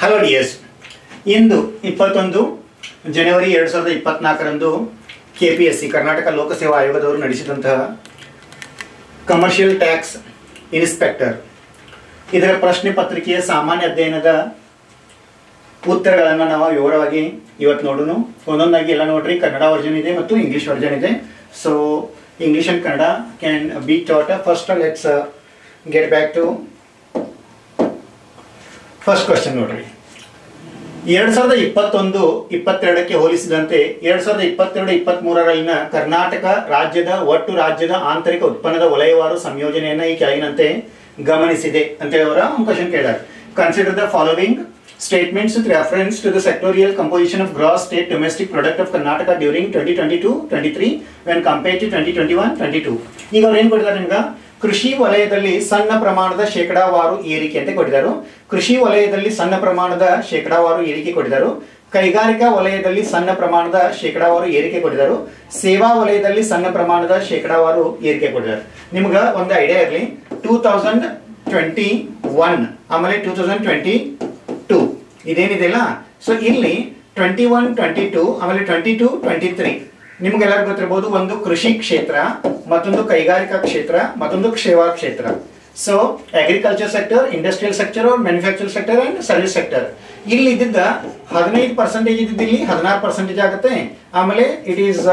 Hello dears ಇಂದು ಇಪ್ಪತ್ತೊಂದು ಜನವರಿ ಎರಡು ಸಾವಿರದ ಇಪ್ಪತ್ನಾಲ್ಕರಂದು K P S C Karnataka ಲೋಕಸೇವಾ ಆಯೋಗದವರು ನಡೆಸಿದಂತಹ ಕಮರ್ಷಿಯಲ್ ಟ್ಯಾಕ್ಸ್ ಇನ್ಸ್ಪೆಕ್ಟರ್ ಇದರ ಪ್ರಶ್ನೆ ಪತ್ರಿಕೆಯ ಸಾಮಾನ್ಯ ಅಧ್ಯಯನದ ಉತ್ತರಗಳನ್ನು ನಾವು ವಿವರವಾಗಿ ಇವತ್ತು ನೋಡೋಣ ಒಂದೊಂದಾಗಿ ಎಲ್ಲ ನೋಡ್ರಿ ಕನ್ನಡ ವರ್ಜನ್ ಇದೆ ಮತ್ತು ಇಂಗ್ಲಿಷ್ ವರ್ಜನ್ ಇದೆ so English and Kannada can be taught first let's get back to first question ನೋಡ್ರಿ ಎರಡ್ ಸಾವಿರದ ಇಪ್ಪತ್ತೊಂದು ಇಪ್ಪತ್ತೆರಡಕ್ಕೆ ಹೋಲಿಸಿದಂತೆ ಎರಡ್ ಸಾವಿರದ ಇಪ್ಪತ್ತೆರಡು ಇಪ್ಪತ್ತ್ ಮೂರರಲ್ಲಿನ ಕರ್ನಾಟಕ ರಾಜ್ಯದ ಒಟ್ಟು ರಾಜ್ಯದ ಆಂತರಿಕ ಉತ್ಪನ್ನದ ವಲಯವಾರು ಸಂಯೋಜನೆಯನ್ನ ಈ ಕೆಳಗಿನಂತೆ ಗಮನಿಸಿದೆ ಅಂತ ಹೇಳೋರ ಒಂದು ಕ್ವಶನ್ ಕೇಳಿದ್ದಾರೆ consider the following statements with reference to the sectoral composition of gross state domestic product of Karnataka during twenty twenty two twenty three when compare to twenty twenty one twenty two ಈಗ ಅವ್ರು ಏನು ಕೊಟ್ಟಿದ್ದಾರೆ ನಿಮ್ಗೆ ಕೃಷಿ ವಲಯದಲ್ಲಿ ಸಣ್ಣ ಪ್ರಮಾಣದ ಶೇಕಡಾವಾರು ಏರಿಕೆ ಅಂತ ಕೊಟ್ಟಿದ್ದಾರೆ ಕೃಷಿ ವಲಯದಲ್ಲಿ ಸಣ್ಣ ಪ್ರಮಾಣದ ಶೇಕಡಾವಾರು ಏರಿಕೆ ಕೊಟ್ಟಿದ್ದಾರೆ ಕೈಗಾರಿಕಾ ವಲಯದಲ್ಲಿ ಸಣ್ಣ ಪ್ರಮಾಣದ ಶೇಕಡಾವಾರು ಏರಿಕೆ ಕೊಟ್ಟಿದ್ದಾರೆ ಸೇವಾ ವಲಯದಲ್ಲಿ ಸಣ್ಣ ಪ್ರಮಾಣದ ಶೇಕಡಾವಾರು ಏರಿಕೆ ಕೊಟ್ಟಿದ್ದಾರೆ ನಿಮ್ಗೆ ಒಂದು ಐಡಿಯಾ ಇರಲಿ ಟೂ ತೌಸಂಡ್ ಟ್ವೆಂಟಿ ಒನ್ ಆಮೇಲೆ ಟೂ ತೌಸಂಡ್ ಟ್ವೆಂಟಿ ಟೂ ಇದೇನಿದೆಯಲ್ಲ ಸೊ ಇಲ್ಲಿ ಟ್ವೆಂಟಿ ಒನ್ ಟ್ವೆಂಟಿ ಟೂ ಆಮೇಲೆ ಟ್ವೆಂಟಿ ಟೂ ಟ್ವೆಂಟಿ ತ್ರೀ ನಿಮ್ಗೆಲ್ಲರಿಗೂ ಗೊತ್ತಿರ್ಬೋದು ಒಂದು ಕೃಷಿ ಕ್ಷೇತ್ರ ಮತ್ತೊಂದು ಕೈಗಾರಿಕಾ ಕ್ಷೇತ್ರ ಮತ್ತೊಂದು ಸೇವಾ ಕ್ಷೇತ್ರ so agriculture sector industrial sector manufacture sector and service sector ಇಲ್ಲಿ ಇದ್ದಿದ್ದ ಹದಿನೈದು ಪರ್ಸೆಂಟೇಜ್ ಇದ್ದಿದ್ದು ಇಲ್ಲಿ ಹದಿನಾರು ಪರ್ಸೆಂಟೇಜ್ ಆಗುತ್ತೆ ಆಮೇಲೆ it is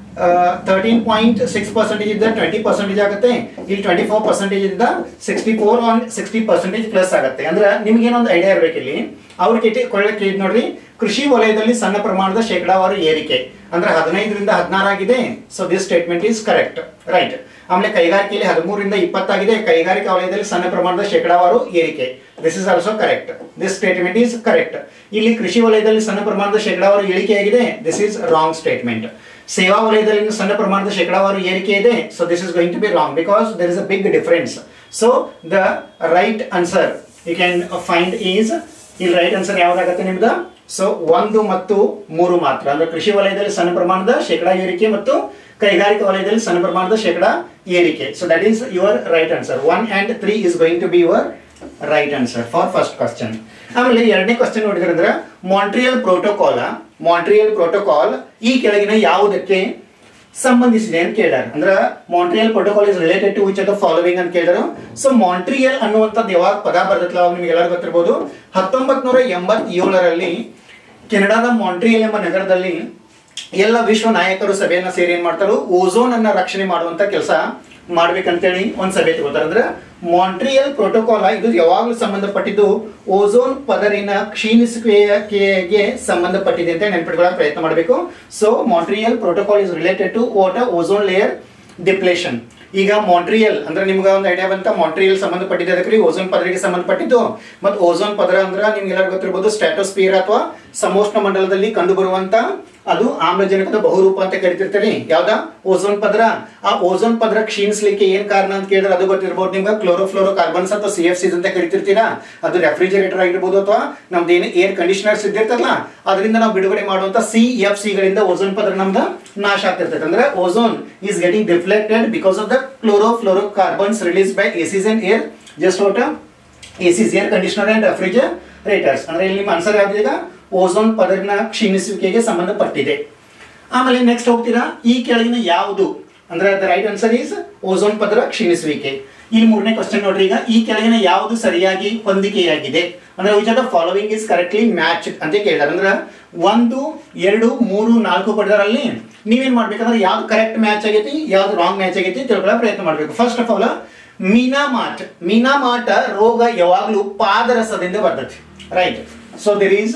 thirteen point six percentage ಇದ್ದ ಟ್ವೆಂಟಿ ಪರ್ಸೆಂಟೇಜ್ ಆಗುತ್ತೆ ಇಲ್ಲಿ ಟ್ವೆಂಟಿ ಫೋರ್ ಪರ್ಸೆಂಟೇಜ್ ಇದ್ದ sixty four on sixty percentage plus ಆಗುತ್ತೆ ಅಂದ್ರೆ ನಿಮ್ಗೆ ಏನೊಂದು ಐಡಿಯಾ ಇರ್ಬೇಕು ಇಲ್ಲಿ ಅವ್ರ ಕೇಟಿ ಕೊಳ್ಳಕ್ಕೆ ನೋಡ್ರಿ ಕೃಷಿ ವಲಯದಲ್ಲಿ ಸಣ್ಣ ಪ್ರಮಾಣದ ಶೇಕಡಾವಾರು ಏರಿಕೆ ಅಂದ್ರೆ ಹದಿನೈದರಿಂದ ಹದಿನಾರಾಗಿದೆ so this statement is correct right ಆಮೇಲೆ ಕೈಗಾರಿಕೆಯಲ್ಲಿ ಹದಿಮೂರರಿಂದ ಇಪ್ಪತ್ತಾಗಿದೆ ಕೈಗಾರಿಕಾ ವಲಯದಲ್ಲಿ ಸಣ್ಣ ಪ್ರಮಾಣದ ಶೇಕಡಾವಾರು ಏರಿಕೆ this is also correct this statement is correct ಇಲ್ಲಿ ಕೃಷಿ ವಲಯದಲ್ಲಿ ಸಣ್ಣ ಪ್ರಮಾಣದ ಶೇಕಡಾವಾರು ಇಳಿಕೆಯಾಗಿದೆ ದಿಸ್ ಈಸ್ ರಾಂಗ್ ಸ್ಟೇಟ್ಮೆಂಟ್ ಸೇವಾ ವಲಯದಲ್ಲಿ ಸಣ್ಣ ಪ್ರಮಾಣದ ಶೇಕಡಾವಾರು ಏರಿಕೆ ಇದೆ so this is going to be wrong because there is a big difference so the right answer you can find is ಇಲ್ಲಿ ರೈಟ್ ಆನ್ಸರ್ ಯಾವ್ದಾಗತ್ತೆ ನಿಮ್ದು ಸೊ ಒಂದು ಮತ್ತು ಮೂರು ಮಾತ್ರ ಅಂದ್ರೆ ಕೃಷಿ ವಲಯದಲ್ಲಿ ಸಣ್ಣ ಪ್ರಮಾಣದ ಶೇಕಡಾ ಏರಿಕೆ ಮತ್ತು ಕೈಗಾರಿಕಾ ವಲಯದಲ್ಲಿ ಸಣ್ಣ ಪ್ರಮಾಣದ ಶೇಕಡಾ ಏರಿಕೆ so that is your right answer one and three is going to be your right answer for first question ಆಮೇಲೆ ಎರಡನೇ ಕ್ವಶನ್ ನೋಡಿದ್ರೆ ಮಾಂಟ್ರಿಯಲ್ ಪ್ರೋಟೋಕಾಲ್ ಮಾಂಟ್ರಿಯಲ್ ಪ್ರೋಟೋಕಾಲ್ ಈ ಕೆಳಗಿನ ಯಾವುದಕ್ಕೆ ಸಂಬಂಧಿಸಿದೆ ಅಂತ ಕೇಳ್ಯಾರ ಅಂದ್ರ Montreal protocol is related to which of the following ಅಂತ ಕೇಳಿದ್ರು ಸೊ ಮಾಂಟ್ರಿಯಲ್ ಅನ್ನುವಂಥದ್ದು ಯಾವಾಗ ಪದ ಬರ್ತೈತಲ್ಲ ಅವಾಗ ನಿಮ್ಗೆ ಎಲ್ಲರಿಗೂ ಗೊತ್ತಿರ್ಬೋದು ಹತ್ತೊಂಬತ್ ನೂರ ಎಂಬತ್ತೇಳರಲ್ಲಿ ಕೆನಡಾದ ಮಾಂಟ್ರಿಯಲ್ ಎಂಬ ನಗರದಲ್ಲಿ ಎಲ್ಲ ವಿಶ್ವ ನಾಯಕರು ಸಭೆಯನ್ನ ಸೇರಿ ಏನ್ ಮಾಡ್ತಾರೋ ಓಝೋನ್ ಅನ್ನ ರಕ್ಷಣೆ ಮಾಡುವಂತ ಕೆಲಸ ಮಾಡ್ಬೇಕಂತೇಳಿ ಒಂದ್ ಸಭೆ ತಗೋತಾರೆ ಅಂದ್ರೆ ಮಾಂಟ್ರಿಯಲ್ ಪ್ರೋಟೋಕಾಲ್ ಇದು ಯಾವಾಗಲೂ ಸಂಬಂಧಪಟ್ಟಿದ್ದು ಓಝೋನ್ ಪದರಿನ ಕ್ಷೀಣಿಸುವಿಕೆಗೆ ಸಂಬಂಧಪಟ್ಟಿದೆ ಅಂತ ನೆನ್ಪಿಟ್ಕೊಳ್ಳೋಕೆ ಪ್ರಯತ್ನ ಮಾಡಬೇಕು so Montreal protocol is related to what ozone layer depletion ಈಗ ಮಾಂಟ್ರಿಯಲ್ ಅಂದ್ರೆ ನಿಮ್ಗೆ ಒಂದು ಐಡಿಯಾ ಬಂತ ಮಾಂಟ್ರಿಯಲ್ ಸಂಬಂಧಪಟ್ಟಿದೆ ಅದಕ್ಕೆ ಓಝೋನ್ ಪದರಿಗೆ ಸಂಬಂಧಪಟ್ಟಿದ್ದು ಮತ್ತು ಓಝೋನ್ ಪದರ ಅಂದ್ರೆ ನಿಮ್ಗೆ ಎಲ್ಲರಿಗೂ ಗೊತ್ತಿರ್ಬೋದು ಸ್ಟ್ಯಾಟೋಸ್ಪಿಯರ್ ಅಥವಾ ಸಮೋಷ್ಣ ಮಂಡಲದಲ್ಲಿ ಕಂಡು ಬರುವಂತ ಅದು ಆಮ್ಲಜನಕದ ಬಹುರೂಪ ಅಂತ ಕರಿತಿರ್ತೀರಿ ಯಾವ್ದಾ ಓಝೋನ್ ಪದರ ಆ ಓಝೋನ್ ಪದರ ಕ್ಷೀಣಿಸ್ಲಿಕ್ಕೆ ಏನ್ ಕಾರಣ ಅಂತ ಕೇಳಿದ್ರೆ ಅದು ಗೊತ್ತಿರ್ಬೋದು ನಿಮ್ಗೆ ಕ್ಲೋರೋಫ್ಲೋರೋ ಕಾರ್ಬನ್ಸ್ ಅಥವಾ ಸಿ ಎಫ್ ಸಿಸ್ ಅಂತ ಕರಿತಿರ್ತೀರಾ ಅದು ರೆಫ್ರಿಜರೇಟರ್ ಆಗಿರ್ಬೋದು ಅಥವಾ ನಮ್ದು ಏನು ಏರ್ ಕಂಡೀಷನರ್ಸ್ ಇದ್ದಿರ್ತಲ್ಲ ಅದರಿಂದ ನಾವು ಬಿಡುಗಡೆ ಮಾಡುವಂತ ಸಿ ಎಫ್ ಸಿ ಗಳಿಂದ ಓಝೋನ್ ಪದರ ನಮ್ದು ನಾಶ ಆಗ್ತಿರ್ತೈತೆ ಅಂದ್ರೆ ozone is getting reflected because of the chlorofluorocarbons release by ACs and air just what ACs air conditioner and refrigerators ಅಂದ್ರೆ ಇಲ್ಲಿ ನಿಮ್ಮ ಆನ್ಸರ್ ಯಾವ್ದು ಈಗ ಓಝೋನ್ ಪದರಿನ ಕ್ಷೀಣಿಸುವಿಕೆಗೆ ಸಂಬಂಧಪಟ್ಟಿದೆ ಆಮೇಲೆ ನೆಕ್ಸ್ಟ್ ಹೋಗ್ತೀರಾ ಈ ಕೆಳಗಿನ ಯಾವುದು ಅಂದ್ರೆ the right answer is ozone ಪದರ ಕ್ಷೀಣಿಸುವಿಕೆ ಇಲ್ಲಿ ಮೂರನೇ ಕ್ವಶನ್ ನೋಡ್ರಿ ಈಗ ಈ ಕೆಳಗಿನ ಯಾವುದು ಸರಿಯಾಗಿ ಹೊಂದಿಕೆಯಾಗಿದೆ ಅಂದ್ರೆ which of the following is correctly match ಅಂತ ಕೇಳಿದಾರೆ ಅಂದ್ರೆ ಒಂದು ಎರಡು ಮೂರು ನಾಲ್ಕು ಕೊಟ್ಟಿದಾರಲ್ಲಿ ನೀವೇನ್ ಮಾಡ್ಬೇಕಂದ್ರೆ ಯಾವ್ದು ಕರೆಕ್ಟ್ ಮ್ಯಾಚ್ ಆಗೈತಿ ಯಾವ್ದು ರಾಂಗ್ ಮ್ಯಾಚ್ ಆಗೈತಿ ತಿಳ್ಕೊಳ್ಳೋ ಪ್ರಯತ್ನ ಮಾಡಬೇಕು first of all Minamata Minamata ರೋಗ ಯಾವಾಗಲೂ ಪಾದರಸದಿಂದ ಬರ್ತೈತಿ right so there is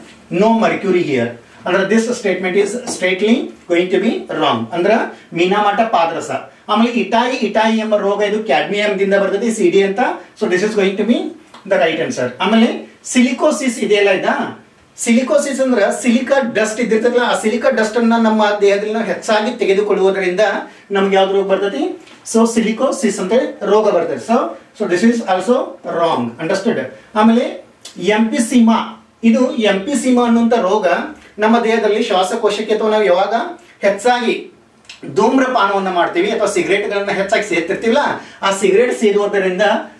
no mercury here ಅಂದ್ರೆ this statement is straightly going to be wrong ಅಂದ್ರೆ ಮೀನಾಮಾಟ ಪಾದರಸ ಆಮೇಲೆ ಇಟಾಯಿ ಇಟಾಯಿ ಎಂಬ ರೋಗ ಇದು ಕ್ಯಾಡ್ಮಿಯಂದಿಂದ ಬರ್ತೈತಿ ಸಿ ಡಿ ಅಂತ so this is going to be the right answer ಆಮೇಲೆ ಸಿಲಿಕೋಸಿಸ್ ಇದೆಯಲ್ಲ ಇದ ಸಿಲಿಕೋಸಿಸ್ ಅಂದ್ರೆ ಸಿಲಿಕಾ ಡಸ್ಟ್ ಇದ್ದಿರ್ತಲ್ಲ ಆ ಸಿಲಿಕಾ ಡಸ್ಟ್ ಅನ್ನ ನಮ್ಮ ದೇಹದಲ್ಲಿ ನಾವು ಹೆಚ್ಚಾಗಿ ತೆಗೆದುಕೊಳ್ಳುವುದರಿಂದ ನಮ್ಗೆ ಯಾವ್ದು ರೋಗ ಬರ್ತೈತಿ ಸೊ ಸಿಲಿಕೋಸಿಸ್ ಅಂತ ರೋಗ ಬರ್ತದೆ so so this is also wrong understood ಆಮೇಲೆ ಎಂಪಿಸಿಮಾ ಇದು ಎಂಪಿಸಿಮಾ ಅನ್ನುವಂಥ ರೋಗ ನಮ್ಮ ದೇಹದಲ್ಲಿ ಶ್ವಾಸಕೋಶಕ್ಕೆ ಅಥವಾ ನಾವು ಯಾವಾಗ ಹೆಚ್ಚಾಗಿ ಧೂಮ್ರಪಾನವನ್ನು ಮಾಡ್ತೀವಿ ಅಥವಾ ಸಿಗರೇಟ್ಗಳನ್ನ ಹೆಚ್ಚಾಗಿ ಸೇರ್ತಿರ್ತೀವಲ್ಲ ಆ ಸಿಗರೇಟ್ ಸೇದುವುದರಿಂದ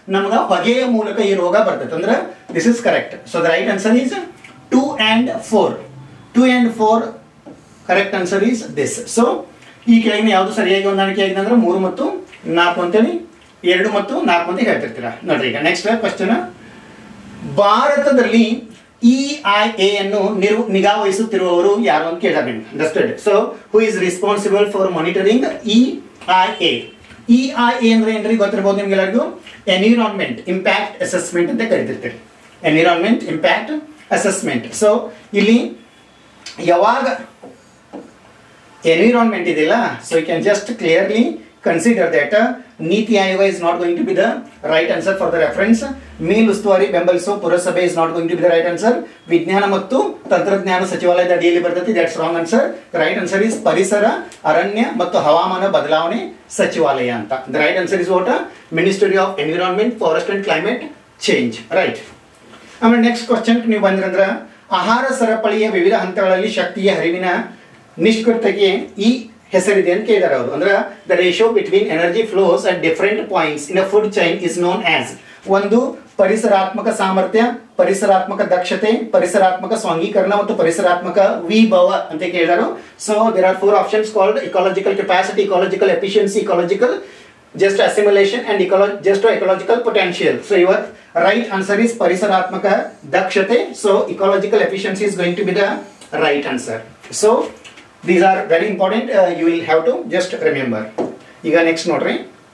ನಮ್ಗೆ ಹೊಗೆಯ ಮೂಲಕ ಈ ರೋಗ ಬರ್ತೈತೆ ಅಂದ್ರೆ this is correct so the right answer is two and four two and four correct answer is this so ಈ ಕೆಳಗಿನ ಯಾವುದು ಸರಿಯಾಗಿ ಹೊಂದಾಣಿಕೆ ಆಗಿದೆ ಅಂದ್ರೆ ಮೂರು ಮತ್ತು ನಾಲ್ಕು ಅಂತೇಳಿ ಎರಡು ಮತ್ತು ನಾಲ್ಕು ಅಂತ ಹೇಳ್ತಿರ್ತೀರಾ ನೋಡ್ರಿ ಈಗ ನೆಕ್ಸ್ಟ್ ಕ್ವಶನ್ ಭಾರತದಲ್ಲಿ ಇ ಐ ಎ ಅನ್ನು ನಿರು ನಿಗಾ ವಹಿಸುತ್ತಿರುವವರು ಯಾರು ಅಂತ ಕೇಳಿದ್ರೆ ನಿಮ್ಗೆ understood so who is responsible for monitoring E I A E I A ಅಂದ್ರೆ ಏನ್ರಿ ಗೊತ್ತಿರ್ಬೋದು ನಿಮ್ಗೆ ಎಲ್ಲರಿಗೂ ಎನ್ವಿರಾನ್ಮೆಂಟ್ ಇಂಪ್ಯಾಕ್ಟ್ ಅಸೆಸ್ಮೆಂಟ್ ಅಂತ ಕರಿತಿರ್ತೀರಿ ಎನ್ವಿರಾನ್ಮೆಂಟ್ ಇಂಪ್ಯಾಕ್ಟ್ ಅಸೆಸ್ಮೆಂಟ್ ಸೊ ಇಲ್ಲಿ ಯಾವಾಗ ಎನ್ವಿರಾನ್ಮೆಂಟ್ ಇದೆಯಲ್ಲ so you can just clearly consider that Niti Aayog is not going to be the right answer for the reference ಮೇಲ್ ಉಸ್ತುವಾರಿ ಬೆಂಬಲಿಸೋ ಪುರಸಭೆ is not going to be the right answer ವಿಜ್ಞಾನ ಮತ್ತು ತಂತ್ರಜ್ಞಾನ ಸಚಿವಾಲಯದ ಅಡಿಯಲ್ಲಿ ಬರ್ತೈತಿ that's wrong answer right answer is ಪರಿಸರ ಅರಣ್ಯ ಮತ್ತು ಹವಾಮಾನ ಬದಲಾವಣೆ ಸಚಿವಾಲಯ ಅಂತ the right answer is what ministry of environment forest and climate change right ಆಮೇಲೆ ನೆಕ್ಸ್ಟ್ ಕ್ವಶನ್ ನೀವು ಬಂದ್ರಂದ್ರ ಆಹಾರ ಸರಪಳಿಯ ವಿವಿಧ ಹಂತಗಳಲ್ಲಿ ಶಕ್ತಿಯ ಹರಿವಿನ ನಿಷ್ಕೃತಕ್ಕೆ ಈ ಹೆಸರಿದೆ ಅಂತ ಕೇಳಿದಾರೆ ಅವರು ಅಂದ್ರೆ the ratio between energy flows at different points in a food chain is known as ಒಂದು ಪರಿಸರಾತ್ಮಕ ಸಾಮರ್ಥ್ಯ ಪರಿಸರಾತ್ಮಕ ದಕ್ಷತೆ ಪರಿಸರಾತ್ಮಕ ಸ್ವಾಂಗೀಕರಣ ಮತ್ತು ಪರಿಸರಾತ್ಮಕ ವಿಭವ ಅಂತ ಕೇಳಿದಾರು so there are four options called ecological capacity ecological efficiency ecological just assimilation and ecolo- just ecological potential. So your right answer is ಪರಿಸರಾತ್ಮಕ ದಕ್ಷತೆ. So ecological efficiency is going to be the right answer. So these are very important. Uh, you will have to just remember. ಈಗ next ನೋಡ್ರಿ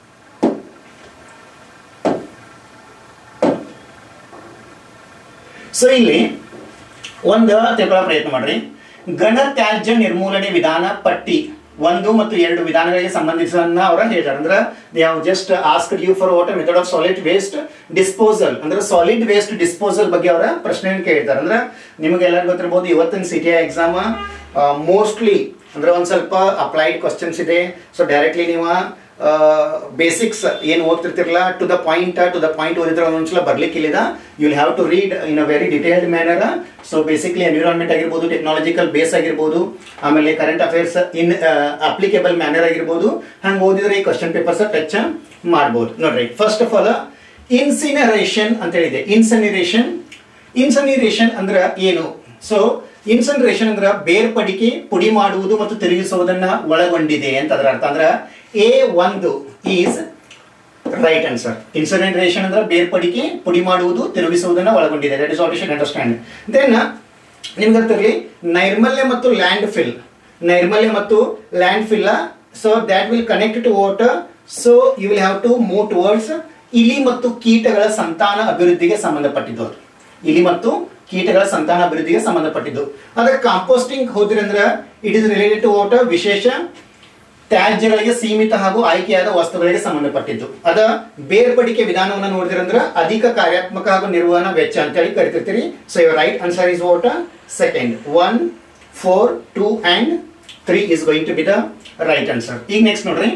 so ಇಲ್ಲಿ ಒಂದು ತಿಳ್ಕೊಳ್ಳೋ ಪ್ರಯತ್ನ ಮಾಡ್ರಿ ಘನ ತ್ಯಾಜ್ಯ ನಿರ್ಮೂಲನೆ ವಿಧಾನ ಪಟ್ಟಿ ಒಂದು ಮತ್ತು ಎರಡು ವಿಧಾನಗಳಿಗೆ ಸಂಬಂಧಿಸಿದ ಅವರ ಹೇಳ್ತಾರೆ ಅಂದ್ರೆ they have just ask you for what method of solid waste disposal ಅಂದ್ರೆ ಸಾಲಿಡ್ ವೇಸ್ಟ್ ಡಿಸ್ಪೋಸಲ್ ಬಗ್ಗೆ ಅವರ ಪ್ರಶ್ನೆಯನ್ನು ಕೇಳ್ತಾರೆ ಅಂದ್ರೆ ನಿಮಗೆ ಎಲ್ಲರಿಗೂ ಗೊತ್ತಿರ್ಬೋದು ಇವತ್ತಿನ C T I exam mostly ಅಂದ್ರೆ ಒಂದು ಸ್ವಲ್ಪ ಅಪ್ಲೈಡ್ ಕ್ವಶನ್ಸ್ ಇದೆ ಸೊ ಡೈರೆಕ್ಟ್ಲಿ ನೀವು ಬೇಸಿಕ್ಸ್ ಏನು ಓದ್ತಿರ್ತಿರಲ್ಲ to the point to the point ಓದಿದ್ರೆ ಒಂದೊಂದ್ಸಲ ಬರ್ಲಿಕ್ಕಿಲ್ಲ you will have to read in a very detailed manner so basically environment ಆಗಿರ್ಬೋದು ಟೆಕ್ನಾಲಜಿಕಲ್ ಬೇಸ್ ಆಗಿರ್ಬೋದು ಆಮೇಲೆ current affairs in applicable manner ಆಗಿರ್ಬೋದು ಹಂಗೆ ಓದಿದ್ರೆ ಈ ಕ್ವಶನ್ ಪೇಪರ್ಸ್ ಟಚ್ ಮಾಡ್ಬೋದು ನೋಡ್ರಿ ಫಸ್ಟ್ ಆಫ್ ಆಲ್ ಇನ್ಸಿನರೇಷನ್ ಅಂತ ಹೇಳಿದೆ ಇನ್ಸನಿರೇಷನ್ ಇನ್ಸನಿರೇಷನ್ ಅಂದ್ರೆ ಏನು ಸೊ ಇನ್ಸನ್ರೇಷನ್ ಅಂದ್ರೆ ಬೇರ್ಪಡಿಕೆ ಪುಡಿ ಮಾಡುವುದು ಮತ್ತು ತಿರುಗಿಸುವುದನ್ನ ಒಳಗೊಂಡಿದೆ ಅಂತ ಅದರ ಅರ್ಥ ಅಂದ್ರೆ ಎ ಒಂದು ಈಸ್ ರೈಟ್ ಆನ್ಸರ್ ಇನ್ಸನ್ರೇಷನ್ ಅಂದ್ರೆ ಬೇರ್ಪಡಿಕೆ ಪುಡಿ ಮಾಡುವುದು ತಿರುಗಿಸುವುದನ್ನ ಒಳಗೊಂಡಿದೆ that is what you understand then ನಿಮ್ಗೆ ಗೊತ್ತಿರಲಿ ನೈರ್ಮಲ್ಯ ಮತ್ತು ಲ್ಯಾಂಡ್ ಫಿಲ್ ನೈರ್ಮಲ್ಯ ಮತ್ತು landfill so that will connect to water so you will have to move towards ಇಲಿ ಮತ್ತು ಕೀಟಗಳ ಸಂತಾನ ಅಭಿವೃದ್ಧಿಗೆ ಸಂಬಂಧಪಟ್ಟಿದ್ದು ಅದು. ಇಲಿ ಮತ್ತು ಕೀಟಗಳ ಸಂತಾನ ಅಭಿವೃದ್ಧಿಗೆ ಸಂಬಂಧಪಟ್ಟಿದ್ದು ಅದಕ್ಕೆ ಕಾಂಪೋಸ್ಟಿಂಗ್ ಹೋದ್ರಿ ಅಂದ್ರೆ it is related to water ವಿಶೇಷ ತ್ಯಾಜ್ಯಗಳಿಗೆ ಸೀಮಿತ ಹಾಗೂ ಆಯ್ಕೆಯಾದ ವಸ್ತುಗಳಿಗೆ ಸಂಬಂಧಪಟ್ಟಿದ್ದು ಅದ ಬೇರ್ಪಡಿಕೆ ವಿಧಾನವನ್ನು ನೋಡಿದ್ರಂದ್ರೆ ಅಧಿಕ ಕಾರ್ಯಾತ್ಮಕ ಹಾಗೂ ನಿರ್ವಹಣಾ ವೆಚ್ಚ ಅಂತೇಳಿ ಕರಿತಿರ್ತೀರಿ ಸೊ ಇವ್ right answer is what second one four two and three is going to be the right answer ಈಗ ನೆಕ್ಸ್ಟ್ ನೋಡ್ರಿ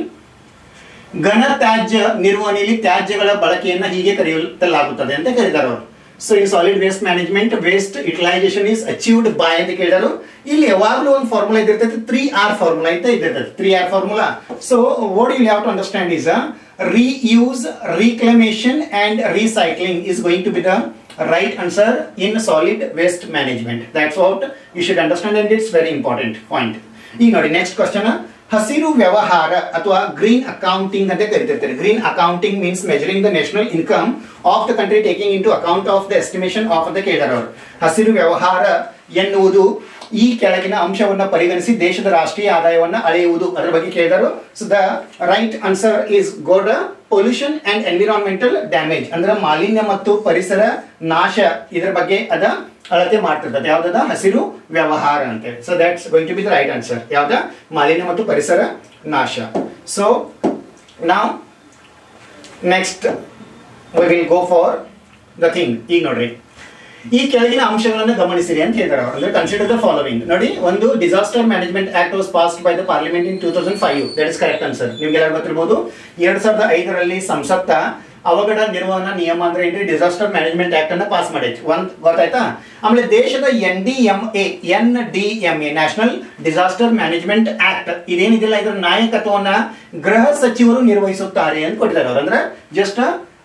ಘನ ತ್ಯಾಜ್ಯ ನಿರ್ವಹಣೆಯಲ್ಲಿ ತ್ಯಾಜ್ಯಗಳ ಬಳಕೆಯನ್ನ ಹೀಗೆ ಕರೆಯಲಾಗುತ್ತದೆ ಅಂತ ಕರೀತಾರೆ ಅವರು so in solid waste management waste utilisation is achieved by ಅಂತ ಕೇಳಿದರು ಇಲ್ಲಿ ಯಾವಾಗಲೂ ಒಂದು ಫಾರ್ಮುಲಾ ಇದಿರ್ತೈತೆ ತ್ರೀ ಆರ್ ಫಾರ್ಮುಲಾ ಅಂತ ಇದಿರ್ತೈತೆ three R formula so what you have to understand is reuse reclamation and recycling is going to be the right answer in solid waste management that's what you should understand and it's very important point ಈಗ ನೋಡಿ next question ಹಸಿರು ವ್ಯವಹಾರ ಅಥವಾ green accounting ಅಂತ ಕರಿತಿರ್ತಾರೆ green accounting means measuring the national income of the country taking into account of the estimation of ಅಂತ ಕೇಳಿದಾರೆ ಅವರು ಹಸಿರು ವ್ಯವಹಾರ ಎನ್ನುವುದು ಈ ಕೆಳಗಿನ ಅಂಶವನ್ನ ಪರಿಗಣಿಸಿ ದೇಶದ ರಾಷ್ಟ್ರೀಯ ಆದಾಯವನ್ನ ಅಳೆಯುವುದು ಅದರ ಬಗ್ಗೆ ಕೇಳಿದರು so the right answer is ಗೋಡ ಪೊಲ್ಯೂಷನ್ ಅಂಡ್ ಎನ್ವಿರಾನ್ಮೆಂಟಲ್ ಡ್ಯಾಮೇಜ್ ಅಂದ್ರೆ ಮಾಲಿನ್ಯ ಮತ್ತು ಪರಿಸರ ನಾಶ ಇದರ ಬಗ್ಗೆ ಅದ ಅಳತೆ ಮಾಡ್ತಿರ್ತದೆ ಯಾವ್ದದ ಹಸಿರು ವ್ಯವಹಾರ ಅಂತೇಳಿ so that's going to be the right answer ಯಾವ್ದ ಮಾಲಿನ್ಯ ಮತ್ತು ಪರಿಸರ ನಾಶ ಸೊ ನಾವು next we will go for the thing ಈಗ ನೋಡ್ರಿ ಈ ಕೆಳಗಿನ ಅಂಶಗಳನ್ನು ಗಮನಿಸಿರಿ ಅಂತ ಹೇಳ್ತಾರೆ ಅವರು ಅಂದ್ರೆ ಕನ್ಸಿಡರ್ ದ ಫಾಲೋವಿಂಗ್ ನೋಡಿ ಒಂದು disaster management act was passed by the parliament in two thousand five that is correct answer ನಿಮ್ಗೆಲ್ಲ ಗೊತ್ತಿರ್ಬೋದು ಎರಡ್ ಸಾವಿರದ ಐದರಲ್ಲಿ ಸಂಸತ್ತ ಅವಘಡ ನಿರ್ವಹಣಾ ನಿಯಮ ಅಂದ್ರೆ ಏನ್ರಿ ಡಿಸಾಸ್ಟರ್ ಮ್ಯಾನೇಜ್ಮೆಂಟ್ ಆಕ್ಟ್ ಅನ್ನ ಪಾಸ್ ಮಾಡೈತಿ ಒಂದ್ ಗೊತ್ತಾಯ್ತಾ ಆಮೇಲೆ ದೇಶದ N D M A N D M A national disaster management act ಇದೇನಿದೆಯಲ್ಲ ಇದರ ನಾಯಕತ್ವವನ್ನ ಗೃಹ ಸಚಿವರು ನಿರ್ವಹಿಸುತ್ತಾರೆ ಅಂತ ಕೊಟ್ಟಿದ್ದಾರೆ ಅವ್ರು ಅಂದ್ರೆ just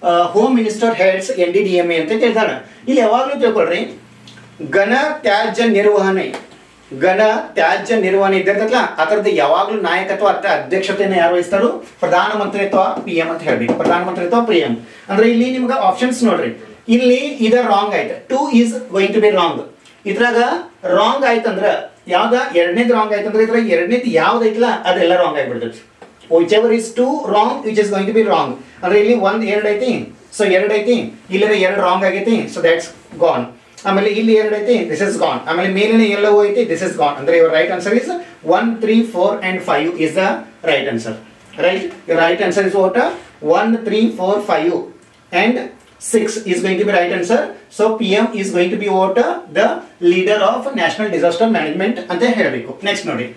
home minister heads N D D M A ಅಂತ ಕೇಳ್ತಾನೆ ಇಲ್ಲಿ ಯಾವಾಗಲೂ ತಿಳ್ಕೊಳ್ರಿ ಘನ ತ್ಯಾಜ್ಯ ನಿರ್ವಹಣೆ ಘನ ತ್ಯಾಜ್ಯ ನಿರ್ವಹಣೆ ಇದ್ದಿರ್ತಲ್ಲ ಅದರದ್ದು ಯಾವಾಗಲೂ ನಾಯಕತ್ವ ಅಥವಾ ಅಧ್ಯಕ್ಷತೆಯನ್ನು ಯಾರು ವಹಿಸ್ತಾರೋ ಪ್ರಧಾನಮಂತ್ರಿ ಅಥವಾ ಪಿ ಎಂ ಅಂತ ಹೇಳ್ಬೇಕು ಪ್ರಧಾನಮಂತ್ರಿ ಅಥವಾ ಪಿ ಎಂ ಅಂದ್ರೆ ಇಲ್ಲಿ ನಿಮ್ಗೆ ಆಪ್ಷನ್ಸ್ ನೋಡ್ರಿ ಇಲ್ಲಿ ಇದ ರಾಂಗ್ ಆಯ್ತು two is going to be wrong ಇದ್ರಾಗ ರಾಂಗ್ ಆಯ್ತಂದ್ರ ಯಾವ್ದ ಎರಡನೇದು ರಾಂಗ್ ಆಯ್ತಂದ್ರೆ ಇದ್ರಾಗ ಎರಡನೇದು ಯಾವ್ದೈತಲ್ಲ ಅದೆಲ್ಲ ರಾಂಗ್ ಆಗಿಬಿಡ್ತೈತಿ whichever is two wrong which is going to be wrong ಅಂದ್ರೆ ಇಲ್ಲಿ ಒಂದ್ ಎರಡು ಐತಿ ಸೊ ಎರಡು ಐತಿ ಇಲ್ಲಿ ಎರಡು ರಾಂಗ್ ಆಗೈತಿ ಸೊ ದಟ್ಸ್ ಗಾನ್ ಆಮೇಲೆ ಇಲ್ಲಿ ಎರಡು ಐತಿ ದಿಸ್ ಇಸ್ ಗಾನ್ ಆಮೇಲೆ ಮೇಲಿನ ಎಲ್ಲವೂ ಐತಿ ದಿಸ್ ಇಸ್ ಗಾನ್ ಅಂದ್ರೆ your right answer is one three four and five is the right answer right your right answer is what one three four five and six is going to be right answer. So PM is going to be what the leader of national disaster management ಅಂತ ಹೇಳಬೇಕು next ನೋಡಿ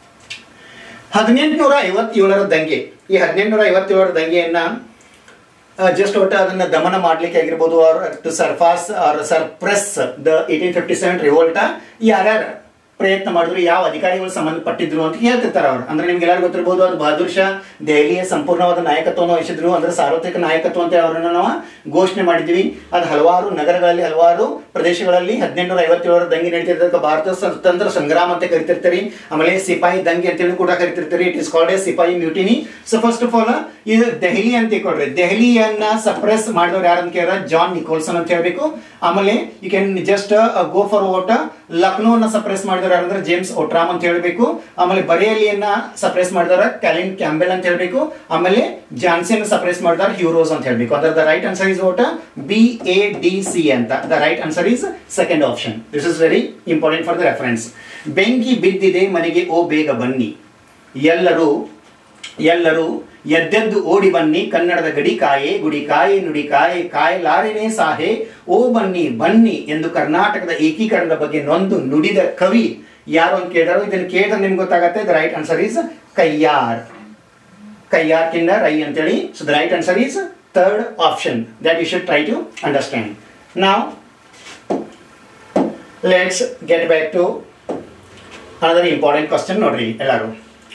ಹದಿನೆಂಟುನೂರ ಐವತ್ತೇಳರ ದಂಗೆ ಈ ಹದಿನೆಂಟುನೂರ ಐವತ್ತೇಳರ ದಂಗೆಯನ್ನ just ಒಟ್ಟು ಅದನ್ನ ದಮನ ಮಾಡ್ಲಿಕ್ಕೆ ಆಗಿರ್ಬೋದು or to suppress or suppress the eighteen fifty seven revolt ಯಾರ್ಯಾರು ಪ್ರಯತ್ನ ಮಾಡಿದ್ರು ಯಾವ ಅಧಿಕಾರಿಗಳು ಸಂಬಂಧಪಟ್ಟಿದ್ರು ಅಂತ ಹೇಳ್ತಿರ್ತಾರೆ ಅವ್ರು ಅಂದ್ರೆ ನಿಮ್ಗೆ ಎಲ್ಲರಿಗೂ ಗೊತ್ತಿರ್ಬೋದು ಅದು ಬಹದ್ದೂರ್ ಶಾ ದೆಹಲಿಯ ಸಂಪೂರ್ಣವಾದ ನಾಯಕತ್ವವನ್ನು ವಹಿಸಿದ್ರು ಅಂದ್ರೆ ಸಾರ್ವತ್ರಿಕ ನಾಯಕತ್ವ ಅಂತ ಅವರನ್ನು ನಾವು ಘೋಷಣೆ ಮಾಡಿದ್ವಿ ಅದು ಹಲವಾರು ನಗರಗಳಲ್ಲಿ ಹಲವಾರು ಪ್ರದೇಶಗಳಲ್ಲಿ ಹದಿನೆಂಟುನೂರ ಐವತ್ತೇಳರ ದಂಗೆ ನಡೀತಿದ್ದಕ್ಕೆ ಭಾರತ ಸ್ವತಂತ್ರ ಸಂಗ್ರಾಮ ಅಂತ ಕರಿತಿರ್ತೀರಿ ಆಮೇಲೆ ಸಿಪಾಯಿ ದಂಗೆ ಅಂತೇಳಿ ಕೂಡ ಕರಿತಿರ್ತೀರಿ it is called a sepoy mutiny so first of all ಇದು ದೆಹಲಿ ಅಂತ ತಿಳ್ಕೊಳ್ರಿ ದೆಹಲಿಯನ್ನ ಸಪ್ರೆಸ್ ಮಾಡಿದವ್ರು ಯಾರು ಅಂತ ಕೇಳಿದ್ರೆ ಜಾನ್ ನಿಕೋಲ್ಸನ್ ಅಂತ ಹೇಳ್ಬೇಕು ಆಮೇಲೆ you can just go for ಓಟ ಲಕ್ನೋನ ಸಪ್ರೆಸ್ ಮಾಡಿದವರು ಯಾರಂದ್ರೆ ಜೇಮ್ಸ್ ಒಟ್ರಾಮ್ ಅಂತ ಹೇಳ್ಬೇಕು ಆಮೇಲೆ ಬರೇಲಿಯನ್ನ ಸಪ್ರೆಸ್ ಮಾಡಿದವರ ಕ್ಯಾಲಿನ್ ಕ್ಯಾಂಬೆಲ್ ಅಂತ ಹೇಳ್ಬೇಕು ಆಮೇಲೆ ಜಾನ್ಸಿಯನ್ನ ಸಪ್ರೆಸ್ ಮಾಡಿದವರು ಹ್ಯೂರೋಸ್ ಅಂತ ಹೇಳ್ಬೇಕು ಅದರ ದ ರೈಟ್ ಆನ್ಸರ್ ಇಸ್ ಓಟ ಬಿ ಎ ಡಿ ಸಿ ಅಂತ the right answer is second option this is very important for the reference ಬೆಂಕಿ ಬಿದ್ದಿದೆ ಮನೆಗೆ ಓ ಬೇಗ ಬನ್ನಿ ಎಲ್ಲರೂ ಎಲ್ಲರೂ ಎದ್ದೆದ್ದು ಓಡಿ ಬನ್ನಿ ಕನ್ನಡದ ಗಡಿ ಕಾಯೆ ಗುಡಿ ಕಾಯೆ ನುಡಿ ಕಾಯೆ ಕಾಯಲಾರೆನೇ ಸಾಹೆ ಓ ಬನ್ನಿ ಬನ್ನಿ ಎಂದು ಕರ್ನಾಟಕದ ಏಕೀಕರಣದ ಬಗ್ಗೆ ನೊಂದು ನುಡಿದ ಕವಿ ಯಾರು ಅಂತ ಕೇಳಿದಾರೋ ಇದನ್ನು ಕೇಳಿದ್ರೆ ನಿಮ್ಗೆ ಗೊತ್ತಾಗತ್ತೆ the right answer is Kayyar Kayyar Kinhanna Rai ಅಂತೇಳಿ so the right answer is third option that you should try to understand ನಾವು let's get back to another important question ನೋಡ್ರಿ ಎಲ್ಲರೂ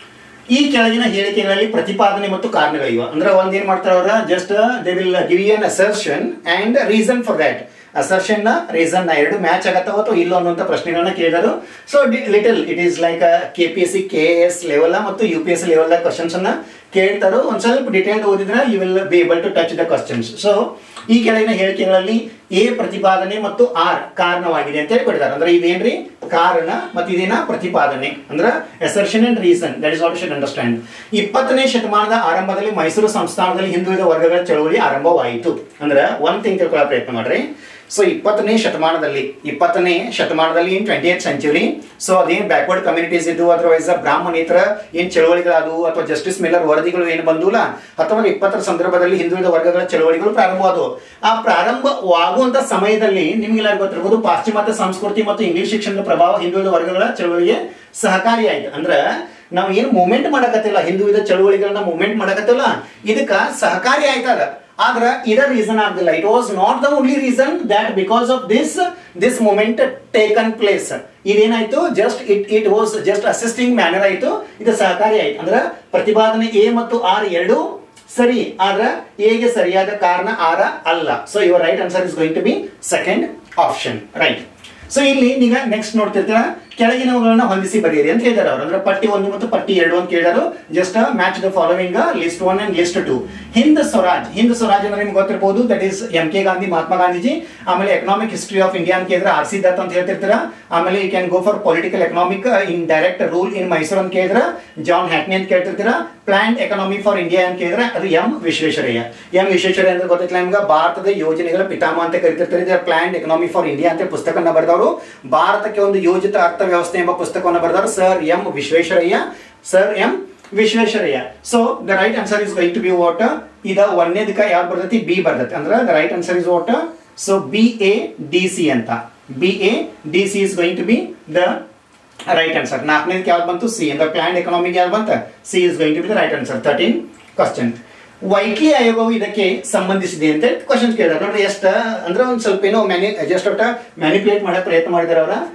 ಈ ಕೆಳಗಿನ ಹೇಳಿಕೆಗಳಲ್ಲಿ ಪ್ರತಿಪಾದನೆ ಮತ್ತು ಕಾರಣಗಳಿವ ಅಂದ್ರೆ ಒಂದ್ ಏನ್ ಮಾಡ್ತಾರೆ ಅವ್ರ just they will give an assertion and reason for that assertion ನ ರೀಸನ್ ನ ಎರಡು ಮ್ಯಾಚ್ ಆಗತ್ತವ ಅಥವಾ ಇಲ್ಲ ಅನ್ನುವಂಥ ಪ್ರಶ್ನೆಗಳನ್ನ ಕೇಳಿದರು so little it is like K P S C K S level ಮತ್ತು U P S C level questions ಅನ್ನ ಕೇಳ್ತಾರೋ ಒಂದ್ ಸ್ವಲ್ಪ ಡಿಟೇಲ್ ಓದಿದ್ರೆ you will be able to touch the questions so ಈ ಕೆಳಗಿನ ಹೇಳಿಕೆಗಳಲ್ಲಿ ಎ ಪ್ರತಿಪಾದನೆ ಮತ್ತು ಆರ್ ಕಾರಣವಾಗಿದೆ ಅಂತ ಹೇಳಿ ಕೊಟ್ಟಿದ್ದಾರೆ ಅಂದ್ರೆ ಇದೇನ್ರಿ ಕಾರಣ ಮತ್ತು ಇದೇನ ಪ್ರತಿಪಾದನೆ ಅಂದ್ರೆ assertion and reason that is what should understand ಇಪ್ಪತ್ತನೇ ಶತಮಾನದ ಆರಂಭದಲ್ಲಿ ಮೈಸೂರು ಸಂಸ್ಥಾನದಲ್ಲಿ ಹಿಂದುಳಿದ ವರ್ಗಗಳ ಚಳವಳಿ ಆರಂಭವಾಯಿತು ಅಂದ್ರೆ ಒಂದ್ ಥಿಂಗ್ ತಿಳ್ಕೊಳ್ಳೋ ಪ್ರಯತ್ನ ಮಾಡ್ರಿ ಸೊ ಇಪ್ಪತ್ತನೇ ಶತಮಾನದಲ್ಲಿ ಇಪ್ಪತ್ತನೇ ಶತಮಾನದಲ್ಲಿ in twentieth century so ಅದೇನ್ ಬ್ಯಾಕ್ವರ್ಡ್ ಕಮ್ಯುನಿಟೀಸ್ ಇದ್ದು ಅದರ್ವೈಸ್ ಬ್ರಾಹ್ಮಣೇತರ ಏನ್ ಚಳವಳಿಗಳಾದವು ಅಥವಾ ಜಸ್ಟಿಸ್ ಮಿಲ್ಲರ್ ವರದಿಗಳು ಏನು ಬಂದೂಲ ಹತ್ತೊಂಬತ್ತು ಇಪ್ಪತ್ತರ ಸಂದರ್ಭದಲ್ಲಿ ಹಿಂದುಳಿದ ವರ್ಗಗಳ ಚಳವಳಿಗಳು ಪ್ರಾರಂಭವಾದವು ಆ ಪ್ರಾರಂಭವಾಗುವಂತ ಸಮಯದಲ್ಲಿ ನಿಮ್ಗೆಲ್ಲ ಗೊತ್ತಿರ್ಬೋದು ಪಾಶ್ಚಿಮಾತ್ಯ ಸಂಸ್ಕೃತಿ ಮತ್ತು ಇಂಗ್ಲಿಷ್ ಶಿಕ್ಷಣದ ಪ್ರಭಾವ ಹಿಂದುಳಿದ ವರ್ಗಗಳ ಚಳವಳಿಗೆ ಸಹಕಾರಿಯಾಯ್ತು ಅಂದ್ರ ನಾವು ಏನು ಮೂವ್ಮೆಂಟ್ ಮಾಡಕತ್ತಿಲ್ಲ ಹಿಂದುಳಿದ ಚಳವಳಿಗಳನ್ನ ಮೂವ್ಮೆಂಟ್ ಮಾಡಕತ್ತಿಲ್ಲ ಇದಕ್ಕ ಸಹಕಾರಿ ಆಯ್ತದ ಆದ್ರ ಇದ ರೀಸನ್ ಆಗಲಿಲ್ಲ it was not the only reason that because of this this movement taken place ಇದೇನಾಯ್ತು just it it was just assisting manner ಆಯ್ತು ಇದು ಸಹಕಾರಿ ಆಯ್ತು ಅಂದ್ರೆ ಪ್ರತಿಪಾದನೆ ಎ ಮತ್ತು ಆರ್ ಎರಡು ಸರಿ ಆದ್ರ ಎಗೆ ಸರಿಯಾದ ಕಾರಣ ಆರ ಅಲ್ಲ so your right answer is going to be second option right so ಇಲ್ಲಿ ಈಗ ನೆಕ್ಸ್ಟ್ ನೋಡ್ತಿರ್ತೀರ ಕೆಳಗಿನವುಗಳನ್ನ ಹೊಂದಿಸಿ ಬರೆಯಿರಿ ಅಂತ ಹೇಳಿದಾರೆ ಅವರು ಅಂದ್ರೆ ಪಟ್ಟಿ ಒಂದು ಮತ್ತು ಪಟ್ಟಿ ಎರಡು ಅಂತ ಕೇಳಿದಾರು just match the following list one and list two Hind Swaraj Hind Swaraj ಅಂದ್ರೆ ನಿಮ್ಗೆ ಗೊತ್ತಿರ್ಬೋದು that is M K Gandhi Mahatma Gandhiji ಆಮೇಲೆ ಎಕನಾಮಿಕ್ ಹಿಸ್ಟ್ರಿ ಆಫ್ ಇಂಡಿಯಾ ಅಂತ ಕೇಳಿದ್ರೆ ಆರ್ ಸಿ ದತ್ ಅಂತ ಹೇಳ್ತಿರ್ತೀರ ಆಮೇಲೆ you can go for political economic in direct rule in Mysore ಅಂತ ಕೇಳಿದ್ರೆ ಜಾನ್ ಹ್ಯಾಟ್ನಿ ಅಂತ ಕೇಳ್ತಿರ್ತೀರ ಪ್ಲಾನ್ ಎಕನಾಮಿ ಫಾರ್ ಇಂಡಿಯಾ ಅಂತ ಕೇಳಿದ್ರೆ ಅದು ಎಂ ವಿಶ್ವೇಶ್ವರಯ್ಯ ಎಂ ವಿಶ್ವೇಶ್ವರಯ್ಯ ಅಂದ್ರೆ ಗೊತ್ತಿಲ್ಲ ನಿಮ್ಗೆ ಭಾರತದ ಯೋಜನೆಗಳ ಪಿತಾಮಹ ಅಂತ ಕರಿತಿರ್ತಾರೆ ಪ್ಲಾನ್ ಎಕನಾಮಿ ಫಾರ್ ಇಂಡಿಯಾ ಅಂತ ಪುಸ್ತಕನ ಬರೆದವರು ಭಾರತಕ್ಕೆ ಒಂದು ಯೋಜಿತ ಅರ್ಥವ್ಯವಸ್ಥೆ ಎಂಬ ಪುಸ್ತಕವನ್ನು ಬರೆದವರು sir M Visvesvaraya sir M Visvesvaraya so the right answer is going to be what ಇದ ಒಂದನೇದಕ್ಕ ಯಾವ್ದು ಬರ್ತೈತಿ ಬಿ ಬರ್ತೈತಿ ಅಂದ್ರೆ the right answer is what so B A D C ಅಂತ B A D C is going to be the right answer ನಾಲ್ಕನೇದಕ್ಕೆ ಯಾವ್ದು ಬಂತು ಸಿ ಅಂದ್ರೆ ಪ್ಲಾನ್ ಎಕನಾಮಿಕ್ ಯಾವ್ದು ಬಂತ C is going to be the right answer thirteen question Whitley ಆಯೋಗವು ಇದಕ್ಕೆ ಸಂಬಂಧಿಸಿದೆ ಅಂತ ಕ್ವಶನ್ ಕೇಳಿದಾರೆ ನೋಡ್ರಿ ಎಷ್ಟ ಅಂದ್ರೆ ಒಂದ್ ಸ್ವಲ್ಪ ಏನೋ ಮ್ಯಾನಿ ಜಸ್ಟ್ ಒಟ್ಟ ಮ್ಯಾನಿಪುಲೇಟ್ ಮಾಡಕ್ ಪ್ರಯತ್ನ ಮಾಡಿದಾರೆ ಅವರ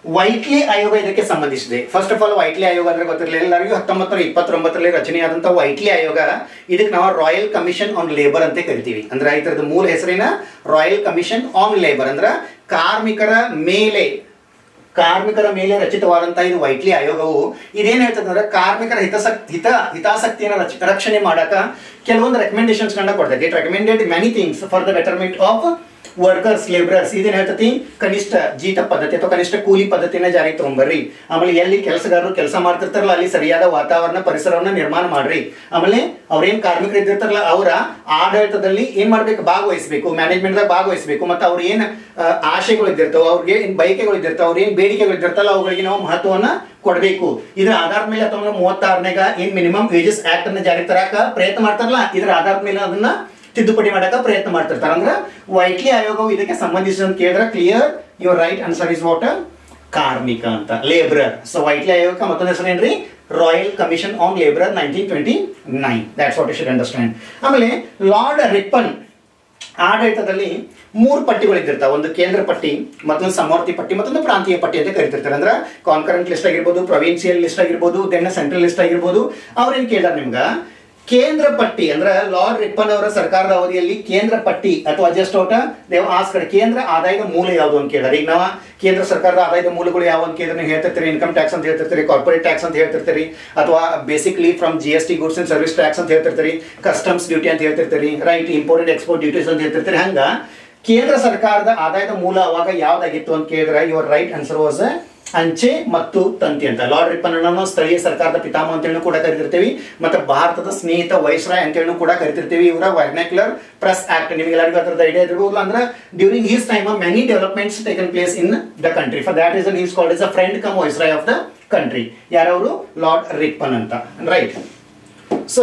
ವೈಟ್ಲಿ ಆಯೋಗ ಇದಕ್ಕೆ ಸಂಬಂಧಿಸಿದೆ ಫಸ್ಟ್ ಆಫ್ ಆಲ್ ವೈಟ್ಲಿ ಆಯೋಗ ಅಂದ್ರೆ ಗೊತ್ತಿರಲಿಲ್ಲ ಎಲ್ಲರಿಗೂ ಹತ್ತೊಂಬತ್ತು ನೂರ ಇಪ್ಪತ್ತೊಂಬತ್ತರಲ್ಲಿ ರಚನೆಯಾದಂಥ ವೈಟ್ಲಿ ಆಯೋಗ ಇದಕ್ಕೆ ನಾವು ರಾಯಲ್ ಕಮಿಷನ್ ಆನ್ ಲೇಬರ್ ಅಂತ ಕರಿತೀವಿ ಅಂದ್ರೆ ಇದರದ ಮೂಲ ಹೆಸರಿನ ರಾಯಲ್ ಕಮಿಷನ್ ಆನ್ ಲೇಬರ್ ಅಂದ್ರೆ ಕಾರ್ಮಿಕರ ಮೇಲೆ ಕಾರ್ಮಿಕರ ಮೇಲೆ ರಚಿತವಾದಂತಹ ಇದು ವೈಟ್ಲಿ ಆಯೋಗವು ಇದೇನ್ ಹೇಳ್ತದೆ ಅಂದ್ರೆ ಕಾರ್ಮಿಕರ ಹಿತಾಸಕ್ ಹಿತ ಹಿತಾಸಕ್ತಿಯನ್ನು ರಚ ರಕ್ಷಣೆ ಮಾಡಕ ಕೆಲವೊಂದು ರೆಕಮೆಂಡೇಶನ್ಸ್ ಕಂಡ ಕೊಡ್ತೈತಿ it recommended many things for the betterment of workers labourers ಇದೇನ್ ಹೇಳ್ತತಿ ಕನಿಷ್ಠ ಜೀತ ಪದ್ಧತಿ ಅಥವಾ ಕನಿಷ್ಠ ಕೂಲಿ ಪದ್ಧತಿನ ಜಾರಿಗೆ ತಗೊಂಬರ್ರಿ ಆಮೇಲೆ ಎಲ್ಲಿ ಕೆಲಸಗಾರರು ಕೆಲಸ ಮಾಡ್ತಿರ್ತಾರಲ್ಲ ಅಲ್ಲಿ ಸರಿಯಾದ ವಾತಾವರಣ ಪರಿಸರವನ್ನ ನಿರ್ಮಾಣ ಮಾಡ್ರಿ ಆಮೇಲೆ ಅವ್ರೇನ್ ಕಾರ್ಮಿಕರು ಇದ್ದಿರ್ತಾರಲ್ಲ ಅವರ ಆಡಳಿತದಲ್ಲಿ ಏನ್ ಮಾಡ್ಬೇಕು ಭಾಗವಹಿಸಬೇಕು ಮ್ಯಾನೇಜ್ಮೆಂಟ್ ದಾಗ ಭಾಗವಹಿಸಬೇಕು ಮತ್ತೆ ಅವ್ರ ಏನ್ ಆ, ಆಶೆಗಳು ಇದ್ದಿರ್ತಾವ ಅವ್ರಿಗೆ ಏನ್ ಬಯಕೆಗಳು ಇದ್ದಿರ್ತಾವ ಅವ್ರ ಏನ್ ಬೇಡಿಕೆಗಳು ಇದ್ದಿರ್ತಾವಲ್ಲ ಅವುಗಳಿಗೆ ನಾವು ಮಹತ್ವವನ್ನ ಕೊಡಬೇಕು ಇದರ ಆಧಾರದ ಮೇಲೆ ಹತ್ತೊಂಬತ್ತು ಮೂವತ್ತಾರನೇಗ ಏನ್ ಮಿನಿಮಮ್ ವೇಜಸ್ ಆಕ್ಟ್ ಅನ್ನ ಜಾರಿಗೆ ತರಾಕ ಪ್ರಯತ್ನ ಮಾಡ್ತಾರಲ್ಲ ಇದರ ಆಧಾರದ ಮೇಲೆ ಅದನ್ನ ತಿದ್ದುಪಡಿ ಮಾಡಕ ಪ್ರಯತ್ನ ಮಾಡ್ತಿರ್ತಾರೆ ಅಂದ್ರೆ ವೈಟ್ಲಿ ಆಯೋಗವು ಇದಕ್ಕೆ ಸಂಬಂಧಿಸಿದಂತ ಕೇಳಿದ್ರೆ clear your right answer is what ಕಾರ್ಮಿಕ ಅಂತ ಲೇಬರರ್ ಸೊ ವೈಟ್ಲಿ ಆಯೋಗಕ್ಕೆ ಮತ್ತೊಂದು ಹೆಸರು ಏನ್ರಿ royal commission on labourer nineteen twenty nine that's what you should understand ಆಮೇಲೆ ಲಾರ್ಡ್ ರಿಪ್ಪನ್ ಆಡಳಿತದಲ್ಲಿ ಮೂರು ಪಟ್ಟಿಗಳು ಇದ್ದಿರ್ತಾವೆ ಒಂದು ಕೇಂದ್ರ ಪಟ್ಟಿ ಮತ್ತೊಂದು ಸಮವರ್ತಿ ಪಟ್ಟಿ ಮತ್ತೊಂದು ಪ್ರಾಂತೀಯ ಪಟ್ಟಿ ಅಂತ ಕರಿತಿರ್ತಾರೆ ಅಂದ್ರೆ ಕಾನ್ಕರೆಂಟ್ ಲಿಸ್ಟ್ ಆಗಿರ್ಬೋದು ಪ್ರೊವಿನ್ಸಿಯಲ್ ಲಿಸ್ಟ್ ಆಗಿರ್ಬೋದು ದೆನ್ ಸೆಂಟ್ರಲ್ ಲಿಸ್ಟ್ ಆಗಿರ್ಬೋದು ಅವ್ರೇನ್ ಕೇಳ್ತಾರೆ ನಿಮ್ಗೆ ಕೇಂದ್ರ ಪಟ್ಟಿ ಅಂದ್ರೆ ಲಾರ್ಡ್ ರಿಪ್ಪನ್ ಅವರ ಸರ್ಕಾರದ ಅವಧಿಯಲ್ಲಿ ಕೇಂದ್ರ ಪಟ್ಟಿ ಅಥವಾ ಜಸ್ಟ್ ಔಟ ದೇವ್ ಆಸ್ಕರ್ ಕೇಂದ್ರ ಆದಾಯದ ಮೂಲ ಯಾವುದು ಅಂತ ಕೇಳಿದಾರೆ ಈಗ ನಾವು ಕೇಂದ್ರ ಸರ್ಕಾರದ ಆದಾಯದ ಮೂಲಗಳು ಯಾವ ಅಂತ ಕೇಳಿದ್ರೆ ನೀವು ಹೇಳ್ತಿರ್ತೀರಿ ಇನ್ಕಮ್ ಟ್ಯಾಕ್ಸ್ ಅಂತ ಹೇಳ್ತಿರ್ತೀರಿ ಕಾರ್ಪೊರೇಟ್ ಟ್ಯಾಕ್ಸ್ ಅಂತ ಹೇಳ್ತಿರ್ತೀರಿ ಅಥವಾ basically from G S T goods and service tax ಅಂತ ಹೇಳ್ತಿರ್ತೀರಿ ಕಸ್ಟಮ್ಸ್ ಡ್ಯೂಟಿ ಅಂತ ಹೇಳ್ತಿರ್ತೀರಿ ರೈಟ್ ಇಂಪೋರ್ಟೆಡ್ ಎಕ್ಸ್ಪೋರ್ಟ್ ಡ್ಯೂಟೀಸ್ ಅಂತ ಹೇಳ್ತಿರ್ತೀರಿ ಹಂಗ ಕೇಂದ್ರ ಸರ್ಕಾರದ ಆದಾಯದ ಮೂಲ ಅವಾಗ ಯಾವ್ದಾಗಿತ್ತು ಅಂತ ಕೇಳಿದ್ರೆ ಯುವರ್ ರೈಟ್ ಆನ್ಸರ್ ವಾಸ್ ಅಂಚೆ ಮತ್ತು ತಂತಿ ಅಂತ ಲಾರ್ಡ್ ರಿಪ್ಪನ್ ಸ್ಥಳೀಯ ಸರ್ಕಾರದ ಪಿತಾಮಹ ಅಂತ ಹೇಳಿ ಕೂಡ ಕರಿತಿರ್ತೀವಿ ಮತ್ತೆ ಭಾರತದ ಸ್ನೇಹಿತ ವೈಸ್ರಾಯ್ ಅಂತ ಹೇಳಿ ಕೂಡ ಕರಿತಿರ್ತೀವಿ ಇವರ ವರ್ನಾಕ್ಯುಲರ್ ಪ್ರೆಸ್ ಆಕ್ಟ್ ನಿಮಗೆ ಎಲ್ಲರಿಗೂ ಅದರದ ಐಡಿಯಾ ಇದಿರಬಹುದು ಅಂದ್ರೆ during his time many developments taken place in the country for that is is called is a friend cum viceroy of the country ಯಾರವರು ಲಾರ್ಡ್ ರಿಪ್ಪನ್ ಅಂತ ರೈಟ್ ಸೊ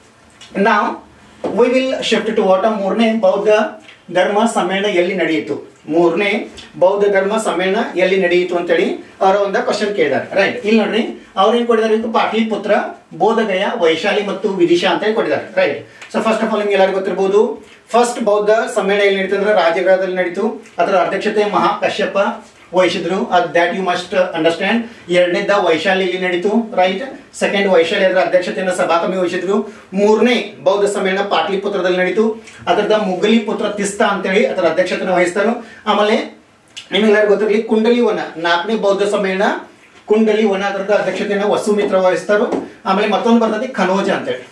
ನಾವು we will shift to what ಮೂರನೇ ಬೌದ್ಧ ಧರ್ಮ ಸಮ್ಮೇಳನ ಎಲ್ಲಿ ನಡೆಯಿತು ಮೂರನೇ ಬೌದ್ಧ ಧರ್ಮ ಸಮ್ಮೇಳನ ಎಲ್ಲಿ ನಡೆಯಿತು ಅಂತೇಳಿ ಅವರ ಒಂದು ಕ್ವಶನ್ ಕೇಳಿದಾರೆ ರೈಟ್ ಇಲ್ಲಿ ನೋಡ್ರಿ ಅವ್ರು ಏನ್ ಕೊಟ್ಟಿದ್ದಾರೆ ಇದು ಪಾಟಲಿಪುತ್ರ ಬೋಧಗಯ ವೈಶಾಲಿ ಮತ್ತು ವಿದಿಶಾ ಅಂತ ಹೇಳಿ ಕೊಟ್ಟಿದ್ದಾರೆ right so first of all ನಿಮ್ಗೆ ಎಲ್ಲರಿಗೂ ಗೊತ್ತಿರ್ಬೋದು ಫಸ್ಟ್ ಬೌದ್ಧ ಸಮ್ಮೇಳನ ಎಲ್ಲಿ ನಡೀತು ಅಂದ್ರೆ ರಾಜಗೃಹದಲ್ಲಿ ನಡೀತು ಅದರ ಅಧ್ಯಕ್ಷತೆ ಮಹಾ ಕಶ್ಯಪ ವಹಿಸಿದ್ರು ಅದ್ ದ್ಯಾಟ್ ಯು ಮಸ್ಟ್ ಅಂಡರ್ಸ್ಟ್ಯಾಂಡ್ ಎರಡನೇದ ವೈಶಾಲಿ ಇಲ್ಲಿ ನಡೀತು ರೈಟ್ ಸೆಕೆಂಡ್ ವೈಶಾಲಿ ಅದರ ಅಧ್ಯಕ್ಷತೆಯನ್ನು ಸಭಾಕಮಿ ವಹಿಸಿದ್ರು ಮೂರನೇ ಬೌದ್ಧ ಸಮ್ಮೇಳನ ಪಾಟ್ಲಿಪುತ್ರದಲ್ಲಿ ನಡೀತು ಅದರದ ಮುಗಲಿ ಪುತ್ರ ತಿಸ್ತಾ ಅಂತೇಳಿ ಅದರ ಅಧ್ಯಕ್ಷತೆಯನ್ನು ವಹಿಸ್ತಾರೆ ಆಮೇಲೆ ನಿಮ್ಗೆಲ್ಲರಿಗೂ ಗೊತ್ತಿರಲಿ ಕುಂಡಲಿ ವನ ನಾಲ್ಕನೇ ಬೌದ್ಧ ಸಮ್ಮೇಳನ ಕುಂಡಲಿ ವನ ಅದರದ ಅಧ್ಯಕ್ಷತೆಯನ್ನು ವಸುಮಿತ್ರ ವಹಿಸ್ತಾರು ಆಮೇಲೆ ಮತ್ತೊಂದು ಬರ್ತದೆ ಖನೋಜ ಅಂತೇಳಿ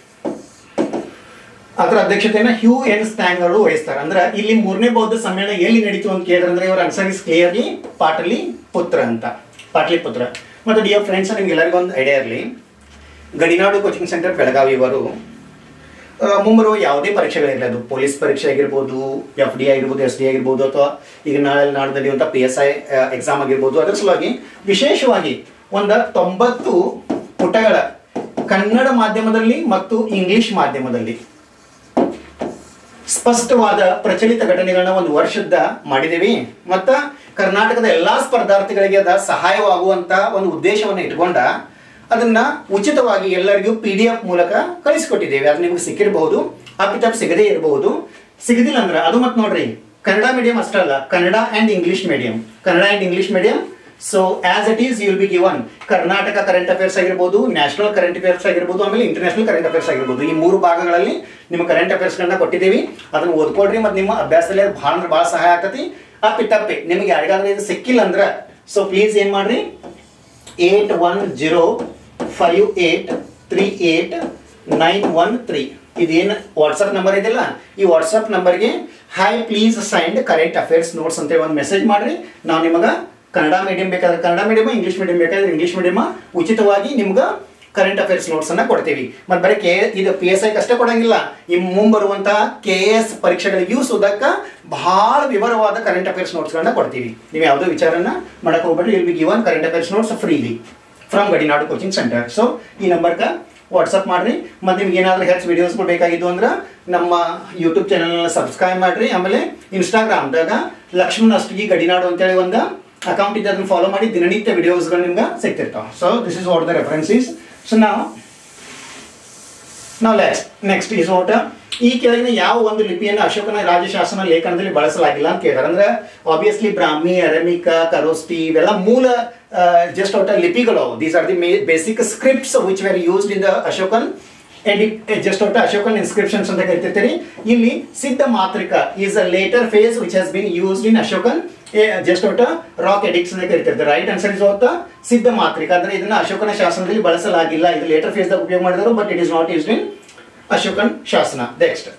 ಅದರ ಅಧ್ಯಕ್ಷತೆಯನ್ನ ಹ್ಯೂ ಎನ್ ಸ್ಟ್ಯಾಂಗ್ ಅವರು ವಹಿಸ್ತಾರೆ ಅಂದ್ರೆ ಇಲ್ಲಿ ಮೂರನೇ ಬೌದ್ಧ ಸಮ್ಮೇಳನ ಎಲ್ಲಿ ನಡೀತು ಅಂತ ಕೇಳಿದ್ರೆ ಅಂದ್ರೆ ಇವರ ಆನ್ಸರ್ ಇಸ್ ಕ್ಲಿಯರ್ಲಿ ಪಾಟಲಿ ಪುತ್ರ ಅಂತ ಪಾಟಲಿಪುತ್ರ ಮತ್ತು ಡಿಯರ್ ಫ್ರೆಂಡ್ಸ್ ನಿಮ್ಗೆ ಎಲ್ಲರಿಗೂ ಒಂದು ಐಡಿಯಾ ಇರಲಿ ಗಡಿನಾಡು ಕೋಚಿಂಗ್ ಸೆಂಟರ್ ಬೆಳಗಾವಿ ಇವರು ಆ, ಮುಂಬರುವ ಯಾವುದೇ ಪರೀಕ್ಷೆಗಳಿರಲಿ ಅದು ಪೊಲೀಸ್ ಪರೀಕ್ಷೆ ಆಗಿರ್ಬೋದು ಎಫ್ ಡಿ ಆಗಿರ್ಬೋದು ಎಸ್ ಡಿ ಆಗಿರ್ಬೋದು ಅಥವಾ ಈಗ ನಾಳೆ ನಾಳೆ ನಡೆಯುವಂಥ ಪಿ ಎಸ್ ಐ ಎಕ್ಸಾಮ್ ಆಗಿರ್ಬೋದು ಅದರ ಸಲುವಾಗಿ ವಿಶೇಷವಾಗಿ ಒಂದು ತೊಂಬತ್ತು ಪುಟಗಳ ಕನ್ನಡ ಮಾಧ್ಯಮದಲ್ಲಿ ಮತ್ತು ಇಂಗ್ಲಿಷ್ ಮಾಧ್ಯಮದಲ್ಲಿ ಸ್ಪಷ್ಟವಾದ ಪ್ರಚಲಿತ ಘಟನೆಗಳನ್ನ ಒಂದು ವರ್ಷದ ಮಾಡಿದೇವಿ ಮತ್ತ ಕರ್ನಾಟಕದ ಎಲ್ಲಾ ಸ್ಪರ್ಧಾರ್ಥಿಗಳಿಗೆ ಅದ ಸಹಾಯವಾಗುವಂತ ಒಂದು ಉದ್ದೇಶವನ್ನು ಇಟ್ಕೊಂಡ ಅದನ್ನ ಉಚಿತವಾಗಿ ಎಲ್ಲರಿಗೂ ಪಿ ಡಿ ಎಫ್ ಮೂಲಕ ಕಳಿಸಿಕೊಟ್ಟಿದ್ದೇವೆ ಅದು ನಿಮ್ಗೆ ಸಿಕ್ಕಿರಬಹುದು ಅಪ್ಪಿತಪ್ ಸಿಗದೇ ಇರಬಹುದು ಸಿಗದಿಲ್ಲ ಅಂದ್ರೆ ಅದು ಮತ್ತೆ ನೋಡ್ರಿ ಕನ್ನಡ ಮೀಡಿಯಂ ಅಷ್ಟಲ್ಲ Kannada and English medium Kannada and English medium so as it is you will be given Karnataka current affairs ಆಗಿರ್ಬೋದು ನ್ಯಾಷನಲ್ ಕರೆಂಟ್ ಅಫೇರ್ಸ್ ಆಗಿರ್ಬೋದು ಆಮೇಲೆ ಇಂಟರ್ನ್ಯಾಷನಲ್ ಕರೆಂಟ್ ಅಫೇರ್ಸ್ ಆಗಿರ್ಬೋದು ಈ ಮೂರು ಭಾಗಗಳಲ್ಲಿ ನಿಮ್ಮ ಕರೆಂಟ್ ಅಫೇರ್ಸ್ಗಳನ್ನ ಕೊಟ್ಟಿದ್ದೀವಿ ಅದನ್ನು ಓದ್ಕೊಡ್ರಿ ಮತ್ತು ನಿಮ್ಮ ಅಭ್ಯಾಸದಲ್ಲಿ ಅದು ಭಾಳ ಅಂದ್ರೆ ಭಾಳ ಸಹಾಯ ಆಗ್ತತಿ ಅಪ್ಪಿ ತಪ್ಪಿ ನಿಮಗೆ ಯಾರಿಗಾದ್ರೂ ಇದು ಸಿಕ್ಕಿಲ್ಲ ಅಂದ್ರೆ ಸೊ ಪ್ಲೀಸ್ ಏನು ಮಾಡ್ರಿ eight one zero five eight three eight nine one three ಇದೇನು ವಾಟ್ಸಪ್ ನಂಬರ್ ಇದೆಯಲ್ಲ ಈ ವಾಟ್ಸಪ್ ನಂಬರ್ಗೆ hi please send current affairs notes ಅಂತೇಳಿ ಒಂದು ಮೆಸೇಜ್ ಮಾಡ್ರಿ ನಾವು ನಿಮಗೆ ಕನ್ನಡ ಮೀಡಿಯಂ ಬೇಕಾದ್ರೆ ಕನ್ನಡ ಮೀಡಿಯಮ್ ಇಂಗ್ಲೀಷ್ ಮೀಡಿಯಂ ಬೇಕಾದ್ರೆ ಇಂಗ್ಲೀಷ್ ಮೀಡಿಯಮ್ ಉಚಿತವಾಗಿ ನಿಮ್ಗೆ ಕರೆಂಟ್ ಅಫೇರ್ಸ್ ನೋಟ್ಸ್ ಅನ್ನ ಕೊಡ್ತೀವಿ ಮತ್ತೆ ಬರೀ ಕೆ ಇದು ಪಿ ಎಸ್ ಐ ಅಷ್ಟೇ ಕೊಡಂಗಿಲ್ಲ ಈ ಮುಂಬರುವಂತಹ ಕೆ ಎಸ್ ಪರೀಕ್ಷೆಗಳಿಗೆ ಯೂಸ್ ಓದಕ್ಕ ಬಹಳ ವಿವರವಾದ ಕರೆಂಟ್ ಅಫೇರ್ಸ್ ನೋಟ್ಸ್ಗಳನ್ನ ಕೊಡ್ತೀವಿ ನೀವು ಯಾವುದೋ ವಿಚಾರನ ಮಾಡಕ್ ಹೋಗ್ಬೇಡ್ರಿ ಇಲ್ be given current affairs notes freely from Gadinadu coaching centre so ಈ ನಂಬರ್ಗೆ ವಾಟ್ಸಪ್ ಮಾಡ್ರಿ ಮತ್ತು ನಿಮ್ಗೆ ಏನಾದರೂ ಹೆಚ್ಚು ವಿಡಿಯೋಸ್ಗಳು ಬೇಕಾಗಿದ್ದು ಅಂದ್ರೆ ನಮ್ಮ ಯೂಟ್ಯೂಬ್ ಚಾನಲ್ನ ಸಬ್ಸ್ಕ್ರೈಬ್ ಮಾಡ್ರಿ ಆಮೇಲೆ ಇನ್ಸ್ಟಾಗ್ರಾಮ್ದಾಗ ಲಕ್ಷ್ಮಣ್ ಅಷ್ಟಗಿ ಗಡಿನಾಡು ಅಂತೇಳಿ ಒಂದು ಅಕೌಂಟ್ ಇದೆ ಅದನ್ನ ಫಾಲೋ ಮಾಡಿ ದಿನನಿತ್ಯ ವಿಡಿಯೋಸ್ಗಳು ನಿಮ್ಗೆ ಸಿಗ್ತಿರ್ತಾವೆ so this is what the reference is so ನಾವು ನಾವು ನೆಕ್ಸ್ಟ್ ನೆಕ್ಸ್ಟ್ ಈಸ್ ವಾಟ್ ಈ ಕೆಳಗಿನ ಯಾವ ಒಂದು ಲಿಪಿಯನ್ನು ಅಶೋಕನ ರಾಜಶಾಸನ ಲೇಖನದಲ್ಲಿ ಬಳಸಲಾಗಿಲ್ಲ ಅಂತ ಕೇಳಿದಾರೆ ಅಂದ್ರೆ ಆಬ್ವಿಯಸ್ಲಿ ಬ್ರಾಹ್ಮಿ ಅರಮಿಕ ಕರೋಸ್ಟಿ ಇವೆಲ್ಲ ಮೂಲ ಜಸ್ಟ್ ಔಟ್ ಲಿಪಿಗಳು these are the basic scripts which were used in the Ashokan just out Ashokan inscriptions ಅಂತ ಕರಿತಿರ್ತೀರಿ ಇಲ್ಲಿ Siddhamatrika is a later phase which has been used in Ashokan just out rock edicts ಅಂತ ಕರಿತಿರ್ತಾರೆ right answer is out Siddhamatrika ಅಂದ್ರೆ ಇದನ್ನ ಅಶೋಕನ ಶಾಸನದಲ್ಲಿ ಬಳಸಲಾಗಿಲ್ಲ ಇದು litre face ದಾಗ ಉಪಯೋಗ ಮಾಡಿದ್ರು but it is not used in Ashokan ಶಾಸನ ನೆಕ್ಸ್ಟ್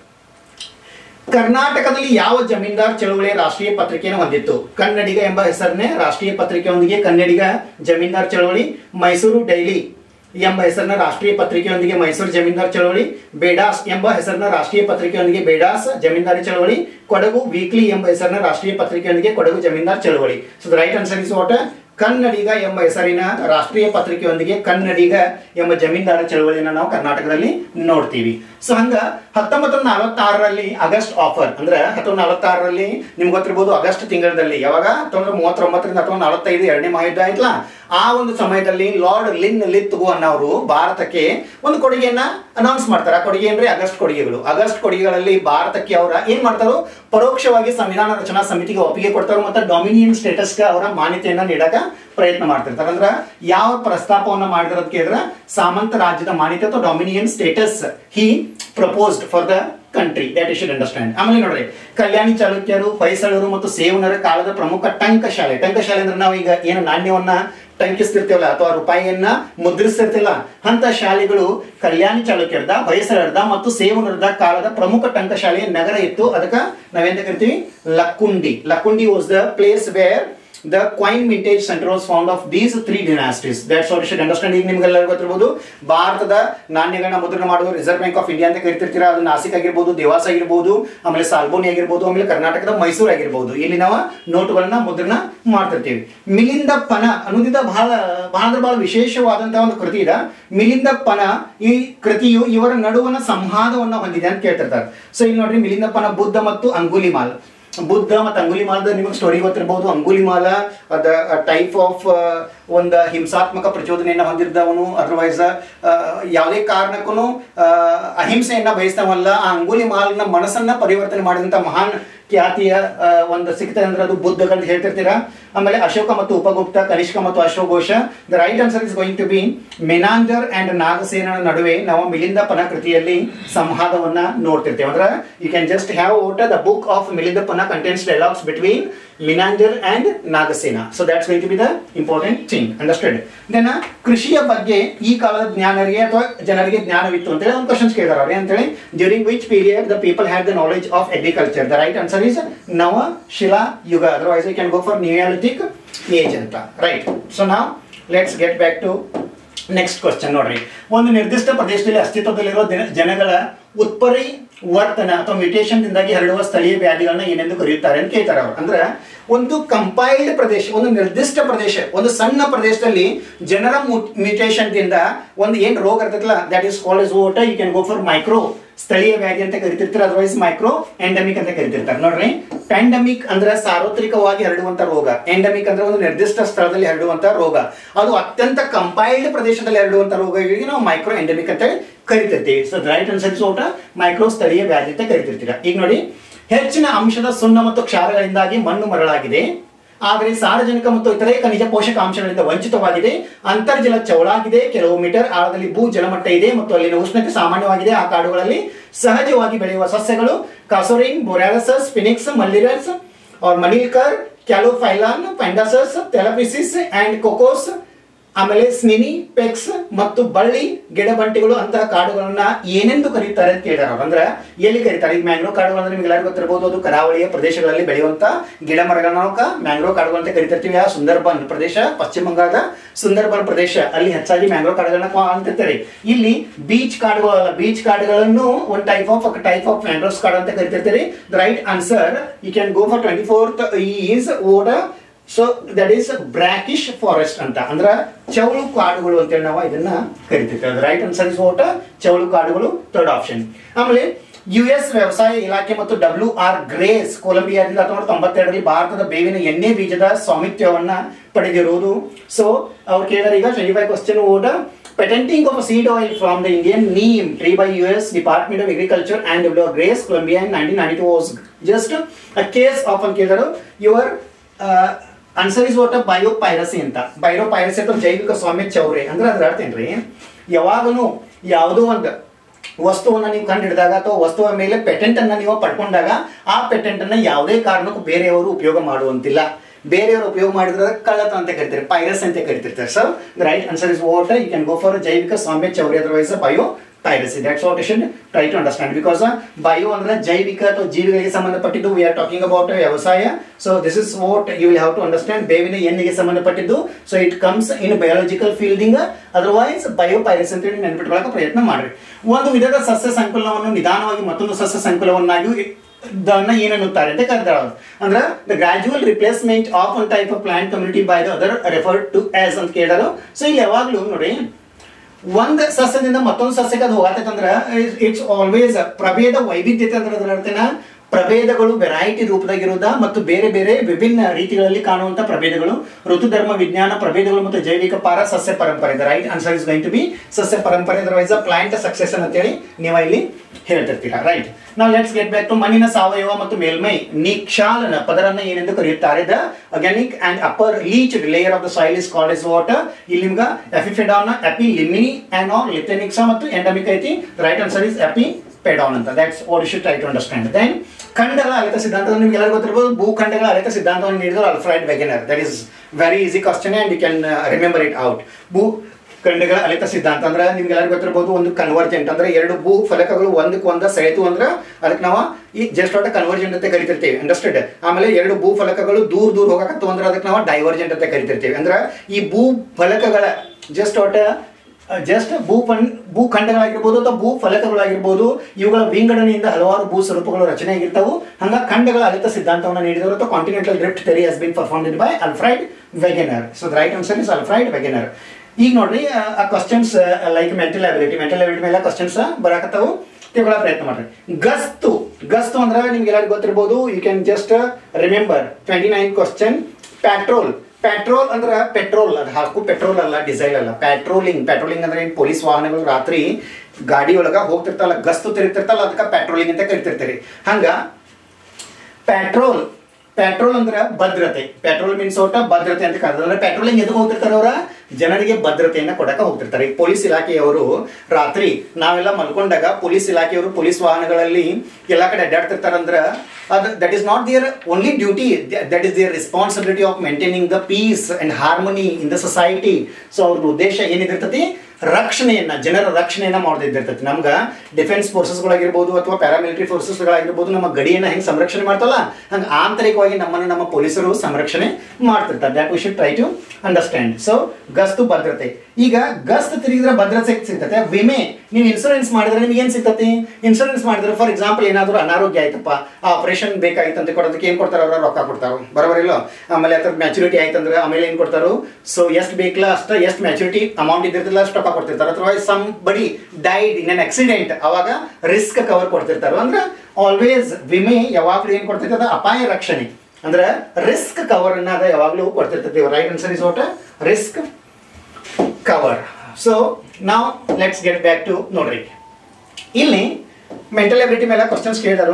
ಕರ್ನಾಟಕದಲ್ಲಿ ಯಾವ ಜಮೀನ್ದಾರ್ ಚಳುವಳಿಯ ರಾಷ್ಟ್ರೀಯ ಪತ್ರಿಕೆಯನ್ನು ಹೊಂದಿತ್ತು ಕನ್ನಡಿಗ ಎಂಬ ಹೆಸರನ್ನೇ ರಾಷ್ಟ್ರೀಯ ಪತ್ರಿಕೆಯೊಂದಿಗೆ ಕನ್ನಡಿಗ ಜಮೀನ್ದಾರ್ ಚಳವಳಿ ಮೈಸೂರು ಡೈಲಿ ಎಂಬ ಹೆಸರಿನ ರಾಷ್ಟ್ರೀಯ ಪತ್ರಿಕೆಯೊಂದಿಗೆ ಮೈಸೂರು ಜಮೀನ್ದಾರ್ ಚಳವಳಿ ಬೇಡಾಸ್ ಎಂಬ ಹೆಸರಿನ ರಾಷ್ಟ್ರೀಯ ಪತ್ರಿಕೆಯೊಂದಿಗೆ ಬೇಡಾಸ್ ಜಮೀನ್ದಾರಿ ಚಳವಳಿ ಕೊಡಗು ವೀಕ್ಲಿ ಎಂಬ ಹೆಸರಿನ ರಾಷ್ಟ್ರೀಯ ಪತ್ರಿಕೆಯೊಂದಿಗೆ ಕೊಡಗು ಜಮೀನ್ದಾರ್ ಚಳವಳಿ so right answer is what Kannadiga ಎಂಬ ಹೆಸರಿನ ರಾಷ್ಟ್ರೀಯ ಪತ್ರಿಕೆಯೊಂದಿಗೆ ಕನ್ನಡಿಗ ಎಂಬ ಜಮೀನ್ದಾರ ಚಳವಳಿಯನ್ನು ನಾವು ಕರ್ನಾಟಕದಲ್ಲಿ ನೋಡ್ತೀವಿ ಸೊ ಹಂಗ ಹತ್ತೊಂಬತ್ತು ನಲವತ್ತಾರರಲ್ಲಿ ಆಗಸ್ಟ್ ಆಫರ್ ಅಂದ್ರೆ ಹತ್ತೊಂಬತ್ತು ನಲವತ್ತಾರರಲ್ಲಿ ನಿಮ್ಗೆ ಗೊತ್ತಿರ್ಬೋದು ಆಗಸ್ಟ್ ತಿಂಗಳಲ್ಲಿ ಯಾವಾಗ ಹತ್ತೊಂಬತ್ತು ಮೂವತ್ತೊಂಬತ್ತರಿಂದ ಹತ್ತೊಂಬತ್ತು ನಲವತ್ತೈದು ಎರಡನೇ ಮಹಾಯುದ್ಧ ಆಯ್ತಲ್ಲ ಆ ಒಂದು ಸಮಯದಲ್ಲಿ ಲಾರ್ಡ್ ಲಿನ್ ಲಿತ್ಗು ಅನ್ನೋರು ಭಾರತಕ್ಕೆ ಒಂದು ಕೊಡುಗೆಯನ್ನ ಅನೌನ್ಸ್ ಮಾಡ್ತಾರೆ ಆ ಕೊಡುಗೆ ಅಂದ್ರೆ ಆಗಸ್ಟ್ ಕೊಡುಗೆಗಳು ಆಗಸ್ಟ್ ಕೊಡುಗೆಗಳಲ್ಲಿ ಭಾರತಕ್ಕೆ ಅವರ ಏನ್ ಮಾಡ್ತಾರೋ ಪರೋಕ್ಷವಾಗಿ ಸಂವಿಧಾನ ರಚನಾ ಸಮಿತಿಗೆ ಒಪ್ಪಿಗೆ ಕೊಡ್ತಾರೆ ಮತ್ತೆ ಡೊಮಿನಿಯನ್ ಸ್ಟೇಟಸ್ಗೆ ಅವರ ಮಾನ್ಯತೆಯನ್ನ ನೀಡಕ ಪ್ರಯತ್ನ ಮಾಡ್ತಿರ್ತಾರೆ ಅಂದ್ರೆ ಯಾವ ಪ್ರಸ್ತಾಪವನ್ನ ಮಾಡಿದ್ರದ್ ಕೇಳಿದ್ರೆ ಸಾಮಂತ ರಾಜ್ಯದ ಮಾನ್ಯತೆ ಅಥವಾ dominion status he proposed for the country that you should understand ಆಮೇಲೆ ನೋಡ್ರಿ ಕಲ್ಯಾಣಿ ಚಾಲುಕ್ಯರು ಹೊಯ್ಸಳರು ಮತ್ತು ಸೇವನರ ಕಾಲದ ಪ್ರಮುಖ ಟಂಕಶಾಲೆ ಟಂಕಶಾಲೆ ಅಂದ್ರೆ ನಾವು ಈಗ ಏನು ನಾಣ್ಯವನ್ನ ಟಂಕಿಸ್ತಿರ್ತೀವಲ್ಲ ಅಥವಾ ರೂಪಾಯಿಯನ್ನ ಮುದ್ರಿಸ್ತಿರ್ತಿಲ್ಲ ಅಂತ ಶಾಲೆಗಳು ಕಲ್ಯಾಣಿ ಚಾಲುಕ್ಯರದ ಹೊಯ್ಸಳರದ ಮತ್ತು ಸೇವನರದ ಕಾಲದ ಪ್ರಮುಖ ಟಂಕಶಾಲೆಯ ನಗರ ಇತ್ತು ಅದಕ್ಕೆ ನಾವೇಂತ ಕರಿತೀವಿ Lakkundi Lakkundi was the place where the coin mintage centre was found of these three dynasties that's what should understand ಈಗ ನಿಮ್ಗೆಲ್ಲರಿಗೂ ಗೊತ್ತಿರ್ಬೋದು ಭಾರತದ ನಾಣ್ಯಗಳನ್ನ ಮುದ್ರಣ ಮಾಡುವ ರಿಸರ್ವ್ ಬ್ಯಾಂಕ್ ಆಫ್ ಇಂಡಿಯಾ ಅಂತ ಕರಿತಿರ್ತೀರಾ ಅದು ನಾಸಿಕ್ ಆಗಿರ್ಬೋದು ದೇವಾಸ್ ಆಗಿರ್ಬೋದು ಆಮೇಲೆ ಸಾಲ್ಬೋನಿ ಆಗಿರ್ಬೋದು ಆಮೇಲೆ ಕರ್ನಾಟಕದ ಮೈಸೂರು ಆಗಿರ್ಬೋದು ಇಲ್ಲಿ ನಾವು ನೋಟುಗಳನ್ನ ಮುದ್ರಣ ಮಾಡ್ತಿರ್ತೀವಿ ಮಿಲಿಂದ ಪನ ಅನ್ನೋದಿದ ಬಹಳ ಬಹಳ ಅಂದ್ರೆ ಬಹಳ ವಿಶೇಷವಾದಂತಹ ಒಂದು ಕೃತಿ ಇದೆ ಮಿಲಿಂದ ಪನ ಈ ಕೃತಿಯು ಇವರ ನಡುವನ ಸಂವಾದವನ್ನ ಹೊಂದಿದೆ ಅಂತ ಕೇಳ್ತಿರ್ತಾರೆ ಸೊ ಇಲ್ಲಿ ನೋಡ್ರಿ ಮಿಲಿಂದ ಪನ ಬುದ್ಧ ಮತ್ತು ಅಂಗುಲಿಮಾಲ್ ಬುದ್ಧ ಮತ್ತು ಅಂಗುಲಿಮಾಲದ ನಿಮಗೆ ಸ್ಟೋರಿ ಗೊತ್ತಿರಬಹುದು ಅಂಗುಲಿಮಾಲ ಅದ ಟೈಪ್ ಆಫ್ ಒಂದು ಹಿಂಸಾತ್ಮಕ ಪ್ರಚೋದನೆಯನ್ನ ಹೊಂದಿದ್ದವನು ಅದರ್ವೈಸ್ ಯಾವುದೇ ಕಾರಣಕ್ಕೂ ಅಹಿಂಸೆಯನ್ನ ಬಯಸ್ತವಲ್ಲ ಆ ಅಂಗುಲಿಮಾಲನ ಮನಸ್ಸನ್ನ ಪರಿವರ್ತನೆ ಮಾಡಿದಂತ ಮಹಾನ್ ಖ್ಯಾತಿಯ ಆ, ಒಂದು ಸಿಗ್ತದೆ ಅಂದ್ರೆ ಅದು ಬುದ್ಧಗಳು ಹೇಳ್ತಿರ್ತೀರಾ ಆಮೇಲೆ ಅಶೋಕ ಮತ್ತು ಉಪಗುಪ್ತ ಕನಿಷ್ಕ ಮತ್ತು ಅಶೋಘೋಷ the right answer is going to be Menander and Nagasena ನಡುವೆ ನಾವು ಮಿಲಿಂದ ಪನ ಕೃತಿಯಲ್ಲಿ ಸಂವಾದವನ್ನ ನೋಡ್ತಿರ್ತೇವೆ ಅಂದ್ರೆ you can just have out the book of Milinda Panha contents dialogues between Menander and Nagasena so that's going to be the important thing understood then ಕೃಷಿಯ ಬಗ್ಗೆ ಈ ಕಾಲದ ಜ್ಞಾನರಿಗೆ ಅಥವಾ ಜನರಿಗೆ ಜ್ಞಾನವಿತ್ತು ಅಂತೇಳಿ ಒಂದು ಕ್ವಶನ್ಸ್ ಕೇಳಿದಾರೆ ಅವ್ರು ಅಂತೇಳಿ during which period the people have the knowledge of agriculture the right answer is ನವ ಶಿಲಾ ಯುಗ otherwise I can go for neolithic age ಅಂತ ರೈಟ್ ಸೊ ನಾವು let's get back to next question ನೋಡ್ರಿ ಒಂದು ನಿರ್ದಿಷ್ಟ ಪ್ರದೇಶದಲ್ಲಿ ಅಸ್ತಿತ್ವದಲ್ಲಿರುವ ದಿನ- ಜನಗಳ ಉತ್ಪರಿ ವರ್ತನ ಅಥವಾ ಮ್ಯೂಟೇಷನ್ ದಿಂದಾಗಿ ಹರಡುವ ಸ್ಥಳೀಯ ವ್ಯಾಧಿಗಳನ್ನ ಏನೆಂದು ಕರೆಯುತ್ತಾರೆ ಅಂತ ಕೇಳ್ತಾರೆ ಅವರು ಅಂದ್ರೆ ಒಂದು ಕಂಪೈಲ್ಡ್ ಪ್ರದೇಶ ಒಂದು ನಿರ್ದಿಷ್ಟ ಪ್ರದೇಶ ಒಂದು ಸಣ್ಣ ಪ್ರದೇಶದಲ್ಲಿ ಜನರ ಮ್ಯೂಟೇಷನ್ ದಿಂದ ಒಂದು ಏನ್ ರೋಗ ಇರ್ತೈತಲ್ಲ that is called is what you can go for micro ಸ್ಥಳೀಯ ವ್ಯಾಧಿ ಅಂತ ಕರಿತಿರ್ತಾರೆ ಅದರ್ವೈಸ್ ಮೈಕ್ರೋ ಎಂಡಮಿಕ್ ಅಂತ ಕರಿತಿರ್ತಾರೆ ನೋಡ್ರಿ ಪ್ಯಾಂಡಮಿಕ್ ಅಂದ್ರೆ ಸಾರ್ವತ್ರಿಕವಾಗಿ ಹರಡುವಂತ ರೋಗ ಎಂಡಮಿಕ್ ಅಂದ್ರೆ ಒಂದು ನಿರ್ದಿಷ್ಟ ಸ್ಥಳದಲ್ಲಿ ಹರಡುವಂತ ರೋಗ ಅದು ಅತ್ಯಂತ ಕಂಪೈಲ್ಡ್ ಪ್ರದೇಶದಲ್ಲಿ ಹರಡುವಂತ ರೋಗಗಳಿಗೆ ನಾವು ಮೈಕ್ರೋ ಎಂಡಮಿಕ್ ಅಂತ ಕರಿತಿರ್ತೀವಿ so right answer what micro ಸ್ಥಳೀಯ ವ್ಯಾಧಿ ಅಂತ ಕರಿತಿರ್ತೀರ ಈಗ ನೋಡಿ ಹೆಚ್ಚಿನ ಅಂಶದ ಸುಣ್ಣ ಮತ್ತು ಕ್ಷಾರಗಳಿಂದಾಗಿ ಮಣ್ಣು ಮರಳಾಗಿದೆ ಆದರೆ ಸಾರ್ವಜನಿಕ ಮತ್ತು ಇತರೆ ಖನಿಜ ಪೋಷಕಾಂಶಗಳಿಂದ ವಂಚಿತವಾಗಿದೆ ಅಂತರ್ಜಲ ಚೌಳಾಗಿದೆ ಕೆಲವು ಮೀಟರ್ ಆಳದಲ್ಲಿ ಭೂ ಜಲಮಟ್ಟ ಇದೆ ಮತ್ತು ಅಲ್ಲಿನ ಉಷ್ಣತೆ ಸಾಮಾನ್ಯವಾಗಿದೆ ಆ ಕಾಡುಗಳಲ್ಲಿ ಸಹಜವಾಗಿ ಬೆಳೆಯುವ ಸಸ್ಯಗಳು ಕಾಸೋರಿನ್ ಬೊರಾಲಸಸ್ ಫಿನಿಕ್ಸ್ ಮಲ್ಲಿರಸ್ और ಮಣಿಲ್ಕರ್ ಕ್ಯಾಲೋಫೈಲಾನ್ ಪ್ಯಾಂಡಾಸಸ್ ತೆಲಪಿಸಿಸ್ ಅಂಡ್ ಕೊಕೋಸ್ ಆಮೇಲೆ ಸ್ನಿನಿ ಪೆಕ್ಸ್ ಮತ್ತು ಬಳ್ಳಿ ಗಿಡಬಂಟಿಗಳು ಅಂತಹ ಕಾಡುಗಳನ್ನ ಏನೆಂದು ಕರೀತಾರೆ ಅಂತ ಕೇಳ್ಯಾರ ಅವ್ರು. ಅಂದ್ರೆ ಎಲ್ಲಿ ಕರೀತಾರೆ ಈಗ ಮ್ಯಾಂಗ್ರೋ ಕಾಡುಗಳು ಅಂದ್ರೆ ನಿಮ್ಗೆ ಎಲ್ಲರಿಗೂ ಗೊತ್ತಿರಬಹುದು ಅದು ಕರಾವಳಿಯ ಪ್ರದೇಶಗಳಲ್ಲಿ ಬೆಳೆಯುವಂತ ಗಿಡ ಮರಗಳನ್ನ ನಾವು ಮ್ಯಾಂಗ್ರೋ ಕಾಡುಗಳು ಅಂತ ಕರಿತಿರ್ತೀವಿ ಆ ಸುಂದರ್ಬನ್ ಪ್ರದೇಶ ಪಶ್ಚಿಮ ಬಂಗಾಳದ ಸುಂದರ್ಬನ್ ಪ್ರದೇಶ ಅಲ್ಲಿ ಹೆಚ್ಚಾಗಿ ಮ್ಯಾಂಗ್ರೋ ಕಾಡುಗಳನ್ನ ಕಾಣ್ತಿರ್ತಾರೆ ಇಲ್ಲಿ ಬೀಚ್ ಕಾಡುಗಳಲ್ಲ ಬೀಚ್ ಕಾಡುಗಳನ್ನು ಒಂದು type of type of mangroves ಕಾಡು ಅಂತ ಕರಿತಿರ್ತೀರಿ the right answer you can go for twenty fourth is what so that is brackish forest ಅಂತ ಅಂದ್ರ ಚೌಳು ಕಾಡುಗಳು ಅಂತೇಳಿ ನಾವು ಇದನ್ನ ಕರಿತೀವಿ ರೈಟ್ ಆನ್ಸರ್ ಇಸ್ ಓಟ ಚೌಳು ಕಾಡುಗಳು ಥರ್ಡ್ ಆಪ್ಷನ್ ಆಮೇಲೆ ಯು ಎಸ್ ವ್ಯವಸಾಯ ಇಲಾಖೆ ಮತ್ತು ಡಬ್ಲ್ಯೂ ಆರ್ ಗ್ರೇಸ್ ಕೊಲಂಬಿಯಾದಿಂದ ಹತ್ತೊಂಬತ್ತು ತೊಂಬತ್ತೆರಡರಲ್ಲಿ ಭಾರತದ ಬೇವಿನ ಎಣ್ಣೆ ಬೀಜದ ಸ್ವಾಮಿತ್ವವನ್ನ ಪಡೆದಿರುವುದು ಸೊ ಅವ್ರು ಕೇಳಿದ್ರೆ ಈಗ twenty five question what patenting of a seed oil from the Indian neem tree by US Department of Agriculture and W. Grace Columbia in 1992 was just a case of ಅಂತ ಕೇಳಿದರು your answer is what biopiracy ಅಂತ biopiracy ಅಥವಾ ಜೈವಿಕ ಸ್ವಾಮ್ಯ ಚೌರ್ಯ ಅಂದ್ರೆ ಅದ್ರ ಅರ್ಥ ಏನ್ರಿ ಯಾವಾಗನು ಯಾವುದೋ ಒಂದು ವಸ್ತುವನ್ನ ನೀವು ಕಂಡು ಹಿಡಿದಾಗ ಅಥವಾ ವಸ್ತುವ ಮೇಲೆ ಪೇಟೆಂಟ್ ಅನ್ನ ನೀವು ಪಡ್ಕೊಂಡಾಗ ಆ ಪೇಟೆಂಟ್ ಅನ್ನ ಯಾವುದೇ ಕಾರಣಕ್ಕೂ ಬೇರೆಯವರು ಉಪಯೋಗ ಮಾಡುವಂತಿಲ್ಲ ಬೇರೆಯವರು ಉಪಯೋಗ ಮಾಡಿದ್ರೆ ಕಳ್ಳತನ ಅಂತ ಕರಿತಾರೆ ಪೈರಸ್ ಅಂತ ಕರಿತಿರ್ತಾರೆ sir right answer is what you can go for ಜೈವಿಕ ಸ್ವಾಮ್ಯ ಚೌರ್ಯ otherwise bio piracy that's what should try to understand because bio ಅಂದ್ರೆ ಜೈವಿಕ ಅಥವಾ ಜೀವಿಗಳಿಗೆ ಸಂಬಂಧಪಟ್ಟಿದ್ದು ವಿ ಆರ್ ಟಾಕಿಂಗ್ ಅಬೌಟ್ ವ್ಯವಸಾಯ so this is what you will have to understand ಬೇವಿನ ಎಣ್ಣೆಗೆ ಸಂಬಂಧಪಟ್ಟಿದ್ದು so it comes in biological fielding otherwise bio piracy ಅಂತ ಹೇಳಿ ನೆನ್ಪಿಟ್ಕೊಳ್ಳೋಕೆ ಪ್ರಯತ್ನ ಮಾಡ್ರಿ ಒಂದು ವಿಧದ ಸಸ್ಯ ಸಂಕುಲವನ್ನು ನಿಧಾನವಾಗಿ ಮತ್ತೊಂದು ಸಸ್ಯ ಸಂಕುಲವನ್ನಾಗಿ ದನ್ನ ಏನನ್ನುತ್ತಾರೆ ಅಂತ ಕರೆದಾಳ ಅಂದ್ರೆ the gradual replacement of one type of plant community by the other referred to as ಅಂತ ಕೇಳಾರು ಸೊ ಇಲ್ಲಿ ಯಾವಾಗ್ಲೂ ನೋಡಿ ಒಂದ್ ಸಸ್ಯದಿಂದ ಮತ್ತೊಂದು ಸಸ್ಯಕ್ಕೆ ಅದು ಹೋಗತ್ತಂದ್ರ ಇಟ್ಸ್ ಆಲ್ವೇಸ್ ಪ್ರಭೇದ ವೈವಿಧ್ಯತೆ ಅಂದ್ರೆ ಅದರ ಅರ್ಥನ ಪ್ರಭೇದಗಳು ವೆರೈಟಿ ರೂಪದಾಗಿರುವುದ ಮತ್ತು ಬೇರೆ ಬೇರೆ ವಿಭಿನ್ನ ರೀತಿಗಳಲ್ಲಿ ಕಾಣುವಂತ ಪ್ರಭೇದಗಳು ಋತುಧರ್ಮ ವಿಜ್ಞಾನ ಪ್ರಭೇದಗಳು ಮತ್ತು ಜೈವಿಕ ಪಾರ ಸಸ್ಯ ಪರಂಪರೆ right answer is going to be ಸಸ್ಯ ಪರಂಪರೆ ಅದರ್ವೈಸ್ ಪ್ಲಾಂಟ್ ಸಕ್ಸೆಷನ್ ಅಂತೇಳಿ ನೀವು ಇಲ್ಲಿ ಹೇಳ್ತಿರ್ತೀರಾ ರೈಟ್ ನಾವು ಲೆಟ್ಸ್ ಗೆಟ್ ಬ್ಯಾಕ್ ಟು ಮಣ್ಣಿನ ಸಾವಯವ ಮತ್ತು ಮೇಲ್ಮೈ ನಿಕ್ಷಾಲನ ಪದರನ್ನ ಏನೆಂದು ಕರೆಯುತ್ತಾರೆ the organic and upper leach layer of the soil is called is water ಇಲ್ಲಿ ನಿಮ್ಗೆ ಎಫಿಫೆಡಾನ್ ಎಪಿ ಲಿಮಿನಿ ಅಂಡ್ ಆನ್ ಲಿಥೆನಿಕ್ಸಾ ಮತ್ತು ಎಂಡಮಿಕ್ ಐತಿ right answer is epipedon ಅಂತ that's what should try to understand then ಖಂಡಗಳ ಅಲೆತ ಸಿದ್ಧಾಂತ ನಿಮ್ಗೆ ಎಲ್ಲರಿಗೂ ಗೊತ್ತಿರ್ಬೋದು ಭೂಖಂಡಗಳ ಅಲೆತ ಸಿದ್ಧಾಂತವನ್ನು ನೀಡಿದ್ರು Alfred Wegener that is very easy question and you can remember it out ಭೂ ಖಂಡಗಳ ಅಲೆತ ಸಿದ್ಧಾಂತ ಅಂದ್ರೆ ನಿಮ್ಗೆ ಎಲ್ಲರಿಗೂ ಗೊತ್ತಿರ್ಬೋದು ಒಂದು ಕನ್ವರ್ಜೆಂಟ್ ಅಂದ್ರೆ ಎರಡು ಭೂ ಫಲಕಗಳು ಒಂದಕ್ಕೆ ಒಂದ ಸೆಳೆತು ಅಂದ್ರೆ ಅದಕ್ಕೆ ನಾವು ಈ ಜಸ್ಟ್ ಆಟ ಕನ್ವರ್ಜೆಂಟ್ ಅಂತ ಕರಿತಿರ್ತೀವಿ ಅಂಡರ್ಸ್ಟುಡ್ ಆಮೇಲೆ ಎರಡು ಭೂ ಫಲಕಗಳು ದೂರ ದೂರ ಹೋಗಕತ್ತು ಅಂದ್ರೆ ಅದಕ್ಕೆ ನಾವು ಡೈವರ್ಜೆಂಟ್ ಅಂತ ಕರಿತಿರ್ತೀವಿ ಅಂದ್ರೆ ಈ ಭೂ ಫಲಕಗಳ ಜಸ್ಟ್ ಆಟ ಜಸ್ಟ್ ಭೂ ಪನ್ ಭೂಖಂಡಗಳಾಗಿರ್ಬೋದು ಅಥವಾ ಭೂ ಫಲಕಗಳಾಗಿರ್ಬೋದು ಇವುಗಳ ವಿಂಗಡಣೆಯಿಂದ ಹಲವಾರು ಭೂ ಸ್ವರೂಪಗಳು ರಚನೆ ಆಗಿರ್ತಾವು ಹಂಗ ಖಂಡಗಳ ಅಲಿತ ಸಿದ್ಧಾಂತವನ್ನು ನೀಡಿದವರು ಅಥವಾ continental drift theory has been performed by Alfred Wegener so the right answer is Alfred Wegener ಈಗ ನೋಡ್ರಿ ಆ questions like mental ability mental ability ಮೇಲೆ ಕ್ವಶನ್ಸ್ ಬರಾಕತ್ತಾವು ತಿಳ್ಕೊಳ್ಳೋ ಪ್ರಯತ್ನ ಮಾಡ್ರಿ ಗಸ್ತು ಗಸ್ತು ಅಂದ್ರೆ ನಿಮ್ಗೆ ಎಲ್ಲರಿಗೂ ಗೊತ್ತಿರ್ಬೋದು you can just remember twenty nine question patrol petrol ಅಂದ್ರೆ ಪೆಟ್ರೋಲ್ ಅದು ಹಾಕು ಪೆಟ್ರೋಲ್ ಅಲ್ಲ ಡಿಸೈಲ್ ಅಲ್ಲ ಪೆಟ್ರೋಲಿಂಗ್ ಪೆಟ್ರೋಲಿಂಗ್ ಅಂದ್ರೆ ಏನು ಪೊಲೀಸ್ ವಾಹನಗಳು ರಾತ್ರಿ ಗಾಡಿ ಒಳಗ ಹೋಗ್ತಿರ್ತಾರಲ್ಲ ಗಸ್ತು ತಿರುಗ್ತಿರ್ತಾರಲ್ಲ ಅದಕ್ಕೆ ಪೆಟ್ರೋಲಿಂಗ್ ಅಂತ ಕರಿತಿರ್ತೀರಿ ಹಂಗ ಪೆಟ್ರೋಲ್ ಪೆಟ್ರೋಲ್ ಅಂದ್ರೆ ಭದ್ರತೆ ಪೆಟ್ರೋಲ್ ಮೀನ್ಸ್ ಒಟ್ಟ ಭದ್ರತೆ ಅಂತ ಕರೆದ್ರೆ ಅಂದ್ರೆ ಪೆಟ್ರೋಲಿಂಗ್ ಎದಕ್ಕೆ ಹೋಗ್ತಿರ್ತಾರೆ ಅವರ ಜನರಿಗೆ ಭದ್ರತೆಯನ್ನ ಕೊಡಕ ಹೋಗ್ತಿರ್ತಾರೆ ಈ ಪೊಲೀಸ್ ಇಲಾಖೆಯವರು ರಾತ್ರಿ ನಾವೆಲ್ಲ ಮಲ್ಕೊಂಡಾಗ ಪೊಲೀಸ್ ಇಲಾಖೆಯವರು ಪೊಲೀಸ್ ವಾಹನಗಳಲ್ಲಿ ಎಲ್ಲ ಕಡೆ ಅಡ್ಡಾಡ್ತಿರ್ತಾರಂದ್ರ ಅದು that is not their only duty that is their responsibility of maintaining the peace and harmony in the society so ಅವ್ರ ಉದ್ದೇಶ ಏನಿದಿರ್ತತಿ ರಕ್ಷಣೆಯನ್ನ ಜನರ ರಕ್ಷಣೆಯನ್ನ ಮಾಡೋದಿದ್ದಿರ್ತೈತಿ ನಮ್ಗೆ ಡಿಫೆನ್ಸ್ ಫೋರ್ಸಸ್ಗಳಾಗಿರ್ಬೋದು ಅಥವಾ ಪ್ಯಾರಾಮಿಲಿಟರಿ ಫೋರ್ಸಸ್ಗಳಾಗಿರ್ಬೋದು ನಮ್ಮ ಗಡಿಯನ್ನ ಹೆಂಗೆ ಸಂರಕ್ಷಣೆ ಮಾಡ್ತಲ್ಲ ಹಂಗೆ ಆಂತರಿಕವಾಗಿ ನಮ್ಮನ್ನು ನಮ್ಮ ಪೊಲೀಸರು ಸಂರಕ್ಷಣೆ ಮಾಡ್ತಿರ್ತಾರೆ that we should try to understand so ಗಸ್ತು ಭದ್ರತೆ ಈಗ ಗಸ್ತು ತಿರುಗಿದ್ರೆ ಭದ್ರತೆ ಸಿಗ್ತತೆ ವಿಮೆ ನೀವು ಇನ್ಸೂರೆನ್ಸ್ ಮಾಡಿದ್ರೆ ನಿಮ್ಗೆ ಏನು ಸಿಗ್ತತಿ ಇನ್ಸೂರೆನ್ಸ್ ಮಾಡಿದ್ರೆ ಫಾರ್ ಎಕ್ಸಾಂಪಲ್ ಏನಾದರೂ ಅನಾರೋಗ್ಯ ಆಯ್ತಪ್ಪ ಆ ಆಪರೇಷನ್ ಬೇಕಾಗಿತ್ತು ಅಂತ ಕೊಡೋದಕ್ಕೆ ಏನು ಕೊಡ್ತಾರೆ ಅವ್ರ ರೊಕ್ಕ ಕೊಡ್ತಾರೆ ಬರೋಬರಿಲ್ಲ ಆಮೇಲೆ ಅದ್ರ ಮ್ಯಾಚುರಿಟಿ ಆಯ್ತಂದ್ರೆ ಆಮೇಲೆ ಏನು ಕೊಡ್ತಾರೋ ಸೊ ಎಷ್ಟು ಬೇಕಲ್ಲ ಅಷ್ಟು ಎಷ್ಟು ಮ್ಯಾಚುರಿಟಿ ಅಮೌಂಟ್ ಇದ್ದಿರ್ತಿಲ್ಲ ಅಷ್ಟು ರೊಕ್ಕ ಕೊಡ್ತಿರ್ತಾರೆ ಅಥವಾ somebody died in an accident ಅವಾಗ ರಿಸ್ಕ್ ಕವರ್ ಕೊಡ್ತಿರ್ತಾರೆ ಅಂದ್ರೆ ಆಲ್ವೇಸ್ ವಿಮೆ ಯಾವಾಗಲೂ ಏನು ಕೊಡ್ತಿರ್ತದೆ ಅಪಾಯ ರಕ್ಷಣೆ ಅಂದ್ರೆ ರಿಸ್ಕ್ ಕವರ್ ಅನ್ನ ಅದ ಯಾವಾಗಲೂ ಕೊಡ್ತಿರ್ತೀವಿ right answer is what risk cover so ನಾವು ಲೆಟ್ಸ್ ಗೆಟ್ ಬ್ಯಾಕ್ ಟು ನೋಡ್ರಿ ಇಲ್ಲಿ ಮೆಂಟಲ್ ಎಬಿಲಿಟಿ ಮೇಲೆ ಕ್ವಶನ್ಸ್ ಕೇಳಿದರು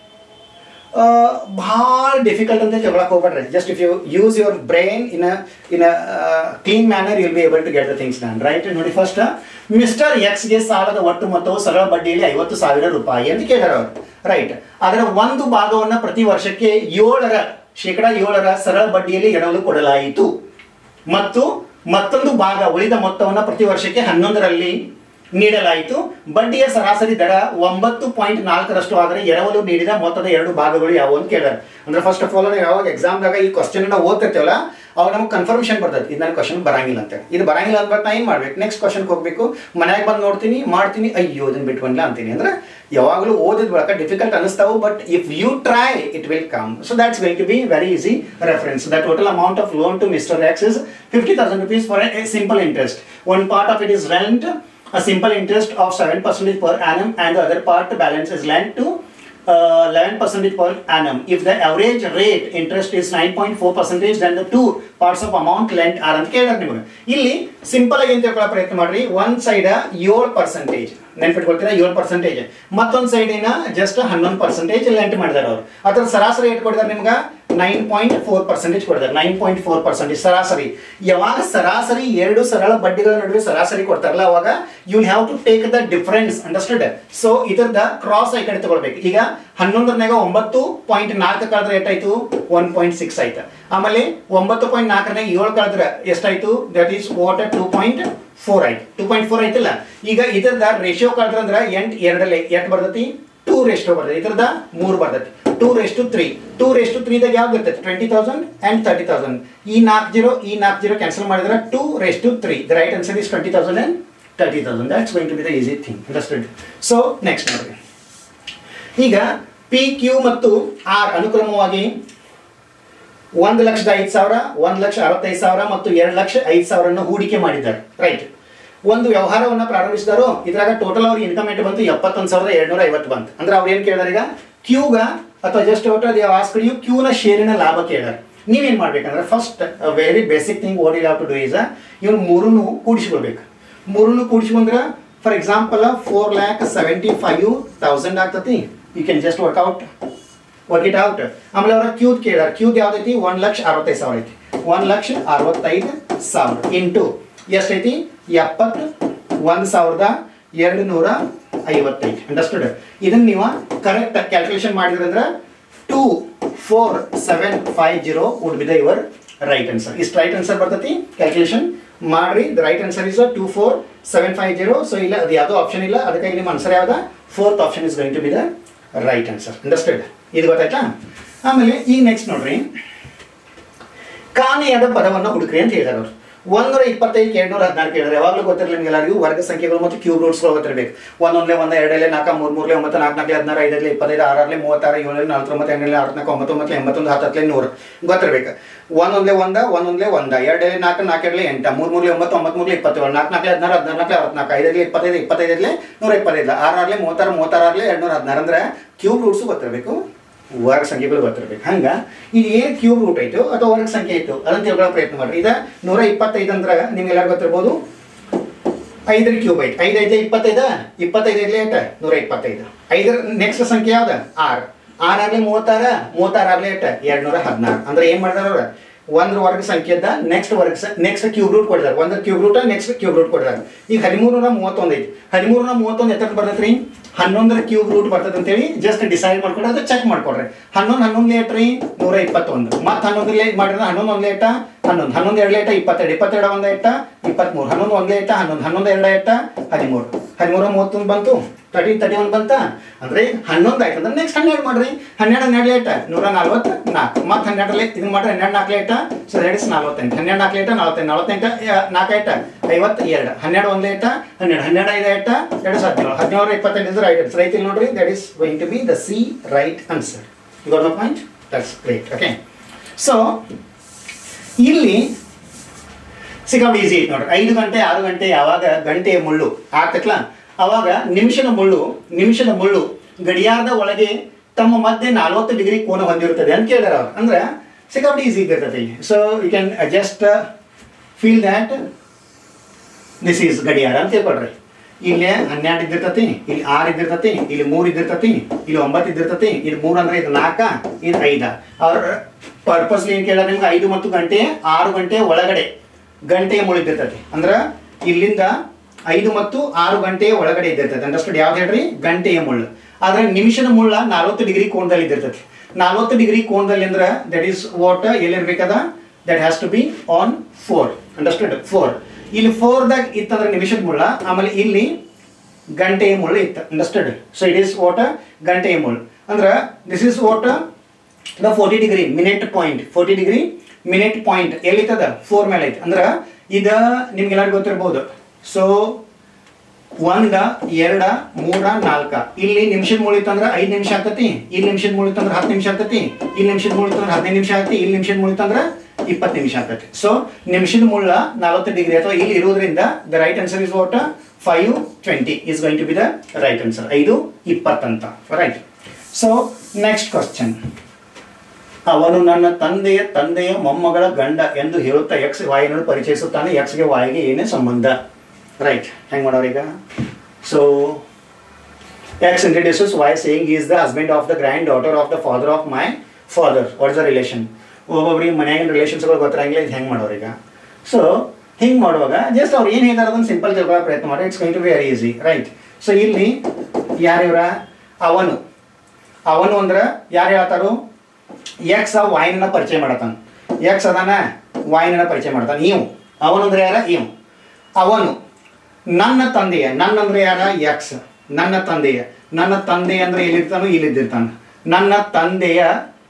ಭಾಳ ಡಿಫಿಕಲ್ಟ್ ಅಂತ ತಿಳ್ಕೊಳಕ್ ಹೋಗ್ಬೇಡ್ರಿ just if you use your brain in in clean manner will be able to get the things done right ನೋಡಿ ಫಸ್ಟ್ ಮಿಸ್ಟರ್ ಎಕ್ಸ್ಗೆ ಸಾಲದ ಒಟ್ಟು ಮೊತ್ತವು ಸರಳ ಬಡ್ಡಿಯಲ್ಲಿ ಐವತ್ತು ಸಾವಿರ ರೂಪಾಯಿ ಅಂತ ಕೇಳಿದಾರೆ ಅವರು ರೈಟ್ ಅದರ ಒಂದು ಭಾಗವನ್ನು ಪ್ರತಿ ವರ್ಷಕ್ಕೆ ಏಳರ ಶೇಕಡ ಏಳರ ಸರಳ ಬಡ್ಡಿಯಲ್ಲಿ ಎಡವಲು ಕೊಡಲಾಯಿತು ಮತ್ತು ಮತ್ತೊಂದು ಭಾಗ ಉಳಿದ ಮೊತ್ತವನ್ನು ಪ್ರತಿ ವರ್ಷಕ್ಕೆ ಹನ್ನೊಂದರಲ್ಲಿ ನೀಡಲಾಯಿತು ಬಡ್ಡಿಯ ಸರಾಸರಿ ದರ ಒಂಬತ್ತು ಪಾಯಿಂಟ್ ನಾಲ್ಕರಷ್ಟು ಆದರೆ ಎರವಲು ನೀಡಿದ ಮೊತ್ತದ ಎರಡು ಭಾಗಗಳು ಯಾವುವು ಅಂತ ಕೇಳಿದಾರೆ ಅಂದ್ರೆ ಫಸ್ಟ್ ಆಫ್ ಆಲ್ ಯಾವಾಗ ಎಕ್ಸಾಮ್ದಾಗ ಈ ಕ್ವಶನ್ ನಾವು ಓದ್ತಿರ್ತೀವಲ್ಲ ಅವಾಗ ನಮ್ಗೆ ಕನ್ಫರ್ಮೇಷನ್ ಬರ್ತದೆ ಇದು ನನ್ನ ಕ್ವಶನ್ ಬರಂಗಿಲ್ಲ ಅಂತ ಇದು ಬರಂಗಿಲ್ಲ ಅಂದ್ಬಿಟ್ಟು ನಾ ಏನು ಮಾಡ್ಬೇಕು ನೆಕ್ಸ್ಟ್ ಕ್ವಶನ್ಗೆ ಹೋಗ್ಬೇಕು ಮನ್ಯಾಗ ಬಂದು ನೋಡ್ತೀನಿ ಮಾಡ್ತೀನಿ ಅಯ್ಯೋ ಇದನ್ನ ಬಿಟ್ಕೊಂಡ್ಲ ಅಂತೀನಿ ಅಂದ್ರೆ ಯಾವಾಗಲೂ ಓದಿದ ಬಳಕ ಡಿಫಿಕಲ್ಟ್ ಅನಿಸ್ತಾವು but if you try it will come so that's going to be very easy reference the total amount of loan to mister X is fifty thousand rupees for a simple interest one part of it is rent a simple interest of 7% per annum and the other part balance is lent to 11 percentage per annum. If the average rate interest is 9.4 percentage, then the two parts of amount lent are ಅಂತ ಕೇಳಿದ್ರೆ ನಿಮಗೆ ಇಲ್ಲಿ simple ಆಗಿ ಏನ್ ತಿಳ್ಕೊಳ್ಳೋ ಪ್ರಯತ್ನ ಮಾಡ್ರಿ ಒಂದ್ ಸೈಡ್ ಏಳು ಪರ್ಸೆಂಟೇಜ್ ನೆನ್ಪಿಟ್ಕೊಳ್ತೀರಾ ಏಳು ಪರ್ಸೆಂಟೇಜ್ ಮತ್ತೊಂದ್ ಸೈಡ್ ಏನ ಜಸ್ಟ್ ಹನ್ನೊಂದು ಪರ್ಸೆಂಟೇಜ್ ಲೆಂಟ್ ಮಾಡಿದಾರೆ ಅವರು ಅದ್ರ ಸರಾಸರಿ ಏಟ್ ಕೊಡಿದಾರೆ ನಿಮ್ಗೆ ನೈನ್ ಪಾಯಿಂಟ್ ಫೋರ್ ಪರ್ಸೆಂಟೇಜ್ ಕೊಡಿದಾರೆ ನೈನ್ ಪಾಯಿಂಟ್ ಫೋರ್ ಪರ್ಸೆಂಟೇಜ್ ಸರಾಸರಿ ಯಾವಾಗ ಸರಾಸರಿ ಎರಡು ಸರಳ ಬಡ್ಡಿಗಳ ನಡುವೆ ಸರಾಸರಿ ಕೊಡ್ತಾರಲ್ಲ ಅವಾಗ you have to take the difference understood so ಇದರದ ಕ್ರಾಸ್ ಈ ಕಡೆ ತಗೊಳ್ಬೇಕು ಈಗ ಹನ್ನೊಂದರನಾಗ ಒಂಬತ್ತು ಪಾಯಿಂಟ್ ನಾಲ್ಕು ಕಳೆದ್ರೆ ಎಷ್ಟಾಯ್ತು ಒನ್ ಪಾಯಿಂಟ್ ಸಿಕ್ಸ್ ಆಯ್ತು ಆಮೇಲೆ ಒಂಬತ್ತು ಪಾಯಿಂಟ್ ನಾಲ್ಕರನಾಗ ಏಳು ಕಳೆದ್ರೆ ಎಷ್ಟಾಯ್ತು that is water two point four ಆಯ್ತು ಟೂ ಪಾಯಿಂಟ್ ಫೋರ್ ಆಯ್ತಲ್ಲ ಈಗ ಇದರದ ರೇಷಿಯೋ ಕಳೆದ್ರೆ ಅಂದ್ರೆ ಎಂಟು ಎರಡಲ್ಲಿ ಎಷ್ಟು ಬರ್ತೈತಿ ಟೂ ರೇಸ್ಟು ಬರ್ತೈತಿ ಇದ್ರದ ಮೂರು ಬರ್ತೈತಿ two raise to three two raise to ತ್ರೀದಾಗ ಯಾವ್ದು ಇರ್ತೈತಿ twenty thousand and thirty thousand ಈ ನಾಲ್ಕು ಜೀರೋ ಈ ನಾಲ್ಕು ಜೀರೋ ಕ್ಯಾನ್ಸಲ್ ಮಾಡಿದ್ರೆ two raise to three the right answer is twenty thousand and thirty thousand that's going to be the easy thing understood so next ನೋಡ್ರಿ ಈಗ P Q ಮತ್ತು R ಅನುಕ್ರಮವಾಗಿ ಒಂದು ಲಕ್ಷದ ಐದು ಸಾವಿರ ಒಂದು ಲಕ್ಷ ಅರವತ್ತೈದು ಸಾವಿರ ಮತ್ತು ಎರಡು ಲಕ್ಷ ಐದು ಸಾವಿರನ್ನು ಹೂಡಿಕೆ ಮಾಡಿದ್ದಾರೆ ರೈಟ್ ಒಂದು ವ್ಯವಹಾರವನ್ನು ಪ್ರಾರಂಭಿಸಿದಾರೋ ಇದ್ರಾಗ ಟೋಟಲ್ ಅವ್ರಿಗೆ ಇನ್ಕಮ್ ಏಟ್ ಬಂತು ಎಪ್ಪತ್ತೊಂದು ಸಾವಿರದ ಎರಡ್ನೂರ ಐವತ್ತು ಬಂತು ಅಂದ್ರೆ ಅವ್ರು ಏನು ಕೇಳಿದಾರೆ ಈಗ ಕ್ಯೂಗ ಅಥವಾ ಜಸ್ಟ್ ಟೋಟಲ್ ಆಸ್ಕಡಿಯು ಕ್ಯೂನ ಶೇರಿನ ಲಾಭ ಕೇಳಿದಾರೆ ನೀವೇನು ಮಾಡ್ಬೇಕಂದ್ರೆ first very basic thing what you have to do is ಇವ್ನು ಮೂರನ್ನು ಕೂಡಿಸ್ಕೊಳ್ಬೇಕು ಮೂರನ್ನು ಕೂಡಿಸ್ಕೊಂಡ್ರೆ for example four lakh seventy five thousand ಆಗ್ತತಿ you can just work out work it out ಆಮೇಲೆ ಅವರ ಕ್ಯೂದ್ ಕೇಳಿದಾರೆ ಕ್ಯೂದ್ ಯಾವ್ದೈತಿ ಒಂದ್ ಲಕ್ಷ ಅರವತ್ತೈದು ಸಾವಿರ ಐತಿ ಒಂದ್ ಲಕ್ಷ ಅರವತ್ತೈದು ಸಾವಿರ ಇಂಟು ಎಷ್ಟೈತಿ ಎಪ್ಪತ್ತು ಒಂದ್ ಸಾವಿರದ ಎರಡು ನೂರ ಐವತ್ತೈದು ಅಂಡರ್ಸ್ಟುಡ್ ಇದನ್ನ ನೀವು ಕರೆಕ್ಟ್ ಕ್ಯಾಲ್ಕುಲೇಷನ್ ಮಾಡಿದ್ರಂದ್ರೆ two four seven five zero would be the your right answer ಇಷ್ಟು ರೈಟ್ ಆನ್ಸರ್ ಬರ್ತೈತಿ ಕ್ಯಾಲ್ಕುಲೇಷನ್ ಮಾಡ್ರಿ the right answer is two four seven five zero so ಇಲ್ಲ ಅದು ಯಾವುದೋ ಆಪ್ಷನ್ ಇಲ್ಲ ಅದಕ್ಕಾಗಿ ನಿಮ್ಮ ಆನ್ಸರ್ ಯಾವ್ದ fourth option is going to be the right answer understood ಇದು ಗೊತ್ತಾಯ್ತಾ ಆಮೇಲೆ ಈಗ ನೆಕ್ಸ್ಟ್ ನೋಡ್ರಿ ಕಾಣೆಯಾದ ಪದವನ್ನು ಹುಡುಕ್ರಿ ಅಂತ ಹೇಳಿದಾರೆ ಅವರು ಒಂದೂರ ಇಪ್ಪತ್ತೈದು ಎರಡ್ನೂರ ಹದಿನಾಲ್ಕು ಹೇಳಿದ್ರೆ ಯಾವಾಗಲೂ ಗೊತ್ತಿರಲಿ ನಿಮ್ಗೆ ಎಲ್ಲರಿಗೂ ವರ್ಗ ಸಂಖ್ಯೆಗಳು ಮತ್ತು ಕ್ಯೂಬ್ ರೂಟ್ಸ್ಗಳು ಗೊತ್ತಿರಬೇಕು ಒಂದೊಂದಲೇ ಒಂದು ಎರಡಲ್ಲೇ ನಾಲ್ಕು ಮೂರು ಮೂರಲೆ ಒಂಬತ್ತು ನಾಲ್ಕು ನಾಲ್ಕು ಹದಿನಾರು ಐದರಲ್ಲಿ ಇಪ್ಪತ್ತೈದು ಆರರಲ್ಲಿ ಮೂವತ್ತಾರು ಏಳರಲ್ಲಿ ನಲ್ವತ್ತೊಂಬತ್ತು ಎಂಟರಲ್ಲಿ ಅರವತ್ನಾಲ್ಕು ಒಂಬತ್ತೊಂಬತ್ತು ಎಂಬತ್ತೊಂದು ಹತ್ತತ್ತಲೆ ನೂರು ಗೊತ್ತಿರಬೇಕು ಒಂದೊಂದಲೇ ಒಂದ ಒಂದೊಂದಲೇ ಒಂದ ಎರಡರಲ್ಲಿ ನಾಲ್ಕು ನಾಲ್ಕರಲ್ಲಿ ಎಂಟ ಮೂರು ಮೂರಲೆ ಒಂಬತ್ತು ಒಂಬತ್ತು ಮೂರಲೆ ಇಪ್ಪತ್ತೇಳು ನಾಲ್ಕು ನಾಲ್ಕು ಹದಿನಾರು ಹದಿನಾರು ನಾಲ್ಕು ಅರವತ್ನಾಲ್ಕು ಐದರಲ್ಲಿ ಇಪ್ಪತ್ತೈದು ಇಪ್ಪತ್ತೈದರಲ್ಲಿ ನೂರ ಇಪ್ಪತ್ತೈದು ಆರಾರರಲ್ಲಿ ಮೂವತ್ತಾರು ಮೂವತ್ತಾರರಲ್ಲಿ ಎರಡ್ನೂರ ಹದಿನಾರು ಅಂದ್ರೆ ಕ್ಯೂಬ್ ರೂಟ್ಸು ಗೊತ್ತಿರಬೇಕು ವರ್ಗ ಸಂಖ್ಯೆಗಳು ಗೊತ್ತಿರಬೇಕು ಹಂಗ ಇದು ಏನು ಕ್ಯೂಬ್ ರೂಟ್ ಆಯ್ತು ಅಥವಾ ವರ್ಗ ಸಂಖ್ಯೆ ಆಯ್ತು ಅದನ್ನ ತಿಳ್ಕೊಳ್ಳೋ ಪ್ರಯತ್ನ ಮಾಡ್ರಿ ಇದ ನೂರ ಇಪ್ಪತ್ತೈದು ಅಂದ್ರೆ ನಿಮ್ಗೆಲ್ಲರೂ ಗೊತ್ತಿರ್ಬೋದು ಐದರ ಕ್ಯೂಬ್ ಐತೆ ಐದು ಐತೆ ಇಪ್ಪತ್ತೈದ ಇಪ್ಪತ್ತೈದು ಐದಲೇ ಐತೆ ನೂರ ಇಪ್ಪತ್ತೈದು ಐದರ ನೆಕ್ಸ್ಟ್ ಸಂಖ್ಯೆ ಯಾವ್ದು ಆರ್ ಆರ್ ಆಗ್ಲಿ ಮೂವತ್ತಾರ ಮೂವತ್ತಾರು ಆಗ್ಲಿ ಐತೆ ಎರಡು ನೂರ ಹದಿನಾರು ಅಂದ್ರೆ ಏನ್ ಮಾಡಿದಾರ ಅವ್ರು ಒಂದ್ರ ವರ್ಗ ಸಂಖ್ಯೆದ ನೆಕ್ಸ್ಟ್ ವರ್ಗ ನೆಕ್ಸ್ಟ್ ಕ್ಯೂಬ್ ರೂಟ್ ಕೊಡಿದಾರೆ ಒಂದ್ರ cube root next cube root ಕೊಡಿದಾರೆ ಈಗ ಹದಿಮೂರು ನೂರ ಮೂವತ್ತೊಂದು ಐತಿ ಹದಿಮೂರು ನೂರ ಮೂವತ್ತೊಂದು ಎತ್ತ ಬರ್ತೈತ್ರಿ ಹನ್ನೊಂದರ ಕ್ಯೂಬ್ ರೂಟ್ ಬರ್ತದೆ ಅಂತೇಳಿ ಜಸ್ಟ್ ಡಿಸೈಡ್ ಮಾಡ್ಕೊಂಡು ಅದು ಚೆಕ್ ಮಾಡ್ಕೊಡ್ರಿ ಹನ್ನೊಂದು ಹನ್ನೊಂದು ಲೇಟ್ ರೀ ನೂರ ಇಪ್ಪತ್ತೊಂದು ಮತ್ತೆ ಹನ್ನೊಂದು ಲೇಟ್ ಮಾಡಿದ್ರೆ ಹನ್ನೊಂದು ಒಂದು ಲೇಟ ಹನ್ನೊಂದು ಹನ್ನೊಂದು ಎರಡು ಲೇಟ ಇಪ್ಪತ್ತೆರಡು ಇಪ್ಪತ್ತೆರಡು ಒಂದು ಏಟ ಇಪ್ಪತ್ಮೂರು ಹನ್ನೊಂದು ಒಂದು ಲೇಟ ಹನ್ನೊಂದು ಹನ್ನೊಂದು ಎರಡು ಏಟ ಹದಿಮೂರು ಹದಿಮೂರ ಮೂವತ್ತೊಂದು ಬಂತು ತರ್ಟಿ ತರ್ಟಿ ಒನ್ ಬಂತ ಅಂದ್ರೆ ಹನ್ನೊಂದು ಆಯ್ತು ಅಂದ್ರೆ ನೆಕ್ಸ್ಟ್ ಹನ್ನೆರಡು ಮಾಡ್ರಿ ಹನ್ನೆರಡು ಹನ್ನೆರಡು ಲೇಟ ನೂರ ನಲ್ವತ್ತು ನಾಲ್ಕು ಮತ್ತೆ ಹನ್ನೆರಡರಲ್ಲಿ ಇದನ್ನ ಮಾಡ್ರಿ ಹನ್ನೆರಡು ನಾಲ್ಕು ಲೇಟ ಸೊ ದಟ್ ಇಸ್ ನಲ್ವತ್ತೆಂಟು ಹನ್ನೆರಡು ನಾಲ್ಕು ಲೇಟ ನಲವತ್ತೆಂಟು ನಲವತ್ತೆಂಟು ನಾಲ್ಕು ಐಟ ಐವತ್ತು ಎರಡು ಹನ್ನೆರಡು ಒಂದು ಲೇಟ ಹನ್ನೆರಡು ಹನ್ನೆರಡು ಐದು ಐಟ ಎರಡು ಹದಿನೇಳು ಹದಿನೇಳು ಇಪ್ಪತ್ತೆಂಟು ಇಸ್ ರೈಟ್ ಆನ್ಸರ್ ಐತಿ ನೋಡ್ರಿ that is going to be the C right answer you got the point that's great okay so ಇಲ್ಲಿ ಸಿಕ್ಕಾಪಟ್ಟೆ ಈಸಿ ಐತೆ ನೋಡ್ರಿ ಐದು ಗಂಟೆ ಆರು ಗಂಟೆ ಯಾವಾಗ ಗಂಟೆಯ ಮುಳ್ಳು ಆಗ್ತಕ್ಲ ಅವಾಗ ನಿಮಿಷದ ಮುಳ್ಳು ನಿಮಿಷದ ಮುಳ್ಳು ಗಡಿಯಾರದ ಒಳಗೆ ತಮ್ಮ ಮಧ್ಯೆ ನಲವತ್ತು ಡಿಗ್ರಿ ಕೋನ ಹೊಂದಿರುತ್ತದೆ ಅಂತ ಕೇಳಿದಾರೆ ಅವ್ರು ಅಂದ್ರೆ ಸಿಕ್ಕಾಪಟ್ಟೆ ಈಸಿ ಇರ್ತೈತೆ so you can just feel that this is ಗಡಿಯಾರ ಅಂತ ತಿಳ್ಕೊಳ್ರಿ ಇಲ್ಲಿ ಹನ್ನೆರಡು ಇದ್ದಿರ್ತತಿ ಇಲ್ಲಿ ಆರು ಇದ್ದಿರ್ತತಿ ಇಲ್ಲಿ ಮೂರು ಇದ್ದಿರ್ತತಿ ಇಲ್ಲಿ ಒಂಬತ್ತು ಇದ್ದಿರ್ತತಿ ಇಲ್ಲಿ ಮೂರು ಅಂದ್ರೆ ಇದು ನಾಲ್ಕ ಇದು ಐದ ಅವ್ರ ಪರ್ಪಸ್ಲಿ ಏನ್ ಕೇಳ ನಿಮ್ಗೆ ಐದು ಮತ್ತು ಗಂಟೆ ಆರು ಗಂಟೆ ಒಳಗಡೆ ಗಂಟೆಯ ಮುಳು ಇದ್ದಿರ್ತತಿ ಅಂದ್ರ ಇಲ್ಲಿಂದ ಐದು ಮತ್ತು ಆರು ಗಂಟೆಯ ಒಳಗಡೆ ಇದ್ದಿರ್ತೈತೆ ಅಂಡರ್ಸ್ಟುಡ್ ಯಾವ್ದು ಹೇಳ್ರಿ ಗಂಟೆಯ ಮುಳ್ಳು ಆದ್ರೆ ನಿಮಿಷದ ಮುಳ್ಳ ನಲ್ವತ್ತು ಡಿಗ್ರಿ ಕೋಣದಲ್ಲಿ ಇದ್ದಿರ್ತೈತಿ ನಲ್ವತ್ತು ಡಿಗ್ರಿ ಕೋಣದಲ್ಲಿ ಅಂದ್ರೆ ದಟ್ ಈಸ್ ವಾಟ್ ಎಲ್ಲಿರ್ಬೇಕದ that has to be on four understood four ಇಲ್ಲಿ ಫೋರ್ದಾಗ ಇತ್ತಂದ್ರೆ ನಿಮಿಷದ ಮುಳ್ಳ ಆಮೇಲೆ ಇಲ್ಲಿ ಗಂಟೆಯ ಮುಳ್ಳು ಇತ್ತು understood so it is what ಗಂಟೆಯ ಮುಳ್ಳು ಅಂದ್ರೆ this is what the forty degree minute point forty degree minute point ಎಲ್ಲಿತ್ತದ ಫೋರ್ ಮೇಲೆ ಐತೆ ಅಂದ್ರೆ ಇದ ನಿಮ್ಗೆಲ್ಲರಿಗೂ ಗೊತ್ತಿರ್ಬೋದು ಸೊ ಒಂದ ಎರಡ ಮೂರ ನಾಲ್ಕ ಇಲ್ಲಿ ನಿಮಿಷದ ಮುಳಿತಂದ್ರ ಐದ್ ನಿಮಿಷ ಆಗ್ತತಿ ಇಲ್ಲಿ ನಿಮಿಷದ ಮುಳಿತಂದ್ರ ಹತ್ತು ನಿಮಿಷ ಆಗ್ತತಿ ಇಲ್ಲಿ ನಿಮಿಷದ ಮುಳಿತಂದ್ರ ಹದಿನೈದು ನಿಮಿಷ ಆಗ್ತತಿ ಇಲ್ಲಿ ನಿಮಿಷದ ಮುಳಿತಂದ್ರ ಇಪ್ಪತ್ತು ನಿಮಿಷ ಆಗ್ತತಿ ಸೊ ನಿಮಿಷದ ಮುಳ್ಳ ನಲವತ್ತು ಡಿಗ್ರಿ ಅಥವಾ ಇಲ್ಲಿ ಇರುವುದರಿಂದ the right answer is what five twenty is going to be the right answer ಐದು ಇಪ್ಪತ್ತಂತ ರೈಟ್ ಸೊ ನೆಕ್ಸ್ಟ್ ಕ್ವಶನ್ ಅವನು ನನ್ನ ತಂದೆಯ ತಂದೆಯ ಮೊಮ್ಮಗಳ ಗಂಡ ಎಂದು ಹೇಳುತ್ತಾ ಎಕ್ಸ್ ವಾಯಿನನ್ನು ಪರಿಚಯಿಸುತ್ತಾನೆ ಎಕ್ಸ್ಗೆ ವಾಯಿಗೆ ಏನೇ ಸಂಬಂಧ ರೈಟ್ ಹೆಂಗೆ ಮಾಡೋರೀಗ so X introduces Y saying is the husband of the granddaughter of the father of my father what is the relation ಒಬ್ಬೊಬ್ರಿಗೆ ಮನೆಯಾಗಿನ ರಿಲೇಷನ್ಸ್ಗಳು ಗೊತ್ತಿರಂಗಿಲ್ಲ ಇದು ಹೆಂಗೆ ಮಾಡೋರೀಗ ಸೊ ಹಿಂಗೆ ಮಾಡುವಾಗ ಜಸ್ಟ್ ಅವ್ರು ಏನು ಹೇಳಿದಾರೆ ಅದನ್ನು ಸಿಂಪಲ್ ತಿಳ್ಕೊಳ್ಳೋ ಪ್ರಯತ್ನ ಮಾಡಿ it's going to be very easy right so ಇಲ್ಲಿ ಯಾರಿವ್ರ ಅವನು ಅವನು ಅಂದ್ರೆ ಯಾರು ಹೇಳ್ತಾರು ಎಕ್ಸ್ ಆ ವಾಯಿನ ಪರಿಚಯ ಮಾಡತಾನ ಎಕ್ಸ್ ಅದಾನ ವಾಯಿನ ಪರಿಚಯ ಮಾಡ್ತಾನೆ ಇವು ಅವನು ಅಂದ್ರೆ ಯಾರ ಇವು ಅವನು ನನ್ನ ತಂದೆಯ ನನ್ನ ಅಂದ್ರೆ ಯಾರ ಎಕ್ಸ್ ನನ್ನ ತಂದೆಯ ನನ್ನ ತಂದೆ ಅಂದ್ರೆ ಎಲ್ಲಿರ್ತಾನೋ ಇಲ್ಲಿದ್ದಿರ್ತಾನ ನನ್ನ ತಂದೆಯ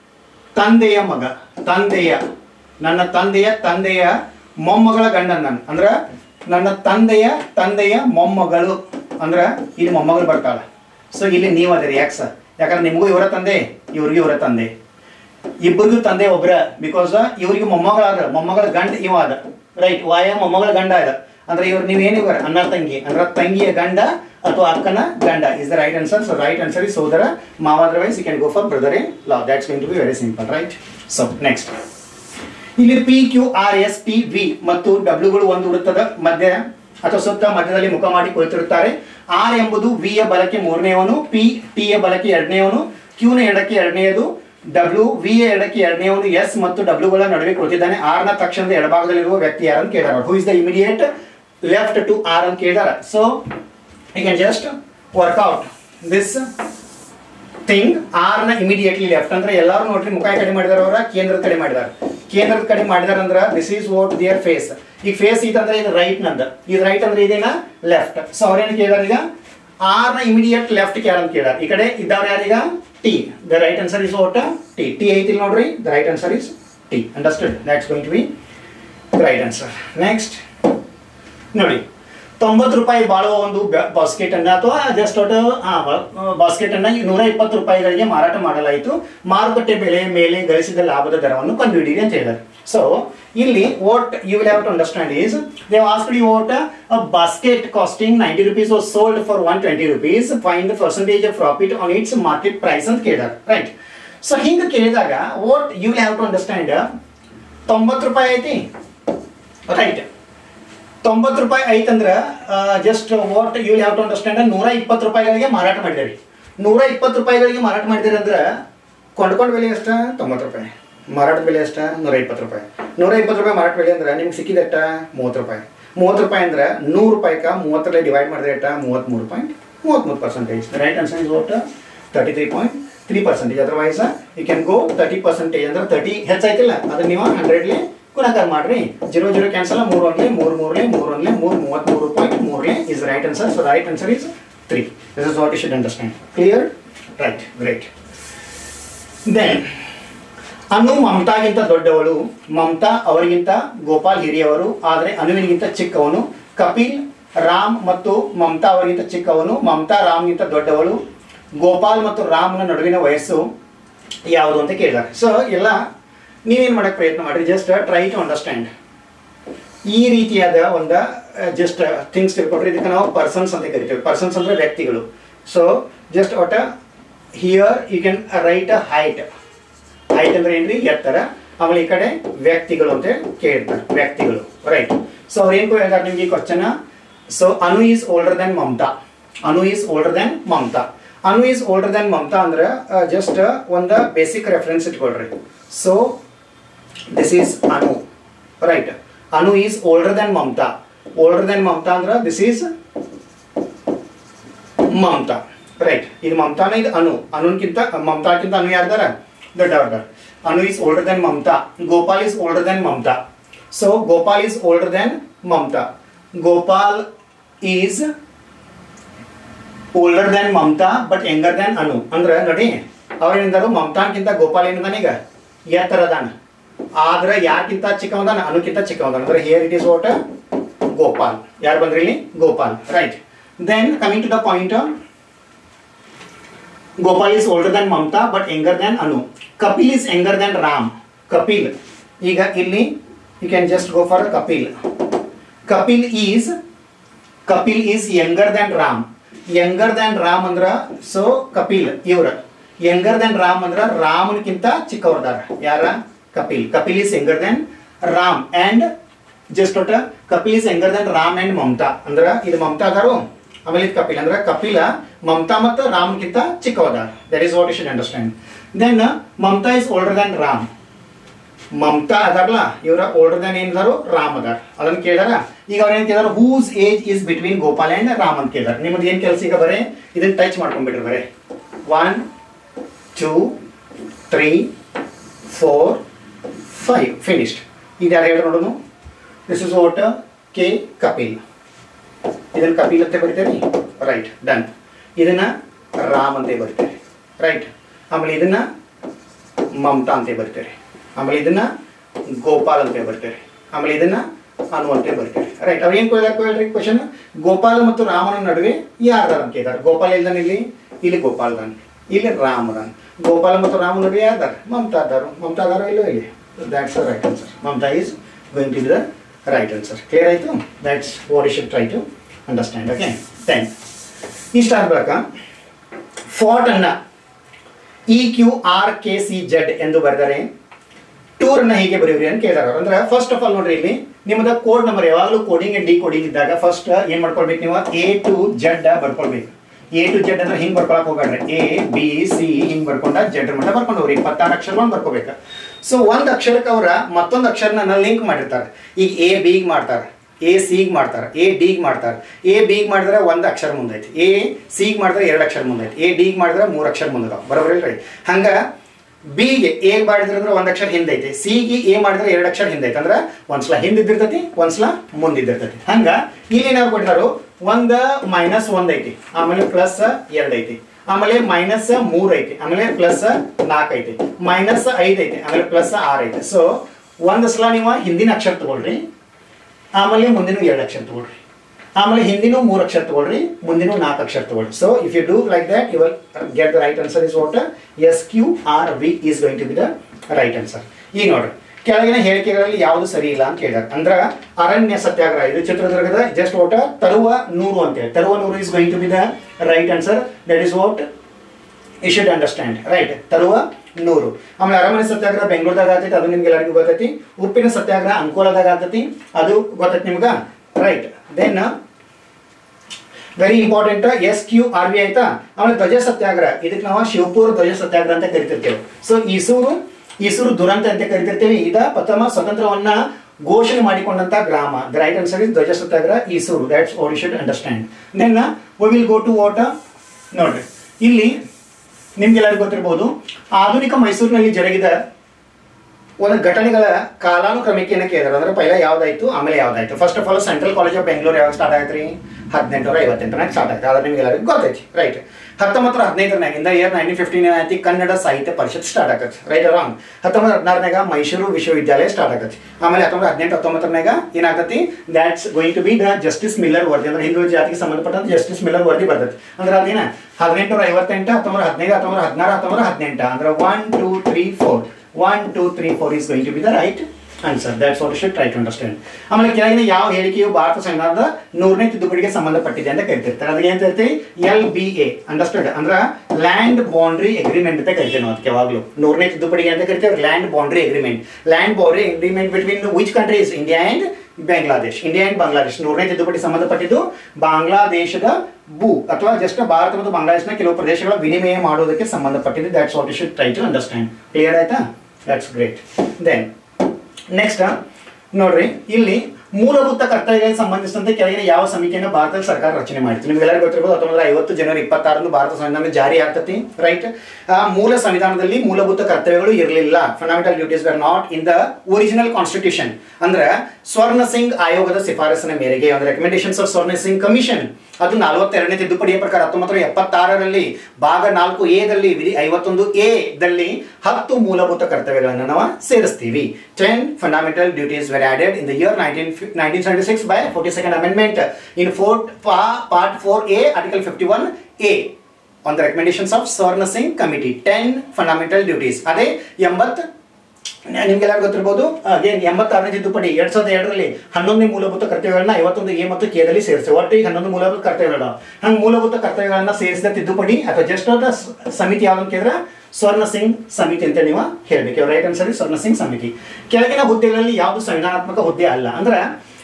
ತಂದೆಯ ಮಗ ತಂದೆಯ ನನ್ನ ತಂದೆಯ ತಂದೆಯ ಮೊಮ್ಮಗಳ ಗಂಡನ ನಾನು ಅಂದ್ರೆ ನನ್ನ ತಂದೆಯ ತಂದೆಯ ಮೊಮ್ಮಗಳು ಅಂದ್ರೆ ಇಲ್ಲಿ ಮೊಮ್ಮಗಳು ಬರ್ತಾಳೆ ಸೊ ಇಲ್ಲಿ ನೀವು ಅದಿರಿ ಯಾಕೆ ಸರ್ ಯಾಕಂದ್ರೆ ನಿಮಗೂ ಇವರ ತಂದೆ ಇವ್ರಿಗೂ ಇವರ ತಂದೆ ಇಬ್ಬರಿಗೂ ತಂದೆ ಒಬ್ರ ಬಿಕಾಸ್ ಇವ್ರಿಗೆ ಮೊಮ್ಮಗಳಾದ ಮೊಮ್ಮಗಳ ಗಂಡ ಇವ ಅದ ರೈಟ್ ವಾಯ ಮೊಮ್ಮಗಳ ಗಂಡ ಅದ ಅಂದ್ರೆ ಇವ್ರು ನೀವೇನಿವರ ಅಣ್ಣ ತಂಗಿ ಅಂದ್ರೆ ತಂಗಿಯ ಗಂಡ ಅಥವಾ ಅಕ್ಕನ ಗಂಡ is the right answer so right answer is ಸೋದರ ಮಾವ otherwise you can go for brother in law that's going to be very simple right so next ಇಲ್ಲಿ P Q R S T V ಮತ್ತು ಡಬ್ಲ್ಯೂಗಳು ಒಂದು ವೃತ್ತದ ಮಧ್ಯ ಅಥವಾ ಸುತ್ತ ಮಧ್ಯದಲ್ಲಿ ಮುಖ ಮಾಡಿ ಕುಳಿತಿರುತ್ತಾರೆ ಆರ್ ಎಂಬುದು ವಿ ಯ ಬಲಕ್ಕೆ ಮೂರನೆಯವನು ಪಿ ಟಿ ಯ ಬಲಕ್ಕೆ ಎರಡನೆಯವನು ಕ್ಯೂ ನ ಎಡಕ್ಕೆ ಎರಡನೆಯದು ಡಬ್ಲ್ಯೂ ವಿ ಯ ಎಡಕ್ಕೆ ಎರಡನೆಯವನು ಎಸ್ ಮತ್ತು ಡಬ್ಲ್ಯೂಗಳ ನಡುವೆ ಕುಳಿತಿದ್ದಾನೆ ಆರ್ ನ ತಕ್ಷಣದ ಎಡಭಾಗದಲ್ಲಿರುವ ವ್ಯಕ್ತಿ ಯಾರನ್ನು ಕೇಳಿದಾರೆ who is the immediate left to R ಅಂತ ಕೇಳಿದಾರೆ so you can just work out this thing R ನ ಇಮಿಡಿಯೇಟ್ಲಿ ಲೆಫ್ಟ್ ಅಂದ್ರೆ ಎಲ್ಲರೂ ನೋಡ್ರಿ ಮುಖ ಕಡೆ ಮಾಡಿದಾರೆ ಅವರ ಕೇಂದ್ರದ ಕಡೆ ಮಾಡಿದಾರೆ ಕೇಂದ್ರದ ಕಡೆ ಮಾಡಿದಾರೆ ಅಂದ್ರೆ this is what their face ಈಗ ಫೇಸ್ ಇತ್ತಂದ್ರೆ ಇದು ರೈಟ್ ನಂದ ಇದು ರೈಟ್ ಅಂದ್ರೆ ಇದೇನ ಲೆಫ್ಟ್ ಸೊ ಅವ್ರೇನು ಕೇಳಿದಾರೆ ಈಗ ಆರ್ ನ ಇಮಿಡಿಯೇಟ್ ಲೆಫ್ಟ್ ಯಾರು ಅಂತ ಕೇಳಾರ ಈ ಕಡೆ ಇದ್ದವ್ರು ಯಾರೀಗ T the right answer is what T T ಐತಿಲ್ ನೋಡ್ರಿ the right answer is T understood that's going to be right answer next ನೋಡಿ ತೊಂಬತ್ತು ರೂಪಾಯಿ ಬಾಳುವ ಒಂದು ಬಾಸ್ಕೆಟ್ ಅನ್ನ ಅಥವಾ ಜಸ್ಟ್ ಒಟ್ಟು ಬಾಸ್ಕೆಟ್ ಅನ್ನ ಈ ನೂರ ಇಪ್ಪತ್ತು ರೂಪಾಯಿಗಳಿಗೆ ಮಾರಾಟ ಮಾಡಲಾಯಿತು ಮಾರುಕಟ್ಟೆ ಬೆಲೆ ಮೇಲೆ ಗಳಿಸಿದ ಲಾಭದ ದರವನ್ನು ಕಂಡುಹಿಡಿಯಿರಿ ಅಂತ ಹೇಳಿದ್ದಾರೆ ಸೊ ಇಲ್ಲಿ what you will have to understand is they asked you what a basket costing ninety rupees was sold for one twenty rupees fine the percentage of profit on its market price ಅಂತ ಕೇಳಿದಾರೆ right so ಹಿಂಗೆ ಕೇಳಿದಾಗ what you will have to understand ತೊಂಬತ್ತು ರೂಪಾಯಿ ಐತಿ right ತೊಂಬತ್ತು ರೂಪಾಯಿ ಐತಂದ್ರೆ just what you have to understand ನೂರ ಇಪ್ಪತ್ತು ರೂಪಾಯಿಗಳಿಗೆ ಮಾರಾಟ ಮಾಡಿದ್ದೀರಿ ನೂರ ಇಪ್ಪತ್ತು ರೂಪಾಯಿಗಳಿಗೆ ಮಾರಾಟ ಮಾಡಿದಿರಿ ಅಂದ್ರೆ ಕೊಂಡ್ಕೊಂಡ ಬೆಲೆ ಎಷ್ಟ ತೊಂಬತ್ತು ರೂಪಾಯಿ ಮಾರಾಟ ಬೆಲೆ ಎಷ್ಟ ನೂರ ಇಪ್ಪತ್ತು ರೂಪಾಯಿ ನೂರ ಇಪ್ಪತ್ತು ರೂಪಾಯಿ ಮಾರಾಟ ಬೆಲೆ ಅಂದ್ರೆ ನಿಮ್ಗೆ ಸಿಕ್ಕಿದ ಎಷ್ಟ ಮೂವತ್ತು ರೂಪಾಯಿ ಮೂವತ್ತು ರೂಪಾಯಿ ಅಂದ್ರೆ ನೂರು ರೂಪಾಯಿಕ ಮೂವತ್ತರಲ್ಲಿ ಡಿವೈಡ್ ಮಾಡಿದ್ರೆ ಎಷ್ಟ ಮೂವತ್ತ್ಮೂರು ಪಾಯಿಂಟ್ ಮೂವತ್ತ್ಮೂರು percentage right answer is what thirty three point three percentage otherwise you can go thirty percentage ಅಂದ್ರೆ ತರ್ಟಿ ಹೆಚ್ಚಾಯ್ತಿಲ್ಲ ಅದನ್ನ ನೀವು ಹಂಡ್ರೆಡ್ಲಿ ಗುಣಾಕಾರ ಮಾಡ್ರಿ ಜೀರೋ ಜೀರೋ ಕ್ಯಾನ್ಸಲ್ ಮೂರು ಒಂದ್ಲೆ ಮೂರು ಮೂರ್ಲೆ ಮೂರು ಒಂದ್ಲೆ ಮೂರು ಮೂವತ್ತ್ಮೂರು ಪಾಯಿಂಟ್ ಮೂರ್ಲೆ is right answer so right answer is three this is what you should understand clear right great then Anu ಮಮತಾಗಿಂತ ದೊಡ್ಡವಳು ಮಮತಾ ಅವರಿಗಿಂತ ಗೋಪಾಲ್ ಹಿರಿಯವರು ಆದರೆ ಅನುವಿನಿಗಿಂತ ಚಿಕ್ಕವನು ಕಪಿಲ್ ರಾಮ್ ಮತ್ತು ಮಮತಾ ಅವರಿಗಿಂತ ಚಿಕ್ಕವನು ಮಮತಾ ರಾಮ್ಗಿಂತ ದೊಡ್ಡವಳು ಗೋಪಾಲ್ ಮತ್ತು ರಾಮ್ನ ನಡುವಿನ ವಯಸ್ಸು ಯಾವುದು ಅಂತ ಕೇಳಿದ್ದಾರೆ ಸೊ ಎಲ್ಲ ನೀವೇನು ಮಾಡಕ್ಕೆ ಪ್ರಯತ್ನ ಮಾಡಿರಿ ಜಸ್ಟ್ ಟ್ರೈ ಟು ಅಂಡರ್ಸ್ಟ್ಯಾಂಡ್ ಈ ರೀತಿಯಾದ ಒಂದು ಜಸ್ಟ್ ಥಿಂಗ್ಸ್ ತಿಳ್ಕೊಂಡ್ರೆ ಇದಕ್ಕೆ ನಾವು ಪರ್ಸನ್ಸ್ ಅಂತ ಕರಿತೀವಿ ಪರ್ಸನ್ಸ್ ಅಂದರೆ ವ್ಯಕ್ತಿಗಳು ಸೊ ಜಸ್ಟ್ ಒಟ್ಟ here you can write a height height ಅಂದ್ರೆ ಏನ್ರಿ ಎತ್ತರ ಆಮೇಲೆ ಈ ಕಡೆ ವ್ಯಕ್ತಿಗಳು ಅಂತ ಕೇಳ್ತಾರೆ ವ್ಯಕ್ತಿಗಳು ರೈಟ್ ಸೊ ಅವ್ರು ಏನು ಹೇಳ್ತಾರೆ ನಿಮ್ಗೆ ಈ question so Anu is older than Mamata Anu is older than Mamata Anu is older than Mamata ಅಂದ್ರೆ ಜಸ್ಟ್ ಒಂದು ಬೇಸಿಕ್ ರೆಫರೆನ್ಸ್ ಇಟ್ಕೊಳ್ರಿ so this is Anu right Anu is older than Mamata older than Mamata ಅಂದ್ರೆ ದಿಸ್ ಈಸ್ ಮಮತಾ ರೈಟ್ ಇದು ಮಮತಾನ ಇದು ಅನು ಅನುನ್ಕಿಂತ ಮಮತಾಕ್ಕಿಂತ ಅನು ಯಾರ್ದಾರ ದೊಡ್ಡವರ್ದಾರ Anu is older than Mamata Gopal is older than Mamata so Gopal is older than Mamata Gopal is older than Mamata but younger than Anu ಅಂದ್ರೆ ನೋಡಿ ಅವ್ರೇನಿಂದರು ಮಮತಾನ್ಕಿಂತ ಗೋಪಾಲ್ ಏನಿದಾನ ಈಗ ಎತ್ತರ ಅದಾನ ಆದ್ರೆ ಯಾರ್ಕಿಂತ ಚಿಕ್ಕವದಾನ ಅನುಕ್ಕಿಂತ ಚಿಕ್ಕವದಾನ ಅಂದ್ರೆ here it is what Gopal ಯಾರು ಬಂದ್ರಿ ಇಲ್ಲಿ Gopal right then coming to the point Gopal is older than Mamata but younger than Anu Kapil is younger than Ram Kapil ಈಗ ಇಲ್ಲಿ you can just go for Kapil Kapil is Kapil is younger than Ram younger than Ram ಅಂದ್ರ ಸೊ ಕಪಿಲ್ ಇವ್ರ younger than Ram ಅಂದ್ರ ರಾಮನ್ಕಿಂತ ಚಿಕ್ಕವ್ರದಾರ ಯಾರ Kapil Kapil is younger than Ram and just ಒಟ್ಟ Kapil is younger than Ram and Mamata ಅಂದ್ರ ಇದು ಮಮತಾ ಅದಾರು ಆಮೇಲೆ ಇದು ಕಪಿಲ್ ಅಂದ್ರೆ ಕಪಿಲ ಮಮತಾ ಮತ್ತು ರಾಮ್ಗಿಂತ ಚಿಕ್ಕವದಾರ that is what you should understand then Mamata is older than Ram Mamata ಅದಾರಲ್ಲ ಇವರ ಓಲ್ಡರ್ ದನ್ ಏನಿದಾರು ರಾಮ್ ಅದಾರ ಅದನ್ನ ಕೇಳಾರ ಈಗ ಅವ್ರ ಏನ್ ಕೇಳಿದಾರ whose age is between Gopal and Ram ಅಂತ ಕೇಳಿದಾರೆ ನಿಮ್ದು ಏನ್ ಕೆಲಸ ಈಗ ಬರೇ ಇದನ್ನ ಟಚ್ ಮಾಡ್ಕೊಂಡ್ಬಿಟ್ರಿ ಬರೇ one two three four five finished ಇದು ಯಾರು ಹೇಳಿ ನೋಡೋಣ this is what K Kapil ಇದನ್ನ ಕಪಿಲ್ ಅಂತ ಬರಿತೇವೆ ರೈಟ್ ಡನ್ ಇದನ್ನ ರಾಮ್ ಅಂತ ಬರಿತೇವೆ ರೈಟ್ ಆಮೇಲೆ ಇದನ್ನ ಮಮತಾ ಅಂತ ಬರಿತೇವೆ ಆಮೇಲೆ ಇದನ್ನ ಗೋಪಾಲ್ ಅಂತ ಬರ್ತೇವೆ ಆಮೇಲೆ ಇದನ್ನ ಅನು ಅಂತ ಬರ್ತೇವೆ ರೈಟ್ ಅವ್ರು ಏನು ಹೇಳ್ರಿ ಕ್ವಶನ್ ಗೋಪಾಲ್ ಮತ್ತು ರಾಮನ ನಡುವೆ ಯಾರ್ದಾರ ಅಂತ ಕೇಳಿದಾರೆ ಗೋಪಾಲ್ ಇಲ್ದಾನ ಇಲ್ಲಿ ಇಲ್ಲಿ ಗೋಪಾಲ್ ದಾನ್ ಇಲ್ಲಿ ರಾಮ್ ದಾನ್ ಗೋಪಾಲ ಮತ್ತು ರಾಮ ನಡುವೆ ಯಾರ್ದಾರ ಮಮತಾ ಅದಾರು ಮಮತಾ ಅದಾರೋ ಇಲ್ಲೋ ಇಲ್ಲಿ that's the right answer Mamata is going to the right answer clear ಆಯಿತು that's what you should try to understand okay thank ಇಷ್ಟ ಆಗ್ಬೇಕಾ ಫಾಟ್ ಅನ್ನ E Q R K C Z ಎಂದು ಬರೆದರೆ ಟೂರ್ ಅನ್ನ ಹೀಗೆ ಬರೆಯಿರಿ ಅಂತ ಕೇಳಿದಾರೆ ಅವ್ರು. ಅಂದ್ರೆ ಫಸ್ಟ್ ಆಫ್ ಆಲ್ ನೋಡ್ರಿ ಇಲ್ಲಿ ನಿಮ್ಮದ ಕೋಡ್ ನಂಬರ್ ಯಾವಾಗಲೂ ಕೋಡಿಂಗ್ ಡಿ ಕೋಡಿಂಗ್ ಇದ್ದಾಗ ಫಸ್ಟ್ ಏನ್ ಮಾಡ್ಕೊಳ್ಬೇಕು ನೀವು ಎ ಟು ಜೆಡ್ ಬರ್ಕೊಳ್ಬೇಕು ಎ ಟು ಜೆಡ್ ಅಂದ್ರೆ ಹಿಂಗ್ ಬರ್ಕೊಳಕ್ ಹೋಗ್ಬೇಡ್ರಿ ಎ ಬಿ ಸಿ ಹಿಂಗ್ ಬರ್ಕೊಂಡ ಜೆಡ್ ಮಟ್ಟ ಬರ್ಕೊಂಡು ಹೋಗ್ರಿ ಇಪ್ಪತ್ತಾರು ಅಕ್ಷರಗಳನ್ನು ಬರ್ಕೋಬೇಕು ಸೊ ಒಂದ್ ಅಕ್ಷರಕ್ಕೆ ಅವ್ರ ಮತ್ತೊಂದು ಅಕ್ಷರನ ಲಿಂಕ್ ಮಾಡಿರ್ತಾರೆ ಈಗ ಎ ಬಿಗ್ ಮಾಡ್ತಾರೆ ಎ ಸಿಗ್ ಮಾಡ್ತಾರೆ ಎ ಡಿಗ್ ಮಾಡ್ತಾರೆ ಎ ಬಿಗ್ ಮಾಡಿದ್ರೆ ಒಂದು ಅಕ್ಷರ ಮುಂದೈತಿ ಎ ಸಿಗ್ ಮಾಡಿದ್ರೆ ಎರಡು ಅಕ್ಷರ ಮುಂದೈತಿ ಎ ಡಿಗ್ ಮಾಡಿದ್ರೆ ಮೂರು ಅಕ್ಷರ ಮುಂದದಾವ ಬರೋಬ್ರಿ ಇಲ್ರಿ ಹಂಗ ಬಿಗೆ ಎ ಮಾಡಿದ್ರೆ ಅಂದ್ರೆ ಒಂದು ಅಕ್ಷರ ಹಿಂದೈತಿ ಸಿಗೆ ಎ ಮಾಡಿದ್ರೆ ಎರಡು ಅಕ್ಷರ ಹಿಂದೈತಿ ಅಂದ್ರೆ ಒಂದ್ಸಲ ಹಿಂದಿದ್ದಿರ್ತೈತಿ ಒಂದ್ಸಲ ಮುಂದಿದ್ದಿರ್ತೈತಿ ಹಂಗ ಇಲ್ಲಿ ಏನಾದ್ರು ಕೊಟ್ಟಿದಾರು ಒಂದ ಮೈನಸ್ ಒಂದ್ ಐತಿ ಆಮೇಲೆ ಪ್ಲಸ್ ಎರಡ್ ಐತಿ ಆಮೇಲೆ ಮೈನಸ್ ಮೂರ್ ಐತಿ ಆಮೇಲೆ ಪ್ಲಸ್ ನಾಲ್ಕು ಐತಿ ಮೈನಸ್ ಐದ್ ಐತಿ ಆಮೇಲೆ ಪ್ಲಸ್ ಆರ್ ಐತಿ ಸೊ ಒಂದ್ ಸಲ ನೀವು ಹಿಂದಿನ ಅಕ್ಷರ ತಗೊಳ್ರಿ ಆಮೇಲೆ ಮುಂದಿನ ಎರಡು ಅಕ್ಷರ ತಗೊಳ್ರಿ ಆಮೇಲೆ ಹಿಂದಿನ ಮೂರು ಅಕ್ಷರ ತಗೊಳ್ರಿ ಮುಂದಿನ ನಾಲ್ಕು ಅಕ್ಷರ ತಗೊಳ್ರಿ so if you do like that you will get the right answer is what S Q R V is going to be the right answer ಈಗ ನೋಡ್ರಿ ಕೆಳಗಿನ ಹೇಳಿಕೆಗಳಲ್ಲಿ ಯಾವುದು ಸರಿ ಇಲ್ಲ ಅಂತ ಕೇಳಿದಾರೆ ಅಂದ್ರ ಅರಣ್ಯ ಸತ್ಯಾಗ್ರಹ ಇದು ಚಿತ್ರದುರ್ಗದ ಜಸ್ಟ್ ವಾಟ್ ತರುವ ನೂರು ಅಂತ ಹೇಳಿ ತರುವ ನೂರು is going to be the right answer that is what you should understand right ತರುವ ನೂರು ಆಮೇಲೆ ಅರಮನೆ ಸತ್ಯಾಗ್ರಹ ಬೆಂಗಳೂರದಾಗ ಆಗ್ತೈತಿ ಅದು ನಿಮ್ಗೆ ಎಲ್ಲರಿಗೂ ಗೊತ್ತೈತಿ ಉಪ್ಪಿನ ಸತ್ಯಾಗ್ರಹ ಅಂಕೋಲದಾಗ ಆಗ್ತೈತಿ ಅದು ಗೊತ್ತೈತಿ ನಿಮ್ಗೆ right then very important S Q R V ಆಯ್ತಾ ಆಮೇಲೆ ಧ್ವಜ ಸತ್ಯಾಗ್ರಹ ಇದಕ್ಕೆ ನಾವು ಶಿವಪುರ ಧ್ವಜ ಸತ್ಯಾಗ್ರಹ ಅಂತ ಕರಿತಿರ್ತೇವೆ ಸೊ ಈಸೂರು ಈಸೂರು ದುರಂತ ಅಂತ ಕರಿತಿರ್ತೇವೆ ಇದ ಪ್ರಥಮ ಸ್ವತಂತ್ರವನ್ನ ಘೋಷಣೆ ಮಾಡಿಕೊಂಡಂತ ಗ್ರಾಮ ದ ರೈಟ್ ಆನ್ಸರ್ ಇಸ್ ಧ್ವಜ ಸತ್ಯಾಗ್ರಹ ಈಸೂರು that's what you should understand then we will go to what ನೋಡ್ರಿ ಇಲ್ಲಿ ನಿಮ್ಗೆಲ್ಲರಿಗೂ ಗೊತ್ತಿರ್ಬೋದು ಆಧುನಿಕ ಮೈಸೂರಿನಲ್ಲಿ ಜರುಗಿದ ಒಂದು ಘಟನೆಗಳ ಕಾಲಾನುಕ್ರಮಿಕೆಯನ್ನು ಕೇಳಿದಾರೆ ಅಂದ್ರೆ ಪೈಲ ಯಾವ್ದಾಯ್ತು ಆಮೇಲೆ ಯಾವ್ದಾಯ್ತು first of all central college of Bengaluru ಯಾವಾಗ ಸ್ಟಾರ್ಟ್ ಆಯ್ತು ರೀ ಹದಿನೆಂಟುನೂರ ಐವತ್ತೆಂಟನಾಗ ಸ್ಟಾರ್ಟ್ ಆಯ್ತು ಅದ್ರ ನಿಮ್ಗೆ ಎಲ್ಲರಿಗೂ ಗೊತ್ತೈತಿ ರೈಟ್ ಹತ್ತೊಂಬತ್ತು ಹದಿನೈದರನಾಗಿಂದ ಇಯರ್ ನೈನ್ಟೀನ್ ಫಿಫ್ಟೀನ್ ಏನಾಯ್ತು ಕನ್ನಡ ಸಾಹಿತ್ಯ ಪರಿಷತ್ ಸ್ಟಾರ್ಟ್ ಆಗತ್ತೆ ರೈಟ್ ರಾಂಗ್ ಹತ್ತೊಂಬತ್ತು ಹದಿನಾರನಾಗ ಮೈಸೂರು ವಿಶ್ವವಿದ್ಯಾಲಯ ಸ್ಟಾರ್ಟ್ ಆಗತ್ತೆ ಆಮೇಲೆ ಹತ್ತೊಂಬತ್ತು ಹದಿನೆಂಟು ಹತ್ತೊಂಬತ್ತರನಾಗ ಏನಾಗತ್ತಿ that's going to be the justice Miller ವರದಿ ಅಂದ್ರೆ ಹಿಂದೂ ಜಾತಿಗೆ ಸಂಬಂಧಪಟ್ಟಂತ ಜಸ್ಟಿಸ್ ಮಿಲ್ಲರ್ ವರದಿ ಬರ್ತೈತಿ ಅಂದ್ರೆ ಅದೇನ ಹದಿನೆಂಟುನೂರ ಐವತ್ತೆಂಟು ಹತ್ತೊಂಬತ್ತು ಹದಿನೈದು ಹತ್ತೊಂಬತ್ತು ಹದಿನಾರು ಹತ್ತೊಂಬತ್ತು ಹದಿನೆಂಟು ಅಂದ್ರೆ one two three four one two three four is going to be the right answer that's what should try to understand ಆಮೇಲೆ ಕೆಳಗಿನ ಯಾವ ಹೇಳಿಕೆಯು ಭಾರತ ಸಂವಿಧಾನದ ನೂರನೇ ತಿದ್ದುಪಡಿಗೆ ಸಂಬಂಧಪಟ್ಟಿದೆ ಅಂತ ಕರಿತಿರ್ತಾರೆ ಅದಕ್ಕೆ ಏನ್ ಕರಿತೀವಿ ಎಲ್ ಬಿ ಎ ಅಂಡರ್ಸ್ಟುಡ್ ಅಂದ್ರ ಲ್ಯಾಂಡ್ ಬೌಂಡ್ರಿ ಅಗ್ರಿಮೆಂಟ್ ಅಂತ ಕರಿತೀವಿ ನಾವು ಅದಕ್ಕೆ ಯಾವಾಗಲೂ ನೂರನೇ ತಿದ್ದುಪಡಿಗೆ ಅಂತ ಕರಿತೀವಿ land boundary agreement land boundary agreement between which countries India and Bangladesh India and Bangladesh ನೂರನೇ ತಿದ್ದುಪಡಿ ಸಂಬಂಧಪಟ್ಟಿದ್ದು ಬಾಂಗ್ಲಾದೇಶದ ಭೂ ಅಥವಾ ಜಸ್ಟ್ ಭಾರತ ಮತ್ತು ಬಾಂಗ್ಲಾದೇಶನ ಕೆಲವು ಪ್ರದೇಶಗಳ ವಿನಿಮಯ ಮಾಡೋದಕ್ಕೆ ಸಂಬಂಧಪಟ್ಟಿದ್ದು that's what you should try to understand clear ಆಯ್ತಾ ದಟ್ಸ್ ಗ್ರೇಟ್ ದೆನ್ ನೆಕ್ಸ್ಟ್ ನೋಡ್ರಿ ಇಲ್ಲಿ ಮೂಲಭೂತ ಕರ್ತವ್ಯಗಳಿಗೆ ಸಂಬಂಧಿಸಿದಂತೆ ಕೆಳಗಿನ ಯಾವ ಸಮಿತಿಯನ್ನು ಭಾರತದ ಸರ್ಕಾರ ರಚನೆ ಮಾಡಿತ್ತು ನಿಮ್ಗೆಲ್ಲರಿಗೂ ಗೊತ್ತಿರ್ಬೋದು ಹತ್ತೊಂಬತ್ತು ಐವತ್ತು ಜನವರಿ ಇಪ್ಪತ್ತಾರನ್ನು ಭಾರತ ಸಂವಿಧಾನ ಜಾರಿ ಆಗ್ತತಿ ರೈಟ್ ಆ ಮೂಲ ಸಂವಿಧಾನದಲ್ಲಿ ಮೂಲಭೂತ ಕರ್ತವ್ಯಗಳು ಇರಲಿಲ್ಲ fundamental duties are not in the original constitution ಅಂದ್ರೆ ಸ್ವರ್ಣ ಸಿಂಗ್ ಆಯೋಗದ ಶಿಫಾರಸಿನ ಮೇರೆಗೆ ಅಂದ್ರೆ recommendations of Swaran Singh commission ಅದು ನಲವತ್ತೆರಡನೇ ತಿದ್ದುಪಡಿಯ ಪ್ರಕಾರ ಹತ್ತೊಂಬತ್ತು ನೂರ ಎಪ್ಪತ್ತಾರರಲ್ಲಿ ಭಾಗ ನಾಲ್ಕು ಎ ದಲ್ಲಿ ವಿಧಿ ಐವತ್ತೊಂದು ಎ ದಲ್ಲಿ ಹತ್ತು ಮೂಲಭೂತ ಕರ್ತವ್ಯಗಳನ್ನು ನಾವು ಸೇರಿಸ್ತೀವಿ ten fundamental duties were added in the year nineteen nineteen seventy six by forty second amendment in four part four A article fifty one A on the recommendations of Swaran Singh committee ten fundamental duties ಅದೇ ಎಂಬತ್ ನಿಮ್ಗೆಲ್ಲ ಗೊತ್ತಿರ್ಬೋದು again ಎಂಬತ್ತಾರನೇ ತಿದ್ದುಪಡಿ ಎರಡ್ ಸಾವಿರದ ಎರಡರಲ್ಲಿ ಹನ್ನೊಂದನೇ ಮೂಲಭೂತ ಕರ್ತವ್ಯಗಳನ್ನ ಐವತ್ತೊಂದು ಎ ಮತ್ತು ಕೆ ದಲ್ಲಿ ಸೇರಿಸಿ ಒಟ್ಟು ಈಗ ಹನ್ನೊಂದು ಮೂಲಭೂತ ಕರ್ತವ್ಯಗಳು ಹಂಗೆ ಮೂಲಭೂತ ಕರ್ತವ್ಯಗಳನ್ನ ಸೇರಿಸಿದ ತಿದ್ದುಪಡಿ ಅಥವಾ ಜಸ್ಟ್ ಸಮಿತಿ ಯಾವ್ದು ಅಂತ ಕೇಳಿದ್ರೆ ಸ್ವರ್ಣ ಸಿಂಗ್ ಸಮಿತಿ ಅಂತ ನೀವು ಹೇಳ್ಬೇಕು ರೈಟ್ ಆನ್ಸರ್ ಸ್ವರ್ಣ ಸಿಂಗ್ ಸಮಿತಿ ಕೆಳಗಿನ ಹುದ್ದೆಗಳಲ್ಲಿ ಯಾವುದು ಸಂವಿಧಾನಾತ್ಮಕ ಹುದ್ದೆ ಅಲ್ಲ ಅಂದ್ರೆ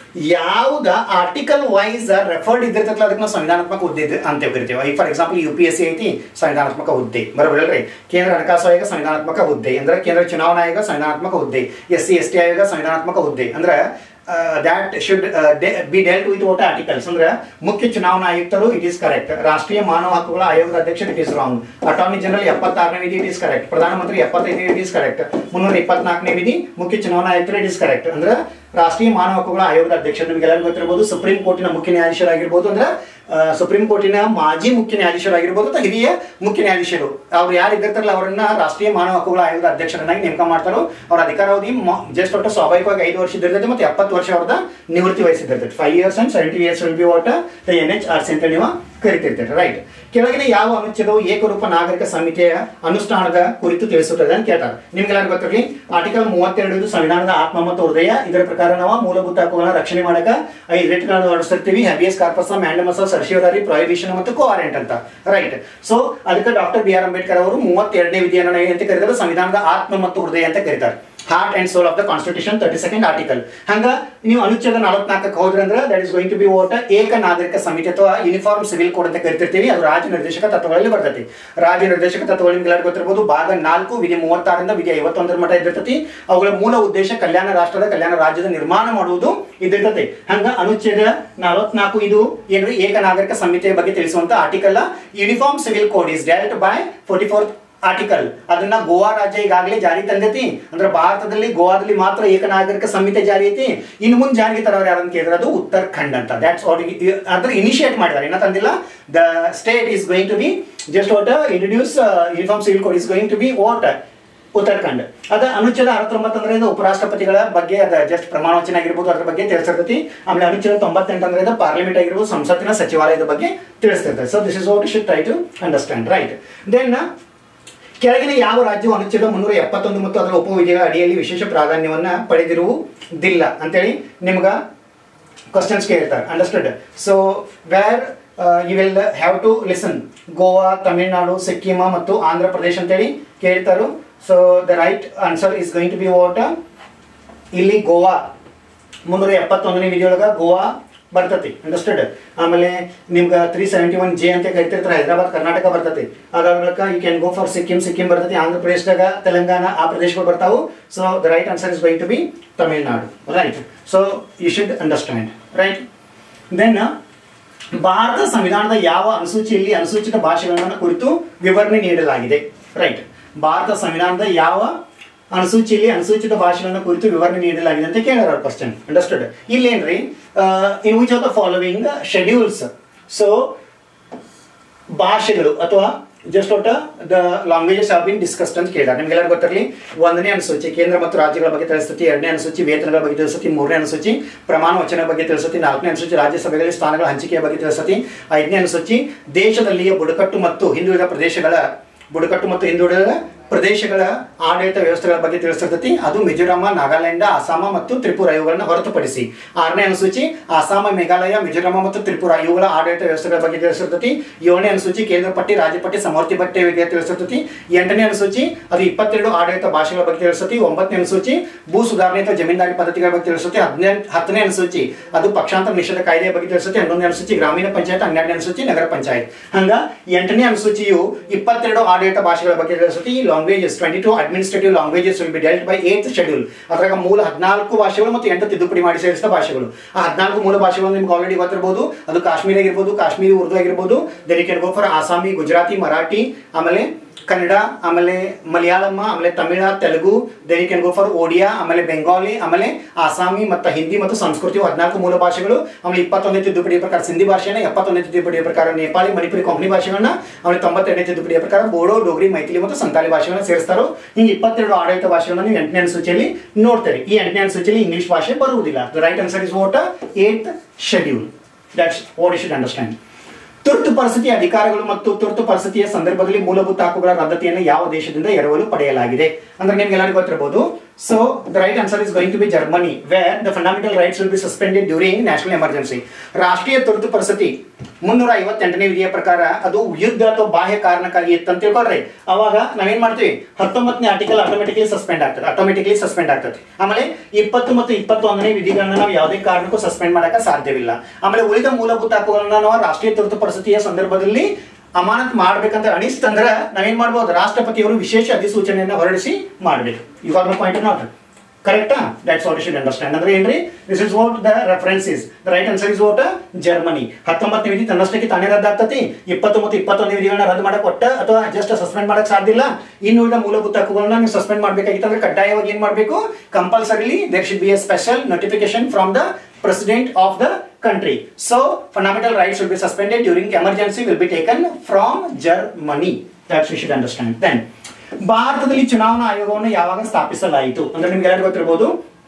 ಯಾವ್ದ ಆರ್ಟಿಕಲ್ ವೈಸ್ ರೆಫರ್ಡ್ ಇದ್ದಿರ್ತಲ್ಲ ಅದಕ್ಕೆ ನಾವು ಸಂವಿಧಾನಾತ್ಮಕ ಹುದ್ದೆ ಇದೆ ಅಂತ ಕರಿತೀವಿ ಈಗ for example U P S C ಐತಿ ಸಂವಿಧಾನಾತ್ಮಕ ಹುದ್ದೆ ಬರೋಬರಲ್ರಿ ಕೇಂದ್ರ ಹಣಕಾಸು ಆಯೋಗ ಸಂವಿಧಾನಾತ್ಮಕ ಹುದ್ದೆ ಅಂದ್ರೆ ಕೇಂದ್ರ ಚುನಾವಣಾ ಆಯೋಗ ಸಂವಿಧಾನಾತ್ಮಕ ಹುದ್ದೆ ಎಸ್ ಸಿ ಎಸ್ ಟಿ ಆಯೋಗ ಸಂವಿಧಾನಾತ್ಮಕ ಹುದ್ದೆ ಅಂದ್ರೆ that should be dealt with what articles ಅಂದ್ರೆ ಮುಖ್ಯ ಚುನಾವಣಾ ಆಯುಕ್ತರು ಇಟ್ ಈಸ್ ಕರೆಕ್ಟ್ ರಾಷ್ಟ್ರೀಯ ಮಾನವ ಹಕ್ಕುಗಳ ಆಯೋಗದ ಅಧ್ಯಕ್ಷರು it is wrong attorney general ಎಪ್ಪತ್ತಾರನೇ ವಿಧಿ ಇಟ್ ಈಸ್ ಕರೆಕ್ಟ್ ಪ್ರಧಾನಮಂತ್ರಿ ಎಪ್ಪತ್ತೈದನೇ ವಿಧಿ ಇಸ್ ಕರೆಕ್ಟ್ ಮುನ್ನೂರ ಇಪ್ಪತ್ನಾಲ್ಕನೇ ವಿಧಿ ಮುಖ್ಯ ಚುನಾವಣಾ ಆಯುಕ್ತರು ಇಟ್ ಈಸ್ ಕರೆಕ್ಟ್ ಅಂದ್ರೆ ರಾಷ್ಟ್ರೀಯ ಮಾನವ ಹಕ್ಕುಗಳ ಆಯೋಗದ ಅಧ್ಯಕ್ಷರು ನಿಮಗೆಲ್ಲರಿಗೂ ಗೊತ್ತಿರಬಹುದು ಸುಪ್ರೀಂ ಕೋರ್ಟಿನ ಮುಖ್ಯ ನ್ಯಾಯಾಧೀಶರಾಗಿರ್ಬೋದು ಅಂದ್ರೆ ಆ, ಸುಪ್ರೀಂ ಕೋರ್ಟಿನ ಮಾಜಿ ಮುಖ್ಯ ನ್ಯಾಯಾಧೀಶರಾಗಿರ್ಬೋದು ಅಥವಾ ಹಿರಿಯ ಮುಖ್ಯ ನ್ಯಾಯಾಧೀಶರು ಅವ್ರು ಯಾರು ಇದ್ದಿರ್ತಾರಲ್ಲ ಅವರನ್ನ ರಾಷ್ಟ್ರೀಯ ಮಾನವ ಹಕ್ಕುಗಳ ಆಯೋಗದ ಅಧ್ಯಕ್ಷರನ್ನಾಗಿ ನೇಮಕ ಮಾಡ್ತಾರೋ ಅವ್ರ ಅಧಿಕಾರಾವಧಿ ಜಸ್ಟ್ ಒಟ್ಟು ಸ್ವಾಭಾವಿಕವಾಗಿ ಐದು ವರ್ಷ ಇದ್ದಿರ್ತೈತೆ ಮತ್ತು ಎಪ್ಪತ್ತು ವರ್ಷ ಅವ್ರದ ನಿವೃತ್ತಿ ವಯಸ್ಸಿದ್ದಿರ್ತೈತೆ five years and seventy years will be what the N H R C ಅಂತ ನೀವು ಕರಿತಿರ್ತೀರಿ ರೈಟ್ ಕೆಳಗಿನ ಯಾವ ಅನುಚ್ಛೇದವು ಏಕರೂಪ ನಾಗರಿಕ ಸಮಿತಿಯ ಅನುಷ್ಠಾನದ ಕುರಿತು ತಿಳಿಸುತ್ತದೆ ಅಂತ ಕೇಳ್ತಾರೆ ನಿಮ್ಗೆಲ್ಲರಿಗೂ ಗೊತ್ತಿರಲಿ ಆರ್ಟಿಕಲ್ ಮೂವತ್ತೆರಡು ಇದು ಸಂವಿಧಾನದ ಆತ್ಮ ಮತ್ತು ಹೃದಯ ಇದರ ಪ್ರಕಾರ ನಾವು ಮೂಲಭೂತ ಹಕ್ಕುಗಳನ್ನ ರಕ್ಷಣೆ ಮಾಡಕ ಐದು ರೇಟ್ಗಳನ್ನು ಹೊರಡಿಸ್ತಿರ್ತೀವಿ habeas corpus mandamus certiorari prohibition ಮತ್ತು ಕೋವಾರೆಂಟ್ ಅಂತ ರೈಟ್ ಸೊ ಅದಕ್ಕೆ ಡಾಕ್ಟರ್ ಬಿ ಆರ್ ಅಂಬೇಡ್ಕರ್ ಅವರು ಮೂವತ್ತೆರಡನೇ ವಿಧಿಯನ್ನು ಏನಂತ ಕರೀತಾರೆ ಸಂವಿಧಾನದ ಆತ್ಮ ಮತ್ತು ಹೃದಯ ಅಂತ ಕರೀತಾರೆ heart and soul of the constitution thirty second article ಹಂಗ ನೀವು ಅನುಚ್ಛೇದ ನಲವತ್ನಾಲ್ಕಕ್ಕೆ ಹೋದ್ರೆ ಅಂದ್ರೆ that is going to be what ಏಕ ನಾಗರಿಕ ಸಮಿತಿ ಅಥವಾ ಯೂನಿಫಾರ್ಮ್ ಸಿವಿಲ್ ಕೋಡ್ ಅಂತ ಕರಿತಿರ್ತೀವಿ ಅದು ರಾಜ್ಯ ನಿರ್ದೇಶಕ ತತ್ವಗಳಲ್ಲಿ ಬರ್ತೈತಿ ರಾಜ್ಯ ನಿರ್ದೇಶಕ ತತ್ವಗಳು ನಿಮ್ಗೆ ಎಲ್ಲರಿಗೂ ಗೊತ್ತಿರ್ಬೋದು ಭಾಗ ನಾಲ್ಕು ವಿಧಿ ಮೂವತ್ತಾರರಿಂದ ವಿಧಿ ಐವತ್ತೊಂದರ ಮಟ್ಟ ಇದ್ದಿರ್ತೈತಿ ಅವುಗಳ ಮೂಲ ಉದ್ದೇಶ ಕಲ್ಯಾಣ ರಾಷ್ಟ್ರದ ಕಲ್ಯಾಣ ರಾಜ್ಯದ ನಿರ್ಮಾಣ ಮಾಡುವುದು ಇದ್ದಿರ್ತೈತಿ ಹಂಗ ಅನುಚ್ಛೇದ ನಲವತ್ನಾಲ್ಕು ಇದು ಏನ್ರಿ ಏಕ ನಾಗರಿಕ ಸಮಿತಿಯ ಬಗ್ಗೆ ತಿಳಿಸುವಂತ article uniform civil code is dealt by forty fourth article ಅದನ್ನ ಗೋವಾ ರಾಜ್ಯ ಈಗಾಗಲೇ ಜಾರಿ ತಂದೈತಿ ಅಂದ್ರೆ ಭಾರತದಲ್ಲಿ ಗೋವಾದಲ್ಲಿ ಮಾತ್ರ ಏಕನಾಗರಿಕ ಸಂಹಿತೆ ಜಾರಿ ಐತಿ ಇನ್ನು ಮುಂದೆ ಜಾರಿಗೆ ತರೋರು ಯಾರಂತ ಕೇಳಿದ್ರೆ ಅದು ಉತ್ತರಾಖಂಡ್ ಅಂತ ದ್ಯಾಟ್ಸ್ ಅದ್ರ ಇನಿಷಿಯೇಟ್ ಮಾಡಿದ್ದಾರೆ ಇನ್ನ ತಂದಿಲ್ಲ the state is going to be just what introduce uniform civil code is going to be what Uttarakhand ಅದ ಅನುಚ್ಛೇದ ಅರವತ್ತೊಂಬತ್ತು ಅಂದ್ರೆ ಇದು ಉಪರಾಷ್ಟ್ರಪತಿಗಳ ಬಗ್ಗೆ ಅದ ಜಸ್ಟ್ ಪ್ರಮಾಣ ವಚನ ಆಗಿರ್ಬೋದು ಅದ್ರ ಬಗ್ಗೆ ತಿಳಿಸಿರ್ತೈತಿ ಆಮೇಲೆ ಅನುಚ್ಛೇದ ತೊಂಬತ್ತೆಂಟು ಅಂದ್ರೆ ಇದು ಪಾರ್ಲಿಮೆಂಟ್ ಆಗಿರ್ಬೋದು ಸಂಸತ್ತಿನ ಸಚಿವಾಲಯದ ಬಗ್ಗೆ ತಿಳಿಸ್ತಿರ್ತೈತೆ so this is what should try to understand right then ಕೆಳಗಿನ ಯಾವ ರಾಜ್ಯವು ಅನುಚ್ಛೇದ ಮುನ್ನೂರ ಎಪ್ಪತ್ತೊಂದು ಮತ್ತು ಅದರ ಉಪವಿಧಿಗಳ ಅಡಿಯಲ್ಲಿ ವಿಶೇಷ ಪ್ರಾಧಾನ್ಯವನ್ನ ಪಡೆದಿರುವುದಿಲ್ಲ ಅಂತೇಳಿ ನಿಮ್ಗ ಕ್ವಶನ್ಸ್ ಕೇಳ್ತಾರೆ understood so where you will have to listen Goa Tamil Nadu Sikkim ಮತ್ತು ಆಂಧ್ರ ಪ್ರದೇಶ ಅಂತೇಳಿ ಕೇಳ್ತಾರು so the right answer is going to be what ಇಲ್ಲಿ ಗೋವಾ ಮುನ್ನೂರ ಎಪ್ಪತ್ತೊಂದನೇ ವಿಧಿಯೊಳಗ ಗೋವಾ ಬರ್ತತಿ ಅಂಡರ್ಸ್ಟುಡ್ ಆಮೇಲೆ ನಿಮ್ಗೆ ತ್ರೀ ಸೆವೆಂಟಿ ಒನ್ ಜೆ ಅಂತ ಕರಿತಿರ್ತಾರೆ ಹೈದರಾಬಾದ್ ಕರ್ನಾಟಕ ಬರ್ತತಿ ಅದಾದ ಬಳಿಕ you can go for Sikkim Sikkim ಬರ್ತತಿ ಆಂಧ್ರ ಪ್ರದೇಶದಾಗ ತೆಲಂಗಾಣ ಆ ಪ್ರದೇಶಗಳು ಬರ್ತಾವು so the right answer is going to be Tamil Nadu right so you should understand right then Bharat ಸಂವಿಧಾನದ ಯಾವ ಅನುಸೂಚಿಯಲ್ಲಿ ಅನುಸೂಚಿತ ಭಾಷೆಗಳನ್ನು ಕುರಿತು ವಿವರಣೆ ನೀಡಲಾಗಿದೆ ರೈಟ್ ಭಾರತ ಸಂವಿಧಾನದ ಯಾವ ಅನುಸೂಚಿಯಲ್ಲಿ ಅನುಸೂಚಿತ ಭಾಷೆಗಳನ್ನು ಕುರಿತು ವಿವರಣೆ ನೀಡಲಾಗಿದೆ ಅಂತ ಕೇಳ್ಯಾರ ಕ್ವಶನ್ ಅಂಡರ್ಸ್ಟುಡ್ ಇಲ್ಲೇನ್ರಿ in which of the following schedules so ಭಾಷೆಗಳು ಅಥವಾ ಜಸ್ಟ್ ಒಟ್ಟ the languages have been discussed ಅಂತ ಕೇಳಿದಾರೆ ನಿಮ್ಗೆಲ್ಲರೂ ಗೊತ್ತಿರಲಿ ಒಂದನೇ ಅನುಸೂಚಿ ಕೇಂದ್ರ ಮತ್ತು ರಾಜ್ಯಗಳ ಬಗ್ಗೆ ತಿಳಿಸ್ತತಿ ಎರಡನೇ ಅನುಸೂಚಿ ವೇತನಗಳ ಬಗ್ಗೆ ತಿಳಿಸ್ತತಿ ಮೂರನೇ ಅನುಸೂಚಿ ಪ್ರಮಾಣ ವಚನ ಬಗ್ಗೆ ತಿಳಿಸ್ತತಿ ನಾಲ್ಕನೇ ಅನುಸೂಚಿ ರಾಜ್ಯಸಭೆಗಳಲ್ಲಿ ಸ್ಥಾನಗಳ ಹಂಚಿಕೆಯ ಬಗ್ಗೆ ತಿಳಿಸ್ತತಿ ಐದನೇ ಅನುಸೂಚಿ ದೇಶದಲ್ಲಿಯ ಬುಡಕಟ್ಟು ಮತ್ತು ಹಿಂದುಳಿದ ಪ್ರದೇಶಗಳ ಬುಡಕಟ್ಟು ಮತ್ತು ಹಿಂದುಳಿದ ಪ್ರದೇಶಗಳ ಆಡಳಿತ ವ್ಯವಸ್ಥೆಗಳ ಬಗ್ಗೆ ತಿಳಿಸಿರ್ತೈತಿ ಅದು ಮಿಜೋರಾಮ ನಾಗಾಲ್ಯಾಂಡ್ ಅಸ್ಸಾಮ ಮತ್ತು ತ್ರಿಪುರ ಇವುಗಳನ್ನ ಹೊರತುಪಡಿಸಿ ಆರನೇ ಅನುಸೂಚಿ ಅಸ್ಸಾಮ ಮೇಘಾಲಯ ಮಿಜೋರಾಮ ಮತ್ತು ತ್ರಿಪುರ ಇವುಗಳ ಆಡಳಿತ ವ್ಯವಸ್ಥೆಗಳ ಬಗ್ಗೆ ತಿಳಿಸಿರ್ತೈತಿ ಏಳನೇ ಅನುಸೂಚಿ ಕೇಂದ್ರ ಪಟ್ಟಿ ರಾಜ್ಯ ಪಟ್ಟಿ ಸಮವರ್ತಿ ಪಟ್ಟಿ ಬಗ್ಗೆ ತಿಳಿಸಿರ್ತೈತಿ ಎಂಟನೇ ಅನುಸೂಚಿ ಅದು ಇಪ್ಪತ್ತೆರಡು ಆಡಳಿತ ಭಾಷೆಗಳ ಬಗ್ಗೆ ತಿಳಿಸ್ತೈತಿ ಒಂಬತ್ತನೇ ಅನುಸೂಚಿ ಭೂ ಸುಧಾರಣೆ ಅಥವಾ ಜಮೀನ್ದಾರಿ ಪದ್ಧತಿಗಳ ಬಗ್ಗೆ ತಿಳಿಸುತ್ತೆ ಹದಿನೆಂಟು ಹತ್ತನೇ ಅನುಸೂಚಿ ಅದು ಪಕ್ಷಾಂತರ ನಿಷೇಧ ಕಾಯ್ದೆಯ ಬಗ್ಗೆ ತಿಳಿಸುತ್ತೆ ಹನ್ನೊಂದನೇ ಅನುಸೂಚಿ ಗ್ರಾಮೀಣ ಪಂಚಾಯತ್ ಹನ್ನೆರಡನೇ ಅನುಸೂಚಿ ನಗರ ಪಂಚಾಯತ್ ಹಂಗ ಎಂಟನೇ ಅನುಸೂಚಿಯು ಇಪ್ಪತ್ತೆರಡು ಆಡಳಿತ ಭಾಷೆಗಳ ಬಗ್ಗೆ ತಿಳಿಸುತ್ತೆ ಈ languages twenty two administrative languages will be dealt by eighth schedule ಅದ್ರಾಗ ಮೂಲ ಹದಿನಾಲ್ಕು ಭಾಷೆಗಳು ಮತ್ತು ಎಂಟು ತಿದ್ದುಪಡಿ ಮಾಡಿ ಸೇರಿಸಿದ ಭಾಷೆಗಳು ಆ ಹದಿನಾಲ್ಕು ಮೂಲ ಭಾಷೆಗಳು ನಿಮ್ಗೆ ಆಲ್ರೆಡಿ ಗೊತ್ತಿರ್ಬೋದು ಅದು ಕಾಶ್ಮೀರಿ ಆಗಿರ್ಬೋದು ಕಾಶ್ಮೀರಿ ಉರ್ದು ಆಗಿರ್ಬೋದು then can go for Assamese Gujarati Marathi ಆಮೇಲೆ ಕನ್ನಡ ಆಮೇಲೆ ಮಲಯಾಳಮ್ಮ ಆಮೇಲೆ Tamil Telugu then can go for Odia ಆಮೇಲೆ ಬೆಂಗಾಲಿ ಆಮೇಲೆ ಆಸಾಮಿ ಮತ್ತು ಹಿಂದಿ ಮತ್ತು ಸಂಸ್ಕೃತಿ ಹದಿನಾಲ್ಕು ಮೂಲ ಭಾಷೆಗಳು ಆಮೇಲೆ ಇಪ್ಪತ್ತೊಂದನೇ ತಿದ್ದುಪಡಿಯ ಪ್ರಕಾರ ಸಿಂಧಿ ಭಾಷೆನ ಎಪ್ಪತ್ತೊಂದನೇ ತಿದ್ದುಪಡಿಯ ಪ್ರಕಾರ ನೇಪಾಳಿ ಮಣಿಪುರಿ ಕೊಂಕಣಿ ಭಾಷೆಗಳನ್ನ ಆಮೇಲೆ ತೊಂಬತ್ತೆರಡನೇ ತಿದ್ದುಪಡಿಯ ಪ್ರಕಾರ ಬೋಡೋ ಡೋಗ್ರಿ ಮೈಥಿಲಿ ಮತ್ತು ಸಂತಾಲಿ ಭಾಷೆಗಳನ್ನ ಸೇರಿಸ್ತಾರೋ ಹಿಂಗೆ ಇಪ್ಪತ್ತೆರಡು ಆಡಳಿತ ಭಾಷೆಗಳನ್ನ ನೀವು ಎಂಟನೇ ಅನುಸೂಚಿಯಲ್ಲಿ ನೋಡ್ತೀರಿ ಈ ಎಂಟನೇ ಅನುಸೂಚಿಯಲ್ಲಿ ಇಂಗ್ಲಿಷ್ ಭಾಷೆ ಬರುವುದಿಲ್ಲ the right answer is what eighth schedule that's what you should understand ತುರ್ತು ಪರಿಸ್ಥಿತಿ ಅಧಿಕಾರಗಳು ಮತ್ತು ತುರ್ತು ಪರಿಸ್ಥಿತಿಯ ಸಂದರ್ಭದಲ್ಲಿ ಮೂಲಭೂತ ಹಕ್ಕುಗಳ ರದ್ದತಿಯನ್ನು ಯಾವ ದೇಶದಿಂದ ಎರವಲು ಪಡೆಯಲಾಗಿದೆ ಅಂದ್ರೆ ನಿಮ್ಗೆ ಎಲ್ಲರಿಗೂ ಗೊತ್ತಿರಬಹುದು So the right answer is going to be Germany, where the fundamental rights will be suspended during national emergency. ರಾಷ್ಟ್ರೀಯ ತುರ್ತು ಪರಿಸ್ಥಿತಿ ಮುನ್ನೂರ ಐವತ್ತೆಂಟನೇ ವಿಧಿಯ ಪ್ರಕಾರ ಅದು ಯುದ್ಧ ಅಥವಾ ಬಾಹ್ಯ ಕಾರಣಕ್ಕಾಗಿ ಇತ್ತು ಅಂತ ತಿಳ್ಕೊಳ್ರಿ ಅವಾಗ ನಾವೇನ್ ಮಾಡ್ತೀವಿ ಹತ್ತೊಂಬತ್ತನೇ ಆರ್ಟಿಕಲ್ ಆಟೋಮೆಟಿಕ್ಲಿ ಸಸ್ಪೆಂಡ್ ಆಗ್ತದೆ ಆಟೋಮೆಟಿಕ್ಲಿ ಸಸ್ಪೆಂಡ್ ಆಗ್ತದೆ ಆಮೇಲೆ ಇಪ್ಪತ್ತು ಮತ್ತು ಇಪ್ಪತ್ತೊಂದನೇ ವಿಧಿಗಳನ್ನ ನಾವು ಯಾವುದೇ ಕಾರಣಕ್ಕೂ ಸಸ್ಪೆಂಡ್ ಮಾಡಕ್ಕೆ ಸಾಧ್ಯವಿಲ್ಲ ಆಮೇಲೆ ಉಳಿದ ಮೂಲಭೂತ ಹಕ್ಕುಗಳನ್ನ ನಾವು ರಾಷ್ಟ್ರೀಯ ತುರ್ತು ಪರಿಸ್ಥಿತಿಯ ಸಂದರ್ಭದಲ್ಲಿ ಅಮಾನತ್ ಮಾಡ್ಬೇಕಂತ ಅನಿಸ್ತಂದ್ರೆ ನಾವೇನ್ ಮಾಡ್ಬೋದು ರಾಷ್ಟ್ರಪತಿಯವರು ವಿಶೇಷ ಅಧಿಸೂಚನೆಯನ್ನ ಹೊರಡಿಸಿ ಮಾಡ್ಬೇಕು ಯು ಆರ್ ಪಾಯಿಂಟ್ ನಾಟ್ ಕರೆಕ್ಟಾ ದಟ್ಸ್ ವಾಟ್ ಶುಡ್ ಅಂಡರ್ಸ್ಟ್ಯಾಂಡ್ ಅಂದ್ರೆ ಏನ್ರಿ this is what the reference is the right answer is what Germany ಹತ್ತೊಂಬತ್ತನೇ ವಿಧಿ ತನ್ನಷ್ಟಕ್ಕೆ ತಾನೇ ರದ್ದಾಗ್ತತಿ ಇಪ್ಪತ್ತು ಮತ್ತು ಇಪ್ಪತ್ತೊಂದು ವಿಧಿಗಳನ್ನ ರದ್ದು ಮಾಡಕ್ ಕೊಟ್ಟ ಅಥವಾ ಜಸ್ಟ್ ಸಸ್ಪೆಂಡ್ ಮಾಡಕ್ ಸಾಧ್ಯ ಇಲ್ಲ ಇನ್ನು ಉಳಿದ ಮೂಲಭೂತ ಹಕ್ಕುಗಳನ್ನ ನೀವು ಸಸ್ಪೆಂಡ್ ಮಾಡ್ಬೇಕಾಗಿತ್ತು ಅಂದ್ರೆ ಕಡ್ಡಾಯವಾಗಿ ಏನ್ ಮಾಡಬೇಕು compulsorily there should be a special notification from the president of the country. So, fundamental rights will be suspended during emergency will be taken from Germany. That we should understand. Then, ಭಾರತದಲ್ಲಿ ಚುನಾವಣಾ ಆಯೋಗವನ್ನು ಯಾವಾಗ ಸ್ಥಾಪಿಸಲಾಯಿತು ಅಂದ್ರೆ ನಿಮ್ಗೆ ಎಲ್ಲರಿಗೂ ಗೊತ್ತಿರ್ಬೋದು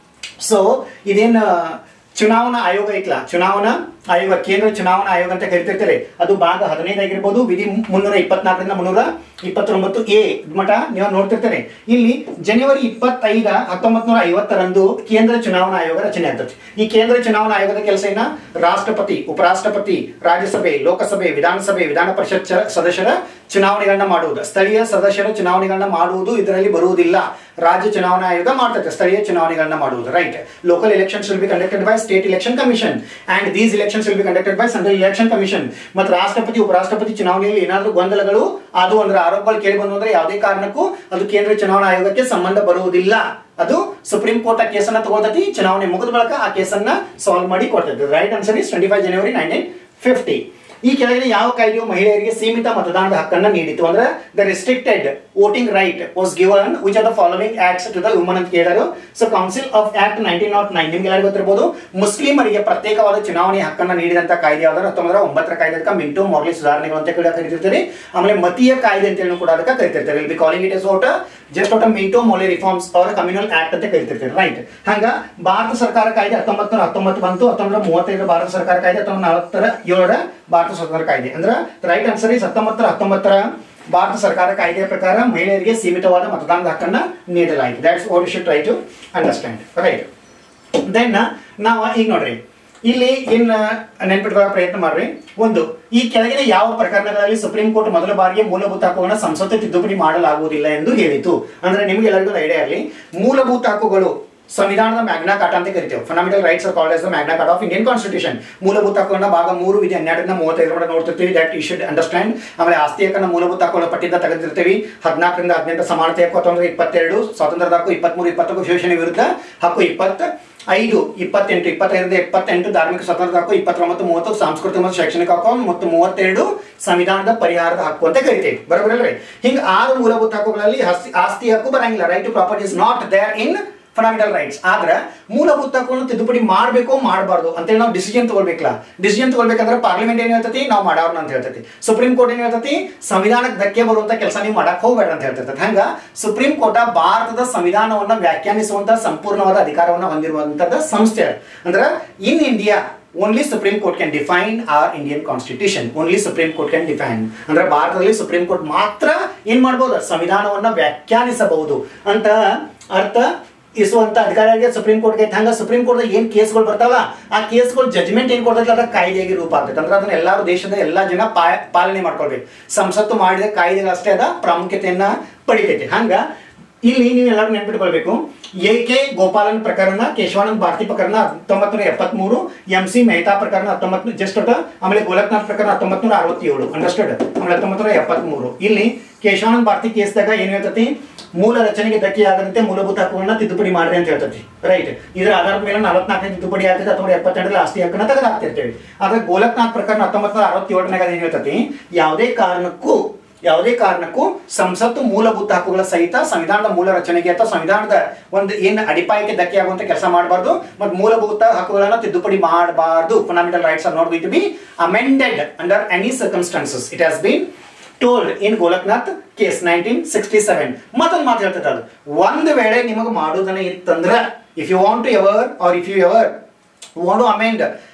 so ಇದೇನು ಚುನಾವಣಾ ಆಯೋಗ ಐತ್ಲಾ ಚುನಾವಣಾ ಆಯೋಗ ಕೇಂದ್ರ ಚುನಾವಣಾ ಆಯೋಗ ಅಂತ ಕರಿತಿರ್ತಾರೆ ಅದು ಭಾಗ ಹದಿನೈದು ಆಗಿರ್ಬೋದು ವಿಧಿ ಮುನ್ನೂರ ಇಪ್ಪತ್ನಾಲ್ಕರಿಂದ ಮುನ್ನೂರ ಇಪ್ಪತ್ತೊಂಬತ್ತು ಎ ಮಠ ನೀವು ನೋಡ್ತಿರ್ತಾರೆ ಇಲ್ಲಿ ಜನವರಿ ಇಪ್ಪತ್ತೈದ ಹತ್ತೊಂಬತ್ ನೂರ ಐವತ್ತರಂದು ಕೇಂದ್ರ ಚುನಾವಣಾ ಆಯೋಗ ರಚನೆ ಆಗ್ತದೆ ಈ ಕೇಂದ್ರ ಚುನಾವಣಾ ಆಯೋಗದ ಕೆಲಸ ಏನ ರಾಷ್ಟ್ರಪತಿ ಉಪರಾಷ್ಟ್ರಪತಿ ರಾಜ್ಯಸಭೆ ಲೋಕಸಭೆ ವಿಧಾನಸಭೆ ವಿಧಾನ ಪರಿಷತ್ ಚ- ಸದಸ್ಯರ ಚುನಾವಣೆಗಳನ್ನ ಮಾಡುವುದು ಸ್ಥಳೀಯ ಸದಸ್ಯರ ಚುನಾವಣೆಗಳನ್ನ ಮಾಡುವುದು ಇದರಲ್ಲಿ ಬರುವುದಿಲ್ಲ ರಾಜ್ಯ ಚುನಾವಣಾ ಆಯೋಗ ಮಾಡ್ತದೆ ಸ್ಥಳೀಯ ಚುನಾವಣೆಗಳನ್ನ ಮಾಡುವುದು right local elections will be conducted by state election commission and these elections will be conducted by central election commission ಮತ್ತು ರಾಷ್ಟ್ರಪತಿ ಉಪರಾಷ್ಟ್ರಪತಿ ಚುನಾವಣೆಯಲ್ಲಿ ಏನಾದರೂ ಗೊಂದಲಗಳು ಅದು ಅಂದ್ರೆ ಆರೋಪಗಳು ಕೇಳಿ ಬಂದು ಅಂದ್ರೆ ಯಾವುದೇ ಕಾರಣಕ್ಕೂ ಅದು ಕೇಂದ್ರ ಚುನಾವಣಾ ಆಯೋಗಕ್ಕೆ ಸಂಬಂಧ ಬರುವುದಿಲ್ಲ ಅದು ಸುಪ್ರೀಂ ಕೋರ್ಟ್ ಆ ಕೇಸನ್ನ ತಗೊಳ್ತತಿ ಚುನಾವಣೆ ಮುಗಿದ ಬಳಿಕ ಆ ಕೇಸನ್ನ ಸಾಲ್ವ್ ಮಾಡಿ ಕೊಡ್ತದೆ right answer is twenty five January nineteen fifty ಈ ಕೆಳಗಿನ ಯಾವ ಕಾಯ್ದೆಯು ಮಹಿಳೆಯರಿಗೆ ಸೀಮಿತ ಮತದಾನದ ಹಕ್ಕನ್ನ ನೀಡಿತು ಅಂದ್ರೆ the restricted voting right was given which are the following acts to the woman ಅಂತ ಕೇಳಿದರು so council of act nineteen not nine ನಿಮ್ಗೆ ಎಲ್ಲರಿಗೂ ಗೊತ್ತಿರಬಹುದು ಮುಸ್ಲಿಮರಿಗೆ ಪ್ರತ್ಯೇಕವಾದ ಚುನಾವಣೆ ಹಕ್ಕನ್ನ ನೀಡಿದಂತ ಕಾಯ್ದೆ ಯಾವ್ದಾದ್ರು ಹತ್ತೊಂಬತ್ತರ ಒಂಬತ್ತರ ಕಾಯ್ದೆ ಅದಕ್ಕೆ ಮಿಂಟೋ ಮೊರ್ಲಿ ಸುಧಾರಣೆಗಳು ಅಂತ ಕೂಡ ಕರಿತಿರ್ತಾರೆ ಆಮೇಲೆ ಮತೀಯ ಕಾಯ್ದೆ ಅಂತ ಹೇಳಿ ಕೂಡ ಅದಕ್ಕೆ ಕರಿತಿರ್ತಾರೆ ಇಲ್ಲಿ calling it is what just what Minto Morley reforms ಅವರ ಕಮ್ಯುನಲ್ ಆಕ್ಟ್ ಅಂತ ಕರಿತಿರ್ತಾರೆ ರೈಟ್ ಹಂಗ ಭಾರತ ಸರ್ಕಾರ ಕಾಯ್ದೆ ಹತ್ತೊಂಬತ್ತು ನೂರ ಹತ್ತೊಂಬತ್ತು ಬಂತು ಹತ್ತೊಂಬತ್ತು ಮೂವತ್ತೈದರ ಭಾರತ ಸರ್ಕಾರ ಕಾಯ್ದೆ ಹತ್ತೊಂಬತ್ತು ನಲವತ್ತರ ಏಳರ ಭಾರತ ಸರ್ಕಾರ ಕಾಯ್ದೆ ಅಂದ್ರೆ ರೈಟ್ ಆನ್ಸರ್ ಇಸ್ ಹತ್ತೊಂಬತ್ತರ ಹತ್ತೊಂಬತ್ತರ ಭಾರತ ಸರ್ಕಾರ ಕಾಯ್ದೆಯ ಪ್ರಕಾರ ಮಹಿಳೆಯರಿಗೆ ಸೀಮಿತವಾದ ಮತದಾನದ ಹಕ್ಕನ್ನ ನೀಡಲಾಗಿದೆ that's what you should try to understand right then ನಾವು ಈಗ ನೋಡ್ರಿ ಇಲ್ಲಿ ಇನ್ ನೆನ್ಪಿಟ್ಕೊಳ್ಳೋ ಪ್ರಯತ್ನ ಮಾಡ್ರಿ ಒಂದು ಈ ಕೆಳಗಿನ ಯಾವ ಪ್ರಕರಣಗಳಲ್ಲಿ ಸುಪ್ರೀಂ ಕೋರ್ಟ್ ಮೊದಲ ಬಾರಿಗೆ ಮೂಲಭೂತ ಹಕ್ಕುಗಳನ್ನ ಸಂಸತ್ತು ತಿದ್ದುಪಡಿ ಮಾಡಲಾಗುವುದಿಲ್ಲ ಎಂದು ಹೇಳಿತು ಅಂದ್ರೆ ನಿಮ್ಗೆ ಎಲ್ಲರಿಗೂ ಐಡಿಯಾ ಇರಲಿ ಮೂಲಭೂತ ಹಕ್ಕುಗಳು ಸಂವಿಧಾನದ ಮ್ಯಾಗ್ನಾ ಕಾಟ ಅಂತ ಕರಿತೇವೆ fundamental rights are called as the Magna Carta of Indian constitution ಮೂಲಭೂತ ಹಕ್ಕುಗಳನ್ನ ಭಾಗ ಮೂರು ವಿಧಿ ಹನ್ನೆರಡರಿಂದ ಮೂವತ್ತೈದರ ನೋಡ್ತಿರ್ತೀವಿ ದಟ್ ಯು ಶುಡ್ ಅಂಡರ್ಸ್ಟ್ಯಾಂಡ್ ಆಮೇಲೆ ಆಸ್ತಿ ಹಕ್ಕನ್ನ ಮೂಲಭೂತ ಹಕ್ಕುಗಳ ಪಟ್ಟಿಯಿಂದ ತೆಗೆದಿರ್ತೀವಿ ಹದಿನಾಲ್ಕರಿಂದ ಹದಿನೆಂಟು ಸಮಾನತೆ ಹಕ್ಕು ಹತ್ತೊಂಬತ್ತು ಇಪ್ಪತ್ತೆರಡು ಸ್ವಾತಂತ್ರ್ಯದ ಹಕ್ಕು ಇಪ್ಪತ್ಮೂರು ಇಪ್ಪತ್ತೊಂದು ಶೋಷಣೆ ವಿರುದ್ಧ ಹಕ್ಕು ಇಪ್ಪತ್ತ ಐದು ಇಪ್ಪತ್ತೆಂಟು ಇಪ್ಪತ್ತೈದರಿಂದ ಎಪ್ಪತ್ತೆಂಟು ಧಾರ್ಮಿಕ ಸ್ವತಂತ್ರ ಹಕ್ಕು ಇಪ್ಪತ್ತೊಂಬತ್ತು ಮೂವತ್ತು ಸಾಂಸ್ಕೃತಿಕ ಮತ್ತು ಶೈಕ್ಷಣಿಕ ಹಕ್ಕು ಮತ್ತು ಮೂವತ್ತೆರಡು ಸಂವಿಧಾನದ ಪರಿಹಾರದ ಹಕ್ಕು ಅಂತ ಕರಿತೇವೆ ಬರೋಬರಲ್ರಿ ಹಿಂಗ ಆರು ಮೂಲಭೂತ ಹಕ್ಕುಗಳಲ್ಲಿ ಆಸ್ತಿ ಆಸ್ತಿ ಹಕ್ಕು ಬರಂಗಿಲ್ಲ right to property is not there in fundamental rights ಆದ್ರೆ ಮೂಲಭೂತ ಹಕ್ಕುಗಳನ್ನು ತಿದ್ದುಪಡಿ ಮಾಡಬೇಕು ಮಾಡಬಾರ್ದು ಅಂತೇಳಿ ನಾವು ಡಿಸಿಷನ್ ತಗೊಳ್ಬೇಕಲ್ಲ ಡಿಸಿಷನ್ ತಗೊಳ್ಬೇಕಂದ್ರೆ ಪಾರ್ಲಿಮೆಂಟ್ ಏನ್ ಹೇಳ್ತತಿ ನಾವು ಮಾಡೋರ್ನ ಅಂತ ಹೇಳ್ತತಿ ಸುಪ್ರೀಂ ಕೋರ್ಟ್ ಏನ್ ಹೇಳ್ತತಿ ಸಂವಿಧಾನಕ್ಕೆ ಧಕ್ಕೆ ಬರುವಂತ ಕೆಲಸ ನೀವು ಮಾಡಕ್ ಹೋಗ್ಬೇಡ ಅಂತ ಹೇಳ್ತಿರ್ತದೆ ಹಂಗ ಸುಪ್ರೀಂ ಕೋರ್ಟ್ ಭಾರತದ ಸಂವಿಧಾನವನ್ನ ವ್ಯಾಖ್ಯಾನಿಸುವಂತ ಸಂಪೂರ್ಣವಾದ ಅಧಿಕಾರವನ್ನ ಹೊಂದಿರುವಂತದ ಸಂಸ್ಥೆ ಅದು. ಅಂದ್ರೆ in India only supreme court can define or Indian constitution only supreme court can define ಅಂದ್ರೆ ಭಾರತದಲ್ಲಿ ಸುಪ್ರೀಂ ಕೋರ್ಟ್ ಮಾತ್ರ ಏನ್ ಮಾಡ್ಬೋದು ಸಂವಿಧಾನವನ್ನ ವ್ಯಾಖ್ಯಾನಿಸಬಹುದು ಅಂತ ಅರ್ಥ ಇಸುವಂತ ಅಧಿಕಾರಿಗೆ ಸುಪ್ರೀಂ ಕೋರ್ಟ್ಗೆ ಹಂಗ ಸುಪ್ರೀಂ ಕೋರ್ಟ್ ಏನ್ ಕೇಸ್ಗಳು ಬರ್ತಾವಲ್ಲ ಆ ಕೇಸ್ಗಳು ಜಜ್ಮೆಂಟ್ ಏನ್ ಕೊಡ್ತೈತೆ ಅದ ಕಾಯ್ದೆಯಾಗಿ ರೂಪ ಆಗ್ತೈತೆ ಅಂದ್ರೆ ಅದನ್ನ ಎಲ್ಲಾರು ದೇಶದ ಎಲ್ಲಾ ಜನ ಪಾ- ಪಾಲನೆ ಮಾಡ್ಕೊಳ್ಬೇಕು ಸಂಸತ್ತು ಮಾಡಿದ ಕಾಯ್ದೆಗಳಷ್ಟೇ ಅದ ಪ್ರಾಮುಖ್ಯತೆಯನ್ನ ಪಡಿತೈತೆ ಹಂಗ ಇಲ್ಲಿ ನೀವು ಎಲ್ಲರೂ ನೆನ್ಪಿಟ್ಕೊಳ್ಬೇಕು ಎ ಕೆ ಗೋಪಾಲನ್ ಪ್ರಕರಣ ಕೇಶವಾನಂದ್ ಭಾರತಿ ಪ್ರಕರಣ ಹತ್ತೊಂಬತ್ತು ನೂರ ಎಪ್ಪತ್ಮೂರು ಎಂ ಸಿ ಮೆಹ್ತಾ ಪ್ರಕರಣ ಹತ್ತೊಂಬತ್ತು ಜಸ್ಟ್ ಆಮೇಲೆ ಗೋಲಕ್ನಾಥ್ ಪ್ರಕರಣ ಹತ್ತೊಂಬತ್ತು ನೂರ ಅರವತ್ತೇಳು ಅಂಡರ್ಸ್ಟುಡ್ ಆಮೇಲೆ ಹತ್ತೊಂಬತ್ತು ನೂರ ಎಪ್ಪತ್ಮೂರು ಇಲ್ಲಿ ಕೇಶವಾನಂದ್ ಭಾರತಿ ಕೇಸ್ದಾಗ ಏನ್ ಹೇಳ್ತತಿ ಮೂಲ ರಚನೆಗೆ ಧಕ್ಕೆ ಆಗದಂತೆ ಮೂಲಭೂತ ಹಕ್ಕುಗಳನ್ನ ತಿದ್ದುಪಡಿ ಮಾಡ್ರಿ ಅಂತ ಹೇಳ್ತತಿ ರೈಟ್ ಇದರ ಆಧಾರದ ಮೇಲೆ ನಲವತ್ನಾಲ್ಕನೇ ತಿದ್ದುಪಡಿ ಆಗ್ತದೆ ಅಥವಾ ಎಪ್ಪತ್ತೆರಡರಲ್ಲಿ ಆಸ್ತಿ ಹಕ್ಕನ್ನ ತೆಗೆದು ಹಾಕ್ತಿರ್ತೇವೆ ಆದ್ರೆ ಗೋಲಕ್ನಾಥ್ ಪ್ರಕರಣ ಹತ್ತೊಂಬತ್ತು ನೂರ ಅರವತ್ತೇಳನಾಗ ಏನ್ ಹೇಳ್ತತಿ ಯಾವುದೇ ಕಾರಣಕ್ಕೂ ಯಾವುದೇ ಕಾರಣಕ್ಕೂ ಸಂಸತ್ತು ಮೂಲಭೂತ ಹಕ್ಕುಗಳ ಸಹಿತ ಸಂವಿಧಾನದ ಮೂಲ ರಚನೆಗೆ ಅಥವಾ ಸಂವಿಧಾನದ ಒಂದು ಏನು ಅಡಿಪಾಯಕ್ಕೆ ಧಕ್ಕೆ ಆಗುವಂತ ಕೆಲಸ ಮಾಡಬಾರ್ದು ಮತ್ತು ಮೂಲಭೂತ ಹಕ್ಕುಗಳನ್ನ ತಿದ್ದುಪಡಿ ಮಾಡಬಾರ್ದು fundamental rights are not going to be amended under any circumstances it has been told in Golaknath case nineteen sixty seven ಮತ್ತೊಂದು ಮಾತು ಹೇಳ್ತದೆ ಅದು ಒಂದು ವೇಳೆ ನಿಮಗೆ ಮಾಡೋದನ್ನ ಇತ್ತಂದ್ರೆ if you want to ever or if you ever want to amend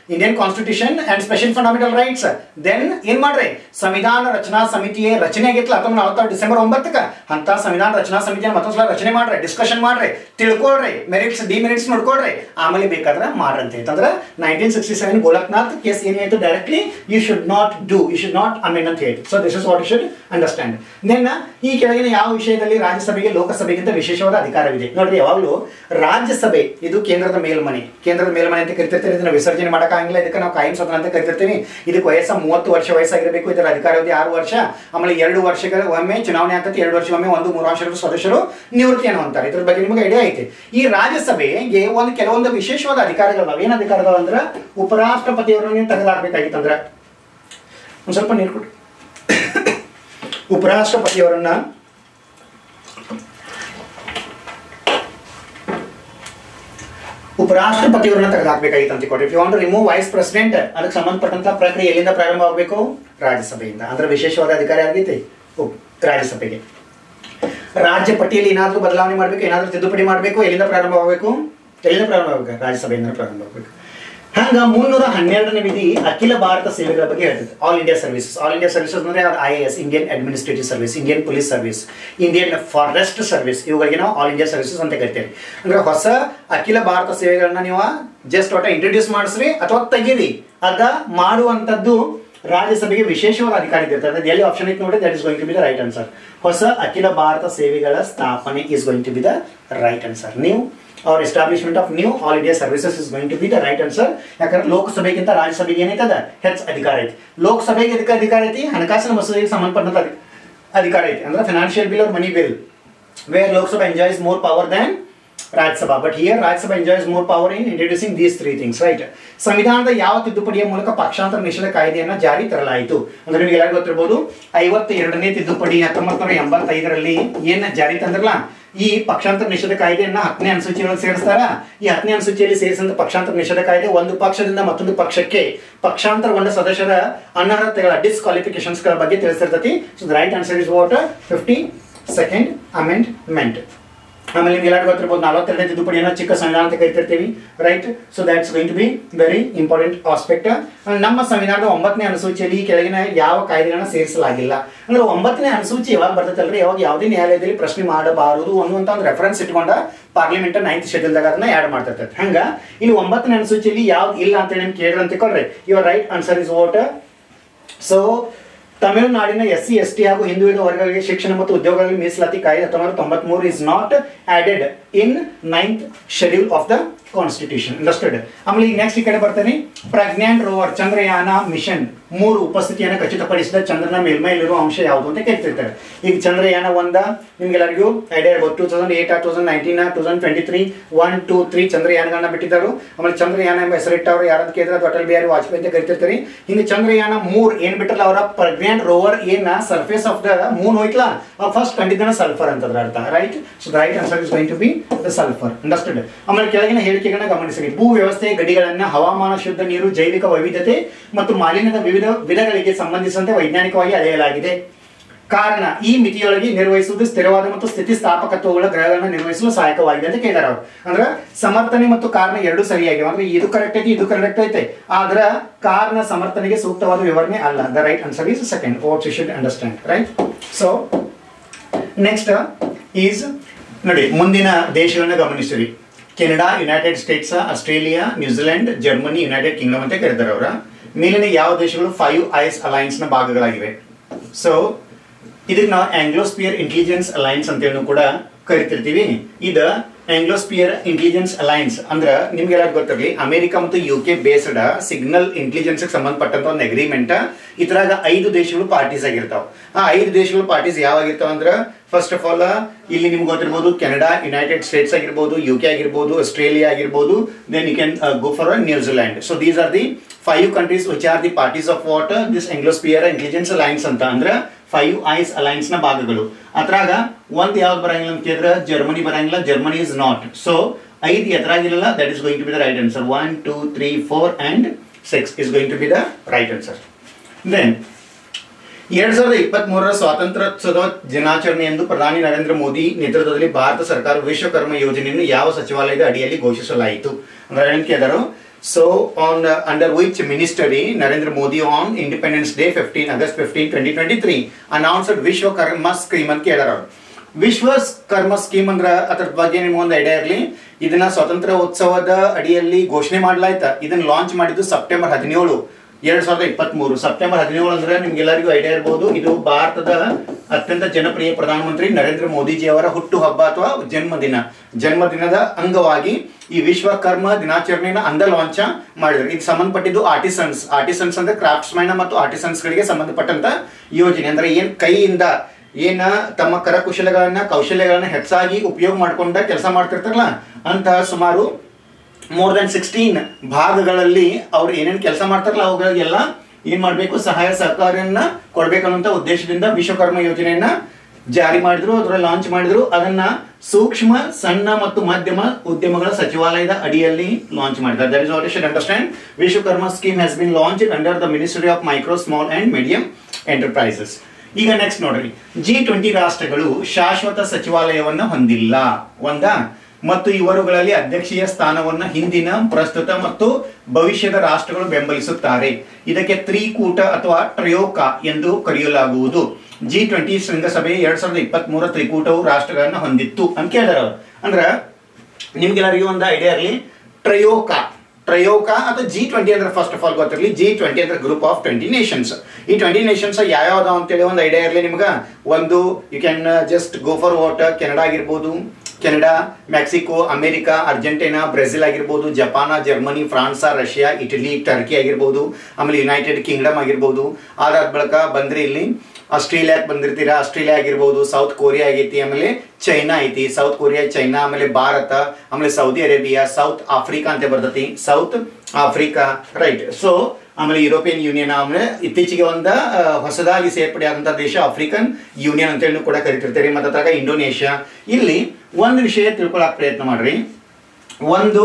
Indian constitution and special fundamental rights then ಏನ್ ಮಾಡ್ರಿ ಸಂವಿಧಾನ ರಚನಾ ಸಮಿತಿಯ ರಚನೆ ಆಗಿತ್ತಲ್ಲ ಹತ್ತೊಂಬತ್ತು ನಲವತ್ತಾರು ಡಿಸೆಂಬರ್ ಒಂಬತ್ತಕ್ಕೆ ಅಂತ ಸಂವಿಧಾನ ರಚನಾ ಸಮಿತಿಯನ್ನು ಮತ್ತೊಂದ್ಸಲ ರಚನೆ ಮಾಡ್ರಿ ಡಿಸ್ಕಷನ್ ಮಾಡ್ರಿ ತಿಳ್ಕೊಳ್ರಿ ಮೆರಿಟ್ಸ್ ಡಿಮೆರಿಟ್ಸ್ ನೋಡ್ಕೊಳ್ರಿ ಆಮೇಲೆ ಬೇಕಾದ್ರೆ ಮಾಡ್ರಿ ಅಂತ ಹೇಳ್ತಂದ್ರೆ nineteen sixty seven Golaknath case ಏನಾಯ್ತು directly you should not do you should not amend ಅಂತ ಹೇಳಿ so this is what you should understand then ಈ ಕೆಳಗಿನ ಯಾವ ವಿಷಯದಲ್ಲಿ ರಾಜ್ಯಸಭೆಗೆ ಲೋಕಸಭೆಗಿಂತ ವಿಶೇಷವಾದ ಅಧಿಕಾರವಿದೆ ನೋಡ್ರಿ ಯಾವಾಗಲೂ ರಾಜ್ಯಸಭೆ ಇದು ಕೇಂದ್ರದ ಮೇಲ್ಮನೆ ಕೇಂದ್ರದ ಮೇಲ್ಮನೆ ಅಂತ ಕರಿತಿರ್ತೀವಿ ಇದನ್ನ ವಿಸರ್ಜನೆ ಮಾಡೋಕ್ಕಾಗಿಲ್ಲ ಇದಕ್ಕೆ ನಾವು ಕಾಯಂ ಸದನ ಅಂತ ಕರಿತಿರ್ತೀವಿ ಇದಕ್ಕೆ ವಯಸ್ಸ ಮೂವತ್ತು ವರ್ಷ ವಯಸ್ಸಾಗಿರಬೇಕು ಇದರ ಅಧಿಕಾರಾವಧಿ ಆರು ವರ್ಷ ಆಮೇಲೆ ಎರಡು ವರ್ಷಗಳ ಒಮ್ಮೆ ಚುನಾವಣೆ ಆಗ್ತದೆ ಎರಡು ವರ್ಷ ಒಮ್ಮೆ ಒಂದು ಮೂರು ವರ್ಷದ ಸದಸ್ಯರು ನಿವೃತ್ತಿಯನ್ನು ಅಂತಾರೆ ಇದ್ರ ಬಗ್ಗೆ ನಿಮಗೆ ಐಡಿಯಾ ಐತೆ ಈ ರಾಜ್ಯಸಭೆಗೆ ಒಂದು ಕೆಲವೊಂದು ವಿಶೇಷವಾದ ಅಧಿಕಾರಗಳು ಏನು ಅಧಿಕಾರಗಳು ಅಂದ್ರೆ ಉಪರಾಷ್ಟ್ರಪತಿಯವರನ್ನು ನೀವು ತೆಗೆದಾಕ್ಬೇಕಾಗಿತ್ತಂದ್ರೆ ಒಂದು ಸ್ವಲ್ಪ ನೀರು ಕೊಡಿ ಉಪರಾಷ್ಟ್ರಪತಿಯವರನ್ನ ಉಪರಾಷ್ಟ್ರಪತಿಯವರನ್ನ ತೆಗೆದಾಕ್ಬೇಕಾಗಿತ್ತು ಅಂತ ಕೊಟ್ರಿ if you want remove vice president ಅದಕ್ಕೆ ಸಂಬಂಧಪಟ್ಟಂತ ಪ್ರಕ್ರಿಯೆ ಎಲ್ಲಿಂದ ಪ್ರಾರಂಭ ಆಗಬೇಕು ರಾಜ್ಯಸಭೆಯಿಂದ ಅಂದ್ರೆ ವಿಶೇಷವಾದ ಅಧಿಕಾರ ಆಗೈತಿ ಉಪ್- ರಾಜ್ಯಸಭೆಗೆ ರಾಜ್ಯ ಪಟ್ಟಿಯಲ್ಲಿ ಏನಾದರೂ ಬದಲಾವಣೆ ಮಾಡಬೇಕು ಏನಾದರೂ ತಿದ್ದುಪಡಿ ಮಾಡಬೇಕು ಎಲ್ಲಿಂದ ಪ್ರಾರಂಭ ಆಗಬೇಕು ಎಲ್ಲಿಂದ ಪ್ರಾರಂಭ ಆಗಬೇಕು ರಾಜ್ಯಸಭೆಯಿಂದ ಪ್ರಾರಂಭ ಆಗಬೇಕು ಹಂಗ ಮುನ್ನೂರ ಹನ್ನೆರಡನೇ ವಿಧಿ ಅಖಿಲ ಭಾರತ ಸೇವೆಗಳ ಬಗ್ಗೆ ಹೇಳ್ತದೆ all India services all India services ಅಂದ್ರೆ I A S Indian administrative service Indian police service Indian forest service ಇವುಗಳಿಗೆ ನಾವು ಆಲ್ ಇಂಡಿಯಾ ಸರ್ವಿಸಸ್ ಅಂತ ಕರಿತೇವೆ ಅಂದ್ರೆ ಹೊಸ ಅಖಿಲ ಭಾರತ ಸೇವೆಗಳನ್ನ ನೀವು ಜಸ್ಟ್ ಒಟ್ಟ ಇಂಟ್ರೊಡ್ಯೂಸ್ ಮಾಡಿಸ್ರಿ ಅಥವಾ ತೆಗೀರಿ ಅದ ಮಾಡುವಂಥದ್ದು ರಾಜ್ಯಸಭೆಗೆ ವಿಶೇಷವಾದ ಅಧಿಕಾರ ಇರ್ತದೆ ಅದು ಎಲ್ಲಿ ಆಪ್ಷನ್ ಇತ್ತು ನೋಡಿ that is going to be the right answer ಹೊಸ ಅಖಿಲ ಭಾರತ ಸೇವೆಗಳ ಸ್ಥಾಪನೆ is going to be the right answer ನೀವು ಅವ್ರ establishment of new all India services is going to be the right answer ಯಾಕಂದ್ರೆ ಲೋಕಸಭೆಗಿಂತ ರಾಜ್ಯಸಭೆಗೆ ಏನೈತದ ಹೆಚ್ಚು ಅಧಿಕಾರ ಐತಿ ಲೋಕಸಭೆಗೆ ಅದಕ್ಕೆ ಅಧಿಕಾರ ಐತಿ ಹಣಕಾಸಿನ ಮಸೂದೆಗೆ ಸಂಬಂಧಪಟ್ಟಂತ ಅಧಿ- ಅಧಿಕಾರ ಐತಿ ಅಂದ್ರೆ ಫಿನಾನ್ಷಿಯಲ್ ಬಿಲ್ ಅವ್ರ money bill where Lok Sabha enjoys more power than Rajya Sabha but here Rajya Sabha enjoys more power in introducing these three things right ಸಂವಿಧಾನದ ಯಾವ ತಿದ್ದುಪಡಿಯ ಮೂಲಕ ಪಕ್ಷಾಂತರ ನಿಷೇಧ ಕಾಯ್ದೆಯನ್ನ ಜಾರಿ ತರಲಾಯಿತು ಅಂದ್ರೆ ನಿಮಗೆ ಎಲ್ಲರಿಗೂ ಗೊತ್ತಿರಬಹುದು ಐವತ್ತ ಎರಡನೇ ತಿದ್ದುಪಡಿ ಹತ್ತೊಂಬತ್ತು ನೂರ ಎಂಬತ್ತೈದರಲ್ಲಿ ಏನ ಜಾರಿ ತಂದ್ರಲ್ಲ ಈ ಪಕ್ಷಾಂತರ ನಿಷೇಧ ಕಾಯ್ದೆಯನ್ನ ಹತ್ತನೇ ಅನುಸೂಚಿಯೊಳಗೆ ಸೇರಿಸ್ತಾರ ಈ ಹತ್ತನೇ ಅನುಸೂಚಿಯಲ್ಲಿ ಸೇರಿಸಿದ ಪಕ್ಷಾಂತರ ನಿಷೇಧ ಕಾಯ್ದೆ ಒಂದು ಪಕ್ಷದಿಂದ ಮತ್ತೊಂದು ಪಕ್ಷಕ್ಕೆ ಪಕ್ಷಾಂತರಗೊಂಡ ಸದಸ್ಯರ ಅನರ್ಹತೆಗಳ ಡಿಸ್ಕ್ವಾಲಿಫಿಕೇಶನ್ಸ್ ಗಳ ಬಗ್ಗೆ ತಿಳಿಸಿರ್ತತಿ so the right answer is what fifty second amendment ಆಮೇಲೆ ನಿಮ್ಗೆ ಎಲ್ಲರಿಗೂ ಗೊತ್ತಿರ್ಬೋದು ನಲವತ್ತೆರಡನೇ ತಿದ್ದುಪಡಿಯನ್ನು ಚಿಕ್ಕ ಸಂವಿಧಾನ ಅಂತ ಕರಿತಿರ್ತೀವಿ right so that's going to be very important aspect ನಮ್ಮ ಸಂವಿಧಾನದ ಒಂಬತ್ತನೇ ಅನುಸೂಚಿಯಲ್ಲಿ ಈ ಕೆಳಗಿನ ಯಾವ ಕಾಯ್ದೆಗಳನ್ನ ಸೇರಿಸಲಾಗಿಲ್ಲ ಅಂದ್ರೆ ಒಂಬತ್ತನೇ ಅನುಸೂಚಿ ಯಾವಾಗ ಬರ್ತೈತಲ್ರಿ ಯಾವಾಗ ಯಾವುದೇ ನ್ಯಾಯಾಲಯದಲ್ಲಿ ಪ್ರಶ್ನೆ ಮಾಡಬಾರದು ಅನ್ನುವಂತ ಒಂದು ರೆಫರೆನ್ಸ್ ಇಟ್ಕೊಂಡ ಪಾರ್ಲಿಮೆಂಟ್ ನೈನ್ತ್ ಶೆಡ್ಯೂಲ್ದಾಗ ಅದನ್ನ ಆ್ಯಡ್ ಮಾಡ್ತಿರ್ತೈತೆ ಹಂಗ ಇಲ್ಲಿ ಒಂಬತ್ತನೇ ಅನುಸೂಚಿಯಲ್ಲಿ ಯಾವ್ದು ಇಲ್ಲ ಅಂತ ಹೇಳಿ ಕೇಳಿದ್ರೆ ಅಂತ ತಿಳ್ಕೊಳ್ರಿ your right answer is what so ತಮಿಳುನಾಡಿನ ಎಸ್ ಸಿ ಎಸ್ ಟಿ ಹಾಗೂ ಹಿಂದುಳಿದ ವರ್ಗಗಳಿಗೆ ಶಿಕ್ಷಣ ಮತ್ತು ಉದ್ಯೋಗಗಳಿಗೆ ಮೀಸಲಾತಿ ಕಾಯ್ದೆ ಹತ್ತೊಂಬತ್ತು ತೊಂಬತ್ಮೂರು is not added in ninth schedule of the constitution understood ಆಮೇಲೆ ಈಗ ನೆಕ್ಸ್ಟ್ ಈ ಕಡೆ ಬರ್ತೇನೆ ಪ್ರಜ್ಞಾನ್ ರೋವರ್ ಚಂದ್ರಯಾನ ಮಿಷನ್ ಮೂರು ಉಪಸ್ಥಿತಿಯನ್ನು ಖಚಿತಪಡಿಸಿದ ಚಂದ್ರನ ಮೇಲ್ಮೈಲಿರುವ ಅಂಶ ಯಾವುದು ಅಂತ ಕೇಳ್ತಿರ್ತಾರೆ ಈಗ ಚಂದ್ರಯಾನ ಒಂದ ನಿಮ್ಗೆಲ್ಲರಿಗೂ ಐಡಿಯಾ ಇರ್ಬೋದು two thousand eight two thousand nineteen two thousand twenty three one two three ಚಂದ್ರಯಾನಗಳನ್ನ ಬಿಟ್ಟಿದ್ದರು ಆಮೇಲೆ ಚಂದ್ರಯಾನ ಎಂಬ ಹೆಸರಿಟ್ಟವರು ಯಾರಂತ ಕೇಳಿದ್ರೆ ಅದು ಅಟಲ್ ಬಿಹಾರಿ ವಾಜಪೇಯಿ ಅಂತ ಕರಿತಿರ್ತಾರೆ ಹಿಂಗೆ ಚಂದ್ರಯಾನ ಮೂರ್ ಏನ್ ಬಿಟ್ಟಲ್ಲ ಅವರ ಪ್ರಜ್ಞಾನ್ ರೋವರ್ ಏನ ಸರ್ಫೇಸ್ ಆಫ್ ದ ಮೂನ್ ಹೋಯ್ತಲ್ಲ ಫಸ್ಟ್ ಕಂಡಿದ್ದನ ಸಲ್ಫರ್ ಅಂತದ್ರ ಅರ್ಥ right so the right answer is going to be the sulphur understood ಆಮೇಲೆ ಕೆಳಗಿನ ಹೇಳಿಕೆಗಳನ್ನ ಗಮನಿಸಿ ಭೂ ವ್ಯವಸ್ಥೆಯ ಗಡಿಗಳನ್ನ ಹವಾಮಾನ ಶುದ್ಧ ನೀರು ಜೈವಿಕ ವೈವಿಧ್ಯತೆ ಮತ್ತು ಮಾಲಿನ್ಯದ ವಿವಿಧ ವಿಧಗಳಿಗೆ ಸಂಬಂಧಿಸಿದಂತೆ ವೈಜ್ಞಾನಿಕವಾಗಿ ಅಳೆಯಲಾಗಿದೆ ಕಾರಣ ಈ ಮಿತಿಯೊಳಗೆ ನಿರ್ವಹಿಸುವುದು ಸ್ಥಿರವಾದ ಮತ್ತು ಸ್ಥಿತಿಸ್ಥಾಪಕತ್ವಗಳ ಗ್ರಹಗಳನ್ನು ನಿರ್ವಹಿಸಲು ಸಹಾಯಕವಾಗಿದೆ ಅಂತ ಕೇಳಿದಾರೆ ಅವರು ಅಂದ್ರೆ ಸಮರ್ಥನೆ ಮತ್ತು ಕಾರಣ ಎರಡು ಸರಿಯಾಗಿವೆ ಅಂದ್ರೆ ಇದು ಕರೆಕ್ಟ್ ಐತಿ ಇದು ಕರೆಕ್ಟ್ ಐತೆ ಆದ್ರ ಕಾರಣ ಸಮರ್ಥನೆಗೆ ಸೂಕ್ತವಾದ ವಿವರಣೆ ಅಲ್ಲ the right answer is second what you should understand right so next is ನೋಡಿ ಮುಂದಿನ ದೇಶಗಳನ್ನ ಗಮನಿಸಿರಿ Canada United States Australia New Zealand Germany United Kingdom ಅಂತ ಕರೀತಾರೆ ಅವರ ಮೇಲಿನ ಯಾವ ದೇಶಗಳು ಫೈವ್ ಐಸ್ ಅಲೈನ್ಸ್ ನ ಭಾಗಗಳಾಗಿವೆ ಸೊ ಇದಕ್ಕೆ ನಾವು ಆಂಗ್ಲೋಸ್ಪಿಯರ್ ಇಂಟೆಲಿಜೆನ್ಸ್ ಅಲೈನ್ಸ್ ಅಂತ ಹೇಳಿ ಕೂಡ ಕರಿತಿರ್ತೀವಿ ಇದು ಆಂಗ್ಲೋಸ್ಪಿಯರ್ ಇಂಟೆಲಿಜೆನ್ಸ್ ಅಲೈನ್ಸ್ ಅಂದ್ರ ನಿಮ್ಗೆಲ್ಲ ಗೊತ್ತಿರಲಿ ಅಮೆರಿಕ ಮತ್ತು U K based signal intelligence ಸಂಬಂಧಪಟ್ಟಂತ ಒಂದು ಅಗ್ರಿಮೆಂಟ್ ಇದ್ರಾಗ ಐದು ದೇಶಗಳು ಪಾರ್ಟೀಸ್ ಆಗಿರ್ತಾವ ಆ ಐದು ದೇಶಗಳು ಪಾರ್ಟೀಸ್ ಯಾವಾಗಿರ್ತಾವ ಅಂದ್ರ ಫಸ್ಟ್ ಆಫ್ ಆಲ್ ಇಲ್ಲಿ ನಿಮ್ಗೆ ಗೊತ್ತಿರ್ಬೋದು ಕೆನಡಾ ಯುನೈಟೆಡ್ ಸ್ಟೇಟ್ಸ್ ಆಗಿರ್ಬೋದು ಯು ಕೆ ಆಗಿರ್ಬೋದು ಆಸ್ಟ್ರೇಲಿಯಾ ಆಗಿರ್ಬೋದು then you can go for New Zealand so these are the five countries which are the parties of what this Anglosphere intelligence alliance ಅಂತ ಅಂದ್ರೆ five ice Allianz ನ ಭಾಗಗಳು ಅದ್ರಾಗ ಒಂದ್ ಯಾವ್ದು ಬರಂಗಿಲ್ಲ ಅಂತ ಕೇಳಿದ್ರೆ ಜರ್ಮನಿ ಬರಂಗಿಲ್ಲ ಜರ್ಮನಿ ಇಸ್ ನಾಟ್ ಸೊ ಐದು ಎದುರಾಗಿರಲ್ಲ that is going to be the right answer one two three four and six is going to be the right answer then ಎರಡ್ ಸಾವಿರದ ಇಪ್ಪತ್ತ್ ಮೂರರ ಸ್ವಾತಂತ್ರ್ಯೋತ್ಸವ ದಿನಾಚರಣೆ ಎಂದು ಪ್ರಧಾನಿ ನರೇಂದ್ರ ಮೋದಿ ನೇತೃತ್ವದಲ್ಲಿ ಭಾರತ ಸರ್ಕಾರ ವಿಶ್ವಕರ್ಮ ಯೋಜನೆಯನ್ನು ಯಾವ ಸಚಿವಾಲಯದ ಅಡಿಯಲ್ಲಿ ಘೋಷಿಸಲಾಯಿತು ಅಂದ್ರೆ ಏನ್ ಕೇಳಿದರು So, on uh, under which ministry Narendra Modi on Independence Day 15 August 15, 2023 announced Vishwakarma scheme ಅಂತ ಕೇಳಾರ ಅವ್ರು. ವಿಶ್ವ ಕರ್ಮ ಸ್ಕೀಮ್ ಅಂದ್ರ ಅದ್ರ ಬಗ್ಗೆ ನಿಮ್ಗೊಂದು ಐಡಿಯಾ ಇರಲಿ ಇದನ್ನ ಸ್ವತಂತ್ರ ಉತ್ಸವದ ಅಡಿಯಲ್ಲಿ ಘೋಷಣೆ ಮಾಡ್ಲಾಯ್ತ ಇದನ್ನ ಲಾಂಚ್ ಮಾಡಿದ್ದು ಸೆಪ್ಟೆಂಬರ್ ಹದಿನೇಳು ಎರಡ್ ಸಾವಿರದ ಇಪ್ಪತ್ತ್ ಮೂರು ಸೆಪ್ಟೆಂಬರ್ ಹದಿನೇಳು ಅಂದ್ರೆ ನಿಮ್ಗೆಲ್ಲರಿಗೂ ಐಡಿಯಾ ಇರಬಹುದು ಇದು ಭಾರತದ ಅತ್ಯಂತ ಜನಪ್ರಿಯ ಪ್ರಧಾನಮಂತ್ರಿ ನರೇಂದ್ರ ಮೋದಿಜಿ ಅವರ ಹುಟ್ಟು ಹಬ್ಬ ಅಥವಾ ಜನ್ಮದಿನ ಜನ್ಮದಿನದ ಅಂಗವಾಗಿ ಈ ವಿಶ್ವಕರ್ಮ ದಿನಾಚರಣೆನ ಅಂದ ಲಾಂಚ ಮಾಡಿದ್ರು ಇದಕ್ಕೆ ಸಂಬಂಧಪಟ್ಟಿದ್ದು ಆರ್ಟಿಸನ್ಸ್ ಆರ್ಟಿಸನ್ಸ್ ಅಂದ್ರೆ ಕ್ರಾಫ್ಟ್ಸ್ ಮೈನ್ ಮತ್ತು ಆರ್ಟಿಸನ್ಸ್ ಗಳಿಗೆ ಸಂಬಂಧಪಟ್ಟಂತ ಯೋಜನೆ ಅಂದ್ರೆ ಏನ್ ಕೈಯಿಂದ ಏನ ತಮ್ಮ ಕರಕುಶಲಗಳನ್ನ ಕೌಶಲ್ಯಗಳನ್ನ ಹೆಚ್ಚಾಗಿ ಉಪಯೋಗ ಮಾಡ್ಕೊಂಡ ಕೆಲಸ ಮಾಡ್ತಿರ್ತಾರಲ್ಲ ಅಂತಹ ಸುಮಾರು ಮೋರ್ ದನ್ ಸಿಕ್ಸ್ಟೀನ್ ಭಾಗಗಳಲ್ಲಿ ಅವ್ರು ಏನೇನು ಕೆಲಸ ಮಾಡ್ತಾರಲ್ಲ ಅವುಗಳಿಗೆಲ್ಲ ಏನ್ ಮಾಡ್ಬೇಕು ಸಹಾಯ ಸಹಕಾರವನ್ನ ಕೊಡ್ಬೇಕನ್ನುವಂತ ಉದ್ದೇಶದಿಂದ ವಿಶ್ವಕರ್ಮ ಯೋಜನೆಯನ್ನ ಜಾರಿ ಮಾಡಿದ್ರು ಅದರ ಲಾಂಚ್ ಮಾಡಿದ್ರು ಅದನ್ನ ಸೂಕ್ಷ್ಮ ಸಣ್ಣ ಮತ್ತು ಮಧ್ಯಮ ಉದ್ಯಮಗಳ ಸಚಿವಾಲಯದ ಅಡಿಯಲ್ಲಿ ಲಾಂಚ್ ಮಾಡಿದ್ದಾರೆ that is what should understand Vishwakarma scheme has been launch under the ministry of micro small and medium enterprises ಈಗ ನೆಕ್ಸ್ಟ್ ನೋಡ್ರಿ ಜಿ ಟ್ವೆಂಟಿ ರಾಷ್ಟ್ರಗಳು ಶಾಶ್ವತ ಸಚಿವಾಲಯವನ್ನ ಹೊಂದಿಲ್ಲ ಒಂದಾ ಮತ್ತು ಇವರುಗಳಲ್ಲಿ ಅಧ್ಯಕ್ಷೀಯ ಸ್ಥಾನವನ್ನ ಹಿಂದಿನ ಪ್ರಸ್ತುತ ಮತ್ತು ಭವಿಷ್ಯದ ರಾಷ್ಟ್ರಗಳು ಬೆಂಬಲಿಸುತ್ತಾರೆ ಇದಕ್ಕೆ ತ್ರಿಕೂಟ ಅಥವಾ ಟ್ರಯೋಕ ಎಂದು ಕರೆಯಲಾಗುವುದು ಜಿ ಟ್ವೆಂಟಿ ಶೃಂಗಸಭೆ ಎರಡ್ ಸಾವಿರದ ಇಪ್ಪತ್ತ್ ಮೂರ ತ್ರಿಕೂಟವು ರಾಷ್ಟ್ರಗಳನ್ನ ಹೊಂದಿತ್ತು ಅಂತ ಕೇಳಿದಾರೆ ಅವ್ರು ಅಂದ್ರ ನಿಮ್ಗೆಲ್ಲರಿಗೂ ಒಂದು ಐಡಿಯಾ ಇರಲಿ ಟ್ರಯೋಕ ಟ್ರಯೋಕ ಅಥವಾ ಜಿ ಟ್ವೆಂಟಿ ಅಂದ್ರೆ ಫಸ್ಟ್ ಆಫ್ ಆಲ್ ಗೊತ್ತಿರಲಿ ಜಿ ಟ್ವೆಂಟಿ ಅಂದ್ರೆ ಗ್ರೂಪ್ ಆಫ್ ಟ್ವೆಂಟಿ ನೇಷನ್ಸ್ ಈ ಟ್ವೆಂಟಿ ನೇಷನ್ಸ್ ಯಾವ್ಯಾವ್ದು ಅಂತೇಳಿ ಒಂದು ಐಡಿಯಾ ಇರಲಿ ನಿಮ್ಗೆ ಒಂದು you can just go for what Canada ಆಗಿರ್ಬೋದು Canada Mexico America Argentina Brazil ಆಗಿರ್ಬೋದು Japan Germany France Russia Italy Turkey ಆಗಿರ್ಬೋದು ಆಮೇಲೆ ಯುನೈಟೆಡ್ ಕಿಂಗ್ಡಮ್ ಆಗಿರ್ಬೋದು ಅದಾದ ಬಳಿಕ ಬಂದ್ರಿ ಇಲ್ಲಿ ಆಸ್ಟ್ರೇಲಿಯಾಕ್ ಬಂದಿರ್ತೀರಾ ಆಸ್ಟ್ರೇಲಿಯಾ ಆಗಿರ್ಬೋದು ಸೌತ್ ಕೊರಿಯಾ ಆಗೈತಿ ಆಮೇಲೆ ಚೈನಾ ಐತಿ ಸೌತ್ ಕೊರಿಯಾ ಚೈನಾ ಆಮೇಲೆ ಭಾರತ ಆಮೇಲೆ ಸೌದಿ ಅರೇಬಿಯಾ ಸೌತ್ ಆಫ್ರಿಕಾ ಅಂತ ಬರ್ತೈತಿ ಸೌತ್ ಆಫ್ರಿಕಾ ರೈಟ್ ಸೊ ಆಮೇಲೆ ಯುರೋಪಿಯನ್ ಯೂನಿಯನ್ ಆಮೇಲೆ ಇತ್ತೀಚೆಗೆ ಒಂದ ಆ, ಹೊಸದಾಗಿ ಸೇರ್ಪಡೆ ಆದಂತ ದೇಶ ಆಫ್ರಿಕನ್ ಯೂನಿಯನ್ ಅಂತ ಹೇಳಿ ಕೂಡ ಕರಿತಿರ್ತೀರಿ ಮತ್ತೆ ಅದ್ರಾಗ ಇಂಡೋನೇಷ್ಯಾ ಇಲ್ಲಿ ಒಂದು ವಿಷಯ ತಿಳ್ಕೊಳಕ್ ಪ್ರಯತ್ನ ಮಾಡ್ರಿ ಒಂದು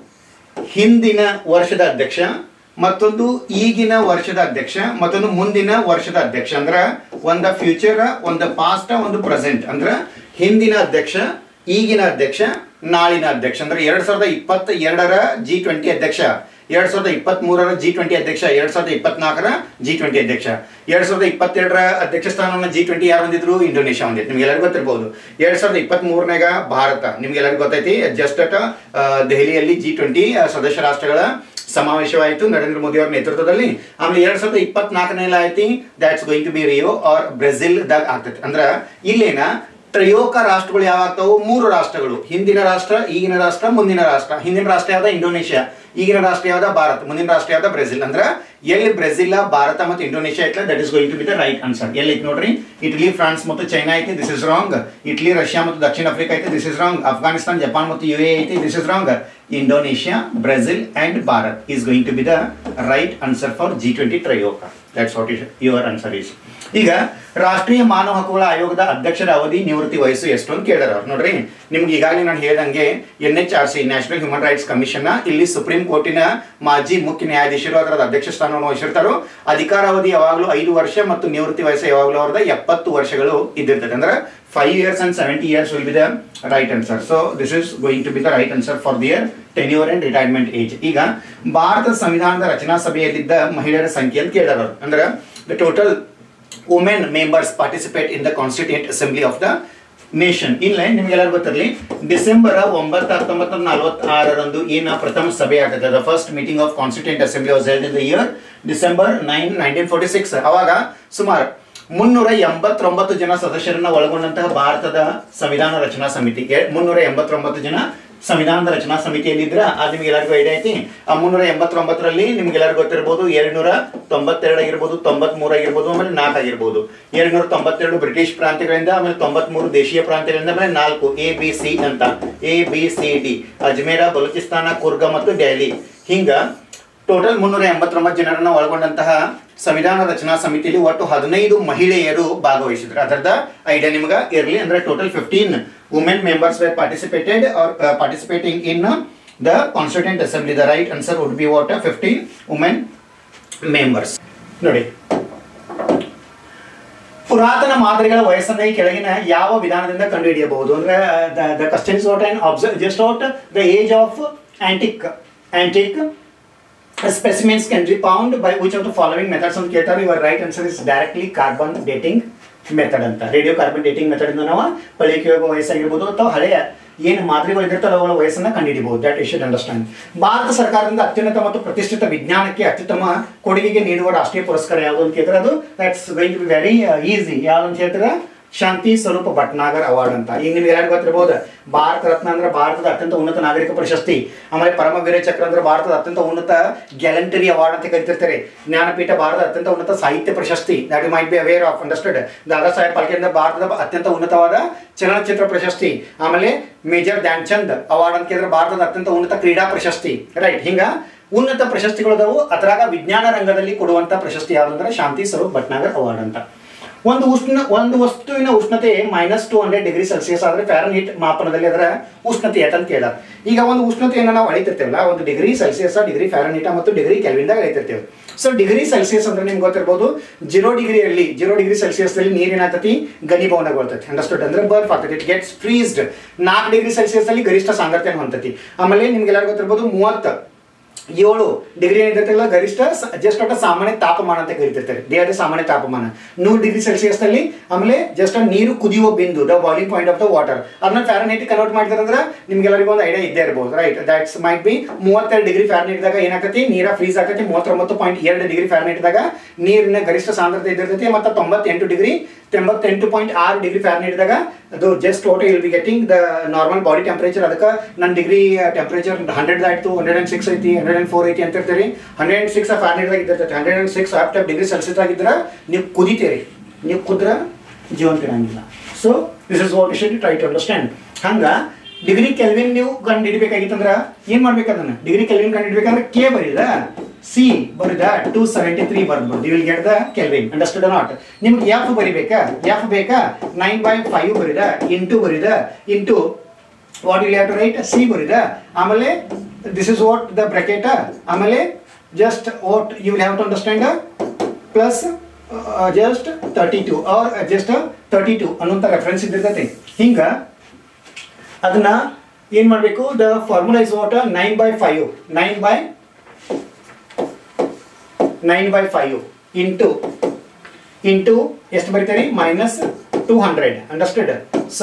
ಹಿಂದಿನ ವರ್ಷದ ಅಧ್ಯಕ್ಷ ಮತ್ತೊಂದು ಈಗಿನ ವರ್ಷದ ಅಧ್ಯಕ್ಷ ಮತ್ತೊಂದು ಮುಂದಿನ ವರ್ಷದ ಅಧ್ಯಕ್ಷ ಅಂದ್ರ ಒಂದ ಫ್ಯೂಚರ್ ಒಂದು ಪಾಸ್ಟ್ ಒಂದು ಪ್ರೆಸೆಂಟ್ ಅಂದ್ರ ಹಿಂದಿನ ಅಧ್ಯಕ್ಷ ಈಗಿನ ಅಧ್ಯಕ್ಷ ನಾಳಿನ ಅಧ್ಯಕ್ಷ ಅಂದ್ರೆ ಎರಡ್ ಸಾವಿರದ ಇಪ್ಪತ್ತ ಎರಡರ ಜಿ ಟ್ವೆಂಟಿ ಅಧ್ಯಕ್ಷ ಎರಡ್ ಸಾವಿರದ ಇಪ್ಪತ್ತ್ ಮೂರರ ಜಿ ಟ್ವೆಂಟಿ ಅಧ್ಯಕ್ಷ ಎರಡ್ ಸಾವಿರದ ಇಪ್ಪತ್ನಾಲ್ಕರ ಜಿ ಟ್ವೆಂಟಿ ಅಧ್ಯಕ್ಷ ಎರಡ್ ಸಾವಿರದ ಇಪ್ಪತ್ತೆರಡರ ಅಧ್ಯಕ್ಷ ಸ್ಥಾನವನ್ನು ಜಿ ಟ್ವೆಂಟಿ ಯಾರು ಹೊಂದಿದ್ರು ಇಂಡೋನೇಷ್ಯಾ ಹೊಂದಿತ್ತು ನಿಮ್ಗೆಲ್ಲರಿಗೂ ಗೊತ್ತಿರ್ಬೋದು ಎರಡ್ ಸಾವಿರದ ಇಪ್ಪತ್ತ್ ಮೂರನಾಗ ಭಾರತ ನಿಮ್ಗೆಲ್ಲರಿಗೂ ಗೊತ್ತೈತಿ ಜಸ್ಟ್ ಅಟ್ ದೆಹಲಿಯಲ್ಲಿ ಜಿ ಟ್ವೆಂಟಿ ಸದಸ್ಯ ರಾಷ್ಟ್ರಗಳ ಸಮಾವೇಶವಾಯಿತು ನರೇಂದ್ರ ಮೋದಿ ಅವರ ನೇತೃತ್ವದಲ್ಲಿ ಆಮೇಲೆ ಎರಡ್ ಸಾವಿರದ ಇಪ್ಪತ್ನಾಲ್ಕನೇಲಿ ಐತಿ that's going to be Rio or Brazil ದಾಗ ಆಗ್ತೈತಿ ಅಂದ್ರ ಇಲ್ಲೇನ ಟ್ರಯೋಕ ರಾಷ್ಟ್ರಗಳು ಯಾವಾಗ್ತಾವು ಮೂರು ರಾಷ್ಟ್ರಗಳು ಹಿಂದಿನ ರಾಷ್ಟ್ರ ಈಗಿನ ರಾಷ್ಟ್ರ ಮುಂದಿನ ರಾಷ್ಟ್ರ ಹಿಂದಿನ ರಾಷ್ಟ್ರ ಯಾವ್ದ ಇಂಡೋನೇಷ್ಯಾ ಈಗಿನ ರಾಷ್ಟ್ರ ಯಾವ್ದ ಭಾರತ ಮುಂದಿನ ರಾಷ್ಟ್ರ ಯಾವ್ದ ಬ್ರೆಜಿಲ್ ಅಂದ್ರ ಎಲ್ಲಿ ಬ್ರೆಜಿಲ್ ಭಾರತ ಮತ್ತು ಇಂಡೋನೇಷ್ಯಾ ಐತಲ್ಲ that is going to be the right answer ಎಲ್ಲಿ ಐತಿ ನೋಡ್ರಿ ಇಟಲಿ ಫ್ರಾನ್ಸ್ ಮತ್ತು ಚೈನಾ ಐತಿ this is wrong Italy Russia ಮತ್ತು ದಕ್ಷಿಣ ಆಫ್ರಿಕಾ ಐತಿ this is wrong Afghanistan Japan ಮತ್ತು ಯು ಎ ಐತಿ this is wrong Indonesia Brazil and Bharat is going to be the right answer for G twenty troika that's what is your answer is ಈಗ ರಾಷ್ಟ್ರೀಯ ಮಾನವ ಹಕ್ಕುಗಳ ಆಯೋಗದ ಅಧ್ಯಕ್ಷರ ಅವಧಿ ನಿವೃತ್ತಿ ವಯಸ್ಸು ಎಷ್ಟು ಅಂತ ಕೇಳಿದಾರೆ ಅವ್ರು ನೋಡ್ರಿ ನಿಮ್ಗೆ ಈಗಾಗಲೇ ನಾನು ಹೇಳ್ದಂಗೆ N H R C national human rights commission ಇಲ್ಲಿ ಸುಪ್ರೀಂ ಕೋರ್ಟಿನ ಮಾಜಿ ಮುಖ್ಯ ನ್ಯಾಯಾಧೀಶರು ಅದರ ಅಧ್ಯಕ್ಷ ಸ್ಥಾನವನ್ನು ವಹಿಸಿರ್ತಾರೋ ಅಧಿಕಾರಾವಧಿ ಯಾವಾಗಲೂ ಐದು ವರ್ಷ ಮತ್ತು ನಿವೃತ್ತಿ ವಯಸ್ಸು ಯಾವಾಗಲೂ ಅವ್ರದ ಎಪ್ಪತ್ತು ವರ್ಷಗಳು ಇದ್ದಿರ್ತದೆ ಅಂದ್ರೆ five years and seventy years will be the right answer so this is going to be the right answer for their tenure and retirement age ಈಗ ಭಾರತ ಸಂವಿಧಾನದ ರಚನಾ ಸಭೆಯಲ್ಲಿದ್ದ ಮಹಿಳೆಯರ ಸಂಖ್ಯೆ ಅಂತ ಕೇಳಿದಾರೆ ಅವ್ರು. ಅಂದ್ರೆ the total women members participate in the constituent assembly of the nation ಇಲ್ಲ ನಿಮ್ಗೆಲ್ಲರಿಗೂ ಗೊತ್ತಿರಲಿ ಡಿಸೆಂಬರ್ ಒಂಬತ್ತು ಹತ್ತೊಂಬತ್ತು ನೂರ ನಲವತ್ತಾರರಂದು ಏನ ಪ್ರಥಮ ಸಭೆ ಆಗ್ತದೆ the first meeting of constituent assembly was held in the year December nine nineteen forty six ಅವಾಗ ಸುಮಾರು ಮುನ್ನೂರ ಎಂಬತ್ತೊಂಬತ್ತು ಜನ ಸದಸ್ಯರನ್ನ ಒಳಗೊಂಡಂತಹ ಭಾರತದ ಸಂವಿಧಾನ ರಚನಾ ಸಮಿತಿ ಎ- ಮುನ್ನೂರ ಎಂಬತ್ತೊಂಬತ್ತು ಜನ ಸಂವಿಧಾನದ ರಚನಾ ಸಮಿತಿಯಲ್ಲಿದ್ರ ಅದು ನಿಮ್ಗೆ ಎಲ್ಲರಿಗೂ ಐಡಿಯಾ ಐತಿ ಆ ಮುನ್ನೂರ ಎಂಬತ್ತೊಂಬತ್ತರಲ್ಲಿ ನಿಮ್ಗೆ ಎಲ್ಲರಿಗೂ ಗೊತ್ತಿರ್ಬೋದು ಎರಡ್ನೂರ ತೊಂಬತ್ತೆರಡು ಆಗಿರ್ಬೋದು ತೊಂಬತ್ಮೂರು ಆಗಿರ್ಬೋದು ಆಮೇಲೆ ನಾಲ್ಕು ಆಗಿರ್ಬೋದು ಎರಡ್ನೂರ ತೊಂಬತ್ತೆರಡು ಬ್ರಿಟಿಷ್ ಪ್ರಾಂತ್ಯಗಳಿಂದ ಆಮೇಲೆ ತೊಂಬತ್ಮೂರು ದೇಶೀಯ ಪ್ರಾಂತ್ಯಗಳಿಂದ ಆಮೇಲೆ ನಾಲ್ಕು ಎ ಬಿ ಸಿ ಅಂತ A B C D Ajmer Baluchistan Coorg ಮತ್ತು ದೆಹಲಿ ಹಿಂಗ ಟೋಟಲ್ ಮುನ್ನೂರ ಎಂಬತ್ತೊಂಬತ್ತು ಜನರನ್ನ ಒಳಗೊಂಡಂತಹ ಸಂವಿಧಾನ ರಚನಾ ಸಮಿತಿಯಲ್ಲಿ ಒಟ್ಟು ಹದಿನೈದು ಮಹಿಳೆಯರು ಭಾಗವಹಿಸಿದ್ರು ಅದರದ ಐಡಿಯಾ ನಿಮ್ಗೆ ಇರಲಿ ಅಂದ್ರೆ total fifteen women members were participated or participating in the constituent assembly the right answer would be what fifteen women members ನೋಡಿ ಪುರಾತನ ಮಾದರಿಗಳ ವಯಸ್ಸನ್ನ ಈ ಕೆಳಗಿನ ಯಾವ ವಿಧಾನದಿಂದ ಕಂಡುಹಿಡಿಯಬಹುದು ಅಂದ್ರೆ the question what and observe just out the age of antique antique specimens can be found by which of the following methods ಅಂತ ಕೇಳ್ತಾರೆ your right answer is directly carbon dating method ಅಂತ ರೇಡಿಯೋ ಕಾರ್ಬನ್ ಡೇಟಿಂಗ್ ಮೆಥಡ್ ಇಂದ ನಾವು ಪಳಿಕೆ ವಯಸ್ಸಾಗಿರ್ಬೋದು ಅಥವಾ ಹಳೆಯ ಏನು ಮಾದರಿಗಳು ಇದಿರ್ತವೆ ಅವುಗಳ ವಯಸ್ಸನ್ನ ಕಂಡುಹಿಡಿಬಹುದು ದಟ್ ಯು ಶುಡ್ ಅಂಡರ್ಸ್ಟ್ಯಾಂಡ್ ಭಾರತ ಸರ್ಕಾರದಿಂದ ಅತ್ಯುನ್ನತ ಮತ್ತು ಪ್ರತಿಷ್ಠಿತ ವಿಜ್ಞಾನಕ್ಕೆ ಅತ್ಯುತ್ತಮ ಕೊಡುಗೆಗೆ ನೀಡುವ ರಾಷ್ಟ್ರೀಯ ಪುರಸ್ಕಾರ ಯಾವುದು ಅಂತ ಕೇಳಿದ್ರೆ ಅದು that's going to be very easy ಯಾವ್ದು ಅಂತ ಹೇಳ್ತಾರೆ ಶಾಂತಿ ಸ್ವರೂಪ ಭಟ್ನಾಗರ್ ಅವಾರ್ಡ್ ಅಂತ ಈಗ ನಿಮ್ಗೆ ಎಲ್ಲರಿಗೂ ಗೊತ್ತಿರ್ಬೋದು ಭಾರತ ರತ್ನ ಅಂದ್ರೆ ಭಾರತದ ಅತ್ಯಂತ ಉನ್ನತ ನಾಗರಿಕ ಪ್ರಶಸ್ತಿ ಆಮೇಲೆ ಪರಮವೀರ ಚಕ್ರ ಅಂದ್ರೆ ಭಾರತದ ಅತ್ಯಂತ ಉನ್ನತ ಗ್ಯಾಲಂಟರಿ ಅವಾರ್ಡ್ ಅಂತ ಕರಿತಿರ್ತಾರೆ ಜ್ಞಾನಪೀಠ ಭಾರತದ ಅತ್ಯಂತ ಉನ್ನತ ಸಾಹಿತ್ಯ ಪ್ರಶಸ್ತಿ that you might be aware of understood Dada Saheb ಫಾಲ್ಕೆಯಿಂದ ಭಾರತದ ಅತ್ಯಂತ ಉನ್ನತವಾದ ಚಲನಚಿತ್ರ ಪ್ರಶಸ್ತಿ ಆಮೇಲೆ ಮೇಜರ್ ಧ್ಯಾನ್ ಚಂದ್ ಅವಾರ್ಡ್ ಅಂತ ಕೇಳಿದ್ರೆ ಭಾರತದ ಅತ್ಯಂತ ಉನ್ನತ ಕ್ರೀಡಾ ಪ್ರಶಸ್ತಿ ರೈಟ್ ಹಿಂಗ ಉನ್ನತ ಪ್ರಶಸ್ತಿಗಳು ಅದಾವು ಅದ್ರಾಗ ವಿಜ್ಞಾನ ರಂಗದಲ್ಲಿ ಕೊಡುವಂತ ಪ್ರಶಸ್ತಿ ಯಾವುದು ಅಂದ್ರೆ ಶಾಂತಿ ಸ್ವರೂಪ್ ಭಟ್ನಾಗರ್ ಅವಾರ್ಡ್ ಅಂತ ಒಂದು ಉಷ್ಣ ಒಂದು ವಸ್ತುವಿನ ಉಷ್ಣತೆ minus two hundred degree Celsius ಆದ್ರೆ ಫ್ಯಾರನ್ ಹೀಟ್ ಮಾಪನದಲ್ಲಿ ಅದರ ಉಷ್ಣತೆ ಯಾತಂತ ಕೇಳಿದಾರೆ ಈಗ ಒಂದು ಉಷ್ಣತೆಯನ್ನು ನಾವು ಅಳಿತಿರ್ತೇವಲ್ಲ ಒಂದು degree Celsius degree Fahrenheit ಮತ್ತು ಡಿಗ್ರಿ ಕೆಲ್ವಿನ್ದಾಗ ಅಳಿತಿರ್ತೇವೆ ಸೊ ಡಿಗ್ರಿ ಸೆಲ್ಸಿಯಸ್ ಅಂದ್ರೆ ನಿಮ್ಗೆ ಗೊತ್ತಿರ್ಬೋದು ಜೀರೋ ಡಿಗ್ರಿಯಲ್ಲಿ ಜೀರೋ ಡಿಗ್ರಿ ಸೆಲ್ಸಿಯಸ್ ಅಲ್ಲಿ ನೀರು ಏನಾಗ್ತತಿ ಘನೀಭವನಗೊಳ್ತೈತಿ ಅಂಡರ್ಸ್ಟುಡ್ ಅಂದ್ರೆ ಬರ್ಫ್ ಆಗ್ತೈತಿ ಇಟ್ ಗೆಟ್ಸ್ ಫ್ರೀಸ್ಡ್ ನಾಲ್ಕು ಡಿಗ್ರಿ ಸೆಲ್ಸಿಯಸ್ ಅಲ್ಲಿ ಗರಿಷ್ಠ ಸಾಂದ್ರತೆ ಹೊಂದತಿ ಆಮೇಲೆ ನಿಮ್ಗೆಲ್ಲರೂ ಗೊತ್ತಿರ್ಬೋದು ಮೂವತ್ತು ಏಳು ಡಿಗ್ರಿ ಏನಿರ್ತಲ್ಲ ಗರಿಷ್ಠ ಜಸ್ಟ್ ಒಟ್ಟ ಸಾಮಾನ್ಯ ತಾಪಮಾನ ಅಂತ ಕರಿತಿರ್ತಾರೆ ದೇಹದ ಸಾಮಾನ್ಯ ತಾಪಮಾನ ನೂರು ಡಿಗ್ರಿ ಸೆಲ್ಸಿಯಸ್ ಅಲ್ಲಿ ಆಮೇಲೆ ಜಸ್ಟ್ ನೀರು ಕುದಿಯುವ ಬಿಂದು the boiling point of the water ಅದನ್ನ ಫ್ಯಾರನೈಟ್ ಕನ್ವರ್ಟ್ ಮಾಡಿದ್ರೆ ಅಂದ್ರೆ ನಿಮ್ಗೆಲ್ಲರಿಗೂ ಒಂದು ಐಡಿಯಾ ಇದ್ದೇ ಇರ್ಬೋದು ರೈಟ್ ದಟ್ಸ್ ಮೈಟ್ ಬಿ ಮೂವತ್ತೆರಡು ಡಿಗ್ರಿ ಫ್ಯಾರನೈಟ್ ದಾಗ ಏನಾಗತಿ ನೀರ ಫ್ರೀಸ್ ಆಗತಿ ಮೂವತ್ತೊಂಬತ್ತು ಪಾಯಿಂಟ್ ಎರಡು ಡಿಗ್ರಿ ಫ್ಯಾರನೈಟ್ ದಾಗ ನೀರಿನ ಗರಿಷ್ಠ ಸಾಂದ್ರತೆ ಇದ್ದಿರ್ತೈತಿ ಮತ್ತು ತೊಂಬತ್ತೆಂಟು ಡಿಗ್ರಿ ತೊಂಬತ್ತೆಂಟು ಪಾಯಿಂಟ್ ಆರು ಡಿಗ್ರಿ ಫ್ಯಾರನೈಟ್ ದಾಗ ಅದು just what will be getting the normal body temperature ಅದಕ್ಕೆ ನನ್ನ ಡಿಗ್ರಿ ಟೆಂಪರೇಚರ್ ಹಂಡ್ರೆಡ್ ಆಯ್ತು ಹಂಡ್ರೆಡ್ ಅಂಡ್ ಸಿಕ್ಸ್ ಐತಿ ಹಂಡ್ರೆಡ್ ಅಂಡ್ ಫೋರ್ ಐತಿ ಅಂತ ಇರ್ತೀರಿ ಹಂಡ್ರೆಡ್ ಅಂಡ್ ಸಿಕ್ಸ್ ಫ್ಯಾರನೈಟ್ ದಾಗ ಇದ್ದಿರ್ತೈತಿ hundred and six of degree Celsius ಆಗಿದ್ರೆ ನೀವು ಕುದಿತೀರಿ ನೀವು ಕುದ್ರ ಜೀವಂತ ಇರಂಗಿಲ್ಲ so this is what you should try to understand ಹಂಗ ಡಿಗ್ರಿ ಕೆಲ್ವಿನ್ ನೀವು ಕಂಡು ಹಿಡಿಬೇಕಾಗಿತ್ತಂದ್ರ ಏನ್ ಮಾಡ್ಬೇಕು ಅದನ್ನ ಡಿಗ್ರಿ ಕೆಲ್ವಿನ್ ಕಂಡು ಹಿಡಿಬೇಕಂದ್ರೆ ಕೆ ಬರೀದ ಸಿ ಬರಿದ ಟೂ ಸೆವೆಂಟಿ ತ್ರೀ ಬರ್ಬೋದು you will get the Kelvin understood not ನಿಮ್ಗೆ ಎಫ್ ಬರಿಬೇಕಾ ಎಫ್ ಬೇಕಾ ನೈನ್ ಬೈ ಫೈವ್ ಬರಿದ ಇಂಟು ಬರಿದ into what will have to write C ಬರಿದ ಆಮೇಲೆ this is what the bracket ಆಮೇಲೆ just what you will have to understand plus just thirty two or just thirty two ಅನ್ನೋಂಥ reference ಇದ್ದಿರ್ತೈತಿ ಹಿಂಗ ಅದನ್ನ ಏನ್ ಮಾಡಬೇಕು the formula is what nine by five nine by nine by five into into ಎಷ್ಟು ಬರೀತೀರಿ minus two hundred understood so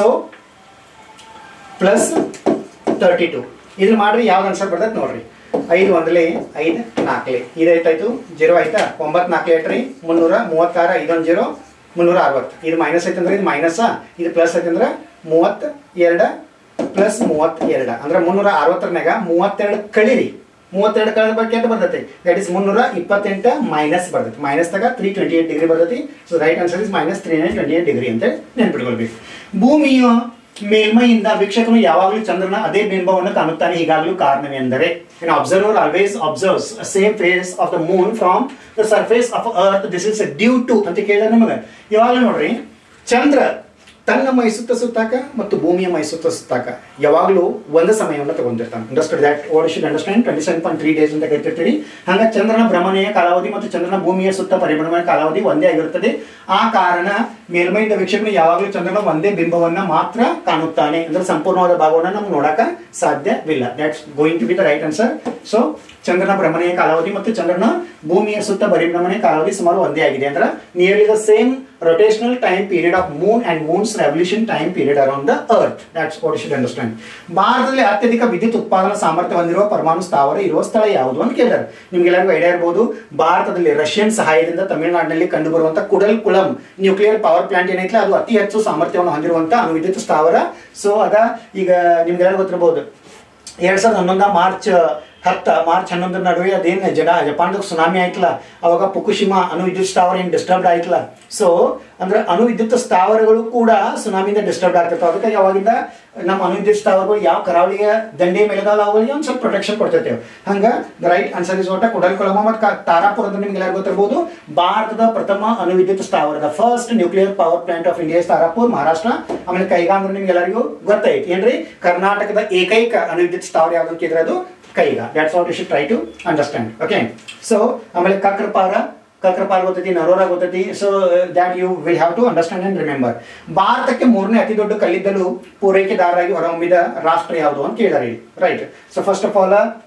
plus thirty two ಇದು ಮಾಡ್ರಿ ಯಾವ್ದು ಆನ್ಸರ್ ಬರ್ತೈತೆ ನೋಡ್ರಿ ಐದು ಒಂದಲೇ ಐದು ನಾಲ್ಕಲೆ ಇದೈತಾಯ್ತು ಜೀರೋ ಆಯ್ತಾ ಒಂಬತ್ತು ನಾಲ್ಕು ಏಟ್ರಿ ಮುನ್ನೂರ ಮೂವತ್ತಾರು ಐದೊಂದು ಜೀರೋ ಮುನ್ನೂರ ಅರವತ್ತು ಇದು ಮೈನಸ್ ಐತಂದ್ರೆ ಇದು ಮೈನಸ್ ಇದು ಪ್ಲಸ್ ಐತಂದ್ರೆ ಮೂವತ್ತ ಎರಡ ಪ್ಲಸ್ ಮೂವತ್ತೆರಡು ಅಂದ್ರೆ ಮುನ್ನೂರ ಅರವತ್ತರನಾಗ ಮೂವತ್ತೆರಡು ಕಳೀರಿ ಮೂವತ್ತೆರಡು ಕಳೆದ ಬಗ್ಗೆ ಅಂತ ಬರ್ತೈತಿ ದಟ್ ಇಸ್ ಮುನ್ನೂರ ಇಪ್ಪತ್ತೆಂಟು ಮೈನಸ್ ಬರ್ತೈತಿ ಮೈನಸ್ ತಗ ತ್ರೀ ಟ್ವೆಂಟಿ ಏಟ್ ಡಿಗ್ರಿ ಬರ್ತೈತಿ so right answer is minus three nine twenty eight degree ಅಂತ ನೆನ್ಪಿಟ್ಕೊಳ್ಬೇಕು ಭೂಮಿಯ ಮೇಲ್ಮೈಯಿಂದ ವೀಕ್ಷಕನು ಯಾವಾಗಲೂ ಚಂದ್ರನ ಅದೇ ಬಿಂಬವನ್ನು ಕಾಣುತ್ತಾನೆ ಹೀಗಾಗಲೂ ಕಾರಣವೆಂದರೆ An observer always observes a same phase of the moon from the surface of earth. This is due to ಅಂತ ಕೇಳಿದ್ರೆ ನಿಮಗೆ ಯಾವಾಗಲೂ ನೋಡ್ರಿ ಚಂದ್ರ ತನ್ನ ಮೈ ಸುತ್ತ ಸುತ್ತಾಕ ಮತ್ತು ಭೂಮಿಯ ಮೈ ಸುತ್ತ ಸುತ್ತಾಕ ಯಾವಾಗಲೂ ಒಂದು ಸಮಯವನ್ನು ತಗೊಂಡಿರ್ತಾನೆ understood that what should understand twenty seven point three days ಅಂತ ಕರಿತಿರ್ತೀರಿ ಹಂಗ ಚಂದ್ರನ ಭ್ರಮಣೆಯ ಕಾಲಾವಧಿ ಮತ್ತು ಚಂದ್ರನ ಭೂಮಿಯ ಸುತ್ತ ಪರಿಭ್ರಮಣೆಯ ಕಾಲಾವಧಿ ಒಂದೇ ಆಗಿರುತ್ತದೆ ಆ ಕಾರಣ ಮೇಲ್ಮೈಯಿಂದ ವೀಕ್ಷಕನು ಯಾವಾಗಲೂ ಚಂದ್ರನ ಒಂದೇ ಬಿಂಬವನ್ನ ಮಾತ್ರ ಕಾಣುತ್ತಾನೆ ಅಂದ್ರೆ ಸಂಪೂರ್ಣವಾದ ಭಾಗವನ್ನು ನಮ್ಗೆ ನೋಡಕ ಸಾಧ್ಯವಿಲ್ಲ that's going to be the right answer so ಚಂದ್ರನ ಭ್ರಮಣೆಯ ಕಾಲಾವಧಿ ಮತ್ತು ಚಂದ್ರನ ಭೂಮಿಯ ಸುತ್ತ ಪರಿಭ್ರಮಣೆಯ ಕಾಲಾವಧಿ ಸುಮಾರು ಒಂದೇ ಆಗಿದೆ ಅಂದ್ರೆ nearly the same rotational time period of moon and moon's revolution time period around the earth that's what you should understand ಭಾರತದಲ್ಲಿ ಅತ್ಯಧಿಕ ವಿದ್ಯುತ್ ಉತ್ಪಾದನಾ ಸಾಮರ್ಥ್ಯ ಹೊಂದಿರುವ ಪರಮಾಣು ಸ್ಥಾವರ ಇರುವ ಸ್ಥಳ ಯಾವುದು ಅಂತ ಕೇಳಿದ್ದಾರೆ ನಿಮ್ಗೆಲ್ಲರಿಗೂ ಐಡಿಯಾ ಇರಬಹುದು ಭಾರತದಲ್ಲಿ ರಷ್ಯನ್ ಸಹಾಯದಿಂದ ತಮಿಳುನಾಡಿನಲ್ಲಿ ಕಂಡುಬರುವಂತ Kudankulam nuclear power plant ಏನೈತೆ ಅದು ಅತಿ ಹೆಚ್ಚು ಸಾಮರ್ಥ್ಯವನ್ನು ಹೊಂದಿರುವಂತ ಅಣು ವಿದ್ಯುತ್ ಸ್ಥಾವರ ಸೊ ಅದ ಈಗ ನಿಮ್ಗೆಲ್ಲರಿಗೂ ಗೊತ್ತಿರಬಹುದು ಎರಡ್ ಸಾವಿರದ ಹನ್ನೊಂದ ಮಾರ್ಚ್ ಹತ್ತ ಮಾರ್ಚ್ ಹನ್ನೊಂದರ ನಡುವೆ ಅದೇನು ಜಡ ಜಪಾನ್ದಾಗ ಸುನಾಮಿ ಆಯ್ತಲ್ಲ ಅವಾಗ ಪುಕುಶಿಮಾ ಅಣು ವಿದ್ಯುತ್ ಸ್ಥಾವರ ಏನು ಡಿಸ್ಟರ್ಬ್ಡ್ ಆಯ್ತಲ್ಲ ಸೊ ಅಂದ್ರೆ ಅಣು ವಿದ್ಯುತ್ ಸ್ಥಾವರಗಳು ಕೂಡ ಸುನಾಮಿಯಿಂದ ಡಿಸ್ಟರ್ಬ್ ಆಗ್ತಿರ್ತಾವೆ ಅದಕ್ಕೆ ಅವಾಗಿಂದ ನಮ್ಮ ಅಣು ವಿದ್ಯುತ್ ಸ್ಥಾವರಗಳು ಯಾವ ಕರಾವಳಿಯ ದಂಡೆ ಮೇಲೆದಾವಲ್ಲ ಅವುಗಳಿಗೆ ಒಂದು ಸ್ವಲ್ಪ ಪ್ರೊಟೆಕ್ಷನ್ ಕೊಡ್ತಿರ್ತೇವೆ ಹಂಗ ದ ರೈಟ್ ಆನ್ಸರ್ ಇಸ್ ಒಟ್ಟ ಕುಡಲ್ಕೊಳಮ ಮತ್ತು ತಾರಾಪುರ ಅಂತ ನಿಮ್ಗೆ ಎಲ್ಲರಿಗೂ ಗೊತ್ತಿರ್ಬೋದು ಭಾರತದ ಪ್ರಥಮ ಅಣು ವಿದ್ಯುತ್ ಸ್ಥಾವರದ first nuclear power plant of India Tarapur Maharashtra ಆಮೇಲೆ ಕೈಗಾ ಅಂದ್ರೆ ನಿಮ್ಗೆ ಎಲ್ಲರಿಗೂ ಗೊತ್ತೈತಿ ಏನ್ರಿ ಕರ್ನಾಟಕದ ಏಕೈಕ ಅಣು ವಿದ್ಯುತ್ ಸ್ಥಾವರ ಯಾವ್ದು ಅಂತ ಕೇಳಿದ್ರೆ ಅದು Kaiga that's what you should try to understand okay so ಆಮೇಲೆ ಕಕ್ರಪಾರ ಕಕ್ರಪಾರ ಗೊತ್ತೈತಿ ನರೋರ ಗೊತ್ತೈತಿ so that you will have to understand and remember ಭಾರತಕ್ಕೆ ಮೂರನೇ ಅತಿ ದೊಡ್ಡ ಕಲ್ಲಿದ್ದಲು ಪೂರೈಕೆದಾರರಾಗಿ ಹೊರಹೊಮ್ಮಿದ ರಾಷ್ಟ್ರ ಯಾವುದು ಅಂತ ಕೇಳಿದಾರೆ right so first of all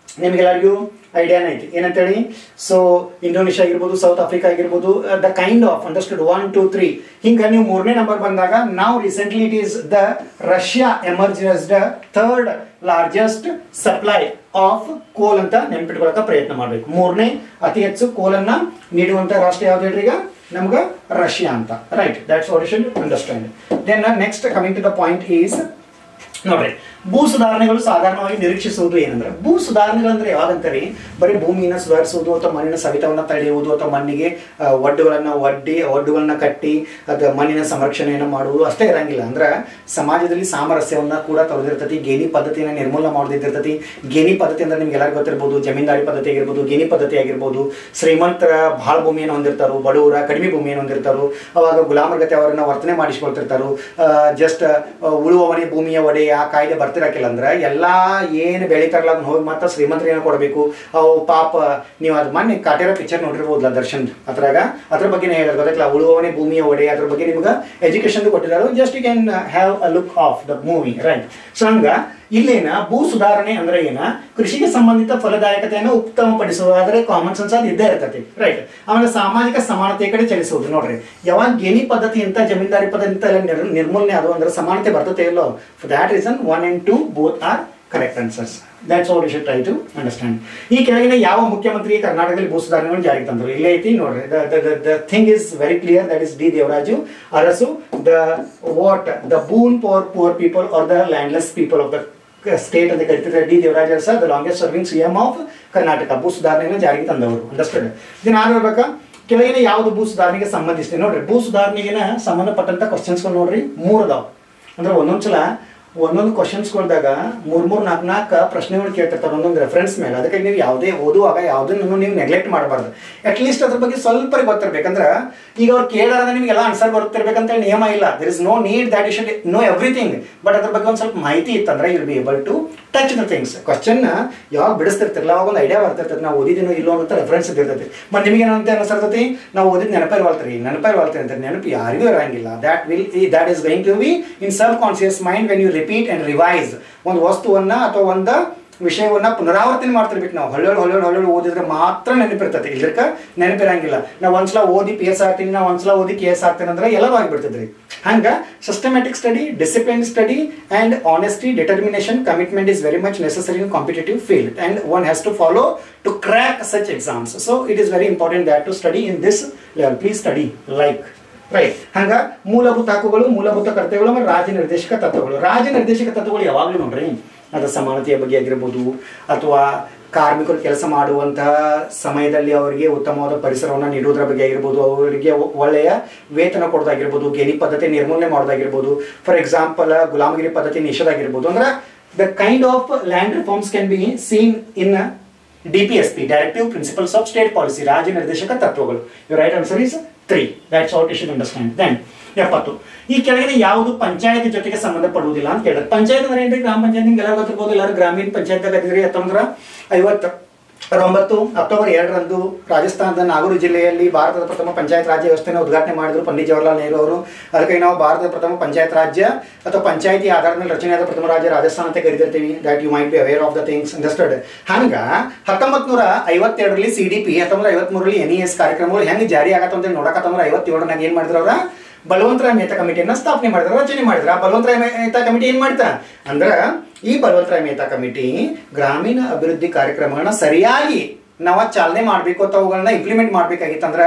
ನಿಮಗೆಲ್ಲರಿಗೂ ಐಡಿಯಾನ ಐತಿ ಏನಂತೇಳಿ ಸೊ ಇಂಡೋನೇಷ್ಯಾ ಆಗಿರ್ಬೋದು ಸೌತ್ ಆಫ್ರಿಕಾ ಆಗಿರ್ಬೋದು the kind of understood one two three ಹಿಂಗೆ ನೀವು ಮೂರನೇ ನಂಬರ್ ಬಂದಾಗ ನಾವು recently it is the Russia emerge the third largest supply of coal ಅಂತ ನೆನ್ಪಿಟ್ಕೊಳಕ ಪ್ರಯತ್ನ ಮಾಡಬೇಕು ಮೂರನೇ ಅತಿ ಹೆಚ್ಚು ಕೋಲನ್ನ ನೀಡುವಂತ ರಾಷ್ಟ್ರ ಯಾವ್ದು ಹೇಳ್ರಿ ಈಗ ನಮ್ಗೆ ರಷ್ಯಾ ಅಂತ right that's what should understand then next coming to the point is ನೋಡ್ರಿ ಭೂ ಸುಧಾರಣೆಗಳು ಸಾಧಾರಣವಾಗಿ ನಿರೀಕ್ಷಿಸುವುದು ಏನಂದ್ರೆ ಭೂ ಸುಧಾರಣೆಗಳಂದ್ರೆ ಯಾವಾಗಂತಾರೆ ಬರೀ ಭೂಮಿನ ಸುಧಾರಿಸುವುದು ಅಥವಾ ಮಣ್ಣಿನ ಸವಿತವನ್ನ ತಡೆಯುವುದು ಅಥವಾ ಮಣ್ಣಿಗೆ ಆ, ಒಡ್ಡುಗಳನ್ನ ಒಡ್ಡಿ ಒಡ್ಡುಗಳನ್ನ ಕಟ್ಟಿ ಅದ ಮಣ್ಣಿನ ಸಂರಕ್ಷಣೆಯನ್ನು ಮಾಡುವುದು ಅಷ್ಟೇ ಇರಂಗಿಲ್ಲ ಅಂದ್ರೆ ಸಮಾಜದಲ್ಲಿ ಸಾಮರಸ್ಯವನ್ನ ಕೂಡ ತೊರೆದಿರ್ತತಿ ಗೇಣಿ ಪದ್ಧತಿಯನ್ನು ನಿರ್ಮೂಲನೆ ಮಾಡೋದಿರ್ತೈತಿ ಗೇಣಿ ಪದ್ಧತಿ ಅಂದ್ರೆ ನಿಮ್ಗೆ ಎಲ್ಲರಿಗೂ ಗೊತ್ತಿರ್ಬೋದು ಜಮೀನ್ದಾರಿ ಪದ್ಧತಿ ಆಗಿರ್ಬೋದು ಗೇಣಿ ಪದ್ಧತಿ ಆಗಿರ್ಬೋದು ಶ್ರೀಮಂತರ ಭಾಳ ಭೂಮಿಯನ್ನು ಹೊಂದಿರ್ತಾರೋ ಬಡವರ ಕಡಿಮೆ ಭೂಮಿಯನ್ನು ಹೊಂದಿರ್ತಾರೋ ಅವಾಗ ಗುಲಾಮರ ಗತೆ ಅವರನ್ನ ವರ್ತನೆ ಮಾಡಿಸ್ಕೊಳ್ತಿರ್ತಾರೋ ಜಸ್ಟ್ ಉಳುವವನೇ ಭೂಮಿಯ ಒಡೆ ಆ ಕಾಯ್ದೆ ಬರ್ತಿರಕಿಲ್ಲ ಅಂದ್ರೆ ಎಲ್ಲಾ ಏನು ಬೆಳಿತಾರಲ್ಲ ಅದನ್ನ ಹೋಗಿ ಮತ್ತೆ ಶ್ರೀಮಂತರಿಗೆ ಏನೋ ಕೊಡಬೇಕು ಅವು ಪಾಪ ನೀವು ಅದು ಮೊನ್ನೆ ಕಾಟೇರ ಪಿಕ್ಚರ್ ನೋಡಿರ್ಬೋದಲ್ಲ ದರ್ಶನ್ ಅದ್ರಾಗ ಅದ್ರ ಬಗ್ಗೆ ಹೇಳಿದ್ರೆ ಗೊತ್ತಾಗಿಲ್ಲ ಉಳುವವನೇ ಭೂಮಿಯ ಒಡೆ ಅದ್ರ ಬಗ್ಗೆ ನಿಮ್ಗೆ ಎಜುಕೇಶನ್ ಕೊಟ್ಟಿದ್ದಾರೆ just you can have a look of the movie right so ಹಂಗ ಇಲ್ಲೇನ ಭೂ ಸುಧಾರಣೆ ಅಂದ್ರೆ ಏನ ಕೃಷಿಗೆ ಸಂಬಂಧಿತ ಫಲದಾಯಕತೆಯನ್ನು ಉತ್ತಮಪಡಿಸುವುದಾದ್ರೆ ಕಾಮನ್ ಸೆನ್ಸ್ ಅದು ಇದ್ದೇ ಇರ್ತೈತಿ ರೈಟ್ ಆಮೇಲೆ ಸಾಮಾಜಿಕ ಸಮಾನತೆ ಕಡೆ ಚಲಿಸುವುದು ನೋಡ್ರಿ ಯಾವಾಗ ಗೆನಿ ಪದ್ಧತಿ ಅಂತ ಜಮೀನ್ದಾರಿ ಪದ್ಧತಿ ಅಂತ ಎಲ್ಲ ನಿರ್- ನಿರ್ಮೂಲನೆ ಅದು ಅಂದ್ರೆ ಸಮಾನತೆ ಬರ್ತತೆ ಇಲ್ಲೋ for that reason one and two both are correct answers that's what you should try to understand ಈ ಕೆಳಗಿನ ಯಾವ ಮುಖ್ಯಮಂತ್ರಿ ಕರ್ನಾಟಕದಲ್ಲಿ ಭೂ ಸುಧಾರಣೆಗಳನ್ನು ಜಾರಿಗೆ ತಂದರು ಇಲ್ಲೇ ಐತಿ ನೋಡ್ರಿ the thing is very clear that is D Devaraj Arasu the what the boon for poor people are the landless people of the state ಅಂತ ಕರಿತಿದ್ದಾರೆ ಡಿ ದೇವರಾಜ ಸರ್ the longest serving C M of Karnataka ಭೂ ಸುಧಾರಣೆಯನ್ನು ಜಾರಿಗೆ ತಂದವರು ಅಂಡರ್ಸ್ಟುಡ್ ಇದನ್ನ ಯಾರು ಹೇಳ್ಬೇಕಾ ಕೆಳಗಿನ ಯಾವುದು ಭೂ ಸುಧಾರಣೆಗೆ ಸಂಬಂಧಿಸಿದೆ ನೋಡ್ರಿ ಭೂ ಸುಧಾರಣೆಗೆ ಸಂಬಂಧಪಟ್ಟಂತ ಕ್ವಶನ್ಸ್ಗಳು ನೋಡ್ರಿ ಮೂರು ಅದಾವ ಅಂದ್ರೆ ಒಂದೊಂದ್ಸಲ ಒಂದೊಂದು ಕ್ವಶನ್ಸ್ಗಳ್ದಾಗ ಮೂರ್ ಮೂರ್ ನಾಲ್ಕು ನಾಲ್ಕು ಪ್ರಶ್ನೆಗಳು ಕೇಳ್ತಿರ್ತಾರೆ ಒಂದೊಂದು ರೆಫರೆನ್ಸ್ ಮೇಲೆ ಅದಕ್ಕೆ ನೀವು ಯಾವುದೇ ಓದುವಾಗ ಯಾವುದನ್ನು ನೀವು ನೆಗ್ಲೆಕ್ಟ್ ಮಾಡಬಾರ್ದು ಅಟ್ ಲೀಸ್ಟ್ ಅದ್ರ ಬಗ್ಗೆ ಸ್ವಲ್ಪ ಗೊತ್ತಿರ್ಬೇಕಂದ್ರೆ ಈಗ ಅವ್ರು ಕೇಳಾರ ನಿಮ್ಗೆಲ್ಲ ಆನ್ಸರ್ ಬರುತ್ತಿರ್ಬೇಕಂತ ಹೇಳಿ ನಿಯಮ ಇಲ್ಲ there is no need that you should know everything but ಅದ್ರ ಬಗ್ಗೆ ಒಂದು ಸ್ವಲ್ಪ ಮಾಹಿತಿ ಇತ್ತಂದ್ರೆ you be able to touch the things question ಯಾವಾಗ ಬಿಡಿಸ್ತಿರ್ತಿರಲ್ಲ ಅವಾಗ ಒಂದು ಐಡಿಯಾ ಬರ್ತಿರ್ತದೆ ನಾವು ಓದಿದ್ದೀನೋ ಇಲ್ಲೋ ಅಂತ ರೆಫರೆನ್ಸ್ ಇದ್ದಿರ್ತೈತಿ ಮತ್ತೆ ನಿಮಗೆ ಏನಂತ ಅನಿಸಿರ್ತೈತಿ ನಾವು ಓದಿದ ನೆನಪಿರ್ವಾಳ್ತೀರಿ ನೆನಪಿರ್ವಾಳ್ತೀರಿ ಅಂತ ನೆನಪು ಯಾರಿಗೂ ಇರಂಗಿಲ್ಲ that will that is going to be in subconscious mind when you repeat and revise ಒಂದು ವಸ್ತುವನ್ನ ಅಥವಾ ಒಂದು ವಿಷಯವನ್ನ ಪುನರಾವರ್ತನೆ ಮಾಡ್ತಿರ್ಬೇಕು ನಾವು ಹೊಳ್ಳೊಳ್ಳು ಹೊಳ್ಳೊಳ್ಳು ಹೊಳ್ಳೊಳ್ಳು ಓದಿದ್ರೆ ಮಾತ್ರ ನೆನಪಿರ್ತೈತೆ ಇಲ್ಲಕ್ಕ ನೆನಪಿರಂಗಿಲ್ಲ ನಾವು ಒಂದ್ಸಲ ಓದಿ ಪಿ ಎಸ್ ಆಗ್ತೀನಿ ನಾವು ಒಂದ್ಸಲ ಓದಿ ಕೆ ಎಸ್ ಆಗ್ತೀನಿ ಅಂದ್ರೆ ಎಲ್ಲರೂ ಆಗಿಬಿಡ್ತಿದ್ರಿ ಹಂಗ systematic study discipline study and honesty determination commitment is very much necessary in competitive field and one has to follow to crack such exams so it is very important that to study in this level please study like right ಹಂಗ ಮೂಲಭೂತ ಹಕ್ಕುಗಳು ಮೂಲಭೂತ ಕರ್ತವ್ಯಗಳು ಮತ್ತು ರಾಜ್ಯ ನಿರ್ದೇಶಕ ತತ್ವಗಳು ರಾಜ್ಯ ನಿರ್ದೇಶಕ ತತ್ವಗಳು ಯಾವಾಗಲೂ ನೋಡ್ರಿ ಅದು ಸಮಾನತೆಯ ಬಗ್ಗೆ ಆಗಿರ್ಬೋದು ಅಥವಾ ಕಾರ್ಮಿಕರು ಕೆಲಸ ಮಾಡುವಂತಹ ಸಮಯದಲ್ಲಿ ಅವರಿಗೆ ಉತ್ತಮವಾದ ಪರಿಸರವನ್ನು ನೀಡುವುದರ ಬಗ್ಗೆ ಆಗಿರ್ಬೋದು ಅವರಿಗೆ ಒ- ಒಳ್ಳೆಯ ವೇತನ ಕೊಡೋದಾಗಿರ್ಬೋದು ಗೆನಿ ಪದ್ಧತಿ ನಿರ್ಮೂಲನೆ ಮಾಡೋದಾಗಿರ್ಬೋದು ಫಾರ್ ಎಕ್ಸಾಂಪಲ್ ಗುಲಾಮಗಿರಿ ಪದ್ಧತಿ ನಿಷೇಧ ಆಗಿರ್ಬೋದು ಅಂದ್ರೆ the kind of land reforms can be seen in DPSP directive principles of state policy ರಾಜ್ಯ ನಿರ್ದೇಶಕ ತತ್ವಗಳು you right answer is three that's what you should understand then ಎಪ್ಪತ್ತು ಈ ಕೆಳಗಿನ ಯಾವುದು ಪಂಚಾಯತ್ ಜೊತೆಗೆ ಸಂಬಂಧಪಡುವುದಿಲ್ಲ ಅಂತ ಕೇಳಿದ್ರೆ ಪಂಚಾಯತ್ ಅಂದ್ರೆ ಏನ್ರಿ ಗ್ರಾಮ ಪಂಚಾಯತ್ ನಿಮ್ಗೆ ಎಲ್ಲರೂ ಗೊತ್ತಿರ್ಬೋದು ಎಲ್ಲರೂ ಗ್ರಾಮೀಣ ಪಂಚಾಯತ್ ಆಗಿದ್ರಿ ಹತ್ತೊಂಬತ್ತರ ಐವತ್ತು ಒಂಬತ್ತು ಅಕ್ಟೋಬರ್ ಎರಡರಂದು ರಾಜಸ್ಥಾನದ ನಾಗೂರು ಜಿಲ್ಲೆಯಲ್ಲಿ ಭಾರತದ ಪ್ರಥಮ ಪಂಚಾಯತ್ ರಾಜ್ಯ ವ್ಯವಸ್ಥೆಯನ್ನು ಉದ್ಘಾಟನೆ ಮಾಡಿದ್ರು ಪಂಡಿತ್ ಜವಾಹರ್ಲಾಲ್ ನೆಹರು ಅವರು ಅದಕ್ಕೆ ನಾವು ಭಾರತದ ಪ್ರಥಮ ಪಂಚಾಯತ್ ರಾಜ್ಯ ಅಥವಾ ಪಂಚಾಯತಿ ಆಧಾರದ ಮೇಲೆ ರಚನೆಯಾದ ಪ್ರಥಮ ರಾಜ್ಯ ರಾಜಸ್ಥಾನ ಅಂತ ಕರಿತಿರ್ತೀವಿ that you might be aware of the things understood ಹಂಗ ಹತ್ತೊಂಬತ್ ನೂರ ಐವತ್ತೆರಡರಲ್ಲಿ ಸಿ ಡಿ ಪಿ ಹತ್ತೊಂಬತ್ತು ಐವತ್ಮೂರರಲ್ಲಿ ಎನ್ ಇ ಎಸ್ ಕಾರ್ಯಕ್ರಮಗಳು ಹೆಂಗೆ ಜಾರಿ ಆಗತ್ತ ಅಂತ ನೋಡಕತ್ತಂದ್ರೆ ಐವತ್ತೇಳನಾಗ ಏನ್ ಮಾಡಿದ್ರು ಅವ್ರ ಬಲವಂತರಾಯ ಮೇಹ್ತಾ ಕಮಿಟಿಯನ್ನ ಸ್ಥಾಪನೆ ಮಾಡಿದ್ರು ರಚನೆ ಮಾಡಿದ್ರು ಆ ಬಲವಂತರಾಯ ಮೇಹ್ತಾ ಕಮಿಟಿ ಏನ್ ಮಾಡ್ತಾ ಅಂದ್ರ ಈ ಬಲವಂತರಾಯ ಮೇಹ್ತಾ ಕಮಿಟಿ ಗ್ರಾಮೀಣ ಅಭಿವೃದ್ಧಿ ಕಾರ್ಯಕ್ರಮಗಳನ್ನ ಸರಿಯಾಗಿ ನಾವು ಚಾಲನೆ ಮಾಡ್ಬೇಕು ಅಥವಾ ಅವುಗಳನ್ನ ಇಂಪ್ಲಿಮೆಂಟ್ ಮಾಡ್ಬೇಕಾಗಿತ್ತಂದ್ರ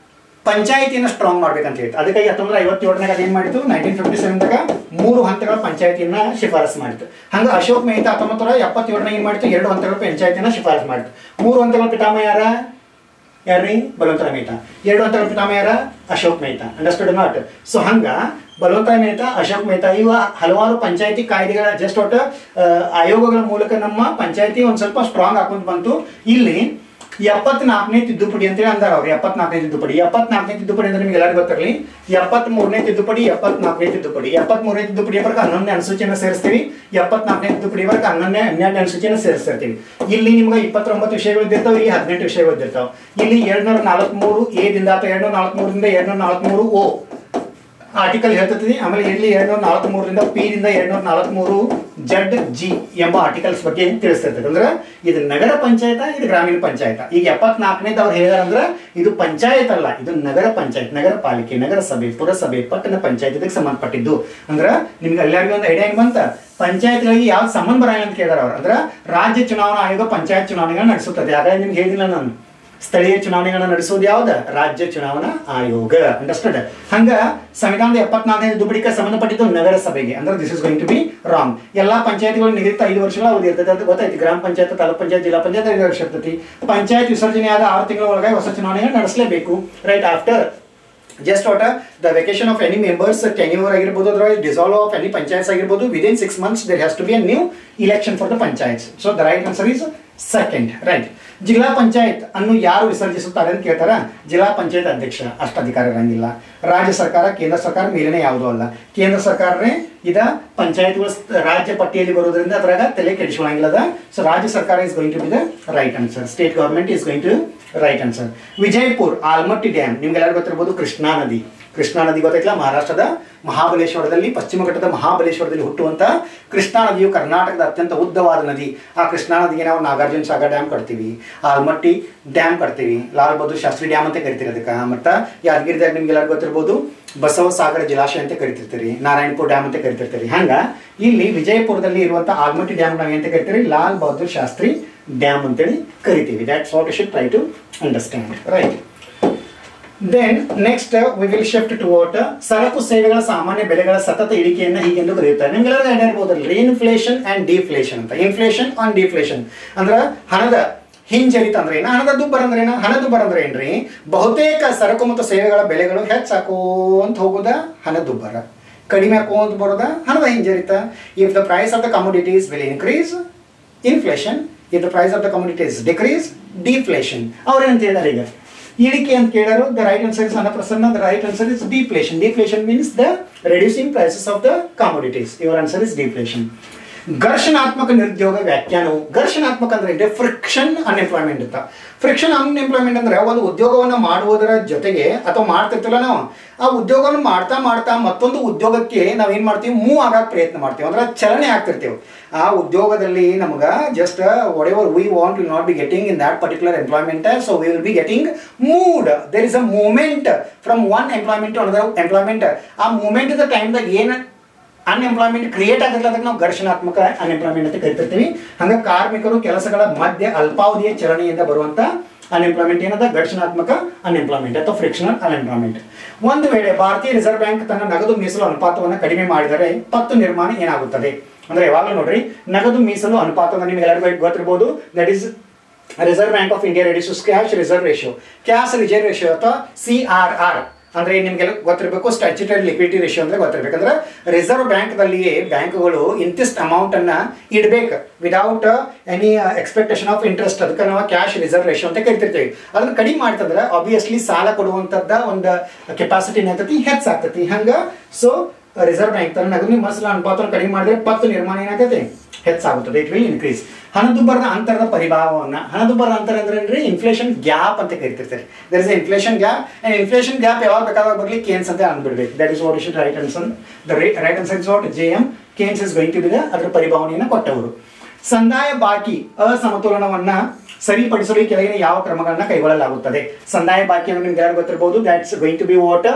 ಪಂಚಾಯತಿನ ಸ್ಟ್ರಾಂಗ್ ಮಾಡ್ಬೇಕಂತ ಹೇಳ್ತು ಅದಕ್ಕಾಗಿ ಹತ್ತೊಂಬತ್ತು ಐವತ್ತೇಳನಾಗ ಅದೇನ್ ಮಾಡಿತು ನೈನ್ಟೀನ್ ಫಿಫ್ಟಿ ಸೆವೆನ್ದಾಗ ಮೂರು ಹಂತಗಳ ಪಂಚಾಯತಿಯನ್ನ ಶಿಫಾರಸ್ ಮಾಡಿತು ಹಂಗ ಅಶೋಕ್ ಮೆಹ್ತಾ ಹತ್ತೊಂಬತ್ತು ನೂರ ಎಪ್ಪತ್ತೇಳನಾಗ ಏನ್ ಮಾಡಿತು ಎರಡು ಹಂತಗಳ ಪಂಚಾಯತಿನ ಶಿಫಾರಸ್ ಮಾಡಿತು ಮೂರು ಹಂತಗಳ ಪಿತಾಮಹ ಯಾರ ಯಾರ್ರಿ ಬಲವಂತರಾಯ ಮೇಹ್ತಾ ಎರಡು ಹಂತಗಳ ಪಿತಾಮಹ ಯಾರ Ashok Mehta understood not so ಹಂಗ ಬಲವಂತರಾಯ ಮೇಹ್ತಾ ಅಶೋಕ್ ಮೆಹ್ತಾ ಇವ ಹಲವಾರು ಪಂಚಾಯತಿ ಕಾಯ್ದೆಗಳ ಜಸ್ಟ್ ಒಟ್ಟು ಆ, ಆಯೋಗಗಳ ಮೂಲಕ ನಮ್ಮ ಪಂಚಾಯತಿ ಒಂದ್ ಸ್ವಲ್ಪ ಸ್ಟ್ರಾಂಗ್ ಹಾಕೊಂಡ್ ಬಂತು ಇಲ್ಲಿ ಎಪ್ಪತ್ನಾಲ್ಕನೇ ತಿದ್ದುಪಡಿ ಅಂತೇಳಿ ಅಂದಾರ ಅವ್ರು ಎಪ್ಪತ್ನಾಲ್ಕನೇ ತಿದ್ದುಪಡಿ ಎಪ್ಪತ್ನಾಲ್ಕನೇ ತಿದ್ದುಪಡಿ ಅಂದ್ರೆ ನಿಮ್ಗೆ ಎಲ್ಲರಿಗೂ ಗೊತ್ತಿರಲಿ ಎಪ್ಪತ್ತ್ ಮೂರನೇ ತಿದ್ದುಪಡಿ ಎಪ್ಪತ್ನಾಲ್ಕನೇ ತಿದ್ದುಪಡಿ ಎಪ್ಪತ್ತ್ ಮೂರನೇ ತಿದ್ದುಪಡಿ ವರ್ಗ ಹನ್ನೊಂದನೇ ಅನುಸೂಚಿಯನ್ನು ಸೇರಿಸ್ತೀವಿ ಎಪ್ಪತ್ನಾಲ್ಕನೇ ತಿದ್ದುಪಡಿ ವರ್ಗ ಹನ್ನೊಂದನೇ ಹನ್ನೆರಡನೇ ಅನುಸೂಚಿಯನ್ನು ಸೇರಿಸ್ತಿರ್ತೀವಿ ಇಲ್ಲಿ ನಿಮ್ಗೆ ಇಪ್ಪತ್ತೊಂಬತ್ತು ವಿಷಯಗಳು ಇದ್ದಿರ್ತಾವೆ ಇಲ್ಲಿ ಹದಿನೆಂಟು ವಿಷಯಗಳು ಇದ್ದಿರ್ತಾವೆ ಇಲ್ಲಿ ಎರಡ್ನೂರ ನಾಲ್ಕಮೂರು ಎ ದಿಂದ ಅಥವಾ ಎರಡ್ನೂರ ನಾಲ್ಕಮೂರರಿಂದ ಎರಡ್ನೂರ ನಾಲ್ಕಮೂರು ಓ ಆರ್ಟಿಕಲ್ ಹೇಳ್ತೈತಿ ಆಮೇಲೆ ಇಲ್ಲಿ ಎರಡ್ನೂರ ನಲವತ್ಮೂರರಿಂದ ಪಿ ದಿಂದ ಎರಡ್ನೂರ ನಲವತ್ಮೂರು ಜಡ್ ಜಿ ಎಂಬ ಆರ್ಟಿಕಲ್ಸ್ ಬಗ್ಗೆ ತಿಳಿಸ್ತಿರ್ತದೆ ಅಂದ್ರೆ ಇದು ನಗರ ಪಂಚಾಯತ ಇದು ಗ್ರಾಮೀಣ ಪಂಚಾಯತ ಈಗ ಎಪ್ಪತ್ನಾಲ್ಕನೇದು ಅವ್ರು ಹೇಳಿದಾರಂದ್ರೆ ಇದು ಪಂಚಾಯತ್ ಅಲ್ಲ ಇದು ನಗರ ಪಂಚಾಯತ್ ನಗರ ಪಾಲಿಕೆ ನಗರ ಸಭೆ ಪುರಸಭೆ ಪಟ್ಟಣ ಪಂಚಾಯತ್ ಇದಕ್ಕೆ ಸಂಬಂಧಪಟ್ಟಿದ್ದು ಅಂದ್ರೆ ನಿಮ್ಗೆ ಎಲ್ಲರಿಗೂ ಒಂದು ಐಡಿಯಾ ಹೆಂಗ್ ಬಂತ ಪಂಚಾಯತ್ಗಳಿಗೆ ಯಾವ್ದು ಸಂಬಂಧ ಬರಲ್ಲ ಅಂತ ಕೇಳಿದಾರ ಅವ್ರು ಅಂದ್ರೆ ರಾಜ್ಯ ಚುನಾವಣಾ ಆಯೋಗ ಪಂಚಾಯತ್ ಚುನಾವಣೆಗಳನ್ನ ನಡೆಸುತ್ತದೆ ಹಾಗಾಗಿ ನಿಮ್ಗೆ ಹೇಳಿಲ್ಲ ನಾನು ಸ್ಥಳೀಯ ಚುನಾವಣೆಗಳನ್ನ ನಡೆಸೋದು ಯಾವ್ದು ರಾಜ್ಯ ಚುನಾವಣಾ ಆಯೋಗ ಅಂಡರ್ಸ್ಟುಡ್ ಹಂಗ ಸಂವಿಧಾನದ ಎಪ್ಪತ್ನಾಲ್ಕನೇ ದುಬಡಿಕೆ ಸಂಬಂಧಪಟ್ಟಿದ್ದು ನಗರಸಭೆಗೆ ಅಂದ್ರೆ this is going to be wrong ಎಲ್ಲಾ ಪಂಚಾಯತ್ಗಳು ನಿಗದಿತ ಐದು ವರ್ಷಗಳ ಅವಧಿ ಇರ್ತದೆ ಅಂತ ಗೊತ್ತೈತಿ ಗ್ರಾಮ ಪಂಚಾಯತ್ ತಾಲೂಕ್ ಪಂಚಾಯತ್ ಜಿಲ್ಲಾ ಪಂಚಾಯತ್ ಐದು ವರ್ಷ ಇರ್ತೈತಿ ಪಂಚಾಯತ್ ವಿಸರ್ಜನೆ ಆದ ಆರು ತಿಂಗಳ ಒಳಗೆ ಹೊಸ ಚುನಾವಣೆಗಳು ನಡೆಸಲೇಬೇಕು right after just what the vacation of any members tenure ಆಗಿರ್ಬೋದು ಅದರ ಡಿಸಾಲ್ವ್ ಆಫ್ ಎನಿ ಪಂಚಾಯತ್ಸ್ ಆಗಿರ್ಬೋದು within six months there has to be a new election for the panchayats so the right answer is second right zilla panchayat ಅನ್ನು ಯಾರು ವಿಸರ್ಜಿಸುತ್ತಾರೆ ಅಂತ ಕೇಳ್ತಾರ ಜಿಲ್ಲಾ ಪಂಚಾಯತ್ ಅಧ್ಯಕ್ಷ ಅಷ್ಟು ಅಧಿಕಾರ ಇರಂಗಿಲ್ಲ ರಾಜ್ಯ ಸರ್ಕಾರ ಕೇಂದ್ರ ಸರ್ಕಾರ ಮೇಲಿನ ಯಾವುದೂ ಅಲ್ಲ ಕೇಂದ್ರ ಸರ್ಕಾರನೇ ಇದ ಪಂಚಾಯತ್ಗಳು ರಾಜ್ಯ ಪಟ್ಟಿಯಲ್ಲಿ ಬರೋದ್ರಿಂದ ಅದ್ರಾಗ ತಲೆ ಕೆಡಿಸ್ಕೊಳಂಗಿಲ್ಲದ ಸೊ ರಾಜ್ಯ ಸರ್ಕಾರ is going to be the right answer state government is going to right answer Vijayapur Almatti dam ನಿಮ್ಗೆಲ್ಲರಿಗೂ ಗೊತ್ತಿರ್ಬೋದು ಕೃಷ್ಣಾ ನದಿ ಕೃಷ್ಣಾ ನದಿ ಗೊತ್ತೈತಿಲ್ಲ ಮಹಾರಾಷ್ಟ್ರದ ಮಹಾಬಲೇಶ್ವರದಲ್ಲಿ ಪಶ್ಚಿಮ ಘಟ್ಟದ ಮಹಾಬಲೇಶ್ವರದಲ್ಲಿ ಹುಟ್ಟುವಂತ ಕೃಷ್ಣಾ ನದಿಯು ಕರ್ನಾಟಕದ ಅತ್ಯಂತ ಉದ್ದವಾದ ನದಿ ಆ ಕೃಷ್ಣಾ ನದಿಗೆ ನಾವು ನಾಗಾರ್ಜುನ ಸಾಗರ್ ಡ್ಯಾಮ್ ಕಟ್ತೀವಿ ಆಲ್ಮಟ್ಟಿ ಡ್ಯಾಮ್ ಕಟ್ತೀವಿ ಲಾಲ್ ಬಹದ್ದೂರ್ ಶಾಸ್ತ್ರಿ ಡ್ಯಾಮ್ ಅಂತ ಕರಿತೀರಿ ಅದಕ್ಕೆ ಮತ್ತು ಯಾದಗಿರಿದಾಗ ನಿಮ್ಗೆಲ್ಲರಿಗೂ ಗೊತ್ತಿರ್ಬೋದು ಬಸವ ಸಾಗರ ಜಲಾಶಯ ಅಂತ ಕರಿತಿರ್ತೀರಿ ನಾರಾಯಣಪುರ ಡ್ಯಾಮ್ ಅಂತ ಕರಿತಿರ್ತೀರಿ ಹಂಗ ಇಲ್ಲಿ ವಿಜಯಪುರದಲ್ಲಿ ಇರುವಂತ ಆಲ್ಮಟ್ಟಿ ಡ್ಯಾಮ್ ನಾವು ಅಂತ ಕರಿತೀರಿ ಲಾಲ್ ಬಹದ್ದೂರ್ ಶಾಸ್ತ್ರಿ ಡ್ಯಾಮ್ ಅಂತೇಳಿ ಕರಿತೀವಿ that's what should try to understand right then next we will shift to what ಸರಕು ಸೇವೆಗಳ ಸಾಮಾನ್ಯ ಬೆಲೆಗಳ ಸತತ ಇಳಿಕೆಯನ್ನು ಹೀಗೆಂದು ಕರೆಯುತ್ತಾರೆ ನಿಮ್ಗೆಲ್ಲರಿಗೂ ಐಡಿಯಾ ಇರ್ಬೋದಲ್ಲ ಇನ್ಫ್ಲೇಷನ್ ಅಂಡ್ ಡಿಫ್ಲೇಷನ್ ಅಂತ ಇನ್ಫ್ಲೇಷನ್ ಆನ್ ಡಿಫ್ಲೇಷನ್ ಅಂದ್ರೆ ಹಣದ ಹಿಂಜರಿತ ಅಂದ್ರೆ ಏನು ಹಣದ ದುಬ್ಬರ ಅಂದ್ರೆ ಏನು ಹಣ ದುಬ್ಬರ ಅಂದ್ರೆ ಏನ್ರಿ ಬಹುತೇಕ ಸರಕು ಮತ್ತು ಸೇವೆಗಳ ಬೆಲೆಗಳು ಹೆಚ್ಚಾಕೋಂತ ಹೋಗೋದ ಹಣದುಬ್ಬರ ಕಡಿಮೆ ಹಾಕೋಂತ ಬರೋದ ಹಣದ ಹಿಂಜರಿತ if the price of the commodities will increase inflation if the price of the commodities decrease deflation ಅವ್ರೇನಂತ ಹೇಳಿದಾರೆ ಈಗ ಇಳಿಕೆ ಅಂತ ಕೇಳಾರು ದ ರೈಟ್ ಆನ್ಸರ್ ಇಸ್ ಅನ್ನಪ್ರಸನ್ನ the right answer is deflation deflation means the reducing prices of the commodities your answer is deflation ಘರ್ಷಣಾತ್ಮಕ ನಿರುದ್ಯೋಗ ವ್ಯಾಖ್ಯಾನವು ಘರ್ಷಣಾತ್ಮಕ ಅಂದ್ರೆ ಇದೆ ಫ್ರಿಕ್ಷನ್ ಅನ್ಎಂಪ್ಲಾಯ್ಮೆಂಟ್ ಅಂತ ಫ್ರಿಕ್ಷನ್ ಅನ್ಎಂಪ್ಲಾಯ್ಮೆಂಟ್ ಅಂದ್ರೆ ಒಂದು ಉದ್ಯೋಗವನ್ನ ಮಾಡುವುದರ ಜೊತೆಗೆ ಅಥವಾ ಮಾಡ್ತಿರ್ತಿಲ್ಲ ನಾವು ಆ ಉದ್ಯೋಗವನ್ನು ಮಾಡ್ತಾ ಮಾಡ್ತಾ ಮತ್ತೊಂದು ಉದ್ಯೋಗಕ್ಕೆ ನಾವ್ ಏನ್ ಮಾಡ್ತೀವಿ ಮೂವ್ ಆಗಕ್ ಪ್ರಯತ್ನ ಮಾಡ್ತೀವಿ ಅಂದ್ರೆ ಚಲನೆ ಆಗ್ತಿರ್ತೀವಿ ಆ ಉದ್ಯೋಗದಲ್ಲಿ ನಮಗ just whatever we want will not be getting in that particular employment so we will be getting mood there is a movement from one employment to another employment ಆ ಮೂಮೆಂಟ್ ಇದ್ದ ಟೈಮ್ದಾಗ ಏನು ಅನ್ಎಂಪ್ಲಾಯ್ಮೆಂಟ್ ಕ್ರಿಯೇಟ್ ಆಗಿಲ್ಲ ಅದಕ್ಕೆ ನಾವು ಘರ್ಷಣಾತ್ಮಕ unemployment ಅಂತ ಕರಿತಿರ್ತೀವಿ ಹಂಗ ಕಾರ್ಮಿಕರು ಕೆಲಸಗಳ ಮಧ್ಯ ಅಲ್ಪಾವಧಿಯ ಚಲನೆಯಿಂದ ಬರುವಂತ ಅನ್ಎಂಪ್ಲಾಯ್ಮೆಂಟ್ ಏನದ ಘರ್ಷಣಾತ್ಮಕ ಅನ್ಎಂಪ್ಲಾಯ್ಮೆಂಟ್ ಅಥವಾ ಫ್ರಿಕ್ಷನಲ್ ಅನ್ಎಂಪ್ಲಾಯ್ಮೆಂಟ್ ಒಂದು ವೇಳೆ ಭಾರತೀಯ ರಿಸರ್ವ್ ಬ್ಯಾಂಕ್ ತನ್ನ ನಗದು ಮೀಸಲು ಅನುಪಾತವನ್ನು ಕಡಿಮೆ ಮಾಡಿದರೆ ಪತ್ತು ನಿರ್ಮಾಣ ಏನಾಗುತ್ತದೆ ಅಂದ್ರೆ ಯಾವಾಗಲೂ ನೋಡ್ರಿ ನಗದು ಮೀಸಲು ಅನುಪಾತವನ್ನು ನಿಮ್ಗೆ ಎಲ್ಲರಿಗೂ ಗೊತ್ತಿರ್ಬೋದು that is reserve bank of India reduces cash reserve ratio cash reserve ratio ಅಥವಾ ಸಿ ಆರ್ ಆರ್ ಅಂದ್ರೆ ನಿಮ್ಗೆಲ್ಲ ಗೊತ್ತಿರಬೇಕು ಸ್ಟ್ಯಾಚ್ಯುಟರಿ ಲಿಕ್ವಿಡಿಟಿ ರೇಷಿಯೋ ಅಂದ್ರೆ ಗೊತ್ತಿರ್ಬೇಕಂದ್ರೆ ರಿಸರ್ವ್ ಬ್ಯಾಂಕ್ದಲ್ಲಿಯೇ ಬ್ಯಾಂಕ್ಗಳು ಇಂತಿಷ್ಟು ಅಮೌಂಟ್ ಅನ್ನ ಇಡ್ಬೇಕು without any expectation of interest ಅದಕ್ಕೆ ನಾವು ಕ್ಯಾಶ್ ರಿಸರ್ವ್ ರೇಷಿಯೋ ಅಂತ ಕರಿತಿರ್ತೀವಿ ಅದನ್ನ ಕಡಿಮೆ ಮಾಡ್ತಂದ್ರೆ ಆಬ್ವಿಯಸ್ಲಿ ಸಾಲ ಕೊಡುವಂತದ್ದ ಒಂದು ಕೆಪಾಸಿಟಿ ಏನಾಗ್ತತಿ ಹೆಚ್ಚಾಗ್ತತಿ ಹಂಗ ಸೊ ರಿಸರ್ವ್ ಬ್ಯಾಂಕ್ ತನ್ನ ನಗದು ಮಸಲ ಅನುಪಾತ ಕಡಿಮೆ ಮಾಡಿದ್ರೆ ಪತ್ತು ನಿರ್ಮಾಣ ಏನಾಗತ್ತೆ ಹೆಚ್ಚಾಗುತ್ತದೆ ಇಟ್ ವಿಲ್ ಇನ್ಕ್ರೀಸ್ ಹಣದುಬ್ಬರದ ಅಂತರದ ಪರಿಭಾವವನ್ನ ಹಣದುಬ್ಬರದ ಅಂತರ ಅಂದ್ರೆ ಏನ್ರಿ ಇನ್ಫ್ಲೇಷನ್ ಗ್ಯಾಪ್ ಅಂತ ಕರಿತಿರ್ತಾರೆ there is inflation gap and inflation gap ಯಾವಾಗ ಬೇಕಾದಾಗ ಬರಲಿ ಕೇನ್ಸ್ ಅಂತ ಅಂದ್ಬಿಡ್ಬೇಕು that is what is right answer the right answer is what J M Keynes is going to be ಅದರ ಪರಿಭಾವನೆಯನ್ನು ಕೊಟ್ಟವರು ಸಂದಾಯ ಬಾಕಿ ಅಸಮತೋಲನವನ್ನ ಸರಿಪಡಿಸಲು ಈ ಕೆಳಗಿನ ಯಾವ ಕ್ರಮಗಳನ್ನ ಕೈಗೊಳ್ಳಲಾಗುತ್ತದೆ ಸಂದಾಯ ಬಾಕಿಯನ್ನು ನಿಮ್ಗೆ ಯಾರು ಗೊತ್ತಿರಬಹುದು that's going to be what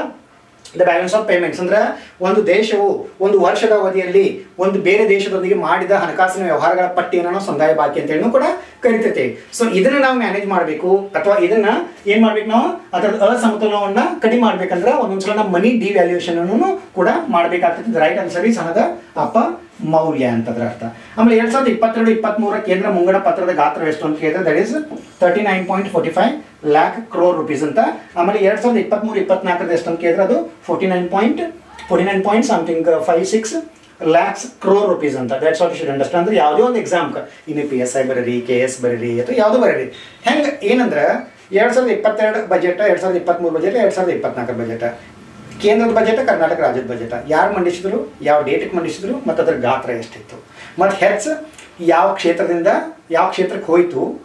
the balance of payments ಅಂದ್ರೆ ಒಂದು ದೇಶವು ಒಂದು ವರ್ಷದ ಅವಧಿಯಲ್ಲಿ ಒಂದು ಬೇರೆ ದೇಶದೊಂದಿಗೆ ಮಾಡಿದ ಹಣಕಾಸಿನ ವ್ಯವಹಾರಗಳ ಪಟ್ಟಿಯನ್ನು ನಾವು ಸಂದಾಯ ಬಾಕಿ ಅಂತ ಹೇಳಿ ಕೂಡ ಕರಿತೈತೆ ಸೊ ಇದನ್ನ ನಾವು ಮ್ಯಾನೇಜ್ ಮಾಡಬೇಕು ಅಥವಾ ಇದನ್ನ ಏನ್ ಮಾಡ್ಬೇಕು ನಾವು ಅದರ ಅಸಮತೋಲನವನ್ನ ಕಡಿಮೆ ಮಾಡ್ಬೇಕಂದ್ರೆ ಒಂದೊಂದ್ಸಲ ನಮ್ಮ ಮನಿ ಡಿವ್ಯಾಲ್ಯೂಯೇಷನ್ ಅನ್ನು ಕೂಡ ಮಾಡ್ಬೇಕಾಗ್ತದೆ ರೈಟ್ ಆನ್ಸರ್ ಈಸ್ ಹಣದ ಅಪ ಮೌಲ್ಯ ಅಂತದ್ರ ಅರ್ಥ ಆಮೇಲೆ ಎರಡ್ ಸಾವಿರದ ಇಪ್ಪತ್ತೆರಡು ಇಪ್ಪತ್ಮೂರ ಕೇಂದ್ರ ಮುಂಗಡ ಪತ್ರದ ಗಾತ್ರ ಎಷ್ಟು ಅಂತ ಕೇಳಿದ್ರೆ that is thirty nine point forty five lakh crore rupees ಅಂತ ಆಮೇಲೆ ಎರಡ್ ಸಾವಿರದ ಇಪ್ಪತ್ಮೂರು ಇಪ್ಪತ್ನಾಲ್ಕರದ ಎಷ್ಟು ಅಂತ ಕೇಳಿದ್ರೆ ಅದು forty nine point forty nine point something five six lakhs crore rupees ಅಂತ ದಟ್ಸ್ ವಾಟ್ ಶುಡ್ ಅಂಡರ್ಸ್ಟ್ಯಾಂಡ್ ಅಂದ್ರೆ ಯಾವುದೇ ಒಂದು ಎಕ್ಸಾಮ್ ಇನ್ನು ಪಿ ಎಸ್ ಐ ಬರೀರಿ ಕೆ ಎಸ್ ಬರೀರಿ ಅಥವಾ ಯಾವುದು ಬರೀರಿ ಹೆಂಗೆ ಏನಂದ್ರೆ ಎರಡ್ ಸಾವಿರದ ಇಪ್ಪತ್ತೆರಡು ಬಜೆಟ್ ಎರಡ್ ಸಾವಿರದ ಇಪ್ಪತ್ಮೂರು ಬಜೆಟ್ ಎರಡ್ ಸಾವಿರದ ಇಪ್ಪತ್ನಾಲ್ಕರ ಬಜೆಟ್ ಕೇಂದ್ರದ ಬಜೆಟ್ ಕರ್ನಾಟಕ ರಾಜ್ಯದ ಬಜೆಟ್ ಯಾರು ಮಂಡಿಸಿದ್ರು ಯಾವ ಡೇಟಿಗೆ ಮಂಡಿಸಿದ್ರು ಮತ್ತು ಅದರ ಗಾತ್ರ ಎಷ್ಟಿತ್ತು ಮತ್ತು ಹೆಚ್ಚು ಯಾವ ಕ್ಷೇತ್ರದಿಂದ ಯಾವ ಕ್ಷೇತ್ರಕ್ಕೆ ಹೋಯ್ತು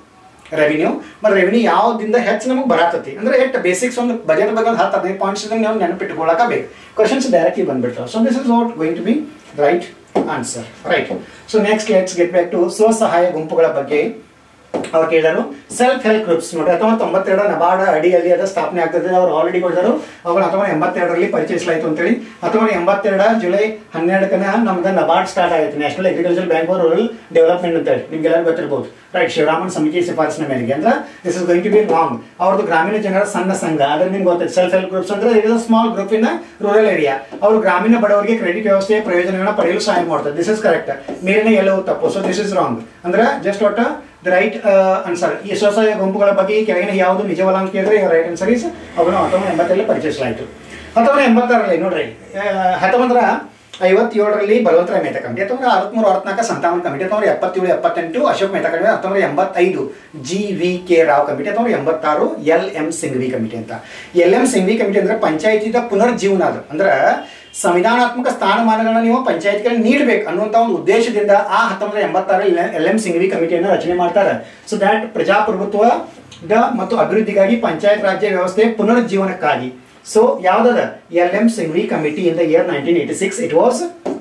ರೆವಿನ್ಯೂ ಮತ್ತು ರೆವಿನ್ಯೂ ಯಾವ್ದಿಂದ ಹೆಚ್ಚು ನಮಗೆ ಬರತತಿ ಅಂದ್ರೆ ಎಷ್ಟು ಬೇಸಿಕ್ಸ್ ಒಂದು ಬಜೆಟ್ ಬಗ್ಗೆ ಒಂದು ಹತ್ತು ಹದಿನೈದು ಪಾಯಿಂಟ್ಸ್ ನೀವು ನೆನಪಿಟ್ಕೊಳ್ಳಕ ಬೇಕು ಕ್ವಶನ್ಸ್ ಡೈರೆಕ್ಟ್ಲಿ ಬಂದ್ಬಿಡ್ತಾವೆ so this is what going to be right answer right so next let's get back to ಸ್ವಸಹಾಯ ಗುಂಪುಗಳ ಬಗ್ಗೆ ಅವ್ರು ಕೇಳಿದರು ಸೆಲ್ಫ್ ಹೆಲ್ಪ್ ಗ್ರೂಪ್ಸ್ ನೋಡಿ ಹತ್ತೊಂಬತ್ತು ತೊಂಬತ್ತೆರಡು ನಬಾರ್ಡ್ ಅಡಿಯಲ್ಲಿ ಅದು ಸ್ಥಾಪನೆ ಆಗ್ತದೆ ಅವ್ರು ಆಲ್ರೆಡಿ ಕೊಡ್ತಾರೆ ಅವ್ರು ಹತ್ತೊಂಬತ್ತು ಎಂಬತ್ತೆರಡರಲ್ಲಿ ಪರಿಚಯಿಸಲಾಯಿತು ಅಂತೇಳಿ ಹತ್ತೊಂಬತ್ತು ಎಂಬತ್ತೆರಡ ಜುಲೈ ಹನ್ನೆರಡಕ್ಕನ ನಮ್ದು ನಬಾರ್ಡ್ ಸ್ಟಾರ್ಟ್ ಆಗುತ್ತೆ national agriculture bank for rural development ಅಂತೇಳಿ ನಿಮ್ಗೆಲ್ಲರೂ ಗೊತ್ತಿರ್ಬೋದು ರೈಟ್ ಶಿವರಾಮನ್ ಸಮಿತಿ ಶಿಫಾರಸಿನ ಮೇರೆಗೆ ಅಂದ್ರೆ this is going to be wrong ಅವ್ರದ್ದು ಗ್ರಾಮೀಣ ಜನರ ಸಣ್ಣ ಸಂಘ ಅದ್ರ ನಿಮ್ಗೆ ಗೊತ್ತಿದೆ ಸೆಲ್ಫ್ ಹೆಲ್ಪ್ ಗ್ರೂಪ್ಸ್ ಅಂದ್ರೆ it is small group in rural area ಅವರು ಗ್ರಾಮೀಣ ಬಡವರಿಗೆ ಕ್ರೆಡಿಟ್ ವ್ಯವಸ್ಥೆಯ ಪ್ರಯೋಜನಗಳನ್ನ ಪಡೆಯಲು ಸಹಾಯ ಮಾಡ್ತಾರೆ ದಿಸ್ ಇಸ್ ಕರೆಕ್ಟ್ ಮೇಲಿನ ಎಲ್ಲವೂ ತಪ್ಪು ಸೊ ದಿಸ್ ಇಸ್ ರಾಂಗ್ ಅಂದ್ರೆ ಜಸ್ಟ್ ಒಟ್ಟ ದ ರೈಟ್ ಆನ್ಸರ್ ಈ ಸ್ವಸಹಾಯ ಗುಂಪುಗಳ ಬಗ್ಗೆ ಈ ಕೆಳಗಿನ ಯಾವುದು ನಿಜವಲ್ಲ ಅಂತ ಕೇಳಿದ್ರೆ ರೈಟ್ ಆನ್ಸರ್ ಇಸ್ ಅವನು ಹತ್ತೊಂಬತ್ತು ಎಂಬತ್ತರಲ್ಲಿ ಪರಿಚಯಿಸಲಾಯಿತು ಹತ್ತೊಂಬತ್ತು ಎಂಬತ್ತಾರರಲ್ಲಿ ನೋಡ್ರಿ ಹತ್ತೊಂಬತ್ತರ ಐವತ್ತೇಳರಲ್ಲಿ ಬಲವಂತರಾಯ ಮೆಹ್ತಾ ಕಮಿಟಿ ಹತ್ತೊಂಬತ್ತು ಅರವತ್ಮೂರು ಅರವತ್ನಾಲ್ಕು ಸಂತಾವನ್ ಕಮಿಟಿ ಹತ್ತೊಂಬತ್ತು ಎಪ್ಪತ್ತೇಳು ಎಪ್ಪತ್ತೆಂಟು ಅಶೋಕ್ ಮೆಹ್ತಾ ಕಮಿಟಿ ಹತ್ತೊಂಬತ್ತು ಎಂಬತ್ತೈದು G V K Rao committee ಹತ್ತೊಂಬತ್ತು ಎಂಬತ್ತಾರು ಎಲ್ ಎಂ ಸಿಂಘ್ವಿ ಕಮಿಟಿ ಅಂತ ಎಲ್ ಎಂ ಸಿಂಘ್ವಿ ಕಮಿಟಿ ಅಂದ್ರೆ ಪಂಚಾಯತಿದ ಪುನರ್ಜೀವನ ಅದು ಅಂದ್ರೆ ಸಂವಿಧಾನಾತ್ಮಕ ಸ್ಥಾನಮಾನಗಳನ್ನ ನೀವು ಪಂಚಾಯತ್ಗಳಿಗೆ ನೀಡಬೇಕು ಅನ್ನುವಂಥ ಒಂದು ಉದ್ದೇಶದಿಂದ ಆ ಹತ್ತೊಂಬತ್ತು ಎಂಬತ್ತಾರಲ್ಲಿ ಎಲ್ ಎಂ ಸಿಂಘ್ವಿ ಕಮಿಟಿಯನ್ನು ರಚನೆ ಮಾಡ್ತಾರೆ ಸೊ ದ್ಯಾಟ್ ಪ್ರಜಾಪ್ರಭುತ್ವ ಮತ್ತು ಅಭಿವೃದ್ಧಿಗಾಗಿ ಪಂಚಾಯತ್ ರಾಜ್ಯ ವ್ಯವಸ್ಥೆ ಪುನರುಜ್ಜೀವನಕ್ಕಾಗಿ ಸೊ ಯಾವ್ದದ L M Singhvi committee in the year nineteen eighty six it was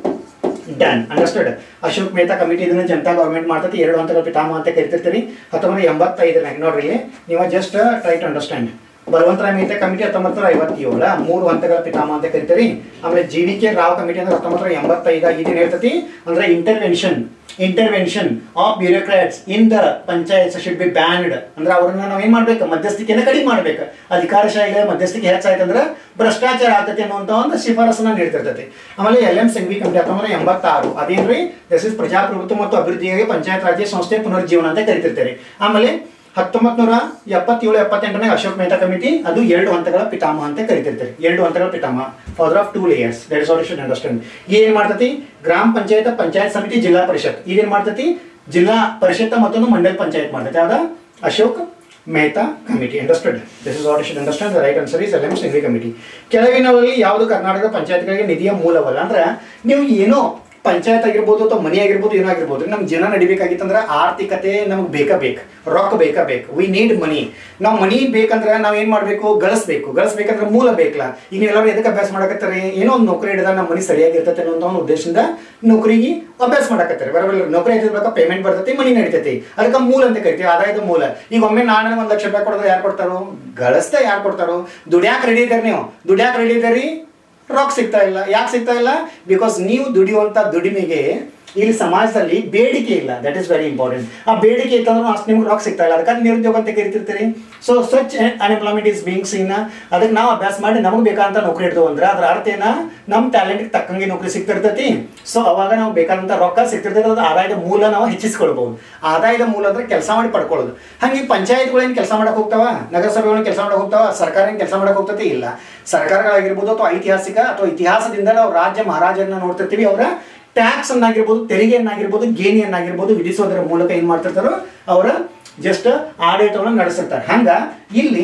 done understood Ashok Mehta committee ಇದನ್ನ ಜನತಾ ಗೌರ್ಮೆಂಟ್ ಮಾಡ್ತೈತಿ ಎರಡು ಹಂತಗಳ ಪಿತಾಮ ಅಂತ ಕರಿತಿರ್ತೀರಿ ಹತ್ತೊಂಬತ್ತು ಎಂಬತ್ತೈದರಾಗ ನೋಡ್ರಿ ಇಲ್ಲಿ ನೀವು just try to understand Balwantrai Mehta committee ಹತ್ತೊಂಬತ್ತು ನೂರ ಐವತ್ತೇಳ ಮೂರು ಹಂತಗಳ ಪಿತಾಮ ಅಂತ ಕರಿತೀರಿ ಆಮೇಲೆ G V K Rao committee ಅಂದ್ರೆ ಹತ್ತೊಂಬತ್ತು ನೂರ ಎಂಬತ್ತೈದ ಇದೇನು ಹೇಳ್ತತಿ ಅಂದ್ರೆ intervention intervention of bureaucrats in the panchayat should be banned ಅಂದ್ರೆ ಅವ್ರನ್ನ ನಾವು ಏನ್ ಮಾಡ್ಬೇಕು ಮಧ್ಯಸ್ಥಿಕೆನ ಕಡಿಮೆ ಮಾಡ್ಬೇಕು ಅಧಿಕಾರಶಾಹಿಗಳ ಮಧ್ಯಸ್ಥಿಕೆ ಹೆಚ್ಚಾಯ್ತಂದ್ರೆ ಭ್ರಷ್ಟಾಚಾರ ಆಗ್ತದೆ ಅನ್ನುವಂತ ಒಂದು ಶಿಫಾರಸನ್ನ ನೀಡ್ತಿರ್ತೈತಿ ಆಮೇಲೆ ಎಲ್ ಎಂ ಸಿಂಘ್ವಿ ಕಮಿಟಿ ಹತ್ತೊಂಬತ್ತು ಎಂಬತ್ತಾರು ಅದೇನ್ರಿ ದಿಸ್ ಇಸ್ ಪ್ರಜಾಪ್ರಭುತ್ವ ಮತ್ತು ಅಭಿವೃದ್ಧಿಗಾಗಿ ಪಂಚಾಯತ್ ರಾಜ್ಯ ಸಂಸ್ಥೆ ಪುನರ್ಜೀವನ ಅಂತ ಕರಿತಿರ್ತಾರೆ ಆಮೇಲೆ ಹತ್ತೊಂಬತ್ತು ನೂರ ಎಪ್ಪತ್ತೇಳು ಎಪ್ಪತ್ತೆಂಟನೇ ಅಶೋಕ್ ಮೆಹ್ತಾ ಕಮಿಟಿ ಅದು ಎರಡು ಹಂತಗಳ ಪಿತಾಮ ಅಂತ ಕರಿತಿರ್ತಾರೆ ಎರಡು ಹಂತಗಳ ಪಿತಾಮ father of two layers that is all should understand ಏನ್ ಮಾಡ್ತತಿ ಗ್ರಾಮ ಪಂಚಾಯತ್ ಪಂಚಾಯತ್ ಸಮಿತಿ ಜಿಲ್ಲಾ ಪರಿಷತ್ ಇದೇನ್ ಮಾಡ್ತತಿ ಜಿಲ್ಲಾ ಪರಿಷತ್ ಮತ್ತೊಂದು ಮಂಡಲ್ ಪಂಚಾಯತ್ ಮಾಡ್ತೈತೆ ಯಾವ್ದ Ashok Mehta committee understood this is all should understand the right answer is L M Singhvi committee ಕೆಳಗಿನವರಲ್ಲಿ ಯಾವುದು ಕರ್ನಾಟಕ ಪಂಚಾಯತ್ಗಳಿಗೆ ನಿಧಿಯ ಮೂಲವಲ್ಲ ಅಂದ್ರೆ ನೀವು ಏನೋ ಪಂಚಾಯತ್ ಆಗಿರ್ಬೋದು ಅಥವಾ ಮನೆ ಆಗಿರ್ಬೋದು ಏನೋ ಆಗಿರ್ಬೋದು ನಮ್ಮ ಜನ ನಡಿಬೇಕಾಗಿತ್ತಂದ್ರೆ ಆರ್ಥಿಕತೆ ನಮಗೆ ಬೇಕಾ ಬೇಕು ರೊಕ್ಕ ಬೇಕಾ ಬೇಕು ವಿ ನೀಡ್ ಮನಿ ನಾವು ಮನಿ ಬೇಕಂದ್ರೆ ನಾವು ಏನ್ ಮಾಡ್ಬೇಕು ಗಳಿಸ್ಬೇಕು ಗಳಿಸ್ಬೇಕಂದ್ರೆ ಮೂಲ ಬೇಕಲ್ಲ ಈಗ ಎಲ್ಲರೂ ಎದಕ್ಕೆ ಅಭ್ಯಾಸ ಮಾಡಕತ್ತಾರೆ ಏನೋ ಒಂದು ನೌಕರಿ ಹಿಡಿದ ನಮ್ಮ ಮನಿ ಸರಿಯಾಗಿರ್ತೈತೆ ಅನ್ನೋ ಒಂದು ಉದ್ದೇಶದಿಂದ ನೌಕರಿಗೆ ಅಭ್ಯಾಸ ಮಾಡಕತ್ತಾರೆ ಬರಬಲ್ಲ ನೌಕರಿ ಆಗಿರ್ಬೇಕಾ ಪೇಮೆಂಟ್ ಬರ್ತೈತಿ ಮನಿ ನಡಿತೈತಿ ಅದಕ್ಕೆ ಮೂಲ ಅಂತ ಕರಿತೀವಿ ಆದಾಯದ ಮೂಲ ಈಗ ಒಮ್ಮೆ ನಾನು ಒಂದು ಲಕ್ಷ ರೂಪಾಯಿ ಕೊಡಿದ್ರೆ ಯಾರು ಕೊಡ್ತಾರೋ ಗಳಿಸ್ತಾ ಯಾರು ಕೊಡ್ತಾರೋ ದುಡ್ಯಾಕ ರೆಡಿ ಇದ್ದಾರೆ ನೀವು ದುಡ್ಯಾಕ ರೆಡಿ ಇದ್ದೀರಿ ರೊಕ್ಕ ಸಿಗ್ತಾ ಇಲ್ಲ ಯಾಕೆ ಸಿಗ್ತಾ ಇಲ್ಲ ಬಿಕಾಸ್ ನೀವು ದುಡಿಯುವಂಥ ದುಡಿಮೆಗೆ ಇಲ್ಲಿ ಸಮಾಜದಲ್ಲಿ ಬೇಡಿಕೆ ಇಲ್ಲ ದಟ್ ಇಸ್ ವೆರಿ ಇಂಪಾರ್ಟೆಂಟ್ ಆ ಬೇಡಿಕೆ ಇತ್ತಂದ್ರೆ ಅಷ್ಟು ನಿಮ್ಗೆ ರೊಕ್ಕ ಸಿಗ್ತಾ ಇಲ್ಲ ಅದಕ್ಕೆ ನಿರುದ್ಯೋಗ ಅಂತ ಕರಿತಿರ್ತೀರಿ so such unemployment is being seen ಅದಕ್ಕೆ ನಾವು ಅಭ್ಯಾಸ ಮಾಡಿ ನಮಗೆ ಬೇಕಾದಂತ ನೌಕರಿ ಇಡ್ತೇವೆ ಅಂದ್ರೆ ಅದ್ರ ಅರ್ಥ ಏನ ನಮ್ಮ ಟ್ಯಾಲೆಂಟ್ಗೆ ತಕ್ಕಂಗೆ ನೌಕರಿ ಸಿಗ್ತಿರ್ತೈತಿ ಸೊ ಅವಾಗ ನಾವು ಬೇಕಾದಂತ ರೊಕ್ಕ ಸಿಗ್ತಿರ್ತೈತೆ ಅದ್ರ ಆದಾಯದ ಮೂಲ ನಾವು ಹೆಚ್ಚಿಸ್ಕೊಳ್ಬಹುದು ಆದಾಯದ ಮೂಲ ಅಂದ್ರೆ ಕೆಲಸ ಮಾಡಿ ಪಡ್ಕೊಳ್ಳೋದು ಹಂಗೆ ಪಂಚಾಯತ್ಗಳೇನು ಕೆಲಸ ಮಾಡಕ್ ಹೋಗ್ತಾವ ನಗರಸಭೆಗಳನ್ನ ಕೆಲಸ ಮಾಡಕ್ ಹೋಗ್ತಾವ ಸರ್ಕಾರ ಏನು ಕೆಲಸ ಮಾಡಕ್ ಹೋಗ್ತೈತಿ ಇಲ್ಲ ಸರ್ಕಾರಗಳಾಗಿರ್ಬೋದು ಅಥವಾ ಐತಿಹಾಸಿಕ ಅಥವಾ ಇತಿಹಾಸದಿಂದ ನಾವು ರಾಜ್ಯ ಮಹಾರಾಜರನ್ನ ನೋಡ್ತಿರ್ತೀವಿ ಅವರ ಟ್ಯಾಕ್ಸ್ ಅನ್ನಾಗಿರ್ಬೋದು ತೆರಿಗೆಯನ್ನಾಗಿರ್ಬೋದು ಗೇಣಿಯನ್ನಾಗಿರ್ಬೋದು ವಿಧಿಸೋದರ ಮೂಲಕ ಏನ್ ಮಾಡ್ತಿರ್ತಾರೋ ಅವರ ಜಸ್ಟ್ ಆಡಳಿತವನ್ನು ನಡೆಸಿರ್ತಾರೆ ಹಂಗ ಇಲ್ಲಿ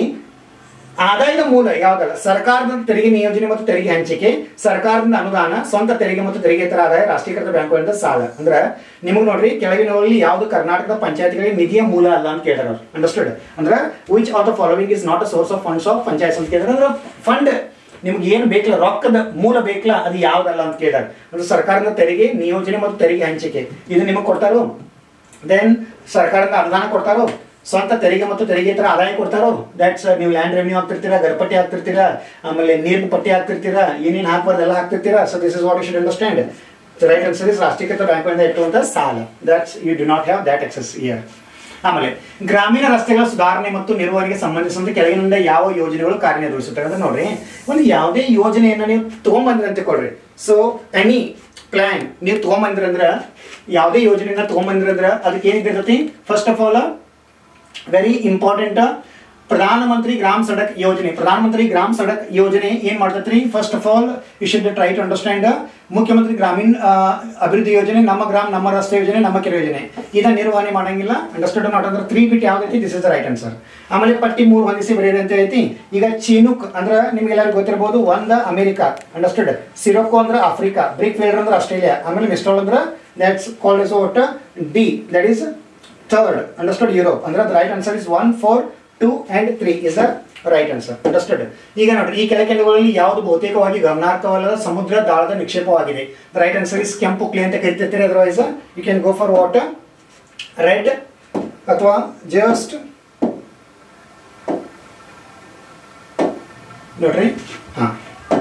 ಆದಾಯದ ಮೂಲ ಯಾವ್ದಲ್ಲ ಸರ್ಕಾರದ ತೆರಿಗೆ ನಿಯೋಜನೆ ಮತ್ತು ತೆರಿಗೆ ಹಂಚಿಕೆ ಸರ್ಕಾರದಿಂದ ಅನುದಾನ ಸ್ವಂತ ತೆರಿಗೆ ಮತ್ತು ತೆರಿಗೆತರ ಆದಾಯ ರಾಷ್ಟ್ರೀಕೃತ ಬ್ಯಾಂಕುಗಳಿಂದ ಸಾಲ ಅಂದ್ರೆ ನಿಮಗೆ ನೋಡ್ರಿ ಕೆಳಗಿನವರಲ್ಲಿ ಯಾವುದು ಕರ್ನಾಟಕದ ಪಂಚಾಯತ್ಗಳಿಗೆ ನಿಧಿಯ ಮೂಲ ಅಲ್ಲ ಅಂತ ಕೇಳ್ತಾರೆ ಅವ್ರು ಅಂಡರ್ಸ್ಟುಡ್ ಅಂದ್ರೆ which of the following is not a source of funds of panchayat ಅಂತ ಕೇಳಿದ್ರೆ ಅಂದ್ರೆ ಫಂಡ್ ನಿಮ್ಗೆ ಏನು ಬೇಕಲ್ಲ ರೊಕ್ಕದ ಮೂಲ ಬೇಕಲ್ಲ ಅದು ಯಾವ್ದಲ್ಲ ಅಂತ ಕೇಳಿದಾಗ ಅಂದ್ರೆ ಸರ್ಕಾರದ ತೆರಿಗೆ ನಿಯೋಜನೆ ಮತ್ತು ತೆರಿಗೆ ಹಂಚಿಕೆ ಇದು ನಿಮಗೆ ಕೊಡ್ತಾರೋ ದೆನ್ ಸರ್ಕಾರದಿಂದ ಅನುದಾನ ಕೊಡ್ತಾರೋ ಸ್ವಂತ ತೆರಿಗೆ ಮತ್ತು ತೆರಿಗೆತರ ಆದಾಯ ಕೊಡ್ತಾರೋ ದಟ್ಸ್ ನೀವು ಲ್ಯಾಂಡ್ ರೆವೆನ್ಯೂ ಹಾಕ್ತಿರ್ತೀರಾ ಗರ್ಪಟ್ಟಿ ಹಾಕ್ತಿರ್ತೀರಾ ಆಮೇಲೆ ನೀರಿನ ಪಟ್ಟಿ ಹಾಕ್ತಿರ್ತೀರಾ ಏನೇನು ಹಾಕ್ಬಾರ್ದು ಎಲ್ಲ ಹಾಕ್ತಿರ್ತೀರಾ so this is what you should understand right answer is ರಾಷ್ಟ್ರೀಕೃತ ಬ್ಯಾಂಕ್ಗಳಿಂದ ಇಟ್ಟುವಂಥ ಸಾಲ that's you do not have that access here ಆಮೇಲೆ ಗ್ರಾಮೀಣ ರಸ್ತೆಗಳ ಸುಧಾರಣೆ ಮತ್ತು ನಿರ್ವಹಣೆಗೆ ಸಂಬಂಧಿಸಿದಂತೆ ಕೆಳಗಿನಿಂದ ಯಾವ ಯೋಜನೆಗಳು ಕಾರ್ಯನಿರ್ವಹಿಸುತ್ತವೆ ಅಂತ ನೋಡ್ರಿ ಒಂದು ಯಾವುದೇ ಯೋಜನೆಯನ್ನು ನೀವು ತೊಗೊಂಬಂದ್ರಿ ಅಂತ ಕೊಡ್ರಿ ಸೊ ಎನಿ ಪ್ಲಾನ್ ನೀವು ತೊಗೊಂಬಂದ್ರಿ ಅಂದ್ರೆ ಯಾವುದೇ ಯೋಜನೆಯನ್ನ ತೊಗೊಂಬಂದ್ರಿ ಅಂದ್ರೆ ಅದಕ್ಕೆ ಏನಿರ್ತೈತಿ first of all very important Pradhanmantri Gram Sadak ಯೋಜನೆ ಪ್ರಧಾನಮಂತ್ರಿ ಗ್ರಾಮ್ ಸಡಕ್ ಯೋಜನೆ ಏನ್ ಮಾಡ್ತೈತ್ರಿ first of all you should try to understand ಮುಖ್ಯಮಂತ್ರಿ ಗ್ರಾಮೀಣ ಆ, ಅಭಿವೃದ್ಧಿ ಯೋಜನೆ ನಮ್ಮ ಗ್ರಾಮ ನಮ್ಮ ರಸ್ತೆ ಯೋಜನೆ ನಮ್ಮ ಕೆರೆ ಯೋಜನೆ ಇದನ್ನ ನಿರ್ವಹಣೆ ಮಾಡಂಗಿಲ್ಲ ಅಂಡರ್ಸ್ಟುಡ್ ನಾಟ್ ಅಂದ್ರೆ ತ್ರೀ ಬಿಟ್ ಯಾವ್ದೈತಿ this is the right answer ಆಮೇಲೆ ಪಟ್ಟಿ ಮೂರು ಹೊಂದಿಸಿ ಬರೆಯಿರಿ ಅಂತ ಐತಿ ಈಗ ಚೀನುಕ್ ಅಂದ್ರೆ ನಿಮ್ಗೆಲ್ಲರಿಗೂ ಗೊತ್ತಿರಬಹುದು ಒಂದ ಅಮೆರಿಕಾ ಅಂಡರ್ಸ್ಟುಡ್ ಸಿರೊಕೋ ಅಂದ್ರೆ ಆಫ್ರಿಕಾ ಬ್ರಿಕ್ ಫೀಲ್ಡರ್ ಅಂದ್ರೆ ಆಸ್ಟ್ರೇಲಿಯಾ ಆಮೇಲೆ ಮಿಸ್ಟಾಲ್ ಅಂದ್ರೆ ದಟ್ಸ್ ಕಾಲ್ಡ್ ಎಸ್ ಒಟ್ ಡಿ that is third understood Europe ಅಂದ್ರೆ the right answer is one four two and three is the right answer understood ಈಗ ನೋಡ್ರಿ ಈ ಕೆಳಕೆಂಡುಗಳಲ್ಲಿ ಯಾವುದು ಬಹುತೇಕವಾಗಿ ಗಮನಾರ್ಹವಲ್ಲದ ಸಮುದ್ರ ದಾಳದ ನಿಕ್ಷೇಪವಾಗಿದೆ ದ ರೈಟ್ ಆನ್ಸರ್ ಇಸ್ ಕೆಂಪು ಕ್ಲೇ ಅಂತ ಕರಿತಿರ್ತೀರಿ otherwise you can go for water red ಅಥವಾ ಜಸ್ಟ್ ನೋಡ್ರಿ ಹಾಂ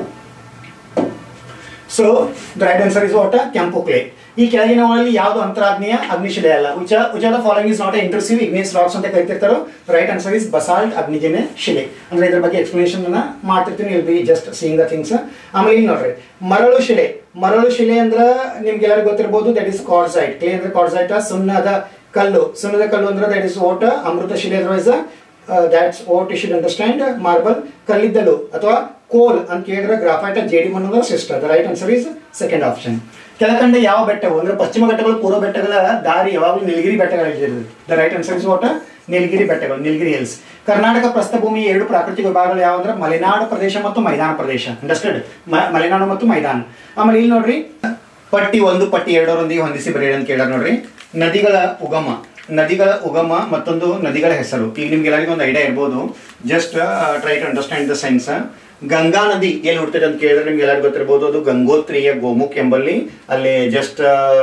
so the right answer is what ಕೆಂಪು ಕ್ಲೇ ಈ ಕೆಳಗಿನವುಗಳಲ್ಲಿ ಯಾವುದು ಅಂತರಾಗ್ನೇಯ ಅಗ್ನಿಶಿಲೆ ಅಲ್ಲ which which the following is not intrusive igneous rocks ಅಂತ ಕರಿತಿರ್ತಾರೋ ರೈಟ್ ಆನ್ಸರ್ ಇಸ್ ಬಸಾಲ್ಟ್ ಅಗ್ನಿಜನ್ಯ ಶಿಲೆ ಅಂದ್ರೆ ಇದ್ರ ಬಗ್ಗೆ ಎಕ್ಸ್ಪ್ಲನೇಷನ್ ಅನ್ನ ಮಾಡ್ತಿರ್ತೀನಿ will be just seeing the things ಆಮೇಲೆ ಇಲ್ಲಿ ನೋಡ್ರಿ ಮರಳು ಶಿಲೆ ಮರಳು ಶಿಲೆ ಅಂದ್ರೆ ನಿಮ್ಗೆ ಎಲ್ಲರಿಗೂ ಗೊತ್ತಿರ್ಬೋದು ದಟ್ ಇಸ್ ಕಾರ್ಸೈಟ್ ಕ್ಲೇ ಅಂದ್ರೆ ಕಾರ್ಸೈಟ್ ಸುಣ್ಣದ ಕಲ್ಲು ಸುಣ್ಣದ ಕಲ್ಲು ಅಂದ್ರೆ ದಟ್ ಇಸ್ ಓಟ ಅಮೃತ ಶಿಲೆ otherwise that's what you should understand marble ಕಲ್ಲಿದ್ದಲು ಅಥವಾ ಕೋಲ್ ಅಂತ ಕೇಳಿದ್ರೆ ಗ್ರಾಫೈಟ್ ಜೇಡಿ ಮಣ್ಣದ ಸಿಸ್ಟರ್ the right answer is second option ಕೆಳಕಂಡ ಯಾವ ಬೆಟ್ಟವು ಅಂದ್ರೆ ಪಶ್ಚಿಮ ಘಟ್ಟಗಳು ಪೂರ್ವ ಬೆಟ್ಟಗಳ ದಾರಿ ಯಾವಾಗಲೂ ನೀಲಗಿರಿ ಬೆಟ್ಟಗಳಿರ್ತದೆ the right answer is what Nilgiri ಬೆಟ್ಟಗಳು ನೀಲಗಿರಿ ಹಿಲ್ಸ್ ಕರ್ನಾಟಕ ಪ್ರಸ್ಥಭೂಮಿ ಎರಡು ಪ್ರಾಕೃತಿಕ ವಿಭಾಗಗಳು ಯಾವ ಅಂದ್ರೆ ಮಲೆನಾಡು ಪ್ರದೇಶ ಮತ್ತು ಮೈದಾನ ಪ್ರದೇಶ ಅಂಡರ್ಸ್ಟುಡ್ ಮಲೆನಾಡು ಮತ್ತು ಮೈದಾನ ಆಮೇಲೆ ಇಲ್ಲಿ ನೋಡ್ರಿ ಪಟ್ಟಿ ಒಂದು ಪಟ್ಟಿ ಎರಡರೊಂದಿಗೆ ಹೊಂದಿಸಿ ಬರೆಯಿರಿ ಅಂತ ಕೇಳ್ಯಾರ ನೋಡ್ರಿ ನದಿಗಳ ಉಗಮ ನದಿಗಳ ಉಗಮ ಮತ್ತೊಂದು ನದಿಗಳ ಹೆಸರು ಈಗ ನಿಮ್ಗೆ ಎಲ್ಲರಿಗೂ ಒಂದು ಐಡಿಯಾ ಇರ್ಬೋದು just try to understand the science Ganga ನದಿ ಎಲ್ಲಿ ಹುಡ್ತದೆ ಅಂತ ಕೇಳಿದ್ರೆ ನಿಮ್ಗೆ ಎಲ್ಲರಿಗೂ ಗೊತ್ತಿರ್ಬೋದು ಅದು ಗಂಗೋತ್ರಿಯ ಗೋಮುಖ್ ಎಂಬಲ್ಲಿ ಅಲ್ಲಿ ಜಸ್ಟ್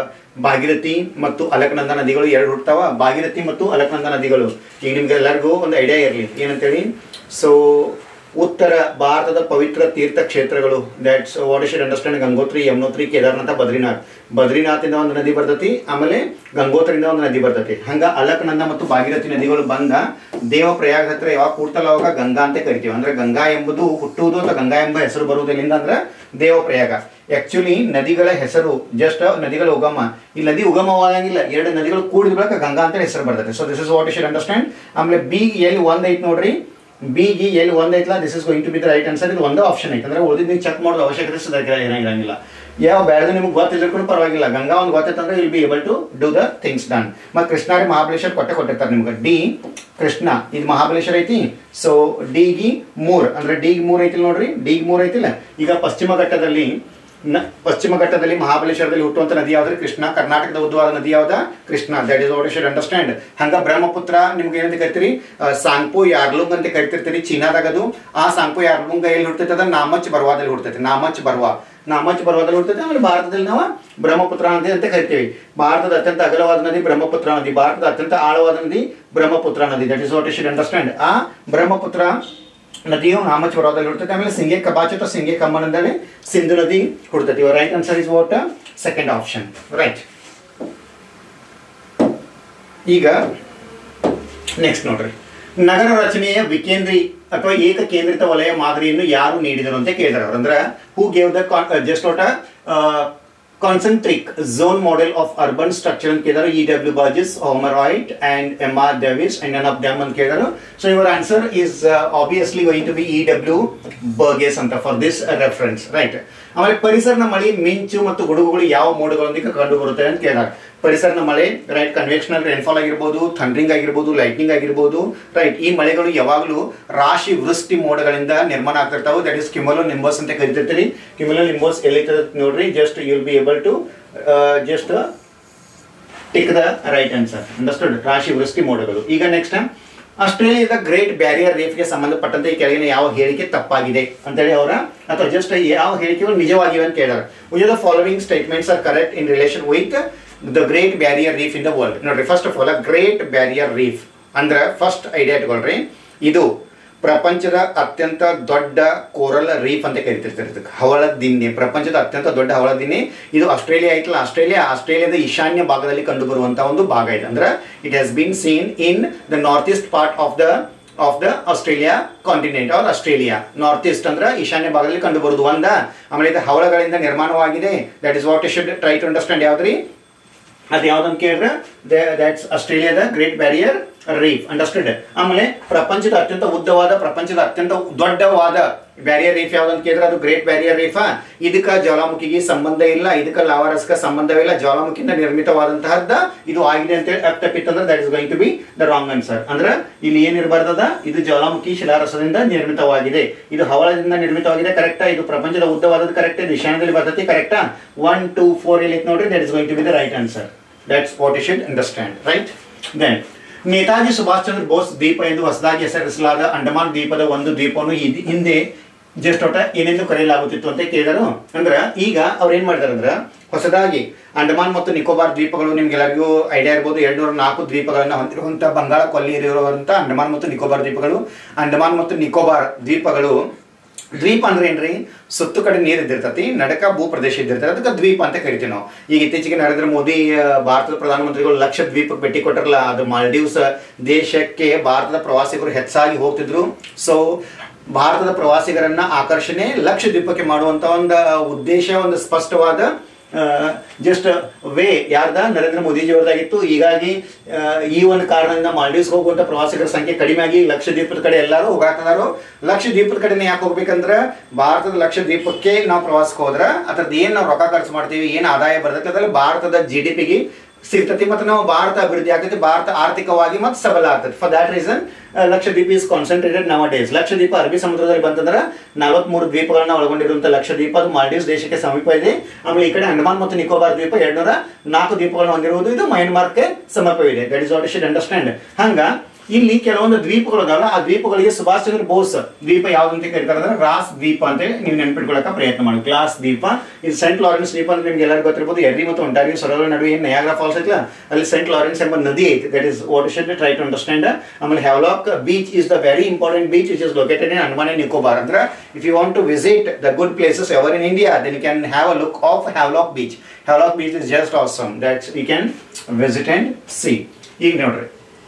ಭಾಗೀರಥಿ ಮತ್ತು ಅಲಕನಂದ ನದಿಗಳು ಎರಡು ಹುಡ್ತಾವ ಭಾಗೀರಥಿ ಮತ್ತು ಅಲಕನಂದ ನದಿಗಳು ಈಗ ನಿಮ್ಗೆ ಎಲ್ಲರಿಗೂ ಒಂದು ಐಡಿಯಾ ಇರಲಿ ಏನಂತೇಳಿ ಸೊ ಉತ್ತರ ಭಾರತದ ಪವಿತ್ರ ತೀರ್ಥ ಕ್ಷೇತ್ರಗಳು that's what should understand Gangotri Yamunotri Kedarnath Badrinath ಬದ್ರಿನಾಥಿಂದ ಒಂದು ನದಿ ಬರ್ತೈತಿ ಆಮೇಲೆ ಗಂಗೋತ್ರಿಯಿಂದ ಒಂದು ನದಿ ಬರ್ತೈತಿ ಹಂಗ ಅಲಕನಂದ ಮತ್ತು ಭಾಗೀರಥಿ ನದಿಗಳು ಬಂದ ದೇವ ಪ್ರಯಾಗ ಹತ್ರ ಯಾವಾಗ ಕೂಡ್ತಲ್ಲ ಅವಾಗ ಗಂಗಾ ಅಂತ ಕರಿತೀವಿ ಅಂದ್ರೆ ಗಂಗಾ ಎಂಬುದು ಹುಟ್ಟುವುದು ಅಥವಾ ಗಂಗಾ ಎಂಬ ಹೆಸರು ಬರುವುದರಿಂದ ಅಂದ್ರೆ ದೇವ ಪ್ರಯಾಗ ಆಕ್ಚುಲಿ ನದಿಗಳ ಹೆಸರು ಜಸ್ಟ್ ನದಿಗಳ ಉಗಮ ಈ ನದಿ ಉಗಮವಾಗಂಗಿಲ್ಲ ಎರಡು ನದಿಗಳು ಕೂಡಿದ ಬಳಿಕ ಗಂಗಾ ಅಂತ ಹೆಸರು ಬರ್ತೈತೆ so this is what should understand ಆಮೇಲೆ ಬಿ ಎಲ್ಲಿ ಒಂದ್ ಐತ್ ನೋಡ್ರಿ ಬಿ ಗಿ ಎಲ್ಲಿ ಒಂದ್ ಐತ್ಲಾ this is going to be the right answer ಇದು ಒಂದೇ ಆಪ್ಷನ್ ಐತೆ ಅಂದ್ರೆ ಉಳಿದಿದ್ದು ನೀವು ಚೆಕ್ ಮಾಡೋದು ಅವಶ್ಯಕತೆ ಸದಾ ಇರಂಗಿಲ್ಲ ಯಾವ ಬ್ಯಾಡ್ದು ನಿಮ್ಗೆ ಗೊತ್ತಿದ್ರು ಪರವಾಗಿಲ್ಲ ಗಂಗಾ ಒಂದು ಗೊತ್ತೈತಂದ್ರೆ will be able to do the things done ಮತ್ತೆ ಕೃಷ್ಣಾರಿ ಮಹಾಬಲೇಶ್ವರ್ ಕೊಟ್ಟೆ ಕೊಟ್ಟಿರ್ತಾರೆ ನಿಮ್ಗೆ ಡಿ ಕೃಷ್ಣ ಇದು ಮಹಾಬಲೇಶ್ವರ ಐತಿ ಸೊ ಡಿಗಿ ಮೂರ್ ಅಂದ್ರೆ ಡಿಗ್ ಮೂರ್ ಐತಿಲ್ಲ ನೋಡ್ರಿ ಡಿಗ್ ಮೂರ್ ಐತಿಲ್ಲ ಈಗ ಪಶ್ಚಿಮ ಘಟ್ಟದಲ್ಲಿ ನ- ಪಶ್ಚಿಮ ಘಟ್ಟದಲ್ಲಿ ಮಹಾಬಲೇಶ್ವರದಲ್ಲಿ ಹುಟ್ಟುವಂತ ನದಿ ಯಾವ್ದು ಕೃಷ್ಣ ಕರ್ನಾಟಕದ ಉದ್ವಾದ ನದಿ ಯಾವ್ದ Krishna that is what should understand ಹಂಗ ಬ್ರಹ್ಮಪುತ್ರ ನಿಮ್ಗೆ ಏನಂತ ಕರಿತೀರಿ ಆ, ಸಾಂಗ್ಪು ಯಾರ್ಲುಂಗ್ ಅಂತ ಕರಿತಿರ್ತೀರಿ ಚೀನಾದಾಗ ಅದು ಆ ಸಾಂಗ್ಪು ಯಾರ್ಲುಂಗ ಎಲ್ಲಿ ಹುಡ್ತೈತೆ ಅದ ನಾಮಚ್ ಬರ್ವಾದಲ್ಲಿ ಹುಡ್ತೈತೆ ನಾಮಚ್ ಬರ್ವಾ ನಾಮಚ್ ಬರ್ವಾದಲ್ಲಿ ಹುಡ್ತೈತೆ ಆಮೇಲೆ ಭಾರತದಲ್ಲಿ ನಾವು ಬ್ರಹ್ಮಪುತ್ರ ನದಿ ಅಂತ ಕರಿತೀವಿ ಭಾರತದ ಅತ್ಯಂತ ಅಗಲವಾದ ನದಿ ಬ್ರಹ್ಮಪುತ್ರ ನದಿ ಭಾರತದ ಅತ್ಯಂತ ಆಳವಾದ ನದಿ ಬ್ರಹ್ಮಪುತ್ರ ನದಿ that is what should understand ಆ ಬ್ರಹ್ಮಪುತ್ರ ನದಿಯು ನಾಮಚ್ ಬರೋದಲ್ಲಿ ಹುಡ್ತೈತೆ ಆಮೇಲೆ ಸಿಂಗೆ ಕಬಾಚ್ ಅಥವಾ ಸಿಂಗೆ ಕಮ್ಮನದಲ್ಲಿ ಸಿಂಧು ನದಿ ಹುಡ್ತೈತಿ right answer is what second option right ಈಗ ನೆಕ್ಸ್ಟ್ ನೋಡ್ರಿ ನಗರ ರಚನೆಯ ವಿಕೇಂದ್ರಿ ಅಥವಾ ಏಕ ಕೇಂದ್ರಿತ ವಲಯ ಮಾದರಿಯನ್ನು ಯಾರು ನೀಡಿದರು ಅಂತ ಕೇಳಿದಾರೆ ಅವ್ರು ಅಂದ್ರೆ ಹೂ ಗೇವ್ ದ ಜಸ್ಟ್ ನೋಟ concentric zone model of urban structure ಅಂತ ಕೇಳಿದಾರೆ E W Burgess Homer Hoyt and M R Davis and none of them ಅಂತ ಕೇಳಿದಾರೆ so your answer is obviously going to be E W Burgess ಅಂತ for this reference right ಆಮೇಲೆ ಪರಿಸರನ ಮಳೆ ಮಿಂಚು ಮತ್ತು ಗುಡುಗುಗಳು ಯಾವ ಮೋಡಗಳೊಂದಿಗೆ ಕಂಡು ಬರುತ್ತೆ ಅಂತ ಕೇಳಿದಾರೆ ಪರಿಸರನ ಮಳೆ ರೈಟ್ ಕನ್ವೆಕ್ಷನಲ್ ರೈನ್ಫಾಲ್ ಆಗಿರ್ಬೋದು ಥಂಡ್ರಿಂಗ್ ಆಗಿರ್ಬೋದು ಲೈಟ್ನಿಂಗ್ ಆಗಿರ್ಬೋದು ರೈಟ್ ಈ ಮಳೆಗಳು ಯಾವಾಗಲೂ ರಾಶಿ ವೃಷ್ಟಿ ಮೋಡಗಳಿಂದ ನಿರ್ಮಾಣ ಆಗ್ತಿರ್ತಾವೆ ದಟ್ ಇಸ್ ಕಿಮಲೋ ನಿಂಬಸ್ ಅಂತ ಕರಿತಿರ್ತೀರಿ ಕಿಮಲೋ ನಿಂಬಸ್ ಎಲ್ಲಿರ್ತದೆ ನೋಡ್ರಿ just you will be able to just tick the right answer understood ರಾಶಿ ವೃಷ್ಟಿ ಮೋಡಗಳು ಈಗ ನೆಕ್ಸ್ಟ್ ಆಸ್ಟ್ರೇಲಿಯಾದ ಗ್ರೇಟ್ ಬ್ಯಾರಿಯರ್ ರೇಫ್ಗೆ ಸಂಬಂಧಪಟ್ಟಂತೆ ಈ ಕೆಳಗಿನ ಯಾವ ಹೇಳಿಕೆ ತಪ್ಪಾಗಿದೆ ಅಂತೇಳಿ ಅವರ ಅಥವಾ ಜಸ್ಟ್ ಯಾವ ಹೇಳಿಕೆಗಳು ನಿಜವಾಗಿವೆ ಅಂತ ಕೇಳಿದಾರೆ which the following statements are correct in relation with the great barrier reef in the world ನೋಡ್ರಿ first of all great barrier reef ಅಂದ್ರೆ ಫಸ್ಟ್ ಐಡಿಯಾ ಇಟ್ಕೊಳ್ರಿ ಇದು ಪ್ರಪಂಚದ ಅತ್ಯಂತ ದೊಡ್ಡ ಕೋರಲ್ ರೀಫ್ ಅಂತ ಕರಿತಿರ್ತಾರೆ ಇದಕ್ಕೆ ಹವಳದ ದಿನ್ನೆ ಪ್ರಪಂಚದ ಅತ್ಯಂತ ದೊಡ್ಡ ಹವಳದ ದಿನ್ನೆ ಇದು ಆಸ್ಟ್ರೇಲಿಯಾ ಐತಲ್ಲ ಆಸ್ಟ್ರೇಲಿಯಾ ಆಸ್ಟ್ರೇಲಿಯಾದ ಈಶಾನ್ಯ ಭಾಗದಲ್ಲಿ ಕಂಡು ಬರುವಂತಹ ಒಂದು ಭಾಗ ಇದೆ ಅಂದ್ರೆ it has been seen in the north east part of the of the Australia continent or Australia north east ಅಂದ್ರೆ ಈಶಾನ್ಯ ಭಾಗದಲ್ಲಿ ಕಂಡು ಬರುವುದು ಒಂದ ಆಮೇಲೆ ಇದು ಹವಳಗಳಿಂದ ನಿರ್ಮಾಣವಾಗಿದೆ that is what you should try to understand ಯಾವ್ದ್ರಿ ಅದು ಯಾವ್ದಂತ ಕೇಳಿದ್ರೆ ದಟ್ಸ್ ಆಸ್ಟ್ರೇಲಿಯಾದ ಗ್ರೇಟ್ ಬ್ಯಾರಿಯರ್ ರೀಫ್ ಅಂಡರ್ಸ್ಟುಡ್ ಆಮೇಲೆ ಪ್ರಪಂಚದ ಅತ್ಯಂತ ಉದ್ದವಾದ ಪ್ರಪಂಚದ ಅತ್ಯಂತ ದೊಡ್ಡವಾದ ಬ್ಯಾರಿಯರ್ ರೀಫ್ ಯಾವ್ದಂತ ಕೇಳಿದ್ರೆ ಅದು ಗ್ರೇಟ್ ಬ್ಯಾರಿಯರ್ ರೀಫಾ ಇದಕ್ಕ ಜ್ವಾಲಾಮುಖಿಗೆ ಸಂಬಂಧ ಇಲ್ಲ ಇದಕ್ಕ ಲಾವಾರಸ್ಕ ಸಂಬಂಧವಿಲ್ಲ ಜ್ವಾಲಾಮುಖಿಯಿಂದ ನಿರ್ಮಿತವಾದಂತಹದ್ದ ಇದು ಆಗಿದೆ ಅಂತ ಹೇಳಿ ಅರ್ಥಪಿತ್ತಂದ್ರೆ that is going to be the wrong answer ಅಂದ್ರೆ ಇಲ್ಲಿ ಏನಿರಬಾರ್ದದ ಇದು ಜ್ವಾಲಾಮುಖಿ ಶಿಲಾರಸದಿಂದ ನಿರ್ಮಿತವಾಗಿದೆ ಇದು ಹವಳದಿಂದ ನಿರ್ಮಿತವಾಗಿದೆ ಕರೆಕ್ಟಾ ಇದು ಪ್ರಪಂಚದ ಉದ್ದವಾದದ್ದು ಕರೆಕ್ಟ್ ಇದು ಈಶಾನ್ಯದಲ್ಲಿ ಬರ್ತೈತಿ ಕರೆಕ್ಟಾ ಒನ್ ಟೂ ಫೋರ್ ಇಲ್ಲಿ ನೋಡ್ರಿ that is going to be the right answer that's what you should understand right then Netaji Subhash Chandra Bose ದ್ವೀಪ ಎಂದು ಹೊಸದಾಗಿ ಹೆಸರಿಸಲಾದ ಅಂಡಮಾನ್ ದ್ವೀಪದ ಒಂದು ದ್ವೀಪವನ್ನು ಇದ್- ಹಿಂದೆ ಜಸ್ಟ್ ಒಟ್ಟ ಏನೆಂದು ಕರೆಯಲಾಗುತ್ತಿತ್ತು ಅಂತ ಕೇಳಿದರು ಅಂದ್ರೆ ಈಗ ಅವ್ರು ಏನ್ ಮಾಡಿದಾರೆ ಅಂದ್ರೆ ಹೊಸದಾಗಿ ಅಂಡಮಾನ್ ಮತ್ತು ನಿಕೋಬಾರ್ ದ್ವೀಪಗಳು ನಿಮ್ಗೆಲ್ಲರಿಗೂ ಐಡಿಯಾ ಇರ್ಬೋದು ಎರಡ್ನೂರ ನಾಲ್ಕು ದ್ವೀಪಗಳನ್ನ ಹೊಂದಿರುವಂತ ಬಂಗಾಳ ಕೊಲ್ಲಿಯಲ್ಲಿರುವಂತ ಅಂಡಮಾನ್ ಮತ್ತು ನಿಕೋಬಾರ್ ದ್ವೀಪಗಳು ಅಂಡಮಾನ್ ಮತ್ತು ನಿಕೋಬಾರ್ ದ್ವೀಪಗಳು ದ್ವೀಪ ಅಂದ್ರೆ ಏನ್ರಿ ಸುತ್ತು ಕಡೆ ನೀರು ಇದ್ದಿರ್ತತಿ ನಡಕ ಭೂ ಪ್ರದೇಶ ಇದ್ದಿರ್ತದೆ ಅದಕ್ಕೆ ದ್ವೀಪ ಅಂತ ಕರಿತೀವಿ ನಾವು ಈಗ ಇತ್ತೀಚೆಗೆ ನರೇಂದ್ರ ಮೋದಿ ಆ, ಭಾರತದ ಪ್ರಧಾನಮಂತ್ರಿಗಳು ಲಕ್ಷ ದ್ವೀಪಕ್ಕೆ ಭೇಟಿ ಕೊಟ್ಟರಲ್ಲ ಅದು ಮಾಲ್ಡೀವ್ಸ್ ದೇಶಕ್ಕೆ ಭಾರತದ ಪ್ರವಾಸಿಗರು ಹೆಚ್ಚಾಗಿ ಹೋಗ್ತಿದ್ರು ಸೊ ಭಾರತದ ಪ್ರವಾಸಿಗರನ್ನ ಆಕರ್ಷಣೆ ಲಕ್ಷ ದ್ವೀಪಕ್ಕೆ ಮಾಡುವಂತ ಒಂದು ಉದ್ದೇಶ ಒಂದು ಸ್ಪಷ್ಟವಾದ ಜಸ್ಟ್ ವೇ ಯಾರ್ದ ನರೇಂದ್ರ ಮೋದಿಜಿ ಅವ್ರದ್ದಾಗಿತ್ತು ಹೀಗಾಗಿ ಆ, ಈ ಒಂದು ಕಾರಣದಿಂದ ಮಾಲ್ಡೀವ್ಸ್ ಹೋಗುವಂತ ಪ್ರವಾಸಿಗರ ಸಂಖ್ಯೆ ಕಡಿಮೆ ಆಗಿ ಲಕ್ಷ ದ್ವೀಪದ ಕಡೆ ಎಲ್ಲರೂ ಹೋಗಾಕದಾರು ಲಕ್ಷ ದ್ವೀಪದ ಕಡೆನೇ ಯಾಕೆ ಹೋಗ್ಬೇಕಂದ್ರ ಭಾರತದ ಲಕ್ಷ ದ್ವೀಪಕ್ಕೆ ನಾವು ಪ್ರವಾಸಕ್ಕೆ ಹೋದ್ರ ಅದ್ರದ್ದು ಏನ್ ನಾವು ರೊಕ್ಕ ಖರ್ಚು ಮಾಡ್ತೀವಿ ಏನ್ ಆದಾಯ ಬರ್ತೈತೆ ಅದ್ರಲ್ಲಿ ಭಾರತದ ಜಿ ಡಿ ಪಿಗೆ ಸಿಗ್ತತಿ ಮತ್ತೆ ನಾವು ಭಾರತ ಅಭಿವೃದ್ಧಿ ಆಗ್ತೈತಿ ಭಾರತ ಆರ್ಥಿಕವಾಗಿ ಮತ್ತೆ ಸಬಲ ಆಗ್ತೈತಿ for that reason Lakshadweep is concentrated nowadays Lakshadweep ಅರಬ್ಬಿ ಸಮುದ್ರದಲ್ಲಿ ಬಂತಂದ್ರೆ ನಲವತ್ಮೂರು ದ್ವೀಪಗಳನ್ನ ಒಳಗೊಂಡಿರುವಂತ ಲಕ್ಷದ್ವೀಪ ಅದು ಮಾಲ್ಡೀವ್ಸ್ ದೇಶಕ್ಕೆ ಸಮೀಪ ಇದೆ ಆಮೇಲೆ ಈ ಕಡೆ ಅಂಡಮಾನ್ ಮತ್ತು ನಿಕೋಬಾರ್ ದ್ವೀಪ ಎರಡ್ನೂರ ನಾಲ್ಕು ದ್ವೀಪಗಳನ್ನು ಹೊಂದಿರುವುದು ಇದು ಮಯನ್ಮಾರ್ಕ್ಕೆ ಸಮೀಪವಿದೆ that is what should understand ಹಂಗ ಇಲ್ಲಿ ಕೆಲವೊಂದು ದ್ವೀಪಗಳು ಅದಾವಲ್ಲ ಆ ದ್ವೀಪಗಳಿಗೆ ಸುಭಾಷ್ ಚಂದ್ರ ಬೋಸ್ ದ್ವೀಪ ಯಾವ್ದಂತ ಕರೀತಾರೆ ಅಂದ್ರೆ ರಾಸ್ ದ್ವೀಪ ಅಂತ ನೀವು ನೆನ್ಪಿಟ್ಕೊಳ್ಳಕ ಪ್ರಯತ್ನ ಮಾಡಿ ಕ್ಲಾಸ್ ದ್ವೀಪ ಇದು ಸೆಂಟ್ ಲಾರೆನ್ಸ್ ದ್ವೀಪ ಅಂದ್ರೆ ನಿಮ್ಗೆ ಎಲ್ಲರಿಗೂ ಗೊತ್ತಿರ್ಬೋದು ಎರ್ರಿ ಮತ್ತು ಒಂಟಾರಿಯೋ ಸರೋವರ ನಡುವೆ ಏನು ನಯಾಗ್ರಾ ಫಾಲ್ಸ್ ಐತಲ್ಲ ಅಲ್ಲಿ ಸೆಂಟ್ ಲಾರೆನ್ಸ್ ಎಂಬ ನದಿ ಐತಿ that is what should try to understand ಆಮೇಲೆ Havelock beach is the very important beach which is located in Andaman and Nicobar ಅಂದ್ರೆ if you want to visit the good places ever in India then you can have a look of Havelock beach Havelock beach is just awesome that's you can visit and see ಈಗ ನೋಡ್ರಿ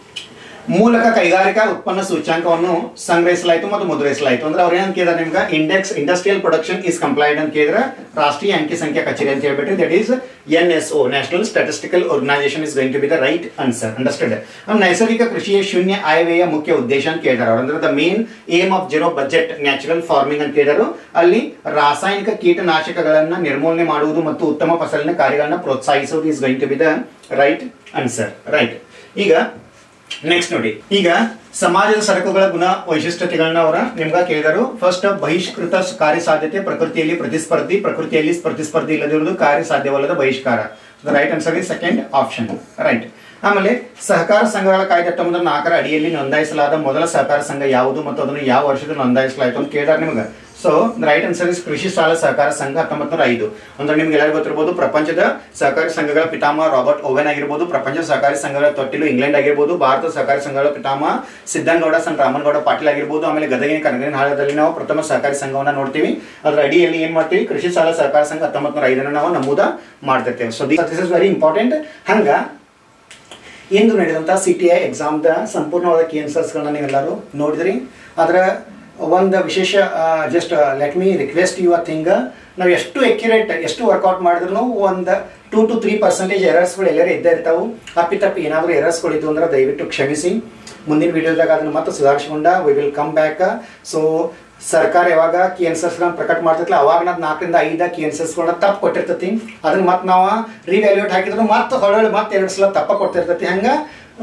ಮೂಲಕ ಕೈಗಾರಿಕಾ ಉತ್ಪನ್ನ ಸೂಚ್ಯಾಂಕವನ್ನು ಸಂಗ್ರಹಿಸಲಾಯಿತು ಮತ್ತು ಮುದ್ರಿಸಲಾಯಿತು ಅಂದ್ರೆ ಅವ್ರು ಏನ್ ಕೇಳಿದ್ರೆ ನಿಮ್ಗೆ index industrial production is compiled ಅಂತ ಕೇಳಿದ್ರೆ ರಾಷ್ಟ್ರೀಯ ಅಂಕಿ ಸಂಖ್ಯಾ ಕಚೇರಿ ಅಂತ ಹೇಳ್ಬಿಟ್ಟು that is N S O national statistical organisation is going to be the right answer understood ನೈಸರ್ಗಿಕ ಕೃಷಿಯ ಶೂನ್ಯ ಆಯವ್ಯಯ ಮುಖ್ಯ ಉದ್ದೇಶ ಅಂತ ಕೇಳಿದಾರೆ ಅವ್ರು ಅಂದ್ರೆ the main aim of zero budget natural farming ಅಂತ ಹೇಳಿದ್ರು ಅಲ್ಲಿ ರಾಸಾಯನಿಕ ಕೀಟನಾಶಕಗಳನ್ನ ನಿರ್ಮೂಲನೆ ಮಾಡುವುದು ಮತ್ತು ಉತ್ತಮ ಫಸಲಿನ ಕಾರ್ಯಗಳನ್ನ ಪ್ರೋತ್ಸಾಹಿಸುವುದು is going to be the right answer right ಈಗ ನೆಕ್ಸ್ಟ್ ನೋಡಿ ಈಗ ಸಮಾಜದ ಸರಕುಗಳ ಗುಣ ವೈಶಿಷ್ಟ್ಯತೆಗಳನ್ನ ಅವರ ನಿಮ್ಗ ಕೇಳಿದರು ಫಸ್ಟ್ ಬಹಿಷ್ಕೃತ ಕಾರ್ಯಸಾಧ್ಯತೆ ಪ್ರಕೃತಿಯಲ್ಲಿ ಪ್ರತಿಸ್ಪರ್ಧಿ ಪ್ರಕೃತಿಯಲ್ಲಿ ಪ್ರತಿಸ್ಪರ್ಧಿ ಇಲ್ಲದಿರುವುದು ಕಾರ್ಯಸಾಧ್ಯವಲ್ಲದ ಬಹಿಷ್ಕಾರ right answer is second option right ಆಮೇಲೆ ಸಹಕಾರ ಸಂಘಗಳ ಕಾಯ್ದೆ ಹತ್ತೊಂಬತ್ತು ನಾಲ್ಕರ ಅಡಿಯಲ್ಲಿ ನೋಂದಾಯಿಸಲಾದ ಮೊದಲ ಸಹಕಾರ ಸಂಘ ಯಾವುದು ಮತ್ತು ಅದನ್ನು ಯಾವ ವರ್ಷದಲ್ಲಿ ನೋಂದಾಯಿಸಲಾಯಿತು ಅಂತ ಕೇಳಿದಾರೆ ನಿಮ್ಗೆ ಸೊ ರೈಟ್ ಆನ್ಸರ್ ಇಸ್ ಕೃಷಿ ಸಾಲ ಸಹಕಾರ ಸಂಘ ಹತ್ತೊಂಬತ್ತು ನೂರ ಐದು ಅಂದ್ರೆ ನಿಮ್ಗೆ ಎಲ್ಲರಿಗೂ ಗೊತ್ತಿರ್ಬೋದು ಪ್ರಪಂಚದ ಸಹಕಾರಿ ಸಂಘಗಳ ಪಿತಾಮಹ ರಾಬರ್ಟ್ ಓವೆನ್ ಆಗಿರ್ಬೋದು ಪ್ರಪಂಚದ ಸಹಕಾರಿ ಸಂಘಗಳ ತೊಟ್ಟಿಲು ಇಂಗ್ಲೆಂಡ್ ಆಗಿರ್ಬೋದು ಭಾರತ ಸಹಕಾರಿ ಸಂಘಗಳ ಪಿತಾಮಹ ಸಿದ್ದನಗೌಡ ಸನ್ ರಾಮನಗೌಡ ಪಾಟೀಲ್ ಆಗಿರ್ಬೋದು ಆಮೇಲೆ ಗದಗಿನ ಕನಗನ ಹಾಳದಲ್ಲಿ ನಾವು ಪ್ರಥಮ ಸಹಕಾರಿ ಸಂಘವನ್ನ ನೋಡ್ತೀವಿ ಅದ್ರ ಅಡಿಯಲ್ಲಿ ಏನ್ ಮಾಡ್ತೀವಿ ಕೃಷಿ ಸಾಲ ಸಹಕಾರ ಸಂಘ ಹತ್ತೊಂಬತ್ತು ನೂರ ಐದನ್ನು ನಾವು ನಮೂದ ಮಾಡ್ತಿರ್ತೇವೆ so this is very important ಹಂಗ ಇಂದು ನಡೆದಂಥ ಸಿ ಟಿ ಐ ಎಕ್ಸಾಮ್ದ ಸಂಪೂರ್ಣವಾದ ಕೀ ಆನ್ಸರ್ಸ್ಗಳನ್ನ ನೀವೆಲ್ಲರೂ ನೋಡಿದ್ರಿ ಅದರ ಒಂದು ವಿಶೇಷ just let me request you a thing ನಾವು ಎಷ್ಟು ಎಕ್ಯುರೇಟ್ ಎಷ್ಟು ವರ್ಕೌಟ್ ಮಾಡಿದ್ರು ಒಂದು ಟೂ ಟು ತ್ರೀ ಪರ್ಸೆಂಟೇಜ್ ಎರರ್ಸ್ಗಳು ಎಲ್ಲರೂ ಇದ್ದೇ ಇರ್ತಾವೆ ಅಪ್ಪಿ ತಪ್ಪಿ ಏನಾದರೂ ಎರರ್ಸ್ಗಳಿದ್ದು ಅಂದ್ರೆ ದಯವಿಟ್ಟು ಕ್ಷಮಿಸಿ ಮುಂದಿನ ವಿಡಿಯೋದಾಗ ಅದನ್ನು ಮತ್ತೆ ಸುಧಾರಿಸಿಕೊಂಡ we will come back so ಸರ್ಕಾರ ಯಾವಾಗ ಕಿ ಆನ್ಸರ್ಸ್ಗಳನ್ನ ಪ್ರಕಟ ಮಾಡ್ತೈತಲ್ಲ ಅವಾಗ ನಾವು ನಾಲ್ಕರಿಂದ ಐದ ಕಿ ಆನ್ಸರ್ಸ್ಗಳನ್ನ ತಪ್ಪು ಕೊಟ್ಟಿರ್ತೈತಿ ಅದನ್ನ ಮತ್ತೆ ನಾವು ರಿವ್ಯಾಲ್ಯೂಟ್ ಹಾಕಿದ್ರು ಮತ್ತೆ ಹೊಳ್ಳಿ ಮತ್ತೆ ಎರಡು ಸಲ ತಪ್ಪ ಕೊಡ್ತಿರ್ತೈತಿ ಹಂಗೆ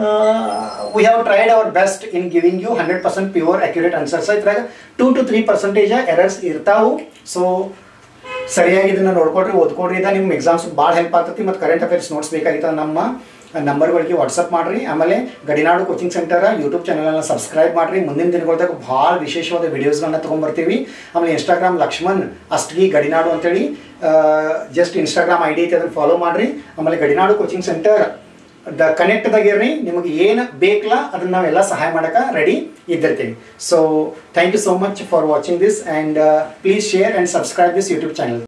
we have tried our best in giving you hundred percent pure accurate answers ಇದ್ರಾಗ two to three percentage errors ಇರ್ತಾವು ಸೊ ಸರಿಯಾಗಿ ಇದನ್ನ ನೋಡ್ಕೊಡ್ರಿ ಓದ್ಕೊಡ್ರಿ ಇದ ನಿಮ್ಮ ಎಕ್ಸಾಮ್ಸ್ ಭಾಳ ಹೆಲ್ಪ್ ಆಗ್ತೈತಿ ಮತ್ತು ಕರೆಂಟ್ ಅಫೇರ್ಸ್ ನೋಟ್ಸ್ ಬೇಕಾಗಿತ್ತು ನಮ್ಮ ನಂಬರ್ಗಳಿಗೆ ವಾಟ್ಸಪ್ ಮಾಡ್ರಿ ಆಮೇಲೆ ಗಡಿನಾಡು ಕೋಚಿಂಗ್ ಸೆಂಟರ್ ಯೂಟ್ಯೂಬ್ ಚಾನಲನ್ನು ಸಬ್ಸ್ಕ್ರೈಬ್ ಮಾಡ್ರಿ ಮುಂದಿನ ದಿನಗಳದಾಗ ಭಾಳ ವಿಶೇಷವಾದ ವಿಡಿಯೋಸ್ಗಳನ್ನ ತೊಗೊಂಬರ್ತೀವಿ ಆಮೇಲೆ ಇನ್ಸ್ಟಾಗ್ರಾಮ್ ಲಕ್ಷ್ಮಣ್ ಅಷ್ಟಗಿ ಗಡಿನಾಡು ಅಂತೇಳಿ ಜಸ್ಟ್ ಇನ್ಸ್ಟಾಗ್ರಾಮ್ ಐ ಡಿ ಐತೆ ಅದನ್ನು ಫಾಲೋ ಮಾಡ್ರಿ ಆಮೇಲೆ ಗಡಿನಾಡು ಕೋಚಿಂಗ್ ಸೆಂಟರ್ ದ ಕನೆಕ್ಟ್ದಾಗಿರ್ರಿ ನಿಮಗೆ ಏನು ಬೇಕಲ್ಲ ಅದನ್ನ ನಾವೆಲ್ಲ ಸಹಾಯ ಮಾಡಕ್ಕೆ ರೆಡಿ ಇದ್ದಿರ್ತೀವಿ so thank you so much for watching this and please share and subscribe this YouTube channel